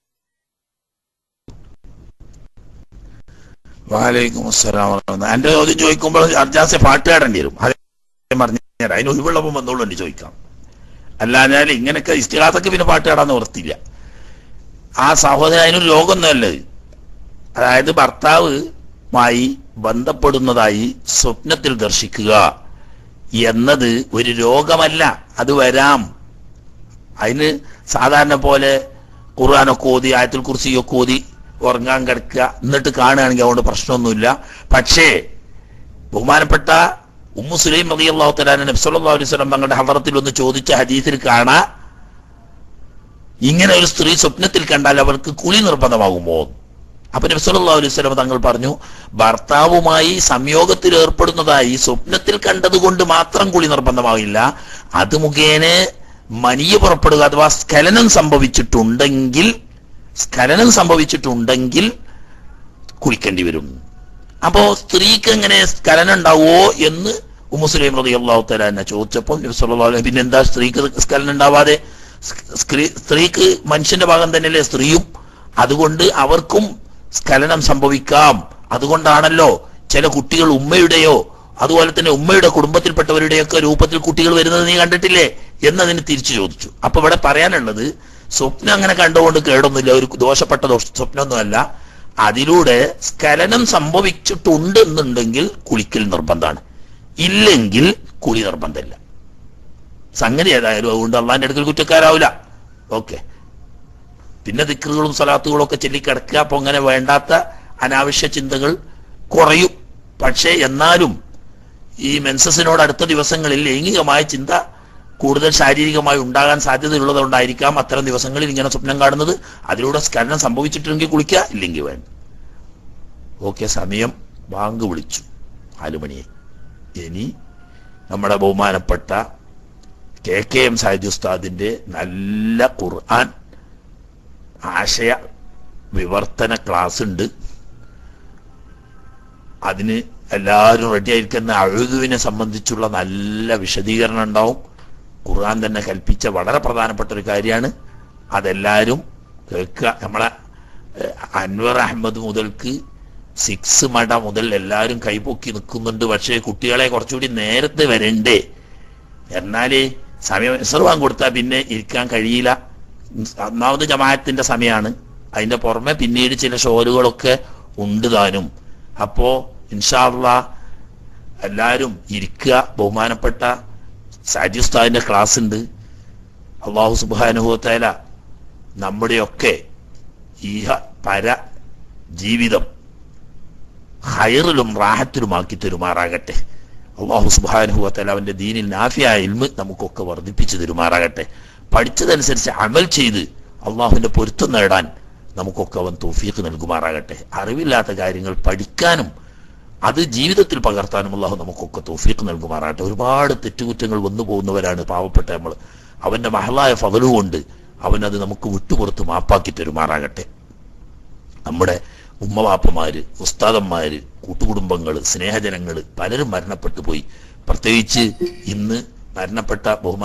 S1: വാലൈക്കും അസ്സലാം വറഹ്മത്തുള്ളാഹി. എന്റെ ചോദ്യം ചോദിക്കുമ്പോൾ അർജാസെ പാട്ട് പാടേണ്ടി വരും അത് ഞാൻ പറഞ്ഞുതരാം അതിന് ഒഴിവുള്ളപ്പോൾ വന്നോളൂ എന്റെ ചോദിക്കാം അല്ലാഞ്ഞാൽ ഇങ്ങനെയൊക്കെ ഇസ്തിഹാസക്ക് പിന്നെ പാട്ട് പാടാൻ നിവർത്തില്ല ആ സഹോദരൻ അതിനൊരു രോഗമൊന്നുമല്ല ഇത്. അതായത് ഭർത്താവുമായി ബന്ധപ്പെടുന്നതായി സ്വപ്നത്തിൽ ദർശിക്കുക എന്നത് ഒരു രോഗമല്ല അത് വരാം അതിന് സാധാരണ പോലെ ഖുർആാനൊക്കെ ഓതി ആയത്തിൽ കുറിച്ചിയൊക്കെ ഓതി ഉറങ്ങാൻ കിടക്കുക എന്നിട്ട് കാണുകയാണെങ്കിൽ അതുകൊണ്ട് പ്രശ്നമൊന്നുമില്ല പക്ഷേ ബഹുമാനപ്പെട്ട ഉമ്മു സുലൈം റതി അള്ളാഹു തലാൻ നബ്സല്ലാ അലൈഹി സ്വലം തങ്ങളുടെ ഹവറത്തിൽ ഒന്ന് ചോദിച്ച ഹദീസിൽ കാണാ ഇങ്ങനെ ഒരു സ്ത്രീ സ്വപ്നത്തിൽ കണ്ടാൽ അവൾക്ക് കുളി നിർബന്ധമാകുമോ അപ്പൊ നബ്സല്ലാ അലൈഹി സ്വലം തങ്ങൾ പറഞ്ഞു ഭർത്താവുമായി സംയോഗത്തിൽ ഏർപ്പെടുന്നതായി സ്വപ്നത്തിൽ കണ്ടതുകൊണ്ട് മാത്രം കുളി നിർബന്ധമാകില്ല അത് മുഖേന മനിയ പുറപ്പെടുക അഥവാ സ്ഖലനം സംഭവിച്ചിട്ടുണ്ടെങ്കിൽ സ്ഖലനം സംഭവിച്ചിട്ടുണ്ടെങ്കിൽ കുളിക്കേണ്ടി വരും അപ്പോ സ്ത്രീക്ക് എങ്ങനെ സ്ഖലനം ഉണ്ടാവുമോ എന്ന് ഉമ്മുസ്ലിം റതി അള്ളാഹു തലാന്നെ ചോദിച്ചപ്പോൾ നബി സല്ലല്ലാഹു അലൈഹി പിന്നെ എന്താ സ്ത്രീക്ക് സ്ഖലനം ഉണ്ടാവാതെ സ്ത്രീ- സ്ത്രീക്ക് മനുഷ്യന്റെ ഭാഗം തന്നെയല്ലേ സ്ത്രീയും അതുകൊണ്ട് അവർക്കും സ്ഖലനം സംഭവിക്കാം അതുകൊണ്ടാണല്ലോ ചില കുട്ടികൾ ഉമ്മയുടെയോ അതുപോലെ തന്നെ ഉമ്മയുടെ കുടുംബത്തിൽപ്പെട്ടവരുടെയൊക്കെ രൂപത്തിൽ കുട്ടികൾ വരുന്നത് നീ കണ്ടിട്ടില്ലേ എന്നതിന് തിരിച്ചു ചോദിച്ചു അപ്പൊ ഇവിടെ പറയാനുള്ളത് സ്വപ്നം അങ്ങനെ കണ്ടുകൊണ്ട് കേടൊന്നുമില്ല ഒരു ദോഷപ്പെട്ട ദോഷ സ്വപ്നമൊന്നുമല്ല അതിലൂടെ സ്ഖലനം സംഭവിച്ചിട്ടുണ്ട് എന്നുണ്ടെങ്കിൽ കുളിക്കൽ നിർബന്ധമാണ് ഇല്ലെങ്കിൽ കുളി നിർബന്ധമില്ല സംഗതി ഏതായാലും അതുകൊണ്ട് അള്ളാന്റെ അടുക്കൽ കുറ്റക്കാരാവില്ല ഓക്കെ പിന്നെ ദിക്റുകളും സലാത്തുകളും ഒക്കെ ചൊല്ലിക്കിടക്കുക അപ്പൊ അങ്ങനെ വേണ്ടാത്ത അനാവശ്യ ചിന്തകൾ കുറയും പക്ഷേ എന്നാലും ഈ മെൻസസിനോട് അടുത്ത ദിവസങ്ങളിൽ ലൈംഗികമായ ചിന്ത കൂടുതൽ ശാരീരികമായി ഉണ്ടാകാൻ സാധ്യതയുള്ളതുകൊണ്ടായിരിക്കാം അത്തരം ദിവസങ്ങളിൽ ഇങ്ങനെ സ്വപ്നം കാണുന്നത് അതിലൂടെ സ്ഖലനം സംഭവിച്ചിട്ടുണ്ടെങ്കിൽ കുളിക്കുക ഇല്ലെങ്കിൽ വേണ്ട ഓക്കെ സമയം ബാങ്ക് വിളിച്ചു നാലുമണിയെ ഇനി നമ്മുടെ ബഹുമാനപ്പെട്ട കെ കെ എം സാഹിദ് ഉസ്താദിന്റെ നല്ല ഖുർആൻ ആശയ വിവർത്തന ക്ലാസ് ഉണ്ട് അതിന് എല്ലാവരും റെഡി ആയിരിക്കുന്ന അഴുതുവിനെ സംബന്ധിച്ചുള്ള നല്ല വിശദീകരണം ഉണ്ടാവും ഖുർആൻ തന്നെ കൽപ്പിച്ച വളരെ പ്രധാനപ്പെട്ട ഒരു കാര്യമാണ് അതെല്ലാവരും കേൾക്കുക നമ്മളെ ഏഹ്, അൻവർ അഹമ്മദ് മുതൽക്ക് സിക്സ് മട മുതൽ എല്ലാവരും കൈപൊക്കി നിൽക്കുന്നുണ്ട് പക്ഷേ കുട്ടികളെ കുറച്ചുകൂടി നേരത്തെ വരണ്ടേ എന്നാലേ സമയം എസർവാൻ കൊടുത്താൽ പിന്നെ ഇരിക്കാൻ കഴിയില്ല ഒന്നാമത് ജമാഅത്തിന്റെ സമയമാണ് അതിന്റെ പുറമെ പിന്നീട് ചില ഷോലുകളൊക്കെ ഉണ്ട് താനും അപ്പോ ഇൻഷാല്ല എല്ലാവരും ഇരിക്കുക ബഹുമാനപ്പെട്ട സാജി ഉസ്താദിന്റെ ക്ലാസ് ഉണ്ട് അള്ളാഹു സുബാനുഭവത്തേല നമ്മുടെയൊക്കെ ഈഹ പര ജീവിതം ഹൈറിലും റാഹത്തിലുമാക്കി തരുമാറാകട്ടെ അള്ളാഹു സുബാനുഭവത്തേല അവന്റെ ദീനിൽ നാഫിയായ ഇൽമ് നമുക്കൊക്കെ വർദ്ധിപ്പിച്ചു തരുമാറാകട്ടെ പഠിച്ചതനുസരിച്ച് അമൽ ചെയ്ത് അള്ളാഹുവിന്റെ പൊരുത്തം നേടാൻ നമുക്കൊക്കെ അവൻ തോഫീക്ക് നൽകുമാറാകട്ടെ അറിവില്ലാത്ത കാര്യങ്ങൾ പഠിക്കാനും അത് ജീവിതത്തിൽ പകർത്താനും അള്ളാഹു നമുക്കൊക്കെ തോഫീക്ക് നൽകുമാറാകട്ടെ ഒരുപാട് തെറ്റുകുറ്റങ്ങൾ വന്നു പോകുന്നവരാണ് പാവപ്പെട്ട നമ്മൾ അവന്റെ മഹളായ ഫതലുകൊണ്ട് അവൻ അത് നമുക്ക് വിട്ടുപുറത്ത് മാപ്പാക്കി തരുമാറാകട്ടെ നമ്മുടെ ഉമ്മവാപ്പമാര് ഉസ്താദന്മാര് കൂട്ടുകുടുംബങ്ങള് സ്നേഹജനങ്ങള് പലരും മരണപ്പെട്ടു പോയി പ്രത്യേകിച്ച് ഇന്ന് മരണപ്പെട്ട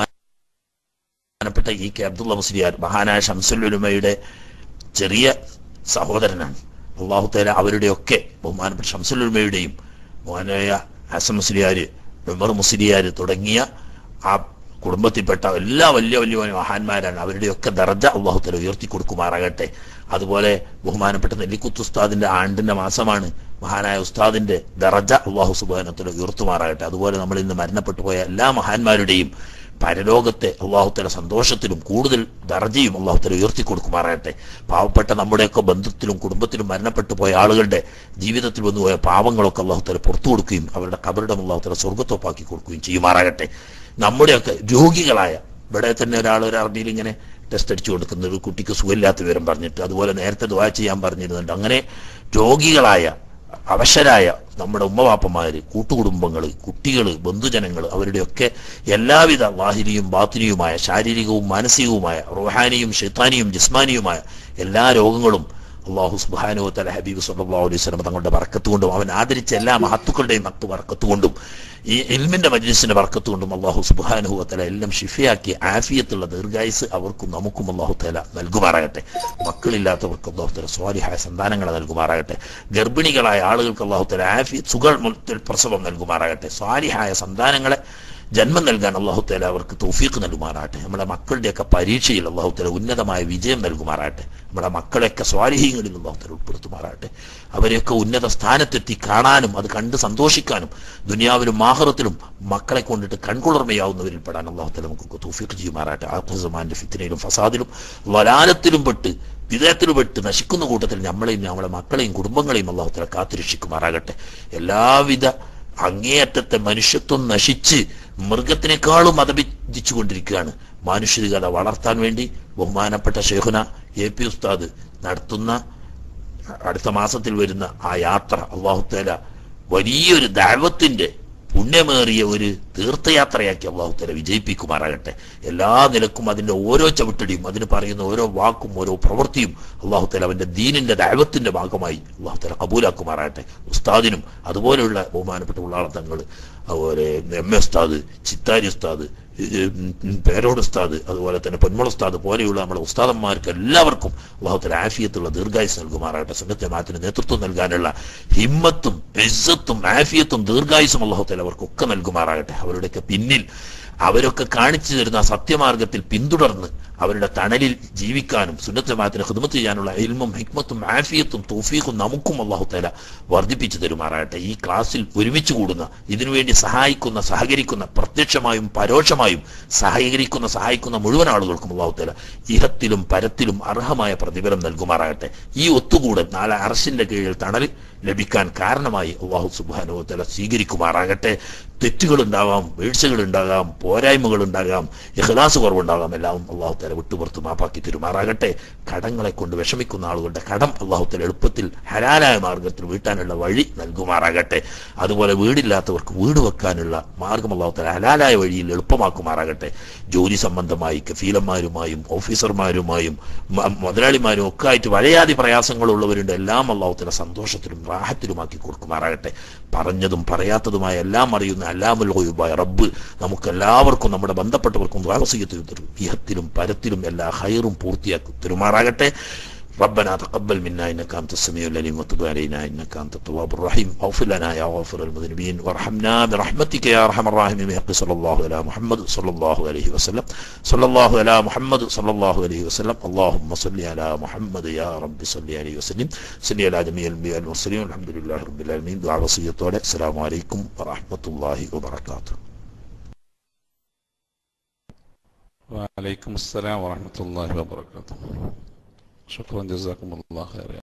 S1: ബഹുമാനപ്പെട്ട ഇ കെ അബ്ദുള്ള മുസ്ലിയാർ മഹാനായ ഷംസുലുലമയുടെ ചെറിയ സഹോദരനാണ് അള്ളാഹു തേല അവരുടെയൊക്കെ ബഹുമാനപ്പെട്ട ഷംസുലുലമയുടെയും മഹാനായ ഹസൻ മുസ്ലിയാര് ഉമർ മുസ്ലിയാര് തുടങ്ങിയ ആ കുടുംബത്തിൽപ്പെട്ട എല്ലാ വലിയ വലിയ മഹാന്മാരാണ് അവരുടെയൊക്കെ ദർജ അള്ളാഹു തല ഉയർത്തി കൊടുക്കുമാറാകട്ടെ അതുപോലെ ബഹുമാനപ്പെട്ട നെല്ലിക്കുത്ത് ഉസ്താദിന്റെ ആണ്ടിന്റെ മാസമാണ് മഹാനായ ഉസ്താദിന്റെ ദറജ അള്ളാഹു സുബാനത്തിൽ ഉയർത്തുമാറാകട്ടെ അതുപോലെ നമ്മൾ ഇന്ന് മരണപ്പെട്ടു പോയ എല്ലാ മഹാന്മാരുടെയും പരലോകത്തെ അള്ളാഹുത്തല സന്തോഷത്തിലും കൂടുതൽ ദർജയും അള്ളാഹുത്തല ഉയർത്തി കൊടുക്കുമാറാകട്ടെ പാവപ്പെട്ട നമ്മുടെയൊക്കെ ബന്ധത്തിലും കുടുംബത്തിലും മരണപ്പെട്ടു പോയ ആളുകളുടെ ജീവിതത്തിൽ വന്നു പോയ പാവങ്ങളൊക്കെ അള്ളാഹുത്തല പുറത്തു കൊടുക്കുകയും അവരുടെ കബറിടം അള്ളാഹുത്തല സ്വർഗത്തോപ്പാക്കി കൊടുക്കുകയും ചെയ്യുമാറാകട്ടെ നമ്മുടെയൊക്കെ രോഗികളായ ഇവിടെ തന്നെ ഒരാൾ ഒരു അറബിയിൽ ഇങ്ങനെ ടെസ്റ്റ് അടിച്ചു കൊടുക്കുന്ന ഒരു കുട്ടിക്ക് സുഖമില്ലാത്ത വിവരം പറഞ്ഞിട്ട് അതുപോലെ നേരത്തെ ദുവാ ചെയ്യാൻ പറഞ്ഞിരുന്നുണ്ട് അങ്ങനെ രോഗികളായ അവശരായ നമ്മുടെ ഉമ്മവാപ്പന്മാര് കൂട്ടുകുടുംബങ്ങള് കുട്ടികള് ബന്ധുജനങ്ങൾ അവരുടെയൊക്കെ എല്ലാവിധ വാഹിനിയും ബാത്തിനിയുമായ ശാരീരികവും മാനസികവുമായ റുഹാനിയും ഷെയ്ത്താനിയും ജിസ്മാനിയുമായ എല്ലാ രോഗങ്ങളും അള്ളാഹു സുബാനു തല ഹബീബ് സല്ലല്ലാഹു അലൈഹി വസല്ലം തങ്ങളുടെ ബർക്കത്ത് കൊണ്ടും അവൻ ആദരിച്ച എല്ലാ മഹത്തുക്കളുടെയും മത്ത് ബർക്കത്ത് കൊണ്ടും ഈ ഇൽമിന്റെ മജ്ലിസിന്റെ ബർക്കത്ത് കൊണ്ടും അള്ളാഹു സുബാനു തല എല്ലാം ഷിഫയാക്കി ആഫിയത്തുള്ള ദീർഘായുസ് അവർക്കും നമുക്കും അള്ളാഹു തല നൽകുമാറാകട്ടെ മക്കളില്ലാത്തവർക്ക് അള്ളാഹു തല സ്വാലിഹായ സന്താനങ്ങളെ നൽകുമാറാകട്ടെ ഗർഭിണികളായ ആളുകൾക്ക് അള്ളാഹു തല ആഫിയത്ത് സുഖമുൽ പ്രസവം നൽകുമാറാകട്ടെ സ്വാലിഹായ സന്താനങ്ങളെ ജന്മം നൽകാൻ അള്ളാഹു തല അവർക്ക് തൗഫീഖ് നൽകുമാറാട്ടെ നമ്മുടെ മക്കളുടെയൊക്കെ പരീക്ഷയിൽ അള്ളാഹു തല ഉന്നതമായ വിജയം നൽകുമാറാട്ടെ നമ്മുടെ മക്കളെയൊക്കെ സ്വാലിഹീങ്ങളിൽ അള്ളാഹു തല ഉൾപ്പെടുത്തുമാറാട്ടെ അവരെയൊക്കെ ഉന്നത സ്ഥാനത്തെത്തി കാണാനും അത് കണ്ട് സന്തോഷിക്കാനും ദുനിയാവിലും മാഹറത്തിലും മക്കളെ കൊണ്ടിട്ട് കൺകുളർമയാവുന്നവരിൽ പെടാൻ അള്ളാഹു തല നമുക്ക് തൗഫീഖ് ചെയ്യുമാറാട്ടെ ആത്മസമാന്റെ ഫിത്തിനയിലും ഫസാദിലും വലാലത്തിലും പെട്ട് വിധേയത്തിലും പെട്ട് നശിക്കുന്ന കൂട്ടത്തിൽ നമ്മളെയും നമ്മളെ മക്കളെയും കുടുംബങ്ങളെയും അള്ളാഹു തല കാത്തുരക്ഷിക്കുമാറാകട്ടെ എല്ലാവിധ അങ്ങേയറ്റത്തെ മനുഷ്യത്വം നശിച്ച് മൃഗത്തിനേക്കാളും മതപിച്ചു കൊണ്ടിരിക്കുകയാണ് മാനുഷികത വളർത്താൻ വേണ്ടി ബഹുമാനപ്പെട്ട ഷെഹുന എ പി ഉസ്താദ് നടത്തുന്ന അടുത്ത മാസത്തിൽ വരുന്ന ആ യാത്ര അള്ളാഹുത്തേല വലിയൊരു ദൈവത്തിന്റെ പുണ്യമേറിയ ഒരു തീർത്ഥയാത്രയാക്കി അള്ളാഹുത്തല വിജയിപ്പിക്കുമാറാകട്ടെ എല്ലാ നിലക്കും അതിന്റെ ഓരോ ചവിട്ടടിയും അതിന് പറയുന്ന ഓരോ വാക്കും ഓരോ പ്രവൃത്തിയും അള്ളാഹുത്തല അവന്റെ ദീനിന്റെ ദൈവത്തിന്റെ ഭാഗമായി അള്ളാഹുത്തല കബൂലാക്കുമാറാകട്ടെ ഉസ്താദിനും അതുപോലെയുള്ള ബഹുമാനപ്പെട്ട ഉള്ളാളത്തങ്ങൾ അതുപോലെ എം എ ഉസ്താദ് ചിത്താരി ഉസ്താദ് പേരോട് ഉസ്താദ് അതുപോലെ തന്നെ പൊന്മുള ഉസ്താദ് പോലെയുള്ള നമ്മുടെ ഉസ്താദന്മാർക്ക് എല്ലാവർക്കും അള്ളാഹുത്തല ആഫിയത്തുള്ള ദീർഘായുസ് നൽകുമാറാകട്ടെ സുന്നത്തെ മാത്തിന് നേതൃത്വം നൽകാനുള്ള ഹിമ്മത്തും ഇസ്സത്തും ആഫിയത്തും ദീർഘായുസും അള്ളാഹുത്തല അവർക്കൊക്കെ നൽകുമാറാകട്ടെ അവരുടെയൊക്കെ പിന്നിൽ അവരൊക്കെ കാണിച്ചു തരുന്ന ആ സത്യമാർഗത്തിൽ പിന്തുടർന്ന് അവരുടെ തണലിൽ ജീവിക്കാനും സുന്നത്ത് ജമാഅത്തിന് ഹിദ്മത്ത് ചെയ്യാനുള്ള ഇൽമും ഹിക്മത്തും ആഫിയത്തും തൗഫീഖും നമുക്കും അള്ളാഹു തല വർദ്ധിപ്പിച്ചു തരുമാറാകട്ടെ ഈ ക്ലാസ്സിൽ ഒരുമിച്ച് കൂടുന്ന ഇതിനുവേണ്ടി സഹായിക്കുന്ന സഹകരിക്കുന്ന പ്രത്യക്ഷമായും പരോക്ഷമായും സഹകരിക്കുന്ന സഹായിക്കുന്ന മുഴുവൻ ആളുകൾക്കും അള്ളാഹു തല ഇഹത്തിലും പരത്തിലും അർഹമായ പ്രതിഫലം നൽകുമാറാകട്ടെ ഈ ഒത്തുകൂടൽ നാളെ അറശിന്റെ കീഴിൽ തണൽ ലഭിക്കാൻ കാരണമായി അള്ളാഹു സുബാനോ തല സ്വീകരിക്കുമാറാകട്ടെ തെറ്റുകൾ ഉണ്ടാകാം വീഴ്ചകൾ ഉണ്ടാകാം പോരായ്മകൾ ഉണ്ടാകാം ഇഖ്ലാസ് കുറവുണ്ടാകാം എല്ലാം അള്ളാഹു തല വിട്ടുപുറത്ത് മാപ്പാക്കി തരുമാറാകട്ടെ കടങ്ങളെ കൊണ്ട് വിഷമിക്കുന്ന ആളുകളുടെ കടം അള്ളാഹു തല എളുപ്പത്തിൽ ഹലാലായ മാർഗത്തിൽ വീട്ടാനുള്ള വഴി നൽകുമാറാകട്ടെ അതുപോലെ വീടില്ലാത്തവർക്ക് വീട് വെക്കാനുള്ള മാർഗം അള്ളാഹു തല ഹലാലായ വഴിയിൽ എളുപ്പമാക്കുമാറാകട്ടെ ജോലി സംബന്ധമായി കഫീലന്മാരുമായും ഓഫീസർമാരുമായും മ- മുതലാളിമാരും ഒക്കെ ആയിട്ട് വളയാതി പ്രയാസങ്ങളുള്ളവരുണ്ട് എല്ലാം അള്ളാഹു തല സന്തോഷത്തിലും റാഹത്തിലുമാക്കി കൊടുക്കുമാറാകട്ടെ പറഞ്ഞതും പറയാത്തതുമായ എല്ലാം അറിയുന്ന എല്ലാമുൽ ഗുയൂബായ റബ്ബ് നമുക്ക് എല്ലാവർക്കും നമ്മുടെ ബന്ധപ്പെട്ടവർക്കും വാസീയത്തിലും തരും ഇഹത്തിലും പരത്തിലും എല്ലാ ഹൈറും പൂർത്തിയാക്കി തരുമാറാകട്ടെ ربنا تقبل منا انك انت السميع العليم وتب علينا انك انت التواب الرحيم اغفر لنا يا غافر المذنبين وارحمنا برحمتك يا ارحم الراحمين بحق صلى الله على محمد صلى الله عليه وسلم صلى الله على محمد صلى الله عليه وسلم اللهم صل على محمد يا رب صل عليه وسلم صل على جميع الانبياء والمرسلين والحمد لله رب العالمين دعاء وصيتوടെ السلام عليكم ورحمه الله وبركاته
S14: وعليكم السلام ورحمة الله وبركاته شكرا جزاكم الله خير يا